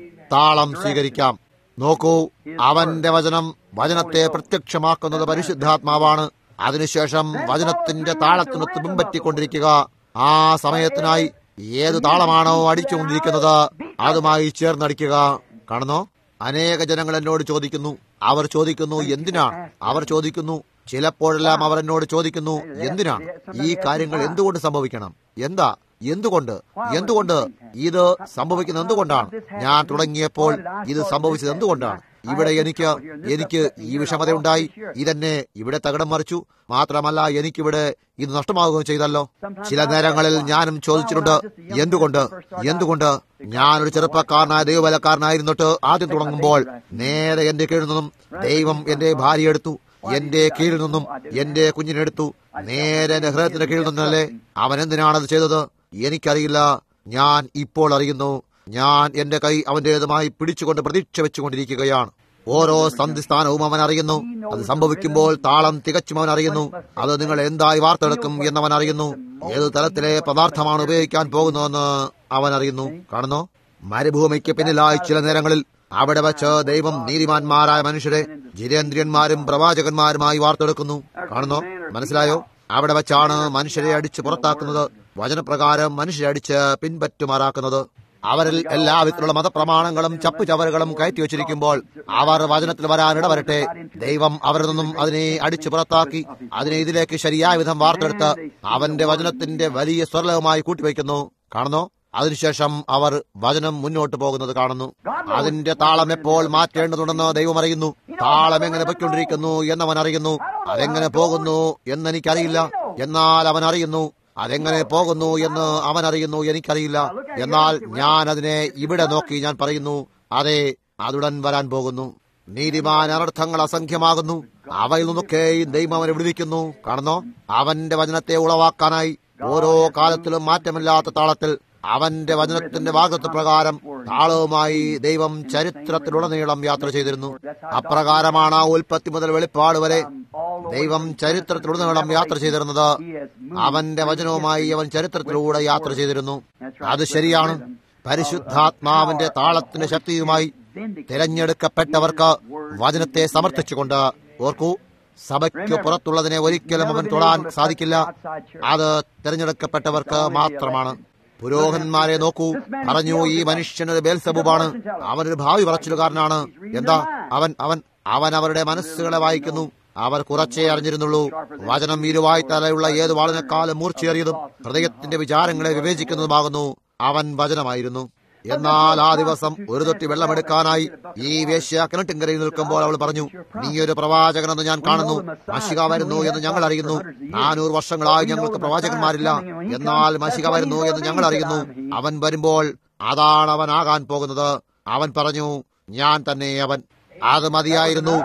താളം സ്വീകരിക്കാം നോക്കൂ അവന്റെ വചനം വചനത്തെ പ്രത്യക്ഷമാക്കുന്നത് പരിശുദ്ധാത്മാവാണ് അതിനുശേഷം വചനത്തിന്റെ താളത്തിനൊത്ത് മുമ്പറ്റിക്കൊണ്ടിരിക്കുക ആ സമയത്തിനായി ഏത് താളമാണോ അടിച്ചുകൊണ്ടിരിക്കുന്നത് അതുമായി ചേർന്നടിക്കുക കാണുന്നോ അനേക ജനങ്ങൾ എന്നോട് ചോദിക്കുന്നു അവർ ചോദിക്കുന്നു എന്തിനാണ് അവർ ചോദിക്കുന്നു ചിലപ്പോഴെല്ലാം അവർ എന്നോട് ചോദിക്കുന്നു എന്തിനാണ് ഈ കാര്യങ്ങൾ എന്തുകൊണ്ട് സംഭവിക്കണം എന്താ എന്തുകൊണ്ട് എന്തുകൊണ്ട് ഇത് സംഭവിക്കുന്നത് എന്തുകൊണ്ടാണ് ഞാൻ തുടങ്ങിയപ്പോൾ ഇത് സംഭവിച്ചത് എന്തുകൊണ്ടാണ് ഇവിടെ എനിക്ക് എനിക്ക് ഈ വിഷമതയുണ്ടായി ഇതെന്നെ ഇവിടെ തകിടം മറിച്ചു മാത്രമല്ല എനിക്കിവിടെ ഇത് നഷ്ടമാവുകയും ചെയ്തല്ലോ ചില നേരങ്ങളിൽ ഞാനും ചോദിച്ചിട്ടുണ്ട് എന്തുകൊണ്ട് എന്തുകൊണ്ട് ഞാനൊരു ചെറുപ്പക്കാരനായ ദൈവബലക്കാരനായിരുന്നിട്ട് ആദ്യം തുടങ്ങുമ്പോൾ നേരെ എന്റെ കീഴിൽ നിന്നും ദൈവം എന്റെ ഭാര്യ എടുത്തു എന്റെ കീഴിൽ നിന്നും എന്റെ കുഞ്ഞിനെടുത്തു നേരെ എന്റെ ഹൃദയത്തിന്റെ കീഴിൽ നിന്നല്ലേ അവൻ എന്തിനാണത് ചെയ്തത് എനിക്കറിയില്ല ഞാൻ ഇപ്പോൾ അറിയുന്നു ഞാൻ എന്റെ കൈ അവന്റേതുമായി പിടിച്ചുകൊണ്ട് പ്രതീക്ഷ വെച്ചുകൊണ്ടിരിക്കുകയാണ് ഓരോ സന്ധിസ്ഥാനവും അവൻ അറിയുന്നു അത് സംഭവിക്കുമ്പോൾ താളം തികച്ചും അവൻ അറിയുന്നു അത് നിങ്ങൾ എന്തായി വാർത്തെടുക്കും എന്നവൻ അറിയുന്നു ഏത് തരത്തിലെ പദാർത്ഥമാണ് ഉപയോഗിക്കാൻ പോകുന്നതെന്ന് അവൻ അറിയുന്നു കാണുന്നു മരുഭൂമിക്ക് പിന്നിലായി ചില നേരങ്ങളിൽ അവിടെ വച്ച് ദൈവം നീതിമാന്മാരായ മനുഷ്യരെ ജിതേന്ദ്രിയന്മാരും പ്രവാചകന്മാരുമായി വാർത്തെടുക്കുന്നു കാണുന്നോ മനസ്സിലായോ അവിടെ വച്ചാണ് മനുഷ്യരെ അടിച്ച് പുറത്താക്കുന്നത് വചനപ്രകാരം മനുഷ്യരെ അടിച്ച് പിൻപറ്റുമാറാക്കുന്നത് അവരിൽ എല്ലാ വിധത്തിലുള്ള മതപ്രമാണങ്ങളും ചപ്പുചവറുകളും കയറ്റി വെച്ചിരിക്കുമ്പോൾ അവർ വചനത്തിൽ വരാൻ ഇടവരട്ടെ ദൈവം അവരിൽ നിന്നും അതിനെ അടിച്ചു പുറത്താക്കി അതിനെ ഇതിലേക്ക് ശരിയായ വിധം വാർത്തെടുത്ത് അവന്റെ വചനത്തിന്റെ വലിയ സ്വർലവുമായി കൂട്ടിവയ്ക്കുന്നു കാണുന്നോ അതിനുശേഷം അവർ വചനം മുന്നോട്ട് പോകുന്നത് കാണുന്നു അതിന്റെ താളം എപ്പോൾ മാറ്റേണ്ടതുണ്ടെന്ന് ദൈവം അറിയുന്നു താളം എങ്ങനെ പൊയ്ക്കൊണ്ടിരിക്കുന്നു എന്നവൻ അറിയുന്നു അതെങ്ങനെ പോകുന്നു എന്നെനിക്കറിയില്ല എന്നാൽ അവൻ അറിയുന്നു അതെങ്ങനെ പോകുന്നു എന്ന് അവൻ അറിയുന്നു എനിക്കറിയില്ല എന്നാൽ ഞാൻ അതിനെ ഇവിടെ നോക്കി ഞാൻ പറയുന്നു അതെ അതുടൻ വരാൻ പോകുന്നു നീതിമാൻ അനർത്ഥങ്ങൾ അസംഖ്യമാകുന്നു അവയിൽ നിന്നൊക്കെയും ദൈവം അവനെ വിടുവിക്കുന്നു കാണുന്നോ അവന്റെ വചനത്തെ ഉളവാക്കാനായി ഓരോ കാലത്തിലും മാറ്റമില്ലാത്ത താളത്തിൽ അവന്റെ വചനത്തിന്റെ വാഗ്ദത്വ പ്രകാരം താളവുമായി ദൈവം ചരിത്രത്തിലുടനീളം യാത്ര ചെയ്തിരുന്നു അപ്രകാരമാണ് ആ ഉൽപ്പത്തി മുതൽ വെളിപ്പാട് വരെ ദൈവം ചരിത്രത്തിലുടനീളം യാത്ര ചെയ്തിരുന്നത് അവന്റെ വചനവുമായി അവൻ ചരിത്രത്തിലൂടെ യാത്ര ചെയ്തിരുന്നു അത് ശരിയാണ് പരിശുദ്ധാത്മാവിന്റെ താളത്തിന്റെ ശക്തിയുമായി തിരഞ്ഞെടുക്കപ്പെട്ടവർക്ക് വചനത്തെ സമർത്ഥിച്ചുകൊണ്ട് ഓർക്കൂ സഭയ്ക്ക് പുറത്തുള്ളതിനെ ഒരിക്കലും അവൻ തൊടാൻ സാധിക്കില്ല അത് തിരഞ്ഞെടുക്കപ്പെട്ടവർക്ക് മാത്രമാണ് പുരോഹന്മാരെ നോക്കൂ പറഞ്ഞു ഈ മനുഷ്യനൊരു ബേൽസബുബാണ് അവനൊരു ഭാവി പറച്ചിലുകാരനാണ് എന്താ അവൻ അവൻ അവൻ അവരുടെ മനസ്സുകളെ വായിക്കുന്നു അവർ കുറച്ചേ അറിഞ്ഞിരുന്നുള്ളൂ വചനം ഇരുവായി തലയുള്ള ഏത് വാളിനെക്കാളും മൂർച്ചയേറിയതും ഹൃദയത്തിന്റെ വിചാരങ്ങളെ വിവേചിക്കുന്നതുമാകുന്നു അവൻ വചനമായിരുന്നു എന്നാൽ ആ ദിവസം ഒരു തൊട്ടി വെള്ളമെടുക്കാനായി ഈ വേശ്യ കിണറ്റിൻകരയിൽ നിൽക്കുമ്പോൾ അവൾ പറഞ്ഞു നീ ഒരു പ്രവാചകനെന്ന് ഞാൻ കാണുന്നു മഷിക വരുന്നു എന്ന് ഞങ്ങൾ അറിയുന്നു നാനൂറ് വർഷങ്ങളായി ഞങ്ങൾക്ക് പ്രവാചകന്മാരില്ല എന്നാൽ മഷിക വരുന്നു എന്ന് ഞങ്ങൾ അറിയുന്നു അവൻ വരുമ്പോൾ അതാണ് അവൻ ആകാൻ പോകുന്നത് അവൻ പറഞ്ഞു ഞാൻ തന്നെ അവൻ അത് മതിയായിരുന്നു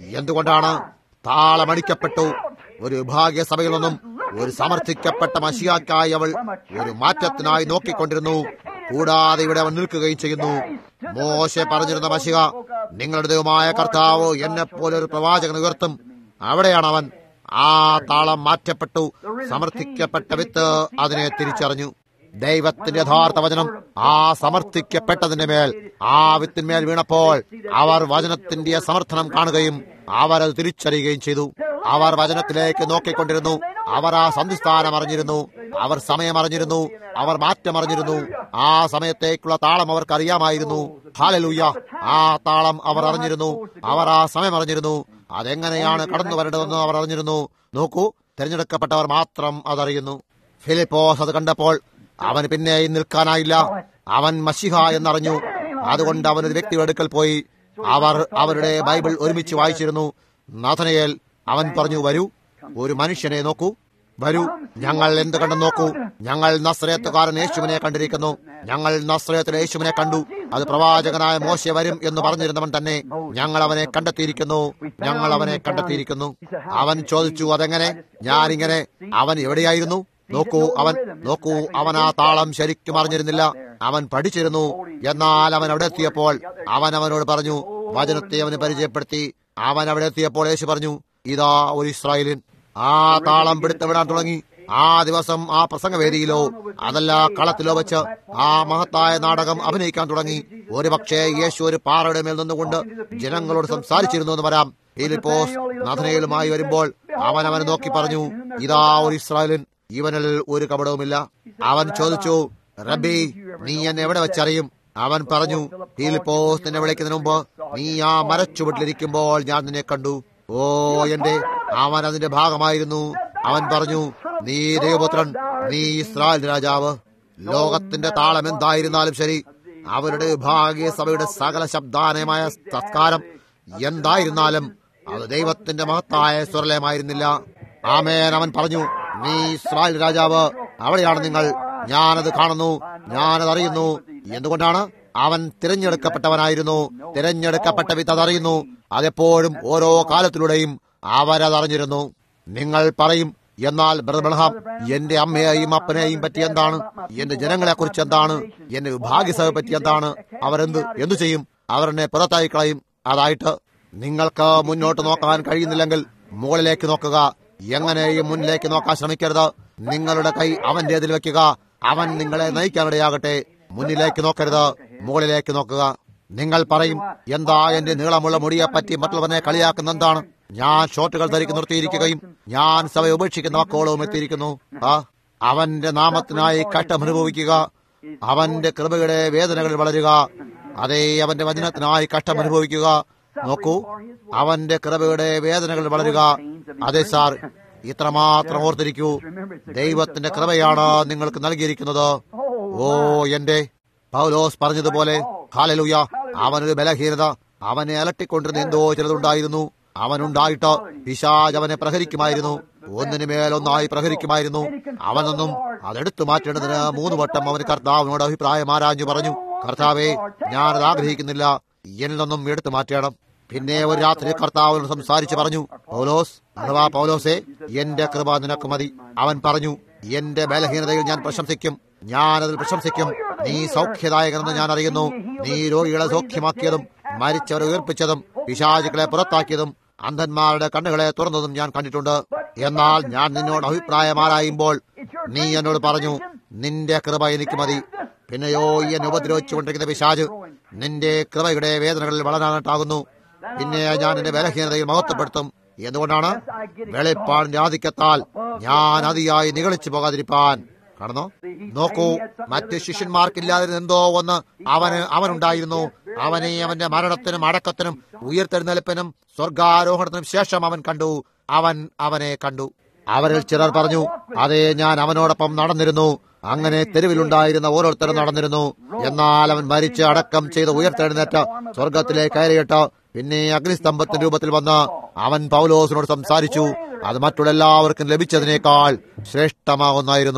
എന്തുകൊണ്ടാണ് താളമടിക്കപ്പെട്ടു ഒരു വിഭാഗീയ സഭയിൽ നിന്നും ഒരു സമർത്ഥിക്കപ്പെട്ട മഷിയാക്കായി അവൾ ഒരു മാറ്റത്തിനായി നോക്കിക്കൊണ്ടിരുന്നു കൂടാതെ ഇവിടെ അവൻ നിൽക്കുകയും ചെയ്യുന്നു മോശ പറഞ്ഞിരുന്ന മഷിക നിങ്ങളുടെ ദൈവമായ കർത്താവ് എന്നെ പോലെ ഒരു പ്രവാചകൻ ഉയർത്തും അവിടെയാണ് അവൻ ആ താളം മാറ്റപ്പെട്ടു സമർത്ഥിക്കപ്പെട്ട വിത്ത് അതിനെ തിരിച്ചറിഞ്ഞു ദൈവത്തിന്റെ യഥാർത്ഥ വചനം ആ സമർത്ഥിക്കപ്പെട്ടതിന്റെ മേൽ ആ വിത്തിന്മേൽ വീണപ്പോൾ അവർ വചനത്തിന്റെ സമർത്ഥനം കാണുകയും അവർ അത് തിരിച്ചറിയുകയും ചെയ്തു അവർ വചനത്തിലേക്ക് നോക്കിക്കൊണ്ടിരുന്നു അവർ ആ സന്ധിസ്ഥാനം അറിഞ്ഞിരുന്നു അവർ സമയം അറിഞ്ഞിരുന്നു അവർ മാറ്റം അറിഞ്ഞിരുന്നു ആ സമയത്തേക്കുള്ള താളം അവർക്ക് അറിയാമായിരുന്നു ഹാലലൂയ ആ താളം അവർ അറിഞ്ഞിരുന്നു അവർ ആ സമയം അറിഞ്ഞിരുന്നു അതെങ്ങനെയാണ് കടന്നു വരേണ്ടതെന്ന് അവർ അറിഞ്ഞിരുന്നു നോക്കൂ തിരഞ്ഞെടുക്കപ്പെട്ടവർ മാത്രം അതറിയുന്നു ഫിലിപ്പോസ് അത് കണ്ടപ്പോൾ അവന് പിന്നെയും നിൽക്കാനായില്ല അവൻ മഷിഹ എന്നറിഞ്ഞു അതുകൊണ്ട് അവൻ ഒരു വ്യക്തിയുടെ അടുക്കൽ പോയി അവർ അവരുടെ ബൈബിൾ ഒരുമിച്ച് വായിച്ചിരുന്നു നാഥനയേൽ അവൻ പറഞ്ഞു വരൂ ഒരു മനുഷ്യനെ നോക്കൂ വരൂ ഞങ്ങൾ എന്ത് കണ്ടെന്ന് നോക്കൂ ഞങ്ങൾ നസ്രയത്തുകാരൻ യേശുവിനെ കണ്ടിരിക്കുന്നു ഞങ്ങൾ നസ്രയത്തിലെ യേശുവിനെ കണ്ടു അത് പ്രവാചകനായ മോശ വരും എന്ന് പറഞ്ഞിരുന്നവൻ തന്നെ ഞങ്ങൾ അവനെ കണ്ടെത്തിയിരിക്കുന്നു ഞങ്ങൾ അവനെ കണ്ടെത്തിയിരിക്കുന്നു അവൻ ചോദിച്ചു അതെങ്ങനെ ഞാനിങ്ങനെ അവൻ എവിടെയായിരുന്നു നോക്കൂ അവൻ നോക്കൂ അവൻ ആ താളം ശരിക്കും അറിഞ്ഞിരുന്നില്ല അവൻ പഠിച്ചിരുന്നു എന്നാൽ അവൻ അവിടെ എത്തിയപ്പോൾ അവൻ അവനോട് പറഞ്ഞു വചനത്തെ അവന് പരിചയപ്പെടുത്തി അവൻ അവിടെ എത്തിയപ്പോൾ യേശു പറഞ്ഞു ഇതാ ഒരു ഇസ്രായേലിൻ ആ താളം പിടുത്തവിടാൻ തുടങ്ങി ആ ദിവസം ആ പ്രസംഗവേദിയിലോ അതല്ല കളത്തിലോ വെച്ച് ആ മഹത്തായ നാടകം അഭിനയിക്കാൻ തുടങ്ങി ഒരുപക്ഷെ യേശു ഒരു പാറയുടെ മേൽ നിന്നുകൊണ്ട് ജനങ്ങളോട് സംസാരിച്ചിരുന്നു എന്ന് വരാം ഫിലിപ്പോസ് നഥനയിലുമായി വരുമ്പോൾ അവൻ അവനെ നോക്കി പറഞ്ഞു ഇതാ ഒരു ഇസ്രായേലിൻ ഇവനിൽ ഒരു കപടവുമില്ല അവൻ ചോദിച്ചു റബ്ബി നീ എന്നെ എവിടെ വെച്ചറിയും അവൻ പറഞ്ഞു ഫിലിപ്പോസ് നിന്നെ വിളിക്കുന്നതിന് മുമ്പ് നീ ആ മരച്ചുവട്ടിലിരിക്കുമ്പോൾ ഞാൻ നിന്നെ കണ്ടു ഓ എന്റെ അവൻ അതിന്റെ ഭാഗമായിരുന്നു അവൻ പറഞ്ഞു നീ ദൈവപുത്രൻ നീ ഇസ്രായേൽ രാജാവ് ലോകത്തിന്റെ താളം എന്തായിരുന്നാലും ശരി അവരുടെ വിഭാഗീയ സഭയുടെ സകല ശബ്ദാനയമായ സംസ്കാരം എന്തായിരുന്നാലും അത് ദൈവത്തിന്റെ മഹത്തായ സ്വരലയമായിരുന്നില്ല ആമേൻ അവൻ പറഞ്ഞു നീ ഇസ്രായേൽ രാജാവ് അവിടെയാണ് നിങ്ങൾ ഞാനത് കാണുന്നു ഞാനത് അറിയുന്നു എന്തുകൊണ്ടാണ് അവൻ തിരഞ്ഞെടുക്കപ്പെട്ടവനായിരുന്നു തിരഞ്ഞെടുക്കപ്പെട്ട വിത്ത് അതറിയുന്നു അതെപ്പോഴും ഓരോ കാലത്തിലൂടെയും അവരതറിഞ്ഞിരുന്നു നിങ്ങൾ പറയും എന്നാൽ ബ്രഹ്മഹാം എന്റെ അമ്മയെയും അപ്പനെയും പറ്റി എന്താണ് എന്റെ ജനങ്ങളെ കുറിച്ച് എന്താണ് എന്റെ വിഭാഗ്യസഭയെ പറ്റി എന്താണ് അവരെന്ത് എന്തു ചെയ്യും അവർ എന്നെ പുറത്തായി കളയും അതായിട്ട് നിങ്ങൾക്ക് മുന്നോട്ട് നോക്കാൻ കഴിയുന്നില്ലെങ്കിൽ മുകളിലേക്ക് നോക്കുക എങ്ങനെയും മുന്നിലേക്ക് നോക്കാൻ ശ്രമിക്കരുത് നിങ്ങളുടെ കൈ അവന്റേതിൽ വെക്കുക അവൻ നിങ്ങളെ നയിക്കാനിടയാകട്ടെ മുന്നിലേക്ക് നോക്കരുത് മുകളിലേക്ക് നോക്കുക നിങ്ങൾ പറയും എന്താ എന്റെ നീളമുള്ള മുടിയെ പറ്റി മറ്റുള്ളവനെ കളിയാക്കുന്ന എന്താണ് ഞാൻ ഷോർട്ടുകൾ ധരിക്ക് നിർത്തിയിരിക്കുകയും ഞാൻ സഭ ഉപേക്ഷിക്കുന്ന വാക്കുകളും എത്തിയിരിക്കുന്നു ആ അവന്റെ നാമത്തിനായി കഷ്ടം അനുഭവിക്കുക അവന്റെ കൃപയുടെ വേദനകളിൽ വളരുക അതേ അവന്റെ വചനത്തിനായി കഷ്ടം അനുഭവിക്കുക നോക്കൂ അവന്റെ കൃപയുടെ വേദനകളിൽ വളരുക അതെ സാർ ഇത്രമാത്രം ഓർത്തിരിക്കൂ ദൈവത്തിന്റെ കൃപയാണ് നിങ്ങൾക്ക് നൽകിയിരിക്കുന്നത് ഓ എന്റെ പൗലോസ് പറഞ്ഞതുപോലെ ഹാലലൂയ അവനൊരു ബലഹീനത അവനെ അലട്ടിക്കൊണ്ടിരുന്ന എന്തോ ചിലതുണ്ടായിരുന്നു അവനുണ്ടായിട്ട് പിശാജ് അവനെ പ്രഹരിക്കുമായിരുന്നു ഒന്നിനു മേലൊന്നായി പ്രഹരിക്കുമായിരുന്നു അവനൊന്നും അതെടുത്തു മാറ്റേണ്ടതിന് മൂന്ന് വട്ടം അവന് കർത്താവിനോട് അഭിപ്രായം ആരാഞ്ഞു പറഞ്ഞു കർത്താവെ ഞാനത് ആഗ്രഹിക്കുന്നില്ല എന്നിൽ നിന്നും എടുത്തു മാറ്റണം പിന്നെ ഒരു രാത്രി കർത്താവിനോട് സംസാരിച്ച് പറഞ്ഞു പൗലോസ് അഥവാ പൗലോസെ എന്റെ കൃപ നിനക്ക് മതി അവൻ പറഞ്ഞു എന്റെ ബലഹീനതയിൽ ഞാൻ പ്രശംസിക്കും ഞാനതിൽ പ്രശംസിക്കും നീ സൗഖ്യദായകനെന്ന് ഞാൻ അറിയുന്നു നീ രോഗികളെ സൗഖ്യമാക്കിയതും മരിച്ചവരെ ഉയർപ്പിച്ചതും പിശാചുക്കളെ പുറത്താക്കിയതും അന്ധന്മാരുടെ കണ്ണുകളെ തുറന്നതും ഞാൻ കണ്ടിട്ടുണ്ട് എന്നാൽ ഞാൻ നിന്നോട് അഭിപ്രായം ആരായുമ്പോൾ നീ എന്നോട് പറഞ്ഞു നിന്റെ കൃപ എനിക്ക് മതി പിന്നെയോ ഈ എന്നെ ഉപദ്രവിച്ചുകൊണ്ടിരിക്കുന്ന പിശാജ് നിന്റെ കൃപയുടെ വേദനകളിൽ വളരാനായിട്ടാകുന്നു പിന്നെ ഞാൻ എന്റെ ബലഹീനതയിൽ മഹത്വപ്പെടുത്തും എന്തുകൊണ്ടാണ് വെളിപ്പാടിന്റെ ആധിക്യത്താൽ ഞാൻ അതിയായി നിഗളിച്ചു പോകാതിരിപ്പാൻ കാണുന്നോ നോക്കൂ മറ്റ് ശിഷ്യന്മാർക്കില്ലാതിരുന്ന എന്തോ ഒന്ന് അവന് അവനുണ്ടായിരുന്നു അവനെ അവന്റെ മരണത്തിനും അടക്കത്തിനും ഉയർത്തെഴുന്നേൽപ്പിനും സ്വർഗാരോഹണത്തിനും ശേഷം അവൻ കണ്ടു അവൻ അവനെ കണ്ടു അവരിൽ ചിലർ പറഞ്ഞു അതെ ഞാൻ അവനോടൊപ്പം നടന്നിരുന്നു അങ്ങനെ തെരുവിലുണ്ടായിരുന്ന ഓരോരുത്തരും നടന്നിരുന്നു എന്നാൽ അവൻ മരിച്ച് അടക്കം ചെയ്ത് ഉയർത്തെഴുന്നേറ്റ് സ്വർഗത്തിലേക്ക് കയറിയിട്ട് പിന്നെ അഗ്നിസ്തംഭത്തിന്റെ രൂപത്തിൽ വന്ന് അവൻ പൗലോസിനോട് സംസാരിച്ചു അത് മറ്റുള്ള എല്ലാവർക്കും ലഭിച്ചതിനേക്കാൾ ശ്രേഷ്ഠമാകുന്നായിരുന്നു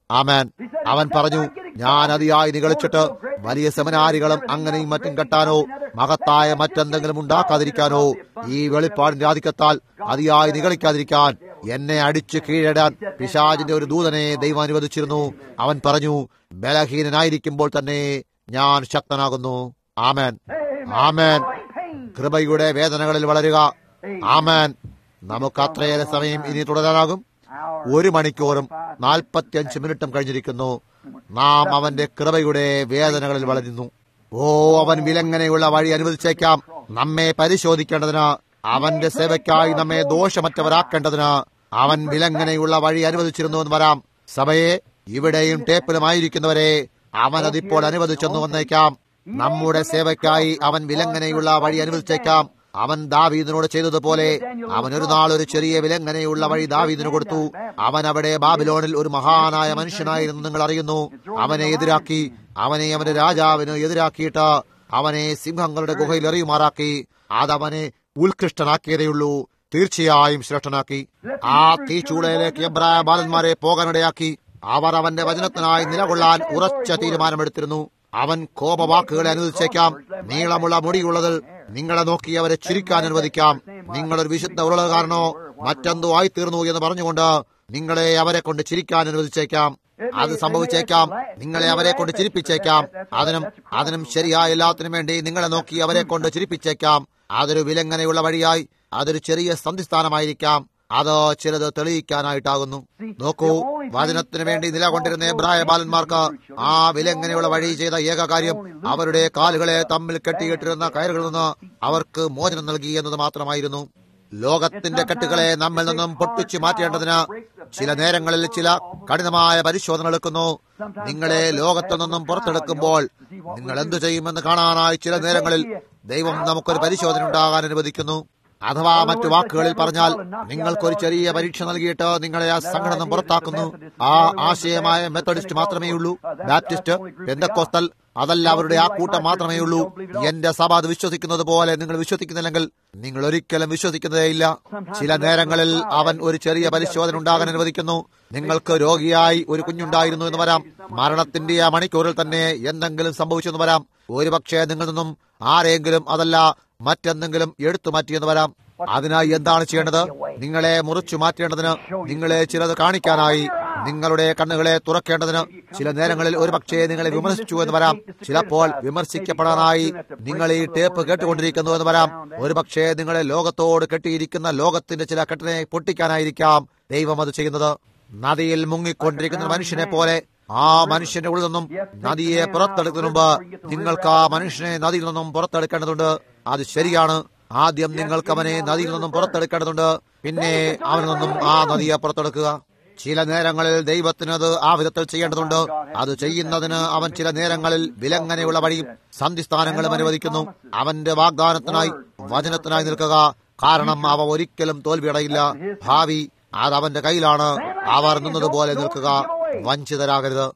ആമേൻ അവൻ പറഞ്ഞു ഞാൻ അതിയായി നികളിച്ചിട്ട് വലിയ സെമിനാരികളും അങ്ങനെയും മറ്റും കെട്ടാനോ മഹത്തായ മറ്റെന്തെങ്കിലും ഉണ്ടാക്കാതിരിക്കാനോ ഈ വെളിപ്പാടിന്റെ ആധിക്യത്താൽ അതിയായി നികളിക്കാതിരിക്കാൻ എന്നെ അടിച്ചു കീഴടാൻ പിശാജിന്റെ ഒരു ദൂതനെ ദൈവം അനുവദിച്ചിരുന്നു അവൻ പറഞ്ഞു ബലഹീനനായിരിക്കുമ്പോൾ തന്നെ ഞാൻ ശക്തനാകുന്നു ആമേൻ ആമേൻ കൃപയുടെ വേദനകളിൽ വളരുക ആമേൻ നമുക്ക് അത്രയേറെ സമയം ഇനി തുടരാനാകും ഒരു മണിക്കൂറും നാൽപ്പത്തിയഞ്ച് മിനിറ്റും കഴിഞ്ഞിരിക്കുന്നു നാം അവന്റെ കൃപയുടെ വേദനകളിൽ വളരുന്നു ഓ അവൻ വിലങ്ങനെയുള്ള വഴി അനുവദിച്ചേക്കാം നമ്മെ പരിശോധിക്കേണ്ടതിന് അവന്റെ സേവയ്ക്കായി നമ്മെ ദോഷമറ്റവരാക്കേണ്ടതിന് അവൻ വിലങ്ങനെയുള്ള വഴി അനുവദിച്ചിരുന്നു എന്ന് വരാം സഭയെ ഇവിടെയും ടേപ്പിലുമായിരിക്കുന്നവരെ അവൻ അതിപ്പോൾ അനുവദിച്ചെന്നു വന്നേക്കാം നമ്മുടെ സേവയ്ക്കായി അവൻ വിലങ്ങനെയുള്ള വഴി അനുവദിച്ചേക്കാം അവൻ ദാവീദിനോട് ചെയ്തതുപോലെ അവൻ ഒരു നാൾ ഒരു ചെറിയ വിലങ്ങനെയുള്ള വഴി ദാവീദിന് കൊടുത്തു അവൻ അവിടെ ബാബിലോണിൽ ഒരു മഹാനായ മനുഷ്യനായിരുന്നു നിങ്ങൾ അറിയുന്നു അവനെ എതിരാക്കി അവനെ അവന്റെ രാജാവിന് എതിരാക്കിയിട്ട് അവനെ സിംഹങ്ങളുടെ ഗുഹയിൽ എറിയുമാറാക്കി അതവനെ ഉത്കൃഷ്ടനാക്കിയതേയുള്ളൂ തീർച്ചയായും ശ്രേഷ്ഠനാക്കി ആ തീച്ചൂളയിലേക്ക് എബ്രായ ബാലന്മാരെ പോകാനിടയാക്കി അവർ അവന്റെ വചനത്തിനായി നിലകൊള്ളാൻ ഉറച്ച തീരുമാനമെടുത്തിരുന്നു അവൻ കോപവാക്കുകളെ അനുവദിച്ചേക്കാം നീളമുള്ള മുടിയുള്ളതിൽ നിങ്ങളെ നോക്കി അവരെ ചിരിക്കാൻ അനുവദിക്കാം നിങ്ങളൊരു വിശുദ്ധ ഉള്ളതുകാരനോ മറ്റെന്തോ ആയിത്തീർന്നു എന്ന് പറഞ്ഞുകൊണ്ട് നിങ്ങളെ അവരെ കൊണ്ട് ചിരിക്കാൻ അനുവദിച്ചേക്കാം അത് സംഭവിച്ചേക്കാം നിങ്ങളെ അവരെ കൊണ്ട് ചിരിപ്പിച്ചേക്കാം അതിനും അതിനും ശരിയായ എല്ലാത്തിനും വേണ്ടി നിങ്ങളെ നോക്കി അവരെ കൊണ്ട് ചിരിപ്പിച്ചേക്കാം അതൊരു വിലങ്ങനെയുള്ള വഴിയായി അതൊരു ചെറിയ സന്ധിസ്ഥാനമായിരിക്കാം അത് ചിലത് തെളിയിക്കാനായിട്ടാകുന്നു നോക്കൂ വചനത്തിന് വേണ്ടി നിലകൊണ്ടിരുന്ന എബ്രായ ബാലന്മാർക്ക് ആ വിലങ്ങനെയുള്ള വഴി ചെയ്ത ഏക കാര്യം അവരുടെ കാലുകളെ തമ്മിൽ കെട്ടിയിട്ടിരുന്ന കയറുകളിൽ നിന്ന് അവർക്ക് മോചനം നൽകി എന്നത് മാത്രമായിരുന്നു ലോകത്തിന്റെ കെട്ടുകളെ നമ്മിൽ നിന്നും പൊട്ടിച്ചു മാറ്റേണ്ടതിന് ചില നേരങ്ങളിൽ ചില കഠിനമായ പരിശോധന എടുക്കുന്നു നിങ്ങളെ ലോകത്തിൽ നിന്നും പുറത്തെടുക്കുമ്പോൾ നിങ്ങൾ എന്തു ചെയ്യുമെന്ന് കാണാനായി ചില നേരങ്ങളിൽ ദൈവം നമുക്കൊരു പരിശോധന ഉണ്ടാകാൻ അനുവദിക്കുന്നു അഥവാ മറ്റു വാക്കുകളിൽ പറഞ്ഞാൽ നിങ്ങൾക്കൊരു ചെറിയ പരീക്ഷ നൽകിയിട്ട് നിങ്ങളെ ആ സംഘടന പുറത്താക്കുന്നു ആ ആശയമായ മെത്തഡിസ്റ്റ് മാത്രമേ ഉള്ളൂ ബാപ്റ്റിസ്റ്റ് പെന്തക്കോസ്തൽ അതല്ല അവരുടെ ആ കൂട്ടം മാത്രമേ ഉള്ളൂ എന്റെ സഭ അത് വിശ്വസിക്കുന്നത് പോലെ നിങ്ങൾ വിശ്വസിക്കുന്നില്ലെങ്കിൽ നിങ്ങൾ ഒരിക്കലും വിശ്വസിക്കുന്നതേയില്ല ചില നേരങ്ങളിൽ അവൻ ഒരു ചെറിയ പരിശോധന ഉണ്ടാകാൻ അനുവദിക്കുന്നു നിങ്ങൾക്ക് രോഗിയായി ഒരു കുഞ്ഞുണ്ടായിരുന്നു എന്ന് വരാം മരണത്തിന്റെ ആ മണിക്കൂറിൽ തന്നെ എന്തെങ്കിലും സംഭവിച്ചു എന്ന് വരാം ഒരുപക്ഷെ നിങ്ങളിൽ നിന്നും ആരെങ്കിലും അതല്ല മറ്റെന്തെങ്കിലും എടുത്തു മാറ്റിയെന്ന് വരാം അതിനായി എന്താണ് ചെയ്യേണ്ടത് നിങ്ങളെ മുറിച്ചു മാറ്റേണ്ടതിന് നിങ്ങളെ ചിലത് കാണിക്കാനായി നിങ്ങളുടെ കണ്ണുകളെ തുറക്കേണ്ടതിന് ചില നേരങ്ങളിൽ ഒരുപക്ഷെ നിങ്ങളെ വിമർശിച്ചു എന്ന് വരാം ചിലപ്പോൾ വിമർശിക്കപ്പെടാനായി നിങ്ങൾ ഈ ടേപ്പ് കേട്ടുകൊണ്ടിരിക്കുന്നു എന്ന് വരാം ഒരുപക്ഷെ നിങ്ങളെ ലോകത്തോട് കെട്ടിയിരിക്കുന്ന ലോകത്തിന്റെ ചില കെട്ടിനെ പൊട്ടിക്കാനായിരിക്കാം ദൈവം അത് ചെയ്യുന്നത് നദിയിൽ മുങ്ങിക്കൊണ്ടിരിക്കുന്ന മനുഷ്യനെ പോലെ ആ മനുഷ്യന്റെ ഉള്ളിൽ നിന്നും നദിയെ പുറത്തെടുക്കുന്നതിന് മുമ്പ് നിങ്ങൾക്ക് ആ മനുഷ്യനെ നദിയിൽ നിന്നും പുറത്തെടുക്കേണ്ടതുണ്ട് അത് ശരിയാണ് ആദ്യം നിങ്ങൾക്ക് അവനെ നദിയിൽ നിന്നും പുറത്തെടുക്കേണ്ടതുണ്ട് പിന്നെ അവനിൽ നിന്നും ആ നദിയെ പുറത്തെടുക്കുക ചില നേരങ്ങളിൽ ദൈവത്തിന് അത് ആ വിധത്തിൽ ചെയ്യേണ്ടതുണ്ട് അത് ചെയ്യുന്നതിന് അവൻ ചില നേരങ്ങളിൽ വിലങ്ങനെയുള്ള വഴിയും സന്ധിസ്ഥാനങ്ങളും അനുവദിക്കുന്നു അവന്റെ വാഗ്ദാനത്തിനായി വചനത്തിനായി നിൽക്കുക കാരണം അവ ഒരിക്കലും തോൽവിയടയില്ല ഭാവി അത് അവന്റെ കയ്യിലാണ് അവർ നിന്നതുപോലെ നിൽക്കുക വഞ്ചിതരാകരുത്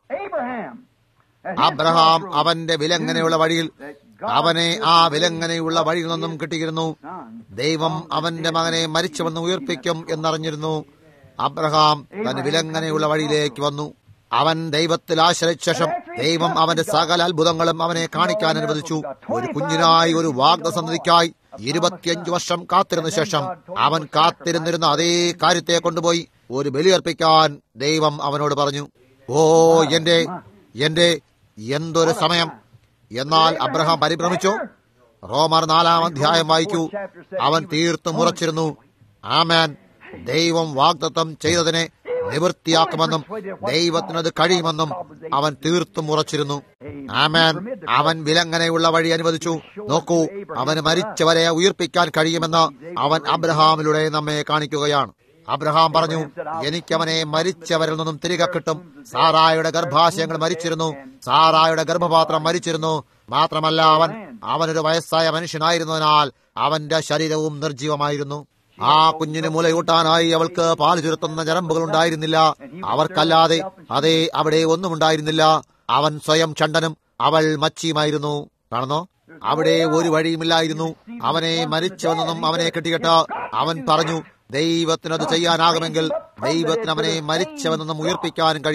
അബ്രഹാം അവന്റെ വിലങ്ങനെയുള്ള വഴിയിൽ അവനെ ആ വിലങ്ങനെയുള്ള വഴിയിൽ നിന്നും കിട്ടിയിരുന്നു ദൈവം അവന്റെ മകനെ മരിച്ചുവെന്ന് ഉയർപ്പിക്കും എന്നറിഞ്ഞിരുന്നു അബ്രഹാം തന്റെ വിലങ്ങനെയുള്ള വഴിയിലേക്ക് വന്നു അവൻ ദൈവത്തിൽ ആശ്രയിച്ച ശേഷം ദൈവം അവന്റെ സകല അത്ഭുതങ്ങളും അവനെ കാണിക്കാൻ അനുവദിച്ചു ഒരു കുഞ്ഞിനായി ഒരു വാഗ്ദസന്ധതിക്കായി ഇരുപത്തിയഞ്ചു വർഷം കാത്തിരുന്ന ശേഷം അവൻ കാത്തിരുന്നിരുന്ന അതേ കാര്യത്തെ കൊണ്ടുപോയി ഒരു ബലിയർപ്പിക്കാൻ ദൈവം അവനോട് പറഞ്ഞു ഓ എന്റെ എന്റെ എന്തൊരു സമയം എന്നാൽ അബ്രഹാം പരിഭ്രമിച്ചു റോമർ നാലാം അധ്യായം വായിക്കൂ അവൻ തീർത്തും ഉറച്ചിരുന്നു ആമാൻ ദൈവം വാഗ്ദത്തം ചെയ്തതിനെ നിവൃത്തിയാക്കുമെന്നും ദൈവത്തിനത് കഴിയുമെന്നും അവൻ തീർത്തും ഉറച്ചിരുന്നു ആമാൻ അവൻ വിലങ്ങനെയുള്ള വഴി അനുവദിച്ചു നോക്കൂ അവന് മരിച്ചവരെ ഉയർപ്പിക്കാൻ കഴിയുമെന്ന് അവൻ അബ്രഹാമിലൂടെ നമ്മെ കാണിക്കുകയാണ് അബ്രഹാം പറഞ്ഞു എനിക്കവനെ മരിച്ചവരിൽ നിന്നും തിരികെ കിട്ടും സാറായുടെ ഗർഭാശയങ്ങൾ മരിച്ചിരുന്നു സാറായുടെ ഗർഭപാത്രം മരിച്ചിരുന്നു മാത്രമല്ല അവൻ അവനൊരു വയസ്സായ മനുഷ്യനായിരുന്നതിനാൽ അവന്റെ ശരീരവും നിർജീവമായിരുന്നു ആ കുഞ്ഞിന് മുലയൂട്ടാനായി അവൾക്ക് പാൽ ചുരുത്തുന്ന ഞരമ്പുകൾ ഉണ്ടായിരുന്നില്ല അവർക്കല്ലാതെ അതേ അവിടെ ഒന്നും ഉണ്ടായിരുന്നില്ല അവൻ സ്വയം ചണ്ടനും അവൾ മച്ചിയുമായിരുന്നു കാണുന്നോ അവിടെ ഒരു വഴിയുമില്ലായിരുന്നു അവനെ മരിച്ചവനെന്നും അവനെ കെട്ടിക്കെട്ട് അവൻ പറഞ്ഞു ദൈവത്തിന് അത് ചെയ്യാനാകുമെങ്കിൽ ദൈവത്തിന് അവനെ മരിച്ചവനെന്നും ഉയർപ്പിക്കാനും കഴിയും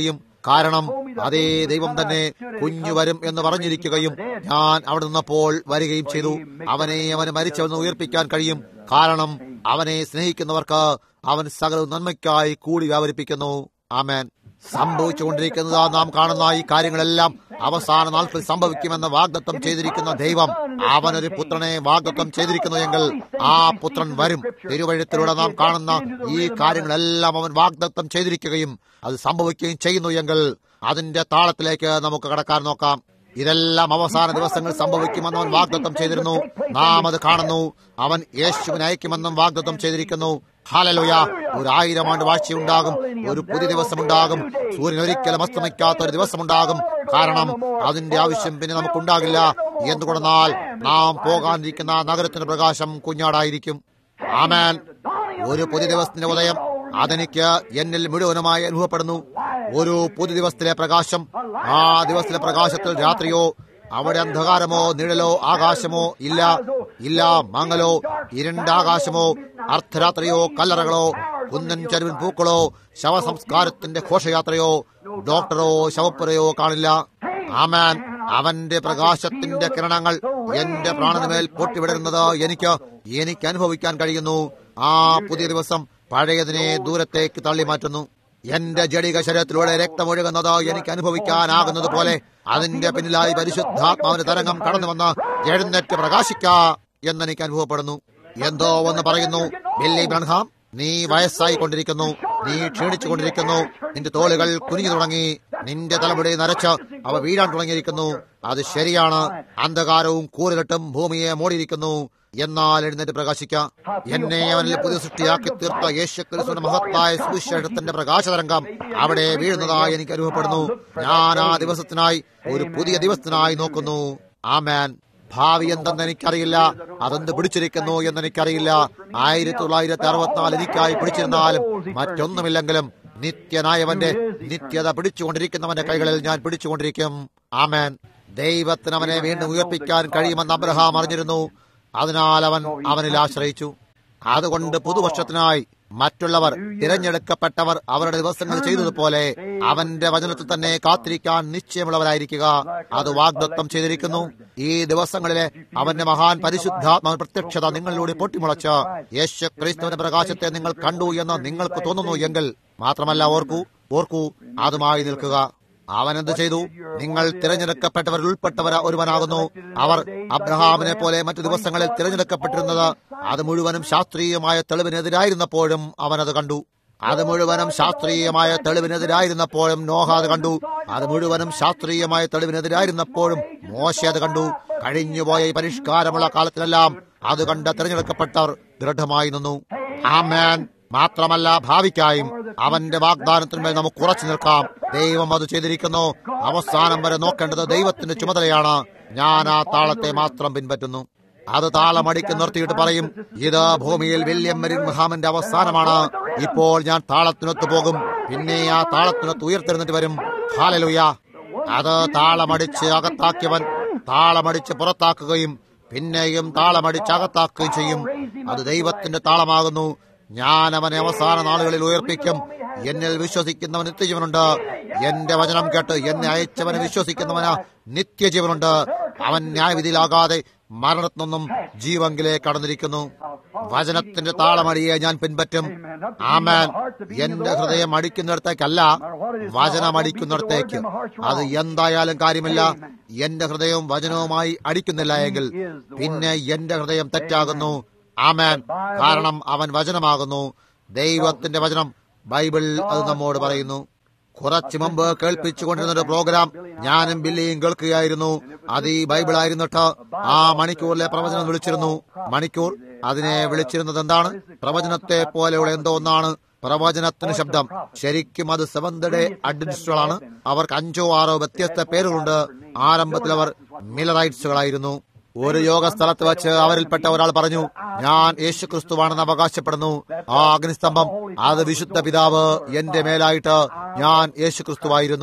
കാരണം അതേ ദൈവം തന്നെ കുഞ്ഞു വരും എന്ന് പറഞ്ഞിരിക്കുകയും ഞാൻ അവിടെ നിന്നപ്പോൾ വരികയും ചെയ്തു അവനെ അവന് മരിച്ചവന്ന് ഉയർപ്പിക്കാൻ കഴിയും കാരണം അവനെ സ്നേഹിക്കുന്നവർക്ക് അവൻ സകല നന്മയ്ക്കായി കൂടി വ്യാപരിപ്പിക്കുന്നു ആമേൻ സംഭവിച്ചുകൊണ്ടിരിക്കുന്നത് നാം കാണുന്ന ഈ കാര്യങ്ങളെല്ലാം അവസാന നാൾക്കിൽ സംഭവിക്കുമെന്ന് വാഗ്ദത്വം ചെയ്തിരിക്കുന്ന ദൈവം അവനൊരു പുത്രനെ വാഗ്ദത്വം ചെയ്തിരിക്കുന്നു എങ്കിൽ ആ പുത്രൻ വരും തിരുവഴുത്തിലൂടെ നാം കാണുന്ന ഈ കാര്യങ്ങളെല്ലാം അവൻ വാഗ്ദത്വം ചെയ്തിരിക്കുകയും അത് സംഭവിക്കുകയും ചെയ്യുന്നു എങ്കിൽ അതിന്റെ താളത്തിലേക്ക് നമുക്ക് കടക്കാൻ നോക്കാം ഇതെല്ലാം അവസാന ദിവസങ്ങൾ സംഭവിക്കുമെന്ന് അവൻ വാഗ്ദത്വം ചെയ്തിരുന്നു നാം അത് കാണുന്നു അവൻ യേശുവിനെ അയക്കുമെന്നും വാഗ്ദത്വം ചെയ്തിരിക്കുന്നു ഹാലലുയ ഒരു ആയിരം ആണ്ട് വാഴ്ചയുണ്ടാകും ഒരു പുതിയ ദിവസമുണ്ടാകും സൂര്യൻ ഒരിക്കലും അസ്തമിക്കാത്ത ഒരു ദിവസമുണ്ടാകും കാരണം അതിന്റെ ആവശ്യം പിന്നെ നമുക്കുണ്ടാകില്ല എന്തുകൊണ്ടെന്നാൽ നാം പോകാനിരിക്കുന്ന നഗരത്തിന്റെ പ്രകാശം കുഞ്ഞാടായിരിക്കും ആമേൻ ഒരു പുതിയ ദിവസത്തിന്റെ ഉദയം അതെനിക്ക് എന്നിൽ മുഴുവനുമായി അനുഭവപ്പെടുന്നു ഒരു പുതിയ ദിവസത്തിലെ പ്രകാശം ആ ദിവസത്തിലെ പ്രകാശത്തിൽ രാത്രിയോ അവിടെ അന്ധകാരമോ നിഴലോ ആകാശമോ ഇല്ല ഇല്ല മങ്ങലോ ഇരുണ്ടാകാശമോ അർദ്ധരാത്രിയോ കല്ലറകളോ കുന്നൻ ചരുവൻ പൂക്കളോ ശവസംസ്കാരത്തിന്റെ ഘോഷയാത്രയോ ഡോക്ടറോ ശവപ്പുരയോ കാണില്ല ആമാൻ അവന്റെ പ്രകാശത്തിന്റെ കിരണങ്ങൾ എന്റെ പ്രാണനുമേൽ പൊട്ടിവിടരുന്നത് എനിക്ക് എനിക്ക് അനുഭവിക്കാൻ കഴിയുന്നു ആ പുതിയ ദിവസം പഴയതിനെ ദൂരത്തേക്ക് തള്ളി മാറ്റുന്നു എന്റെ ജടിക ശരീരത്തിലൂടെ രക്തമൊഴുകുന്നത് എനിക്ക് അനുഭവിക്കാനാകുന്നത് പോലെ അതിന്റെ പിന്നിലായി പരിശുദ്ധാത്മാവിന്റെ തരംഗം കടന്നു വന്ന് എഴുന്നേറ്റ് പ്രകാശിക്ക എന്നെനിക്ക് അനുഭവപ്പെടുന്നു എന്തോ ഒന്ന് പറയുന്നു ബില്ലി ബ്രൺഹാം നീ വയസ്സായി കൊണ്ടിരിക്കുന്നു നീ ക്ഷീണിച്ചു കൊണ്ടിരിക്കുന്നു നിന്റെ തോളുകൾ കുനിഞ്ഞു തുടങ്ങി നിന്റെ തലമുടി നരച്ച് അവ വീഴാൻ തുടങ്ങിയിരിക്കുന്നു അത് ശരിയാണ് അന്ധകാരവും കൂറുകെട്ടും ഭൂമിയെ മൂടിയിരിക്കുന്നു എന്നാൽ എഴുന്നേറ്റ് പ്രകാശിക്കാം എന്നെ അവനിൽ പുതിയ സൃഷ്ടിയാക്കി തീർത്ത യേശു ക്രിസ്തുവിന്റെ മഹത്തായ സുവിശേഷത്തിന്റെ പ്രകാശതരംഗം അവിടെ വീഴുന്നതായി എനിക്ക് അനുഭവപ്പെടുന്നു ഞാൻ ആ ദിവസത്തിനായി ഒരു പുതിയ ദിവസത്തിനായി നോക്കുന്നു ആമാൻ ഭാവി എന്തെന്ന് എനിക്കറിയില്ല അതെന്ത് പിടിച്ചിരിക്കുന്നു എന്ന് എനിക്കറിയില്ല ആയിരത്തി തൊള്ളായിരത്തി അറുപത്തിനാല് എനിക്കായി പിടിച്ചിരുന്നാലും മറ്റൊന്നുമില്ലെങ്കിലും നിത്യനായവന്റെ നിത്യത പിടിച്ചുകൊണ്ടിരിക്കുന്നവന്റെ കൈകളിൽ ഞാൻ പിടിച്ചുകൊണ്ടിരിക്കും ആമേൻ ദൈവത്തിന് അവനെ വീണ്ടും ഉയർപ്പിക്കാൻ കഴിയുമെന്ന് അബ്രഹാം അറിഞ്ഞിരുന്നു അതിനാൽ അവൻ അവനിൽ ആശ്രയിച്ചു അതുകൊണ്ട് പുതുവർഷത്തിനായി മറ്റുള്ളവർ തിരഞ്ഞെടുക്കപ്പെട്ടവർ അവരുടെ ദിവസങ്ങൾ ചെയ്തതുപോലെ അവന്റെ വചനത്തിൽ തന്നെ കാത്തിരിക്കാൻ നിശ്ചയമുള്ളവരായിരിക്കുക അത് വാഗ്ദത്വം ചെയ്തിരിക്കുന്നു ഈ ദിവസങ്ങളിലെ അവന്റെ മഹാൻ പരിശുദ്ധാത്മ പ്രത്യക്ഷത നിങ്ങളിലൂടെ പൊട്ടിമുളച്ച് യേശു ക്രിസ്തുവിന്റെ പ്രകാശത്തെ നിങ്ങൾ കണ്ടു എന്ന് നിങ്ങൾക്ക് തോന്നുന്നു എങ്കിൽ മാത്രമല്ല ഓർക്കൂ ഓർക്കൂ അതുമായി നിൽക്കുക അവൻ എന്ത് ചെയ്തു നിങ്ങൾ തിരഞ്ഞെടുക്കപ്പെട്ടവരിൽ ഉൾപ്പെട്ടവർ ഒരുവനാകുന്നു അവർ അബ്രഹാമിനെ പോലെ മറ്റു ദിവസങ്ങളിൽ തിരഞ്ഞെടുക്കപ്പെട്ടിരുന്നത് അത് മുഴുവനും ശാസ്ത്രീയമായ തെളിവിനെതിരായിരുന്നപ്പോഴും അവൻ അത് കണ്ടു അത് മുഴുവനും ശാസ്ത്രീയമായ തെളിവിനെതിരായിരുന്നപ്പോഴും നോഹ അത് കണ്ടു അത് മുഴുവനും ശാസ്ത്രീയമായ തെളിവിനെതിരായിരുന്നപ്പോഴും മോശ അത് കണ്ടു കഴിഞ്ഞുപോയ ഈ പരിഷ്കാരമുള്ള കാലത്തിലെല്ലാം അത് കണ്ട് തിരഞ്ഞെടുക്കപ്പെട്ടവർ ദൃഢമായി നിന്നു ആമേൻ മാത്രമല്ല ഭാവിക്കായും അവന്റെ വാഗ്ദാനത്തിന്മേൽ നമുക്ക് ഉറച്ചു നിൽക്കാം ദൈവം അത് ചെയ്തിരിക്കുന്നു അവസാനം വരെ നോക്കേണ്ടത് ദൈവത്തിന്റെ ചുമതലയാണ് ഞാൻ ആ താളത്തെ മാത്രം പിൻപറ്റുന്നു അത് താളമടിക്ക് നിർത്തിയിട്ട് പറയും ഇത് ഭൂമിയിൽ വില്യം മരിൻഹാമിന്റെ അവസാനമാണ് ഇപ്പോൾ ഞാൻ താളത്തിനൊത്ത് പോകും പിന്നെ ആ താളത്തിനൊത്ത് ഉയർത്തെഴുന്നിട്ട് വരും ഹാലലുയ അത് താളമടിച്ച് അകത്താക്കിയവൻ താളമടിച്ച് പുറത്താക്കുകയും പിന്നെയും താളമടിച്ച് അകത്താക്കുകയും ചെയ്യും അത് ദൈവത്തിന്റെ താളമാകുന്നു ഞാൻ അവനെ അവസാന നാളുകളിൽ ഉയർപ്പിക്കും എന്നിൽ വിശ്വസിക്കുന്നവൻ നിത്യജീവനുണ്ട് എന്റെ വചനം കേട്ട് എന്നെ അയച്ചവനെ വിശ്വസിക്കുന്നവന് നിത്യജീവനുണ്ട് അവൻ ന്യായവിധിയിലാകാതെ മരണത്തിൽ നിന്നും ജീവങ്കിലേക്ക് കടന്നിരിക്കുന്നു വചനത്തിന്റെ താളമടിയെ ഞാൻ പിൻപറ്റും ആമാൻ എന്റെ ഹൃദയം അടിക്കുന്നിടത്തേക്കല്ല വചനം അടിക്കുന്നിടത്തേക്ക് അത് എന്തായാലും കാര്യമില്ല എന്റെ ഹൃദയവും വചനവുമായി അടിക്കുന്നില്ല എങ്കിൽ പിന്നെ എന്റെ ഹൃദയം തെറ്റാകുന്നു ആമാൻ കാരണം അവൻ വചനമാകുന്നു ദൈവത്തിന്റെ വചനം ബൈബിൾ അത് നമ്മോട് പറയുന്നു കുറച്ചു മുമ്പ് കേൾപ്പിച്ചുകൊണ്ടിരുന്ന ഒരു പ്രോഗ്രാം ഞാനും ബില്ലിയും കേൾക്കുകയായിരുന്നു അത് ഈ ബൈബിൾ ആയിരുന്നിട്ട് ആ മണിക്കൂറിലെ പ്രവചനം വിളിച്ചിരുന്നു മണിക്കൂർ അതിനെ വിളിച്ചിരുന്നത് എന്താണ് പ്രവചനത്തെ പോലെയുള്ള എന്തോ ഒന്നാണ് പ്രവചനത്തിന് ശബ്ദം ശരിക്കും അത് സെവന്ത് ഡേ അഡ്വന്റിസ്റ്റുകളാണ് അവർക്ക് അഞ്ചോ ആറോ വ്യത്യസ്ത പേരുകളുണ്ട് ആരംഭത്തിൽ അവർ മിലറൈറ്റ്സുകളായിരുന്നു ഒരു യോഗ സ്ഥലത്ത് വെച്ച് അവരിൽപ്പെട്ട ഒരാൾ പറഞ്ഞു ഞാൻ യേശു ക്രിസ്തുവാണെന്ന് അവകാശപ്പെടുന്നു ആ അഗ്നിസ്തംഭം അത് വിശുദ്ധ പിതാവ് എന്റെ മേലായിട്ട് ഞാൻ യേശു ക്രിസ്തുവായിരുന്നു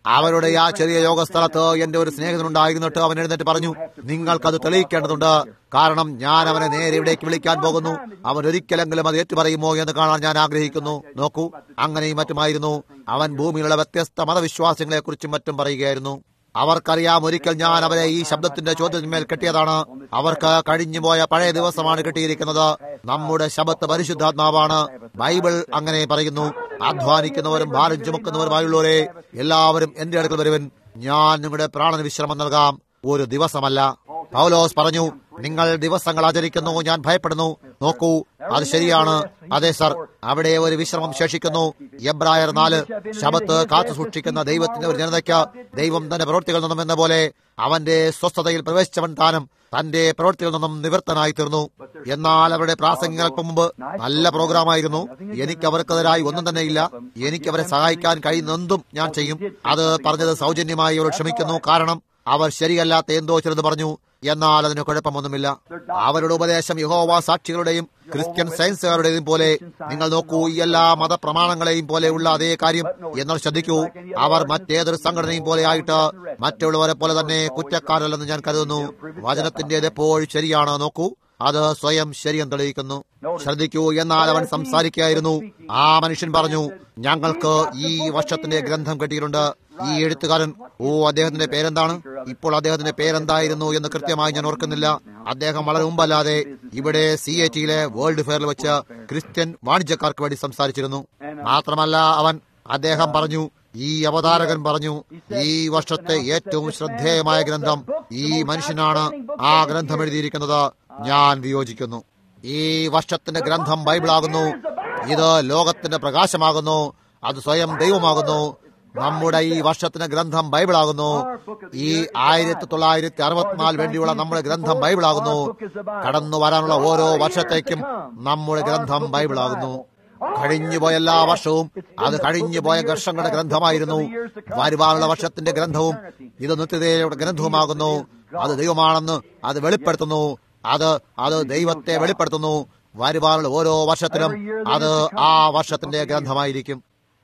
അവരുടെ ആ ചെറിയ യോഗസ്ഥലത്ത് എന്റെ ഒരു സ്നേഹിതനുണ്ടായിരുന്നിട്ട് അവൻ എഴുന്നേറ്റ് പറഞ്ഞു നിങ്ങൾക്കത് തെളിയിക്കേണ്ടതുണ്ട് കാരണം ഞാൻ അവനെ നേരെ ഇവിടേക്ക് വിളിക്കാൻ പോകുന്നു അവൻ ഒരിക്കലെങ്കിലും അത് ഏറ്റുപറയുമോ എന്ന് കാണാൻ ഞാൻ ആഗ്രഹിക്കുന്നു നോക്കൂ അങ്ങനെയും മറ്റുമായിരുന്നു അവൻ ഭൂമിയിലുള്ള വ്യത്യസ്ത മതവിശ്വാസങ്ങളെ കുറിച്ചും മറ്റും പറയുകയായിരുന്നു അവർക്കറിയാം ഒരിക്കൽ ഞാൻ അവരെ ഈ ശബ്ദത്തിന്റെ ചോദ്യത്തിന്മേൽ കെട്ടിയതാണ് അവർക്ക് കഴിഞ്ഞുപോയ പഴയ ദിവസമാണ് കിട്ടിയിരിക്കുന്നത് നമ്മുടെ ശബത്ത് പരിശുദ്ധാത്മാവാണ് ബൈബിൾ അങ്ങനെ പറയുന്നു അധ്വാനിക്കുന്നവരും ഭാരം ചുമക്കുന്നവരുമായുള്ളവരെ എല്ലാവരും എന്റെ അടുക്കൽ വരുവൻ ഞാൻ നിങ്ങളുടെ പ്രാണന് വിശ്രമം നൽകാം ഒരു ദിവസമല്ല പൗലോസ് പറഞ്ഞു നിങ്ങൾ ദിവസങ്ങൾ ആചരിക്കുന്നു ഞാൻ ഭയപ്പെടുന്നു നോക്കൂ അത് ശരിയാണ് അതെ സർ അവിടെ ഒരു വിശ്രമം ശേഷിക്കുന്നു എബ്രായർ നാല് ശബത്ത് കാത്തു സൂക്ഷിക്കുന്ന ദൈവത്തിന്റെ ഒരു ജനതയ്ക്ക് ദൈവം തന്റെ പ്രവൃത്തികളിൽ നിന്നും എന്ന പോലെ അവന്റെ സ്വസ്ഥതയിൽ പ്രവേശിച്ചവൻ താനും തന്റെ പ്രവൃത്തികളിൽ നിന്നും നിവൃത്തനായി തീർന്നു എന്നാൽ അവരുടെ പ്രാസംഗികൾക്ക് മുമ്പ് നല്ല പ്രോഗ്രാമായിരുന്നു എനിക്ക് അവർക്കെതിരായി ഒന്നും തന്നെ ഇല്ല എനിക്ക് അവരെ സഹായിക്കാൻ കഴിയുന്നതെന്തും ഞാൻ ചെയ്യും അത് പറഞ്ഞത് സൗജന്യമായി അവർ ക്ഷമിക്കുന്നു കാരണം അവർ ശരിയല്ലാത്ത എന്തോ ചിലത് പറഞ്ഞു എന്നാൽ അതിന് കുഴപ്പമൊന്നുമില്ല അവരുടെ ഉപദേശം യഹോവ സാക്ഷികളുടെയും ക്രിസ്ത്യൻ സയൻസുകാരുടെയും പോലെ നിങ്ങൾ നോക്കൂ ഈ എല്ലാ മതപ്രമാണങ്ങളെയും പോലെയുള്ള അതേ കാര്യം എന്നാൽ ശ്രദ്ധിക്കൂ അവർ മറ്റേതൊരു സംഘടനയും പോലെ ആയിട്ട് മറ്റുള്ളവരെ പോലെ തന്നെ കുറ്റക്കാരല്ലെന്ന് ഞാൻ കരുതുന്നു വചനത്തിന്റേത് എപ്പോഴും ശരിയാണ് നോക്കൂ അത് സ്വയം ശരിയെന്ന് തെളിയിക്കുന്നു ശ്രദ്ധിക്കൂ എന്നാൽ അവൻ സംസാരിക്കുകയായിരുന്നു ആ മനുഷ്യൻ പറഞ്ഞു ഞങ്ങൾക്ക് ഈ വർഷത്തിന്റെ ഗ്രന്ഥം കിട്ടിയിട്ടുണ്ട് ഈ എഴുത്തുകാരൻ ഓ അദ്ദേഹത്തിന്റെ പേരെന്താണ് ഇപ്പോൾ അദ്ദേഹത്തിന്റെ പേരെന്തായിരുന്നു എന്ന് കൃത്യമായി ഞാൻ ഓർക്കുന്നില്ല അദ്ദേഹം വളരെ മുമ്പല്ലാതെ ഇവിടെ സി എ ടിയിലെ വേൾഡ് ഫെയറിൽ വെച്ച് ക്രിസ്ത്യൻ വാണിജ്യക്കാർക്ക് വേണ്ടി സംസാരിച്ചിരുന്നു മാത്രമല്ല അവൻ അദ്ദേഹം പറഞ്ഞു ഈ അവതാരകൻ പറഞ്ഞു ഈ വർഷത്തെ ഏറ്റവും ശ്രദ്ധേയമായ ഗ്രന്ഥം ഈ മനുഷ്യനാണ് ആ ഗ്രന്ഥം എഴുതിയിരിക്കുന്നത് ഞാൻ വിയോജിക്കുന്നു ഈ വർഷത്തിന്റെ ഗ്രന്ഥം ബൈബിളാകുന്നു ഇത് ലോകത്തിന്റെ പ്രകാശമാകുന്നു അത് സ്വയം ദൈവമാകുന്നു നമ്മുടെ ഈ വർഷത്തിന്റെ ഗ്രന്ഥം ബൈബിളാകുന്നു ഈ ആയിരത്തി തൊള്ളായിരത്തി അറുപത്തിനാല് വേണ്ടിയുള്ള നമ്മുടെ ഗ്രന്ഥം ബൈബിളാകുന്നു കടന്നു വരാനുള്ള ഓരോ വർഷത്തേക്കും നമ്മുടെ ഗ്രന്ഥം ബൈബിളാകുന്നു കഴിഞ്ഞുപോയ എല്ലാ വർഷവും അത് കഴിഞ്ഞുപോയ വർഷങ്ങളുടെ ഗ്രന്ഥമായിരുന്നു വരുവാനുള്ള വർഷത്തിന്റെ ഗ്രന്ഥവും ഇത് നിത്യതയുടെ ഗ്രന്ഥവുമാകുന്നു അത് ദൈവമാണെന്ന് അത് വെളിപ്പെടുത്തുന്നു അത് അത് ദൈവത്തെ വെളിപ്പെടുത്തുന്നു വരുവാനുള്ള ഓരോ വർഷത്തിലും അത് ആ വർഷത്തിന്റെ ഗ്രന്ഥമായിരിക്കും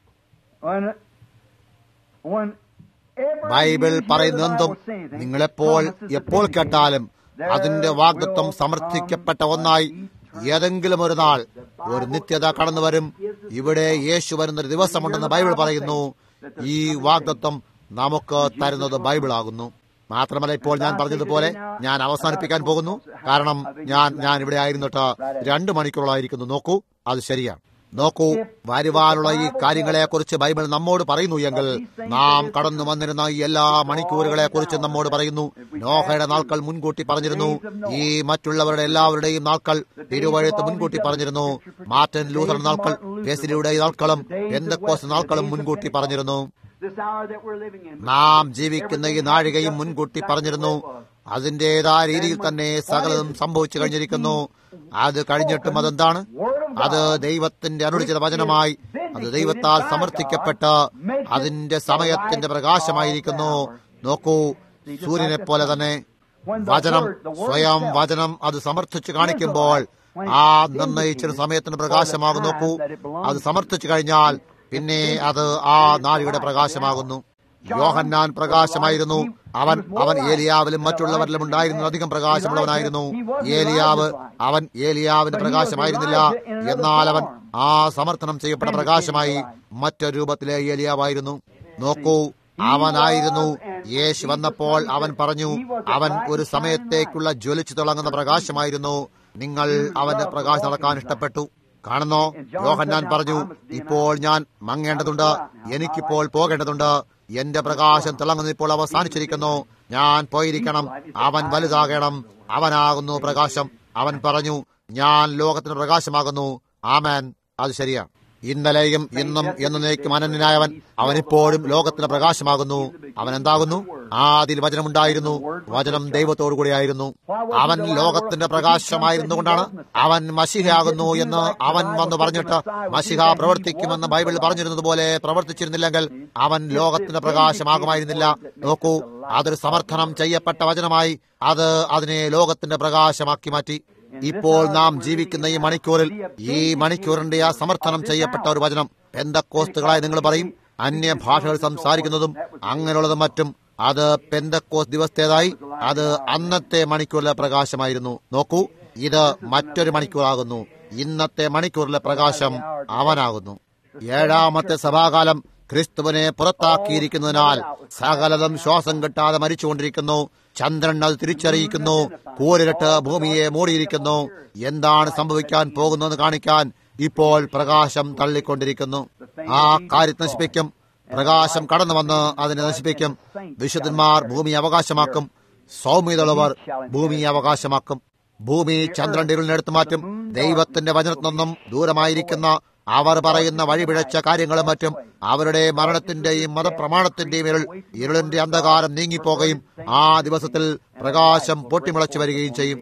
ബൈബിൾ പറയുന്നതെന്തും നിങ്ങളെപ്പോൾ എപ്പോൾ കേട്ടാലും അതിന്റെ വാഗ്ദത്വം സമർത്ഥിക്കപ്പെട്ട ഒന്നായി ഏതെങ്കിലും ഒരു നാൾ ഒരു നിത്യത കടന്നു വരും ഇവിടെ യേശു വരുന്നൊരു ദിവസമുണ്ടെന്ന് ബൈബിൾ പറയുന്നു ഈ വാഗ്ദത്വം നമുക്ക് തരുന്നത് ബൈബിൾ ആകുന്നു മാത്രമല്ല ഇപ്പോൾ ഞാൻ പറഞ്ഞതുപോലെ ഞാൻ അവസാനിപ്പിക്കാൻ പോകുന്നു കാരണം ഞാൻ ഞാൻ ഇവിടെ ആയിരുന്നിട്ട് രണ്ടു മണിക്കൂറോളായിരിക്കുന്നു നോക്കൂ അത് ശരിയാണ് നോക്കൂ വരുവാനുള്ള ഈ കാര്യങ്ങളെ കുറിച്ച് ബൈബിൾ നമ്മോട് പറയുന്നു എങ്കിൽ നാം കടന്നു വന്നിരുന്ന ഈ എല്ലാ മണിക്കൂറുകളെ കുറിച്ച് നമ്മോട് പറയുന്നു നോഹയുടെ നാൾക്കൾ മുൻകൂട്ടി പറഞ്ഞിരുന്നു ഈ മറ്റുള്ളവരുടെ എല്ലാവരുടെയും നാൾക്കൾ തിരുവഴുത്ത് മുൻകൂട്ടി പറഞ്ഞിരുന്നു മാർട്ടിൻ ലൂഥർ നാൾക്കൾ പേസിലിയുടെ നാൾക്കളും എന്തൊക്കോസ് നാൾക്കളും മുൻകൂട്ടി പറഞ്ഞിരുന്നു നാം ജീവിക്കുന്ന ഈ നാഴികയും മുൻകൂട്ടി പറഞ്ഞിരുന്നു അതിന്റേതായ രീതിയിൽ തന്നെ സകലതും സംഭവിച്ചു കഴിഞ്ഞിരിക്കുന്നു അത് കഴിഞ്ഞിട്ടും അതെന്താണ് അത് ദൈവത്തിന്റെ അനുടിച്ച വചനമായി അത് ദൈവത്താൽ സമർത്ഥിക്കപ്പെട്ട് അതിന്റെ സമയത്തിന്റെ പ്രകാശമായിരിക്കുന്നു നോക്കൂ സൂര്യനെ പോലെ തന്നെ വചനം സ്വയം വചനം അത് സമർത്ഥിച്ചു കാണിക്കുമ്പോൾ ആ നിർണയിച്ചൊരു സമയത്തിന് പ്രകാശമാകും നോക്കൂ അത് സമർത്ഥിച്ചു കഴിഞ്ഞാൽ പിന്നെ അത് ആ നാഴിയുടെ പ്രകാശമാകുന്നു യോഹന്നാൻ പ്രകാശമായിരുന്നു അവൻ അവൻ ഏലിയാവിലും മറ്റുള്ളവരിലും ഉണ്ടായിരുന്ന അധികം പ്രകാശമുള്ളവനായിരുന്നു ഏലിയാവ് അവൻ ഏലിയാവിന് പ്രകാശമായിരുന്നില്ല എന്നാൽ അവൻ ആ സമർത്ഥനം ചെയ്യപ്പെട്ട പ്രകാശമായി മറ്റൊരു രൂപത്തിലെ ഏലിയാവായിരുന്നു നോക്കൂ അവനായിരുന്നു യേശു വന്നപ്പോൾ അവൻ പറഞ്ഞു അവൻ ഒരു സമയത്തേക്കുള്ള ജ്വലിച്ചു തിളങ്ങുന്ന പ്രകാശമായിരുന്നു നിങ്ങൾ അവന്റെ പ്രകാശം നടക്കാൻ ഇഷ്ടപ്പെട്ടു കാണുന്നോ യോഹന്നാൻ പറഞ്ഞു ഇപ്പോൾ ഞാൻ മങ്ങേണ്ടതുണ്ട് എനിക്കിപ്പോൾ പോകേണ്ടതുണ്ട് എന്റെ പ്രകാശം തിളങ്ങുന്ന ഇപ്പോൾ അവസാനിച്ചിരിക്കുന്നു ഞാൻ പോയിരിക്കണം അവൻ വലുതാകണം അവനാകുന്നു പ്രകാശം അവൻ പറഞ്ഞു ഞാൻ ലോകത്തിന് പ്രകാശമാകുന്നു ആമേൻ അത് ശരിയാണ് ഇന്നലെയും ഇന്നും എന്നേക്കും അനന്യനായവൻ അവനിപ്പോഴും ലോകത്തിന് പ്രകാശമാകുന്നു അവൻ എന്താകുന്നു ആദിൽ വചനമുണ്ടായിരുന്നു വചനം ദൈവത്തോടു കൂടിയായിരുന്നു അവൻ ലോകത്തിന്റെ പ്രകാശമായിരുന്നുകൊണ്ടാണ് അവൻ മഷിഹയാകുന്നു എന്ന് അവൻ വന്ന് പറഞ്ഞിട്ട് മഷിഹ പ്രവർത്തിക്കുമെന്ന് ബൈബിൾ പറഞ്ഞിരുന്നത് പോലെ പ്രവർത്തിച്ചിരുന്നില്ലെങ്കിൽ അവൻ ലോകത്തിന്റെ പ്രകാശമാകുമായിരുന്നില്ല നോക്കൂ അതൊരു സമർത്ഥനം ചെയ്യപ്പെട്ട വചനമായി അത് അതിനെ ലോകത്തിന്റെ പ്രകാശമാക്കി മാറ്റി ഇപ്പോൾ നാം ജീവിക്കുന്ന ഈ മണിക്കൂറിൽ ഈ മണിക്കൂറിന്റെ ആ സമർത്ഥനം ചെയ്യപ്പെട്ട ഒരു വചനം എന്ത കോസ്തുകളായി നിങ്ങൾ പറയും അന്യഭാഷകൾ സംസാരിക്കുന്നതും അങ്ങനെയുള്ളതും മറ്റും അത് പെന്തക്കോസ് ദിവസത്തേതായി അത് അന്നത്തെ മണിക്കൂറിലെ പ്രകാശമായിരുന്നു നോക്കൂ ഇത് മറ്റൊരു മണിക്കൂറാകുന്നു ഇന്നത്തെ മണിക്കൂറിലെ പ്രകാശം അവനാകുന്നു ഏഴാമത്തെ സഭാകാലം ക്രിസ്തുവിനെ പുറത്താക്കിയിരിക്കുന്നതിനാൽ സകലതും ശ്വാസം കിട്ടാതെ മരിച്ചുകൊണ്ടിരിക്കുന്നു ചന്ദ്രൻ അത് തിരിച്ചറിയിക്കുന്നു കൂരിരട്ട് ഭൂമിയെ മൂടിയിരിക്കുന്നു എന്താണ് സംഭവിക്കാൻ പോകുന്നതെന്ന് കാണിക്കാൻ ഇപ്പോൾ പ്രകാശം തള്ളിക്കൊണ്ടിരിക്കുന്നു ആ കാര്യത്തെ നശിപ്പിക്കും പ്രകാശം കടന്നു വന്ന് അതിനെ നശിപ്പിക്കും വിശുദ്ധന്മാർ ഭൂമി അവകാശമാക്കും സൗമ്യതയുള്ളവർ ഭൂമി അവകാശമാക്കും ഭൂമി ചന്ദ്രന്റെ ഇരുളിനെടുത്തു മാറ്റും ദൈവത്തിന്റെ വചനത്തിൽ നിന്നും ദൂരമായിരിക്കുന്ന അവർ പറയുന്ന വഴിപിഴച്ച കാര്യങ്ങളും മറ്റും അവരുടെ മരണത്തിന്റെയും മതപ്രമാണത്തിന്റെയും ഇരുൾ ഇരുളിന്റെ അന്ധകാരം നീങ്ങിപ്പോകുകയും ആ ദിവസത്തിൽ പ്രകാശം പൊട്ടിമുളച്ചു വരികയും ചെയ്യും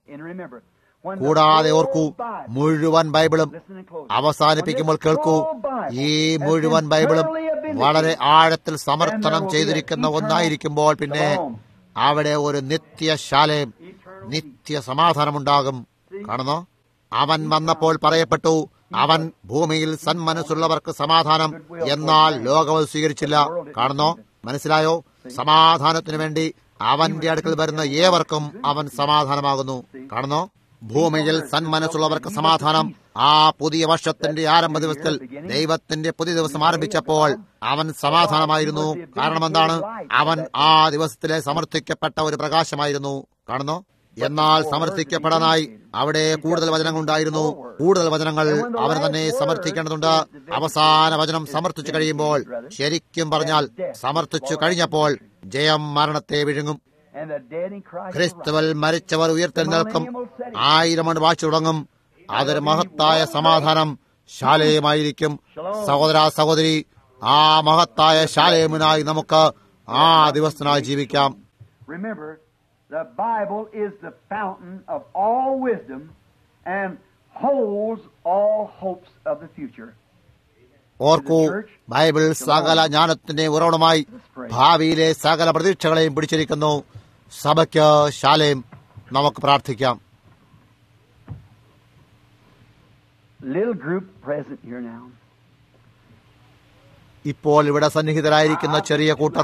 കൂടാതെ ഓർക്കൂ മുഴുവൻ ബൈബിളും അവസാനിപ്പിക്കുമ്പോൾ കേൾക്കൂ ഈ മുഴുവൻ ബൈബിളും വളരെ ആഴത്തിൽ സമർത്ഥനം ചെയ്തിരിക്കുന്ന ഒന്നായിരിക്കുമ്പോൾ പിന്നെ അവിടെ ഒരു നിത്യശാലയും നിത്യ സമാധാനമുണ്ടാകും കാണുന്നോ അവൻ വന്നപ്പോൾ പറയപ്പെട്ടു അവൻ ഭൂമിയിൽ സന്മനസ്സുള്ളവർക്ക് സമാധാനം എന്നാൽ ലോകം സ്വീകരിച്ചില്ല കാണുന്നോ മനസ്സിലായോ സമാധാനത്തിനു വേണ്ടി അവന്റെ അടുക്കൽ വരുന്ന ഏവർക്കും അവൻ സമാധാനമാകുന്നു കാണുന്നോ ഭൂമിയിൽ സന്മനസ്സുള്ളവർക്ക് സമാധാനം ആ പുതിയ വർഷത്തിന്റെ ആരംഭ ദിവസത്തിൽ ദൈവത്തിന്റെ പുതിയ ദിവസം ആരംഭിച്ചപ്പോൾ അവൻ സമാധാനമായിരുന്നു കാരണം എന്താണ് അവൻ ആ ദിവസത്തിലെ സമർത്ഥിക്കപ്പെട്ട ഒരു പ്രകാശമായിരുന്നു കാണുന്നോ എന്നാൽ സമർത്ഥിക്കപ്പെടാനായി അവിടെ കൂടുതൽ വചനങ്ങൾ ഉണ്ടായിരുന്നു കൂടുതൽ വചനങ്ങൾ അവന് തന്നെ സമർത്ഥിക്കേണ്ടതുണ്ട് അവസാന വചനം സമർത്ഥിച്ചു കഴിയുമ്പോൾ ശരിക്കും പറഞ്ഞാൽ സമർത്ഥിച്ചു കഴിഞ്ഞപ്പോൾ ജയം മരണത്തെ വിഴുങ്ങും ക്രിസ്തുവൽ മരിച്ചവർ ഉയർത്തെഴുന്നേൽക്കും ആയിരം മണി വാഴ്ച തുടങ്ങും അതൊരു മഹത്തായ സമാധാനം ശാലയമായിരിക്കും സഹോദര സഹോദരി ആ മഹത്തായ ശാലയമിനായി നമുക്ക് ആ ദിവസത്തിനായി ജീവിക്കാം
The Bible is the fountain of all wisdom and holds all hopes of the future.
ഓർക്കൂ ബൈബിൾ സകല ജ്ഞാനത്തിന്റെ ഉറവണമായി ഭാവിയിലെ സകല പ്രതീക്ഷകളെയും പിടിച്ചിരിക്കുന്നു സഭയ്ക്ക് ശാലയും നമുക്ക് പ്രാർത്ഥിക്കാം
Little group present here now.
ഇപ്പോൾ ഇവിടെ സന്നിഹിതരായിരിക്കുന്ന ചെറിയ കൂട്ടർ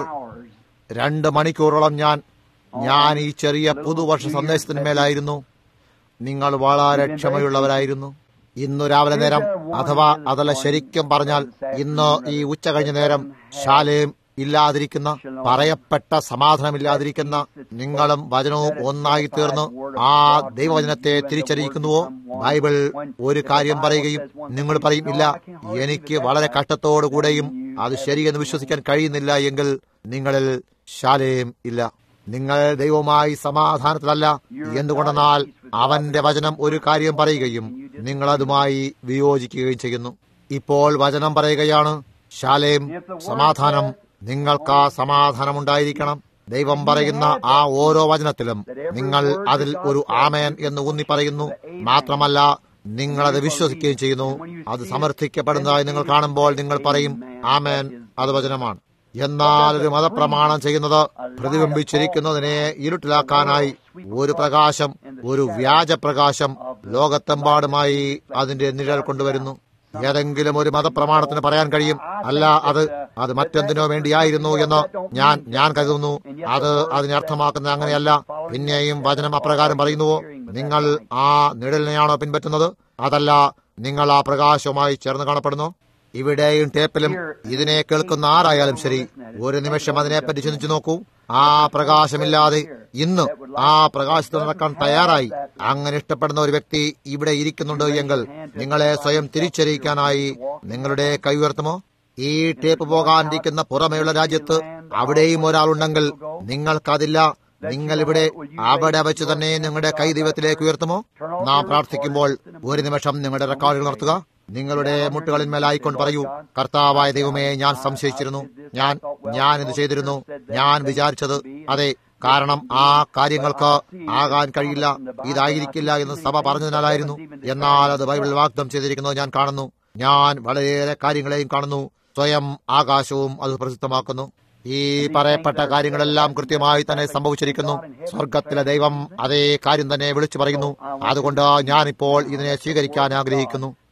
രണ്ട് മണിക്കൂറോളം ഞാൻ ഞാൻ ഈ ചെറിയ പുതുവർഷ സന്ദേശത്തിന്മേലായിരുന്നു നിങ്ങൾ വളരെ ക്ഷമയുള്ളവരായിരുന്നു ഇന്നു രാവിലെ നേരം അഥവാ അതല്ല ശരിക്കും പറഞ്ഞാൽ ഇന്ന് ഈ ഉച്ച കഴിഞ്ഞ നേരം ശാലയും ഇല്ലാതിരിക്കുന്ന പറയപ്പെട്ട സമാധാനമില്ലാതിരിക്കുന്ന നിങ്ങളും വചനവും ഒന്നായി തീർന്ന് ആ ദൈവവചനത്തെ തിരിച്ചറിയിക്കുന്നുവോ ബൈബിൾ ഒരു കാര്യം പറയുകയും നിങ്ങൾ പറയും ഇല്ല എനിക്ക് വളരെ കഷ്ടത്തോടുകൂടെയും അത് ശരിയെന്ന് വിശ്വസിക്കാൻ കഴിയുന്നില്ല എങ്കിൽ നിങ്ങളിൽ ശാലയും ഇല്ല നിങ്ങൾ ദൈവവുമായി സമാധാനത്തിലല്ല എന്തുകൊണ്ടെന്നാൽ അവന്റെ വചനം ഒരു കാര്യം പറയുകയും നിങ്ങൾ അതുമായി വിയോജിക്കുകയും ചെയ്യുന്നു ഇപ്പോൾ വചനം പറയുകയാണ് ശാലയും സമാധാനം നിങ്ങൾക്ക് ആ സമാധാനമുണ്ടായിരിക്കണം ദൈവം പറയുന്ന ആ ഓരോ വചനത്തിലും നിങ്ങൾ അതിൽ ഒരു ആമേൻ എന്ന് ഊന്നി പറയുന്നു മാത്രമല്ല നിങ്ങൾ അത് വിശ്വസിക്കുകയും ചെയ്യുന്നു അത് സമർത്ഥിക്കപ്പെടുന്നതായി നിങ്ങൾ കാണുമ്പോൾ നിങ്ങൾ പറയും ആമേൻ അത് വചനമാണ് എന്നാൽ ഒരു മതപ്രമാണം ചെയ്യുന്നത് പ്രതിബിംബിച്ചിരിക്കുന്നതിനെ ഇരുട്ടിലാക്കാനായി ഒരു പ്രകാശം ഒരു വ്യാജ പ്രകാശം ലോകത്തെമ്പാടുമായി അതിന്റെ നിഴൽ കൊണ്ടുവരുന്നു ഏതെങ്കിലും ഒരു മതപ്രമാണത്തിന് പറയാൻ കഴിയും അല്ല അത് അത് മറ്റെന്തിനോ വേണ്ടിയായിരുന്നു എന്ന് ഞാൻ ഞാൻ കരുതുന്നു അത് അതിനെ അർത്ഥമാക്കുന്നത് അങ്ങനെയല്ല പിന്നെയും വചനം അപ്രകാരം പറയുന്നുവോ നിങ്ങൾ ആ നിഴലിനെയാണോ പിൻപറ്റുന്നത് അതല്ല നിങ്ങൾ ആ പ്രകാശവുമായി ചേർന്ന് കാണപ്പെടുന്നു ഇവിടെയും ടേപ്പിലും ഇതിനെ കേൾക്കുന്ന ആരായാലും ശരി ഒരു നിമിഷം അതിനെപ്പറ്റി ചിന്തിച്ചു നോക്കൂ ആ പ്രകാശമില്ലാതെ ഇന്ന് ആ പ്രകാശത്തിൽ നടക്കാൻ തയ്യാറായി അങ്ങനെ ഇഷ്ടപ്പെടുന്ന ഒരു വ്യക്തി ഇവിടെ ഇരിക്കുന്നുണ്ട് എങ്കിൽ നിങ്ങളെ സ്വയം തിരിച്ചറിയിക്കാനായി നിങ്ങളുടെ കൈ ഉയർത്തുമോ ഈ ടേപ്പ് പോകാനിരിക്കുന്ന പുറമെയുള്ള രാജ്യത്ത് അവിടെയും ഒരാളുണ്ടെങ്കിൽ നിങ്ങൾക്കതില്ല നിങ്ങൾ ഇവിടെ അവിടെ വെച്ച് തന്നെ നിങ്ങളുടെ കൈ ദൈവത്തിലേക്ക് ഉയർത്തുമോ നാം പ്രാർത്ഥിക്കുമ്പോൾ ഒരു നിമിഷം നിങ്ങളുടെ റെക്കോർഡുകൾ നടത്തുക നിങ്ങളുടെ മുട്ടുകളിന്മേലായിക്കൊണ്ട് പറയൂ കർത്താവായ ദൈവമേ ഞാൻ സംശയിച്ചിരുന്നു ഞാൻ ഞാൻ ഇത് ചെയ്തിരുന്നു ഞാൻ വിചാരിച്ചത് അതെ കാരണം ആ കാര്യങ്ങൾക്ക് ആകാൻ കഴിയില്ല ഇതായിരിക്കില്ല എന്ന് സഭ പറഞ്ഞതിനാലായിരുന്നു എന്നാൽ അത് ബൈബിൾ വാഗ്ദം ചെയ്തിരിക്കുന്നത് ഞാൻ കാണുന്നു ഞാൻ വളരെയേറെ കാര്യങ്ങളെയും കാണുന്നു സ്വയം ആകാശവും അത് പ്രസിദ്ധമാക്കുന്നു ഈ പറയപ്പെട്ട കാര്യങ്ങളെല്ലാം കൃത്യമായി തന്നെ സംഭവിച്ചിരിക്കുന്നു സ്വർഗത്തിലെ ദൈവം അതേ കാര്യം തന്നെ വിളിച്ചു പറയുന്നു അതുകൊണ്ട് ഞാനിപ്പോൾ ഇതിനെ സ്വീകരിക്കാൻ ആഗ്രഹിക്കുന്നു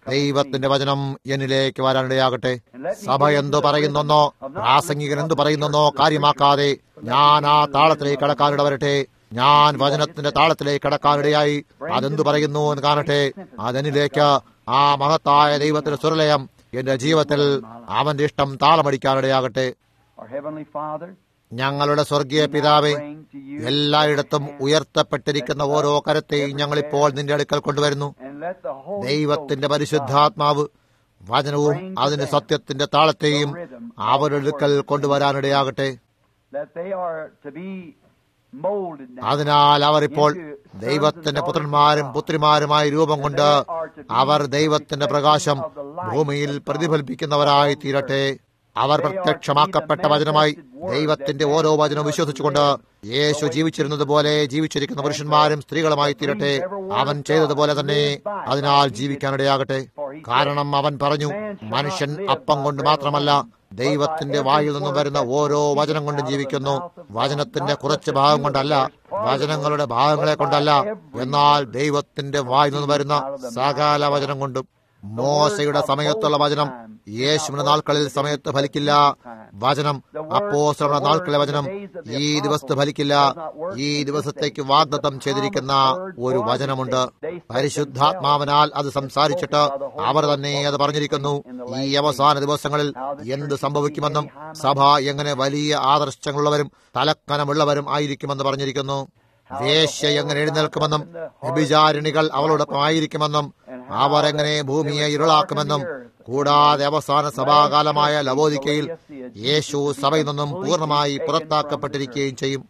ദൈവത്തിന്റെ വചനം എന്നിലേക്ക് വരാനിടയാകട്ടെ സഭ എന്തു പറയുന്നെന്നോ പ്രാസംഗികൻ എന്തു പറയുന്നെന്നോ കാര്യമാക്കാതെ ഞാൻ ആ താളത്തിലേക്ക് കടക്കാനിട വരട്ടെ ഞാൻ വചനത്തിന്റെ താളത്തിലേക്ക് കടക്കാനിടയായി അതെന്തു പറയുന്നു എന്ന് കാണട്ടെ അതെന്നിലേക്ക് ആ മഹത്തായ ദൈവത്തിന്റെ സുരലയം എന്റെ ജീവിതത്തിൽ അവന്റെ ഇഷ്ടം താളമടിക്കാനിടയാകട്ടെ
Our Heavenly Father,
ഞങ്ങളുടെ സ്വർഗീയ പിതാവേ
bring to you
എല്ലായിടത്തും ഉയർത്തപ്പെട്ടിരിക്കുന്ന ഓരോ കരത്തെയും ഞങ്ങളിപ്പോൾ നിന്റെ അടുക്കൽ കൊണ്ടുവരുന്നു
and let the Holy
ദൈവത്തിന്റെ
Ghost
പരിശുദ്ധാത്മാവ് വചനവും അതിന്റെ സത്യത്തിന്റെ താളത്തെയും അവരുടെ അടുക്കൽ കൊണ്ടുവരാനിടയാകട്ടെ
that they are to be molded now.
അതിനാൽ അവർ ഇപ്പോൾ ദൈവത്തിന്റെ പുത്രന്മാരും പുത്രിമാരുമായി രൂപം കൊണ്ട് അവർ ദൈവത്തിന്റെ പ്രകാശം ഭൂമിയിൽ പ്രതിഫലിപ്പിക്കുന്നവരായി തീരട്ടെ അവർ പ്രത്യക്ഷമാക്കപ്പെട്ട വചനമായി ദൈവത്തിന്റെ ഓരോ വചനവും വിശ്വസിച്ചുകൊണ്ട് യേശു ജീവിച്ചിരുന്നത് പോലെ ജീവിച്ചിരിക്കുന്ന പുരുഷന്മാരും സ്ത്രീകളുമായി തീരട്ടെ അവൻ ചെയ്തതുപോലെ തന്നെ അതിനാൽ ജീവിക്കാനിടയാകട്ടെ കാരണം അവൻ പറഞ്ഞു മനുഷ്യൻ അപ്പം കൊണ്ട് മാത്രമല്ല ദൈവത്തിന്റെ വായിൽ നിന്നും വരുന്ന ഓരോ വചനം കൊണ്ടും ജീവിക്കുന്നു വചനത്തിന്റെ കുറച്ച് ഭാഗം കൊണ്ടല്ല വചനങ്ങളുടെ ഭാഗങ്ങളെ കൊണ്ടല്ല എന്നാൽ ദൈവത്തിന്റെ വായിൽ നിന്നും വരുന്ന സകല വചനം കൊണ്ടും മോശയുടെ സമയത്തുള്ള വചനം യേശുവിന്റെ നാൾക്കളിൽ സമയത്ത് ഫലിക്കില്ല വചനം അപ്പോസ്തലരുടെ നാൾക്കളിലെ വചനം ഈ ദിവസത്ത് ഫലിക്കില്ല ഈ ദിവസത്തേക്ക് വാഗ്ദത്തം ചെയ്തിരിക്കുന്ന ഒരു വചനമുണ്ട് പരിശുദ്ധാത്മാവിനാൽ അത് സംസാരിച്ചിട്ട് അവർ തന്നെ അത് പറഞ്ഞിരിക്കുന്നു ഈ അവസാന ദിവസങ്ങളിൽ എന്ത് സംഭവിക്കുമെന്നും സഭ എങ്ങനെ വലിയ ആദർശങ്ങളുള്ളവരും തലക്കനമുള്ളവരും ആയിരിക്കുമെന്ന് പറഞ്ഞിരിക്കുന്നു വേശ്യ എങ്ങനെ എഴുന്നേൽക്കുമെന്നും വ്യഭിചാരിണികൾ അവളോടൊപ്പം ആയിരിക്കുമെന്നും അവർ എങ്ങനെ ഭൂമിയെ ഇരുളാക്കുമെന്നും കൂടാതെ അവസാന സഭാകാലമായ ലവോദിക്കയിൽ യേശു സഭയിൽ നിന്നും പൂർണ്ണമായി പുറത്താക്കപ്പെട്ടിരിക്കുകയും ചെയ്യും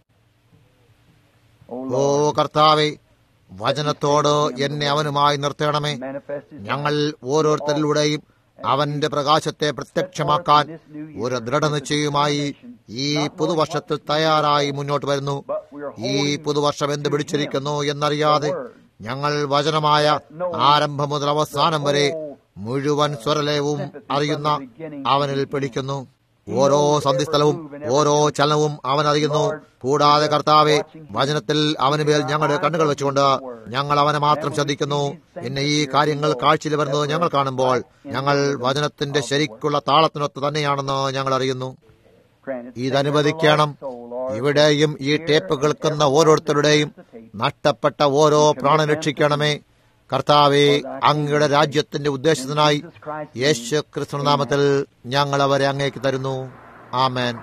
ഓ കർത്താവെ വചനത്തോട് എന്നെ അവനുമായി നിർത്തണമേ ഞങ്ങൾ ഓരോരുത്തരിലൂടെയും അവന്റെ പ്രകാശത്തെ പ്രത്യക്ഷമാക്കാൻ ഒരു ദൃഢനിശ്ചയവുമായി ഈ പുതുവർഷത്തിൽ തയ്യാറായി മുന്നോട്ട് വരുന്നു ഈ പുതുവർഷം എന്ത് പിടിച്ചിരിക്കുന്നു എന്നറിയാതെ ഞങ്ങൾ വചനമായ ആരംഭം മുതൽ അവസാനം വരെ മുഴുവൻ സ്വരലയവും അറിയുന്ന അവനിൽ പിടിക്കുന്നു ഓരോ സന്ധിസ്ഥലവും ഓരോ ചലനവും അവൻ അറിയുന്നു കൂടാതെ കർത്താവെ വചനത്തിൽ അവന് മേൽ ഞങ്ങളുടെ കണ്ണുകൾ വെച്ചുകൊണ്ട് ഞങ്ങൾ അവനെ മാത്രം ശ്രദ്ധിക്കുന്നു പിന്നെ ഈ കാര്യങ്ങൾ കാഴ്ചയിൽ വരുന്നത് ഞങ്ങൾ കാണുമ്പോൾ ഞങ്ങൾ വചനത്തിന്റെ ശരിക്കുള്ള താളത്തിനൊത്ത് തന്നെയാണെന്ന് ഞങ്ങൾ അറിയുന്നു ഇതനുവദിക്കണം ഇവിടെയും ഈ ടേപ്പ് കേൾക്കുന്ന ഓരോരുത്തരുടെയും നഷ്ടപ്പെട്ട ഓരോ പ്രാണൻ രക്ഷിക്കണമേ കർത്താവെ അങ്ങയുടെ രാജ്യത്തിന്റെ ഉദ്ദേശത്തിനായി യേശു ക്രിസ്തുനാമത്തിൽ ഞങ്ങൾ അവരെ അങ്ങേക്ക് തരുന്നു ആമേൻ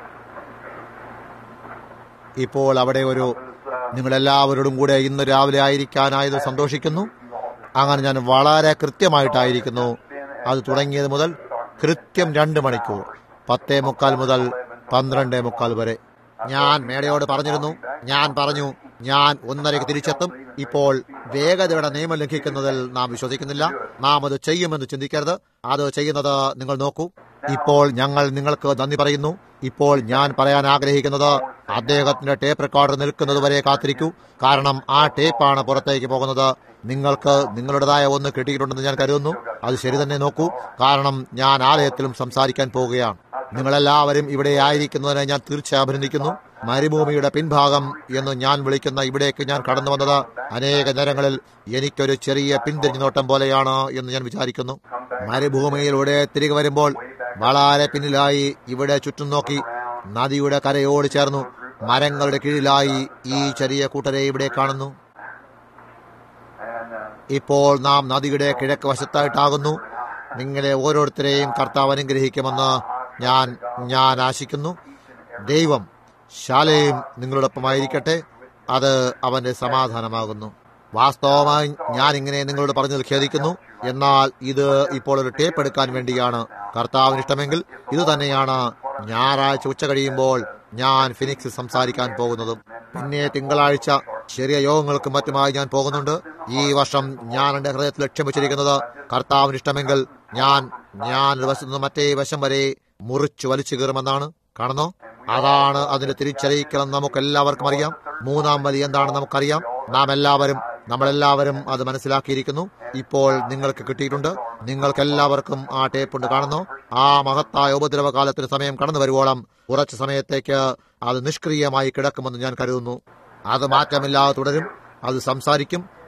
ഇപ്പോൾ അവിടെ ഒരു നിങ്ങളെല്ലാവരോടും കൂടെ ഇന്ന് രാവിലെ ആയിരിക്കാനായത് സന്തോഷിക്കുന്നു അങ്ങനെ ഞാൻ വളരെ കൃത്യമായിട്ടായിരിക്കുന്നു അത് തുടങ്ങിയത് മുതൽ കൃത്യം രണ്ട് മണിക്കൂർ പത്തേ മുക്കാൽ മുതൽ പന്ത്രണ്ടേ മുക്കാൽ വരെ ഞാൻ മേടയോട് പറഞ്ഞിരുന്നു ഞാൻ പറഞ്ഞു ഞാൻ ഒന്നരയ്ക്ക് തിരിച്ചെത്തും ഇപ്പോൾ വേഗതയുടെ നിയമം ലംഘിക്കുന്നതിൽ നാം വിശ്വസിക്കുന്നില്ല നാം അത് ചെയ്യുമെന്ന് ചിന്തിക്കരുത് അത് ചെയ്യുന്നത് നിങ്ങൾ നോക്കൂ ഇപ്പോൾ ഞങ്ങൾ നിങ്ങൾക്ക് നന്ദി പറയുന്നു ഇപ്പോൾ ഞാൻ പറയാൻ ആഗ്രഹിക്കുന്നത് അദ്ദേഹത്തിന്റെ ടേപ്പ് റെക്കോർഡർ നിൽക്കുന്നത് വരെ കാത്തിരിക്കൂ കാരണം ആ ടേപ്പാണ് പുറത്തേക്ക് പോകുന്നത് നിങ്ങൾക്ക് നിങ്ങളുടേതായ ഒന്ന് കിട്ടിയിട്ടുണ്ടെന്ന് ഞാൻ കരുതുന്നു അത് ശരി തന്നെ നോക്കൂ കാരണം ഞാൻ ആലയത്തിലും സംസാരിക്കാൻ പോവുകയാണ് നിങ്ങളെല്ലാവരും ഇവിടെ ആയിരിക്കുന്നതിനെ ഞാൻ തീർച്ചയായും അഭിനന്ദിക്കുന്നു മരുഭൂമിയുടെ പിൻഭാഗം എന്ന് ഞാൻ വിളിക്കുന്ന ഇവിടേക്ക് ഞാൻ കടന്നു വന്നത് അനേക നേരങ്ങളിൽ എനിക്കൊരു ചെറിയ പിന്തിരിഞ്ഞു നോട്ടം പോലെയാണ് എന്ന് ഞാൻ വിചാരിക്കുന്നു മരുഭൂമിയിലൂടെ തിരികെ വരുമ്പോൾ വളരെ പിന്നിലായി ഇവിടെ ചുറ്റും നോക്കി നദിയുടെ കരയോട് ചേർന്നു മരങ്ങളുടെ കീഴിലായി ഈ ചെറിയ കൂട്ടരെ ഇവിടെ കാണുന്നു ഇപ്പോൾ നാം നദിയുടെ കിഴക്ക് വശത്തായിട്ടാകുന്നു നിങ്ങളെ ഓരോരുത്തരെയും കർത്താവ് അനുഗ്രഹിക്കുമെന്ന് ഞാൻ ഞാൻ ആശിക്കുന്നു ദൈവം ശാലയും നിങ്ങളോടൊപ്പമായിരിക്കട്ടെ അത് അവന്റെ സമാധാനമാകുന്നു വാസ്തവമായി ഞാൻ ഇങ്ങനെ നിങ്ങളോട് പറഞ്ഞതിൽ ഖേദിക്കുന്നു എന്നാൽ ഇത് ഇപ്പോൾ ഒരു ടേപ്പ് എടുക്കാൻ വേണ്ടിയാണ് കർത്താവിന് ഇഷ്ടമെങ്കിൽ ഇത് തന്നെയാണ് ഞായറാഴ്ച ഉച്ച കഴിയുമ്പോൾ ഞാൻ ഫിനിക്സിൽ സംസാരിക്കാൻ പോകുന്നതും പിന്നെ തിങ്കളാഴ്ച ചെറിയ യോഗങ്ങൾക്കും മറ്റുമായി ഞാൻ പോകുന്നുണ്ട് ഈ വർഷം ഞാൻ എന്റെ ഹൃദയത്തിൽ ലക്ഷ്യം വെച്ചിരിക്കുന്നത് കർത്താവിന് ഇഷ്ടമെങ്കിൽ ഞാൻ ഞാൻ ഒരു വശത്ത് നിന്ന് മറ്റേ വശം വരെ മുറിച്ചു വലിച്ചു കയറുമെന്നാണ് കാണുന്നോ അതാണ് അതിന്റെ തിരിച്ചറിയിക്കലെന്ന് നമുക്ക് എല്ലാവർക്കും അറിയാം മൂന്നാം വലി എന്താണെന്ന് നമുക്കറിയാം നാം എല്ലാവരും നമ്മളെല്ലാവരും അത് മനസ്സിലാക്കിയിരിക്കുന്നു ഇപ്പോൾ നിങ്ങൾക്ക് കിട്ടിയിട്ടുണ്ട് നിങ്ങൾക്ക് എല്ലാവർക്കും ആ ടേപ്പ് ഉണ്ട് കാണുന്നു ആ മഹത്തായ ഉപദ്രവകാലത്തിന് സമയം കടന്നു വരുവോളം കുറച്ച് സമയത്തേക്ക് അത് നിഷ്ക്രിയമായി കിടക്കുമെന്ന് ഞാൻ കരുതുന്നു അത് മാറ്റമില്ലാതെ തുടരും അത് സംസാരിക്കും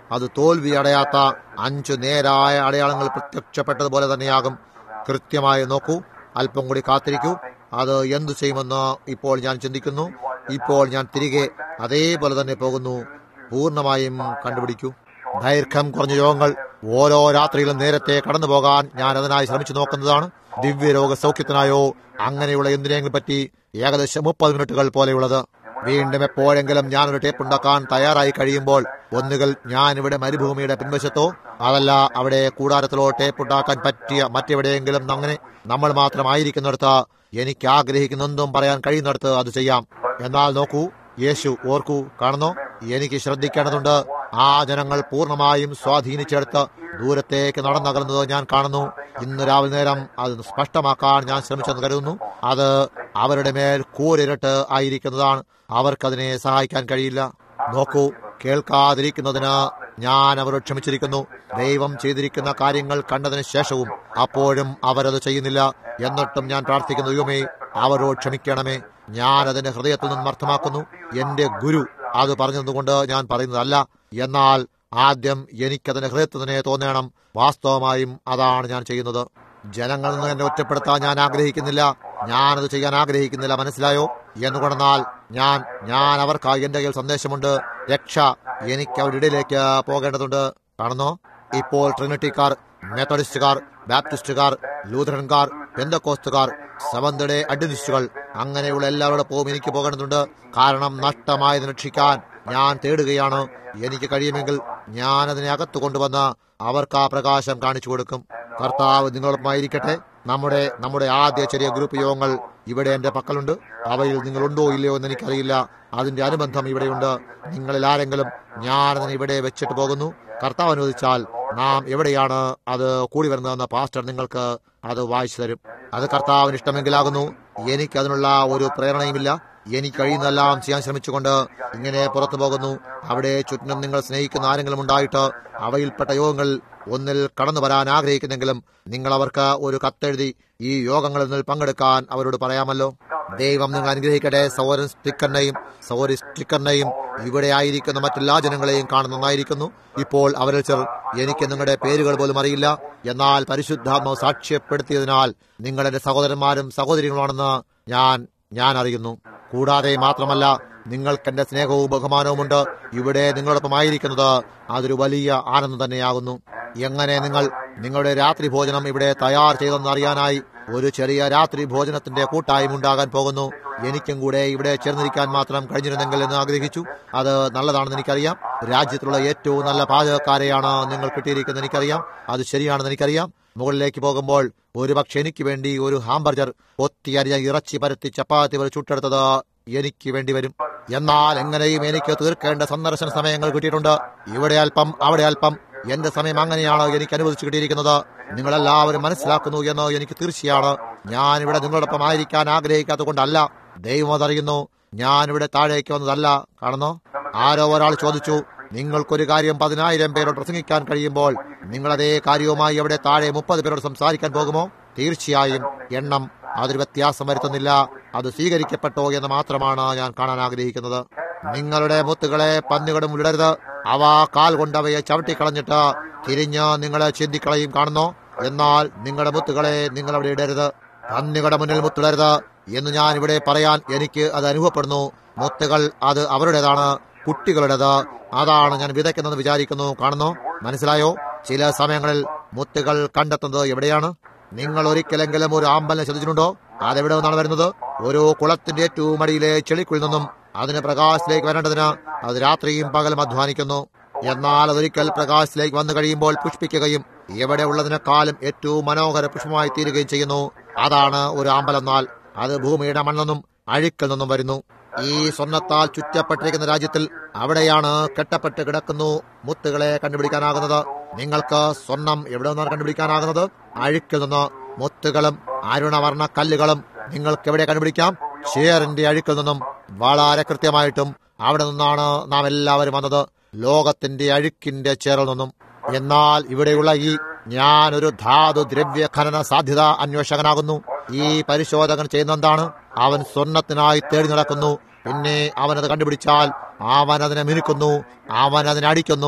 അത് തോൽവി അടയാത്ത അഞ്ചു നേരായ അടയാളങ്ങൾ പ്രത്യക്ഷപ്പെട്ടതുപോലെ തന്നെയാകും കൃത്യമായി നോക്കൂ അല്പം കൂടി കാത്തിരിക്കൂ അത് എന്തു ചെയ്യുമെന്ന് ഇപ്പോൾ ഞാൻ ചിന്തിക്കുന്നു ഇപ്പോൾ ഞാൻ തിരികെ അതേപോലെ തന്നെ പോകുന്നു പൂർണ്ണമായും കണ്ടുപിടിക്കൂ ദൈർഘ്യം കുറഞ്ഞ രോഗങ്ങൾ ഓരോ രാത്രിയിലും നേരത്തെ കടന്നു പോകാൻ ഞാൻ അതിനായി ശ്രമിച്ചു നോക്കുന്നതാണ് ദിവ്യരോഗ സൗഖ്യത്തിനായോ അങ്ങനെയുള്ള എന്തിനെങ്കിലും പറ്റി ഏകദേശം മുപ്പത് മിനിറ്റുകൾ പോലെയുള്ളത് വീണ്ടും എപ്പോഴെങ്കിലും ഞാൻ ഒരു ടേപ്പ് ഉണ്ടാക്കാൻ തയ്യാറായി കഴിയുമ്പോൾ ഒന്നുകിൽ ഞാൻ ഇവിടെ മരുഭൂമിയുടെ പിൻവശത്തോ അതല്ല അവിടെ കൂടാരത്തിലോ ടേപ്പ് ഉണ്ടാക്കാൻ പറ്റിയ മറ്റെവിടെയെങ്കിലും അങ്ങനെ നമ്മൾ മാത്രമായിരിക്കുന്നിടത്ത് എനിക്ക് ആഗ്രഹിക്കുന്ന എന്തും പറയാൻ കഴിയുന്നിടത്ത് അത് ചെയ്യാം എന്നാൽ നോക്കൂ യേശു ഓർക്കൂ കാണുന്നു എനിക്ക് ശ്രദ്ധിക്കേണ്ടതുണ്ട് ആ ജനങ്ങൾ പൂർണ്ണമായും സ്വാധീനിച്ചെടുത്ത് ദൂരത്തേക്ക് നടന്നകലുന്നത് ഞാൻ കാണുന്നു ഇന്ന് രാവിലെ നേരം അത് സ്പഷ്ടമാക്കാൻ ഞാൻ ശ്രമിച്ചെന്ന് കരുതുന്നു അത് അവരുടെ മേൽ കൂരിരട്ട് ആയിരിക്കുന്നതാണ് അവർക്കതിനെ സഹായിക്കാൻ കഴിയില്ല നോക്കൂ കേൾക്കാതിരിക്കുന്നതിന് ഞാൻ അവരോട് ക്ഷമിച്ചിരിക്കുന്നു ദൈവം ചെയ്തിരിക്കുന്ന കാര്യങ്ങൾ കണ്ടതിന് ശേഷവും അപ്പോഴും അവരത് ചെയ്യുന്നില്ല എന്നിട്ടും ഞാൻ പ്രാർത്ഥിക്കുന്നു ദൈവമേ അവരോട് ക്ഷമിക്കണമേ ഞാൻ അതിന്റെ ഹൃദയത്തിൽ നിന്നും അർത്ഥമാക്കുന്നു എന്റെ ഗുരു അത് പറഞ്ഞതുകൊണ്ട് ഞാൻ പറയുന്നതല്ല എന്നാൽ ആദ്യം എനിക്കതിന്റെ ഹൃദയത്തിൽ തന്നെ തോന്നണം വാസ്തവമായും അതാണ് ഞാൻ ചെയ്യുന്നത് ജനങ്ങളിൽ നിന്ന് എന്നെ ഒറ്റപ്പെടുത്താൻ ഞാൻ ആഗ്രഹിക്കുന്നില്ല ഞാനത് ചെയ്യാൻ ആഗ്രഹിക്കുന്നില്ല മനസ്സിലായോ എന്നുകൊണ്ടെന്നാൽ ഞാൻ ഞാൻ അവർക്കായി എന്റെ കയ്യിൽ സന്ദേശമുണ്ട് രക്ഷ എനിക്ക് അവരുടെ ഇടയിലേക്ക് പോകേണ്ടതുണ്ട് കാണുന്നോ ഇപ്പോൾ ട്രിനിറ്റിക്കാർ മെത്തഡിസ്റ്റുകാർ ബാപ്റ്റിസ്റ്റുകാർ ലൂഥറൻകാർ ബന്ധക്കോസ്റ്റുകാർ സബന്ധയുടെ അഡ്വനിസ്റ്റുകൾ അങ്ങനെയുള്ള എല്ലാവരോടൊപ്പവും എനിക്ക് പോകേണ്ടതുണ്ട് കാരണം നഷ്ടമായത് രക്ഷിക്കാൻ ഞാൻ തേടുകയാണ് എനിക്ക് കഴിയുമെങ്കിൽ ഞാൻ അതിനെ അകത്തു കൊണ്ടുവന്ന് അവർക്ക് ആ പ്രകാശം കാണിച്ചു കൊടുക്കും കർത്താവ് നിങ്ങളൊപ്പമായിരിക്കട്ടെ നമ്മുടെ നമ്മുടെ ആദ്യ ചെറിയ ഗ്രൂപ്പ് യോഗങ്ങൾ ഇവിടെ എന്റെ പക്കലുണ്ട് അവയിൽ നിങ്ങളുണ്ടോ ഇല്ലയോ എന്ന് എനിക്കറിയില്ല അതിന്റെ അനുബന്ധം ഇവിടെയുണ്ട് നിങ്ങളിൽ ആരെങ്കിലും ഞാൻ അതിനെ ഇവിടെ വെച്ചിട്ട് പോകുന്നു കർത്താവ് അനുവദിച്ചാൽ നാം എവിടെയാണ് അത് കൂടി വരുന്നതെന്ന് പാസ്റ്റർ നിങ്ങൾക്ക് അത് വായിച്ചു തരും അത് കർത്താവിന് ഇഷ്ടമെങ്കിലാകുന്നു എനിക്ക് അതിനുള്ള ഒരു പ്രേരണയുമില്ല എനിക്ക് കഴിയുന്നതെല്ലാം ചെയ്യാൻ ശ്രമിച്ചുകൊണ്ട് ഇങ്ങനെ പുറത്തു പോകുന്നു അവിടെ ചുറ്റിനും നിങ്ങൾ സ്നേഹിക്കുന്ന ആരെങ്കിലും ഉണ്ടായിട്ട് അവയിൽപ്പെട്ട യോഗങ്ങൾ ഒന്നിൽ കടന്നു വരാൻ ആഗ്രഹിക്കുന്നെങ്കിലും നിങ്ങൾ അവർക്ക് ഒരു കത്തെഴുതി ഈ യോഗങ്ങളിൽ നിന്ന് പങ്കെടുക്കാൻ അവരോട് പറയാമല്ലോ ദൈവം നിങ്ങൾ അനുഗ്രഹിക്കട്ടെ സൗരൻ സ്റ്റിക്കറിനെയും സൗരി സ്റ്റിക്കറിനെയും ഇവിടെ ആയിരിക്കുന്ന മറ്റെല്ലാ ജനങ്ങളെയും കാണുന്നതായിരിക്കുന്നു ഇപ്പോൾ അവരിൽ ചിലർ എനിക്ക് നിങ്ങളുടെ പേരുകൾ പോലും അറിയില്ല എന്നാൽ പരിശുദ്ധാത്മാവ് സാക്ഷ്യപ്പെടുത്തിയതിനാൽ നിങ്ങൾ എന്റെ സഹോദരന്മാരും സഹോദരികളുമാണെന്ന് ഞാൻ ഞാൻ അറിയുന്നു കൂടാതെ മാത്രമല്ല നിങ്ങൾക്ക് എന്റെ സ്നേഹവും ബഹുമാനവുമുണ്ട് ഇവിടെ നിങ്ങളോടൊപ്പം ആയിരിക്കുന്നത് അതൊരു വലിയ ആനന്ദം തന്നെയാകുന്നു എങ്ങനെ നിങ്ങൾ നിങ്ങളുടെ രാത്രി ഭോജനം ഇവിടെ തയ്യാർ ചെയ്തെന്ന് അറിയാനായി ഒരു ചെറിയ രാത്രി ഭോജനത്തിന്റെ കൂട്ടായ്മ ഉണ്ടാകാൻ പോകുന്നു എനിക്കും കൂടെ ഇവിടെ ചേർന്നിരിക്കാൻ മാത്രം കഴിഞ്ഞിരുന്നെങ്കിൽ എന്ന് ആഗ്രഹിച്ചു അത് നല്ലതാണെന്ന് എനിക്കറിയാം രാജ്യത്തിലുള്ള ഏറ്റവും നല്ല പാചകക്കാരെയാണ് നിങ്ങൾ കിട്ടിയിരിക്കുന്നത് എനിക്കറിയാം അത് ശരിയാണെന്ന് എനിക്കറിയാം മുകളിലേക്ക് പോകുമ്പോൾ ഒരുപക്ഷെ എനിക്ക് വേണ്ടി ഒരു ഹാംബർജർ ഒത്തിയരിയ ഇറച്ചി പരത്തി ചപ്പാത്തി വരെ ചുട്ടെടുത്തത് എനിക്ക് വേണ്ടി വരും എന്നാൽ എങ്ങനെയും എനിക്ക് തീർക്കേണ്ട സന്ദർശന സമയങ്ങൾ കിട്ടിയിട്ടുണ്ട് ഇവിടെ അല്പം അവിടെ അല്പം എന്റെ സമയം അങ്ങനെയാണ് എനിക്ക് അനുവദിച്ചു കിട്ടിയിരിക്കുന്നത് നിങ്ങളെല്ലാവരും മനസ്സിലാക്കുന്നു എന്ന് എനിക്ക് തീർച്ചയാണ് ഞാൻ ഇവിടെ നിങ്ങളോടൊപ്പം ആയിരിക്കാൻ ആഗ്രഹിക്കാത്തത് കൊണ്ടല്ല ദൈവം അതറിയുന്നു ഞാൻ ഇവിടെ താഴേക്ക് വന്നതല്ല കാണുന്നു ആരോ ഒരാൾ ചോദിച്ചു നിങ്ങൾക്കൊരു കാര്യം പതിനായിരം പേരോട് പ്രസംഗിക്കാൻ കഴിയുമ്പോൾ നിങ്ങൾ അതേ കാര്യവുമായി അവിടെ താഴെ മുപ്പത് പേരോട് സംസാരിക്കാൻ പോകുമോ തീർച്ചയായും എണ്ണം അതൊരു വ്യത്യാസം വരുത്തുന്നില്ല അത് സ്വീകരിക്കപ്പെട്ടോ എന്ന് മാത്രമാണ് ഞാൻ കാണാൻ ആഗ്രഹിക്കുന്നത് നിങ്ങളുടെ മുത്തുകളെ പന്നുകളും വിടരുത് അവ കാൽ കൊണ്ട് അവയെ ചവിട്ടിക്കളഞ്ഞിട്ട് തിരിഞ്ഞ് നിങ്ങളെ ചിന്തിക്കളയും കാണുന്നു എന്നാൽ നിങ്ങളുടെ മുത്തുകളെ നിങ്ങൾ അവിടെ ഇടരുത് പന്നികളുടെ മുന്നിൽ മുത്തിടരുത് എന്ന് ഞാൻ ഇവിടെ പറയാൻ എനിക്ക് അത് അനുഭവപ്പെടുന്നു മുത്തുകൾ അത് അവരുടേതാണ് കുട്ടികളുടേത് അതാണ് ഞാൻ വിതയ്ക്കുന്നത് വിചാരിക്കുന്നു കാണുന്നു മനസ്സിലായോ ചില സമയങ്ങളിൽ മുത്തുകൾ കണ്ടെത്തുന്നത് എവിടെയാണ് നിങ്ങൾ ഒരിക്കലെങ്കിലും ഒരു ആമ്പലിനെ ശ്രദ്ധിച്ചിട്ടുണ്ടോ അതെവിടെ നിന്നാണ് വരുന്നത് ഓരോ കുളത്തിന്റെ ഏറ്റവും അടിയിലെ ചെളിക്കുള്ളിൽ നിന്നും അതിന് പ്രകാശത്തിലേക്ക് വരേണ്ടതിന് അത് രാത്രിയും പകലും അധ്വാനിക്കുന്നു എന്നാൽ അതൊരിക്കൽ പ്രകാശത്തിലേക്ക് വന്നു കഴിയുമ്പോൾ പുഷ്പിക്കുകയും എവിടെ ഉള്ളതിനേക്കാളും ഏറ്റവും മനോഹര പുഷ്പമായി തീരുകയും ചെയ്യുന്നു അതാണ് ഒരു ആമ്പലെന്നാൽ അത് ഭൂമിയുടെ മണ്ണെന്നും അഴുക്കിൽ നിന്നും വരുന്നു ഈ സ്വർണത്താൽ ചുറ്റപ്പെട്ടിരിക്കുന്ന രാജ്യത്തിൽ അവിടെയാണ് കെട്ടപ്പെട്ട് കിടക്കുന്നു മുത്തുകളെ കണ്ടുപിടിക്കാനാകുന്നത് നിങ്ങൾക്ക് സ്വർണം എവിടെ നിന്നാണ് കണ്ടുപിടിക്കാനാകുന്നത് അഴുക്കിൽ നിന്ന് മുത്തുകളും അരുണവർണ്ണ കല്ലുകളും നിങ്ങൾക്ക് എവിടെ കണ്ടുപിടിക്കാം ഷെയറിന്റെ അഴുക്കിൽ നിന്നും വളരെ കൃത്യമായിട്ടും അവിടെ നിന്നാണ് നാം എല്ലാവരും വന്നത് ലോകത്തിന്റെ അഴുക്കിന്റെ ചേറിൽ നിന്നും എന്നാൽ ഇവിടെയുള്ള ഈ ഞാൻ ഒരു ധാതു ദ്രവ്യ ഖനന സാധ്യത അന്വേഷകനാകുന്നു ഈ പരിശോധകൻ ചെയ്യുന്ന എന്താണ് അവൻ സ്വർണത്തിനായി തേടി നടക്കുന്നു പിന്നെ അവൻ അത് കണ്ടുപിടിച്ചാൽ അവൻ അതിനെ മിനുക്കുന്നു അവൻ അതിനെ അടിക്കുന്നു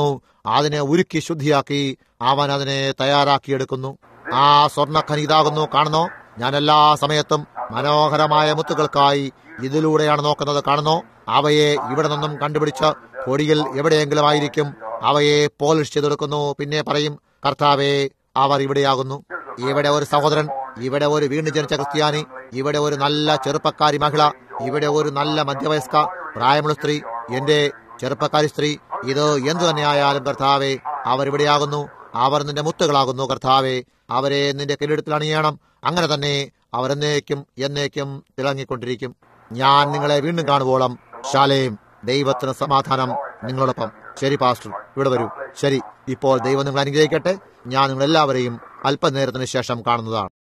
അതിനെ ഉരുക്കി ശുദ്ധിയാക്കി അവൻ അതിനെ തയ്യാറാക്കിയെടുക്കുന്നു ആ സ്വർണ്ണഖനി ഇതാകുന്നു കാണുന്നോ ഞാൻ എല്ലാ സമയത്തും മനോഹരമായ മുത്തുകൾക്കായി ഇതിലൂടെയാണ് നോക്കുന്നത് കാണുന്നോ അവയെ ഇവിടെ നിന്നും കണ്ടുപിടിച്ച് കൊടിയിൽ എവിടെയെങ്കിലും ആയിരിക്കും അവയെ പോളിഷ് ചെയ്തെടുക്കുന്നു പിന്നെ പറയും കർത്താവെ അവർ ഇവിടെയാകുന്നു ഇവിടെ ഒരു സഹോദരൻ ഇവിടെ ഒരു വീണ്ടും ജനിച്ച ക്രിസ്ത്യാനി ഇവിടെ ഒരു നല്ല ചെറുപ്പക്കാരി മഹിള ഇവിടെ ഒരു നല്ല മധ്യവയസ്ക പ്രായമുള്ള സ്ത്രീ എന്റെ ചെറുപ്പക്കാരി സ്ത്രീ ഇത് എന്തു തന്നെയായാലും കർത്താവെ അവരിവിടെയാകുന്നു അവർ നിന്റെ മുത്തുകളാകുന്നു കർത്താവെ അവരെ നിന്റെ കിരീടത്തിൽ അണിയണം അങ്ങനെ തന്നെ അവർ എന്നേക്കും എന്നേക്കും തിളങ്ങിക്കൊണ്ടിരിക്കും ഞാൻ നിങ്ങളെ വീണ്ടും കാണുവോളം ശാലയും ദൈവത്തിന് സമാധാനം നിങ്ങളോടൊപ്പം ശരി പാസ്റ്റർ ഇവിടെ വരൂ ശരി ഇപ്പോൾ ദൈവം നിങ്ങൾ അനുഗ്രഹിക്കട്ടെ ഞാൻ നിങ്ങളെല്ലാവരെയും അല്പനേരത്തിന് ശേഷം കാണുന്നതാണ്